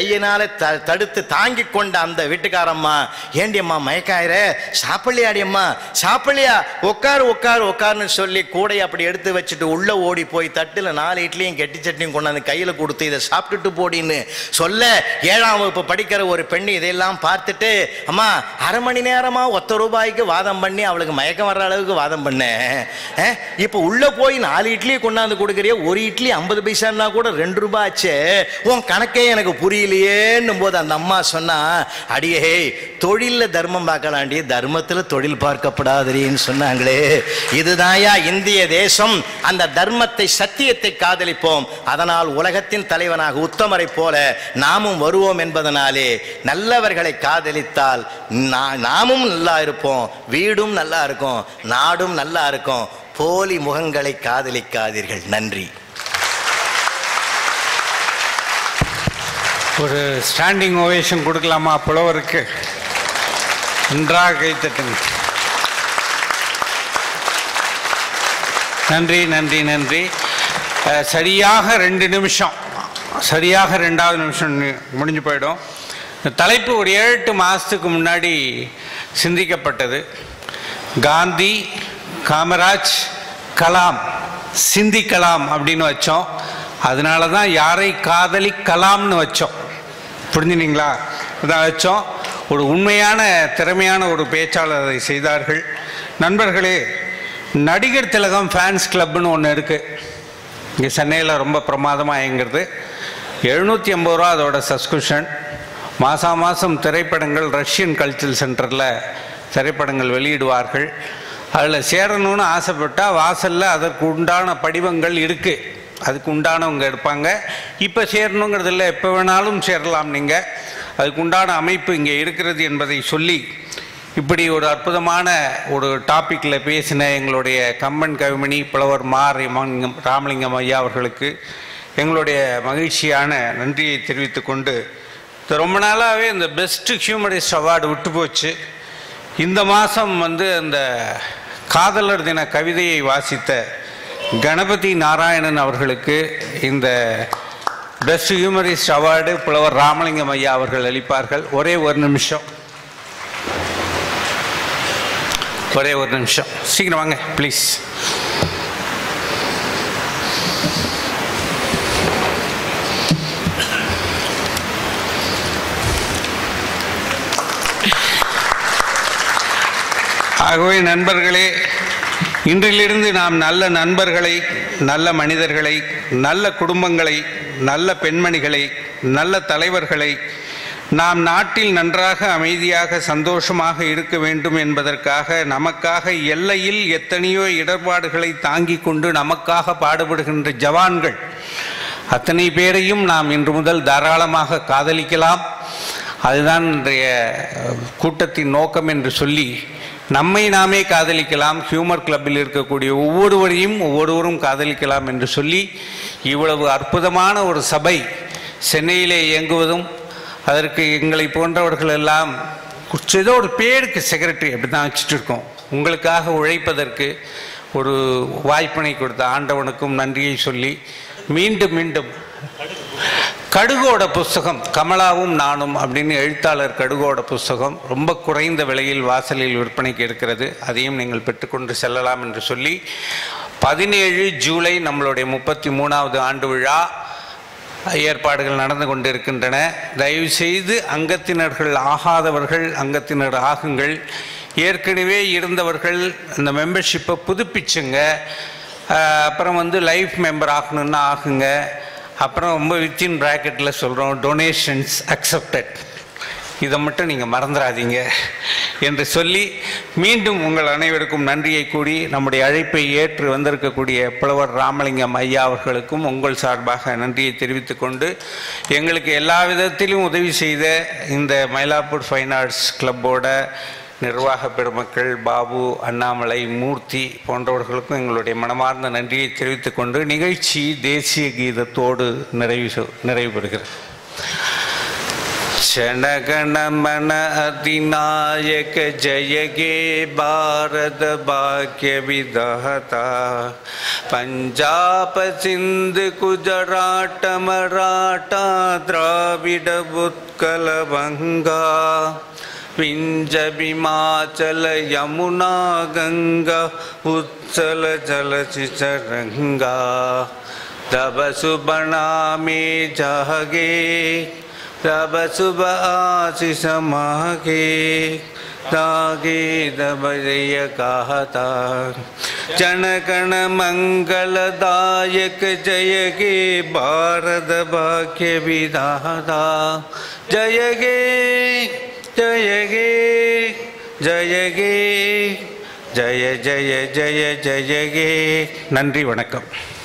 கையினால த தடுத்து தாங்கி கொண்ட அந்த வீட்டுக்காரம்மா ஏண்டி அம்மா மயக்காயிர சாப்பிடலையாடி அம்மா சாப்பிடலையா உட்காரு உட்காரு உட்காருன்னு சொல்லி கூடை அப்படி எடுத்து வச்சுட்டு உள்ள ஓடி போய் தட்டுல நாலு இட்லியும் கெட்டி சட்னியும் கொண்டாந்து கையில கொடுத்து இதை சாப்பிட்டுட்டு போடின்னு சொல்ல ஏழாம் வகுப்பு படிக்கிற ஒரு பெண் இதையெல்லாம் பார்த்துட்டு அம்மா அரை மணி நேரமா ஒத்த ரூபாய்க்கு வாதம் பண்ணி அவளுக்கு மயக்கம் வர்ற அளவுக்கு வாதம் பண்ணேன் அஹ், இப்போ உள்ள போய் நாலு இட்லியை கொண்டாந்து கொடுக்குறிய ஒரு இட்லி ஐம்பது பைசான்னா கூட ரெண்டு ரூபாய் ஆச்சே உன் கணக்கே எனக்கு புரியலையேன்னும் போது அந்த அம்மா சொன்னா அடியே தொழில்ல தர்மம் பார்க்கலாண்டி தர்மத்துல தொழில் பார்க்கப்படாதேன்னு சொன்னாங்களே இதுதான்யா இந்திய தேசம் அந்த தர்மத்தை சத்தியத்தை காதலிப்போம் அதனால் உலகத்தின் தலைவனாக உத்தமரை போல நாமும் வருவோம் என்பதனாலே நல்லவர்களை காதலித்தால் நா- நாமும் நல்லா இருப்போம் வீடும் நல்லா இருக்கும் நாடும் நல்லா இருக்கும் போலி முகங்களை காதலிக்காதீர்கள் நன்றி ஒரு ஸ்டாண்டிங் ஓவேஷன் கொடுக்கலாமா புலவருக்கு நன்றாக கைத்தட்டுங்க நன்றி நன்றி நன்றி அஹ், சரியாக ரெண்டு நிமிஷம் சரியாக ரெண்டாவது நிமிஷம் நி- முடிஞ்சு போயிடும் இந்த தலைப்பு ஒரு ஏழு எட்டு மாதத்துக்கு முன்னாடி சிந்திக்கப்பட்டது காந்தி காமராஜ் கலாம் சிந்திக்கலாம் அப்படின்னு வச்சோம் அதனால தான் யாரை காதலி கலாம்னு வச்சோம் புரிஞ்சுனீங்களா இதான் வச்சோம் ஒரு உண்மையான திறமையான ஒரு பேச்சாளர் அதை செய்தார்கள் நண்பர்களே நடிகர் திலகம் ஃபேன்ஸ் கிளப்னு ஒன்று இருக்குது இங்கே சென்னையில் ரொம்ப பிரமாதமாக இயங்குறது எழுநூற்றி ஐம்பது ரூபா அதோட சப்ஸ்கிரிப்ஷன் மாதம் மாதம் திரைப்படங்கள் ரஷ்யன் கல்ச்சரல் சென்டரில் திரைப்படங்கள் வெளியிடுவார்கள் அதில் சேரணும்னு ஆசைப்பட்டால் வாசலில் அதற்கு உண்டான படிவங்கள் இருக்குது அதுக்கு உண்டானவங்க இருப்பாங்க இப்போ சேரணுங்கிறது இல்லை எப்போ வேணாலும் சேரலாம் நீங்கள் அதுக்கு உண்டான அமைப்பு இங்கே இருக்கிறது என்பதை சொல்லி இப்படி ஒரு அற்புதமான ஒரு டாப்பிக்கில் பேசின எங்களுடைய கம்பன் கவிமணி புலவர் மா ராமலிங்கம் ராமலிங்கம் ஐயா அவர்களுக்கு எங்களுடைய மகிழ்ச்சியான நன்றியை தெரிவித்துக் கொண்டு இது ரொம்ப நாளாகவே இந்த பெஸ்ட் ஹியூமனிஸ்ட் அவார்டு விட்டு போச்சு இந்த மாதம் வந்து அந்த காதலர் தின கவிதையை வாசித்த கணபதி நாராயணன் அவர்களுக்கு இந்த பெஸ்ட் ஹியூமரிஸ்ட் அவார்டு புலவர் ராமலிங்கம் ஐயா அவர்கள் அளிப்பார்கள் ஒரே ஒரு நிமிஷம் ஒரே ஒரு நிமிஷம் சீக்கிரம் வாங்க ப்ளீஸ் ஆகவே நண்பர்களே இன்றிலிருந்து நாம் நல்ல நண்பர்களை நல்ல மனிதர்களை நல்ல குடும்பங்களை நல்ல பெண்மணிகளை நல்ல தலைவர்களை நாம் நாட்டில் நன்றாக அமைதியாக சந்தோஷமாக இருக்க வேண்டும் என்பதற்காக நமக்காக எல்லையில் எத்தனையோ இடர்பாடுகளை தாங்கிக் கொண்டு நமக்காக பாடுபடுகின்ற ஜவான்கள் அத்தனை பேரையும் நாம் இன்று முதல் தாராளமாக காதலிக்கலாம் அதுதான் இன்றைய அஹ், கூட்டத்தின் நோக்கம் என்று சொல்லி நம்மை நாமே காதலிக்கலாம் ஹியூமர் கிளப்பில் இருக்கக்கூடிய ஒவ்வொருவரையும் ஒவ்வொருவரும் காதலிக்கலாம் என்று சொல்லி இவ்வளவு அற்புதமான ஒரு சபை சென்னையிலே இயங்குவதும் அதற்கு எங்களை போன்றவர்கள் எல்லாம் குச்ச- ஏதோ ஒரு பேருக்கு செக்ரட்டரி அப்படி தான் வச்சுட்டு இருக்கோம் உங்களுக்காக உழைப்பதற்கு ஒரு வாய்ப்பினை கொடுத்த ஆண்டவனுக்கும் நன்றியை சொல்லி மீண்டும் மீண்டும் கடுகோட புஸ்தகம் கமலாவும் நானும் அப்படின்னு எழுத்தாளர் கடுகோட புஸ்தகம் ரொம்ப குறைந்த விலையில் வாசலில் விற்பனைக்கு இருக்கிறது அதையும் நீங்கள் பெற்றுக்கொண்டு செல்லலாம் என்று சொல்லி பதினேழு ஜூலை நம்மளுடைய முப்பத்தி மூணாவது ஆண்டு விழா ஏற்பாடுகள் நடந்து கொண்டிருக்கின்றன தயவு செய்து அங்கத்தினர்கள் ஆகாதவர்கள் அங்கத்தினர் ஆகுங்கள் ஏற்கனவே இருந்தவர்கள் இந்த மெம்பர்ஷிப்பை புதுப்பிச்சுங்க அஹ், அப்புறம் வந்து லைஃப் மெம்பர் ஆகணுன்னா ஆகுங்க அப்புறம் ரொம்ப வித்தின் ப்ராக்கெட்டில் சொல்கிறோம் டொனேஷன்ஸ் அக்செப்டட் இதை மட்டும் நீங்கள் மறந்துடாதீங்க என்று சொல்லி மீண்டும் உங்கள் அனைவருக்கும் நன்றியை கூறி நம்முடைய அழைப்பை ஏற்று வந்திருக்கக்கூடிய புலவர் ராமலிங்கம் ஐயா அவர்களுக்கும் உங்கள் சார்பாக நன்றியை தெரிவித்துக் கொண்டு எங்களுக்கு எல்லா விதத்திலும் உதவி செய்த இந்த மயிலாப்பூர் ஃபைன் ஆர்ட்ஸ் கிளப்போட நிர்வாக பெருமக்கள் பாபு அண்ணாமலை மூர்த்தி போன்றவர்களுக்கும் எங்களுடைய மனமார்ந்த நன்றியை தெரிவித்துக் கொண்டு நிகழ்ச்சி தேசிய கீதத்தோடு நிறைவு செ- நிறைவு பெறுகிறது क्षणगणमन अधिनायक जय गे भारत भाग्य विदहता पंजाब सिंध गुजरात मराठा द्राविड उत्कल बंगा पिंज हिमाचल यमुना गंगा उत्सल जल चिचरंगा तब सुबना में जागे तब सुब आशीष मागे तागे तब जय कहता जन गण मंगलदायक जय गे भारत भाग्य विधाता जय गे जय गे जय गे ஜெய ஜெய ஜெய ஜெய கே நன்றி வணக்கம்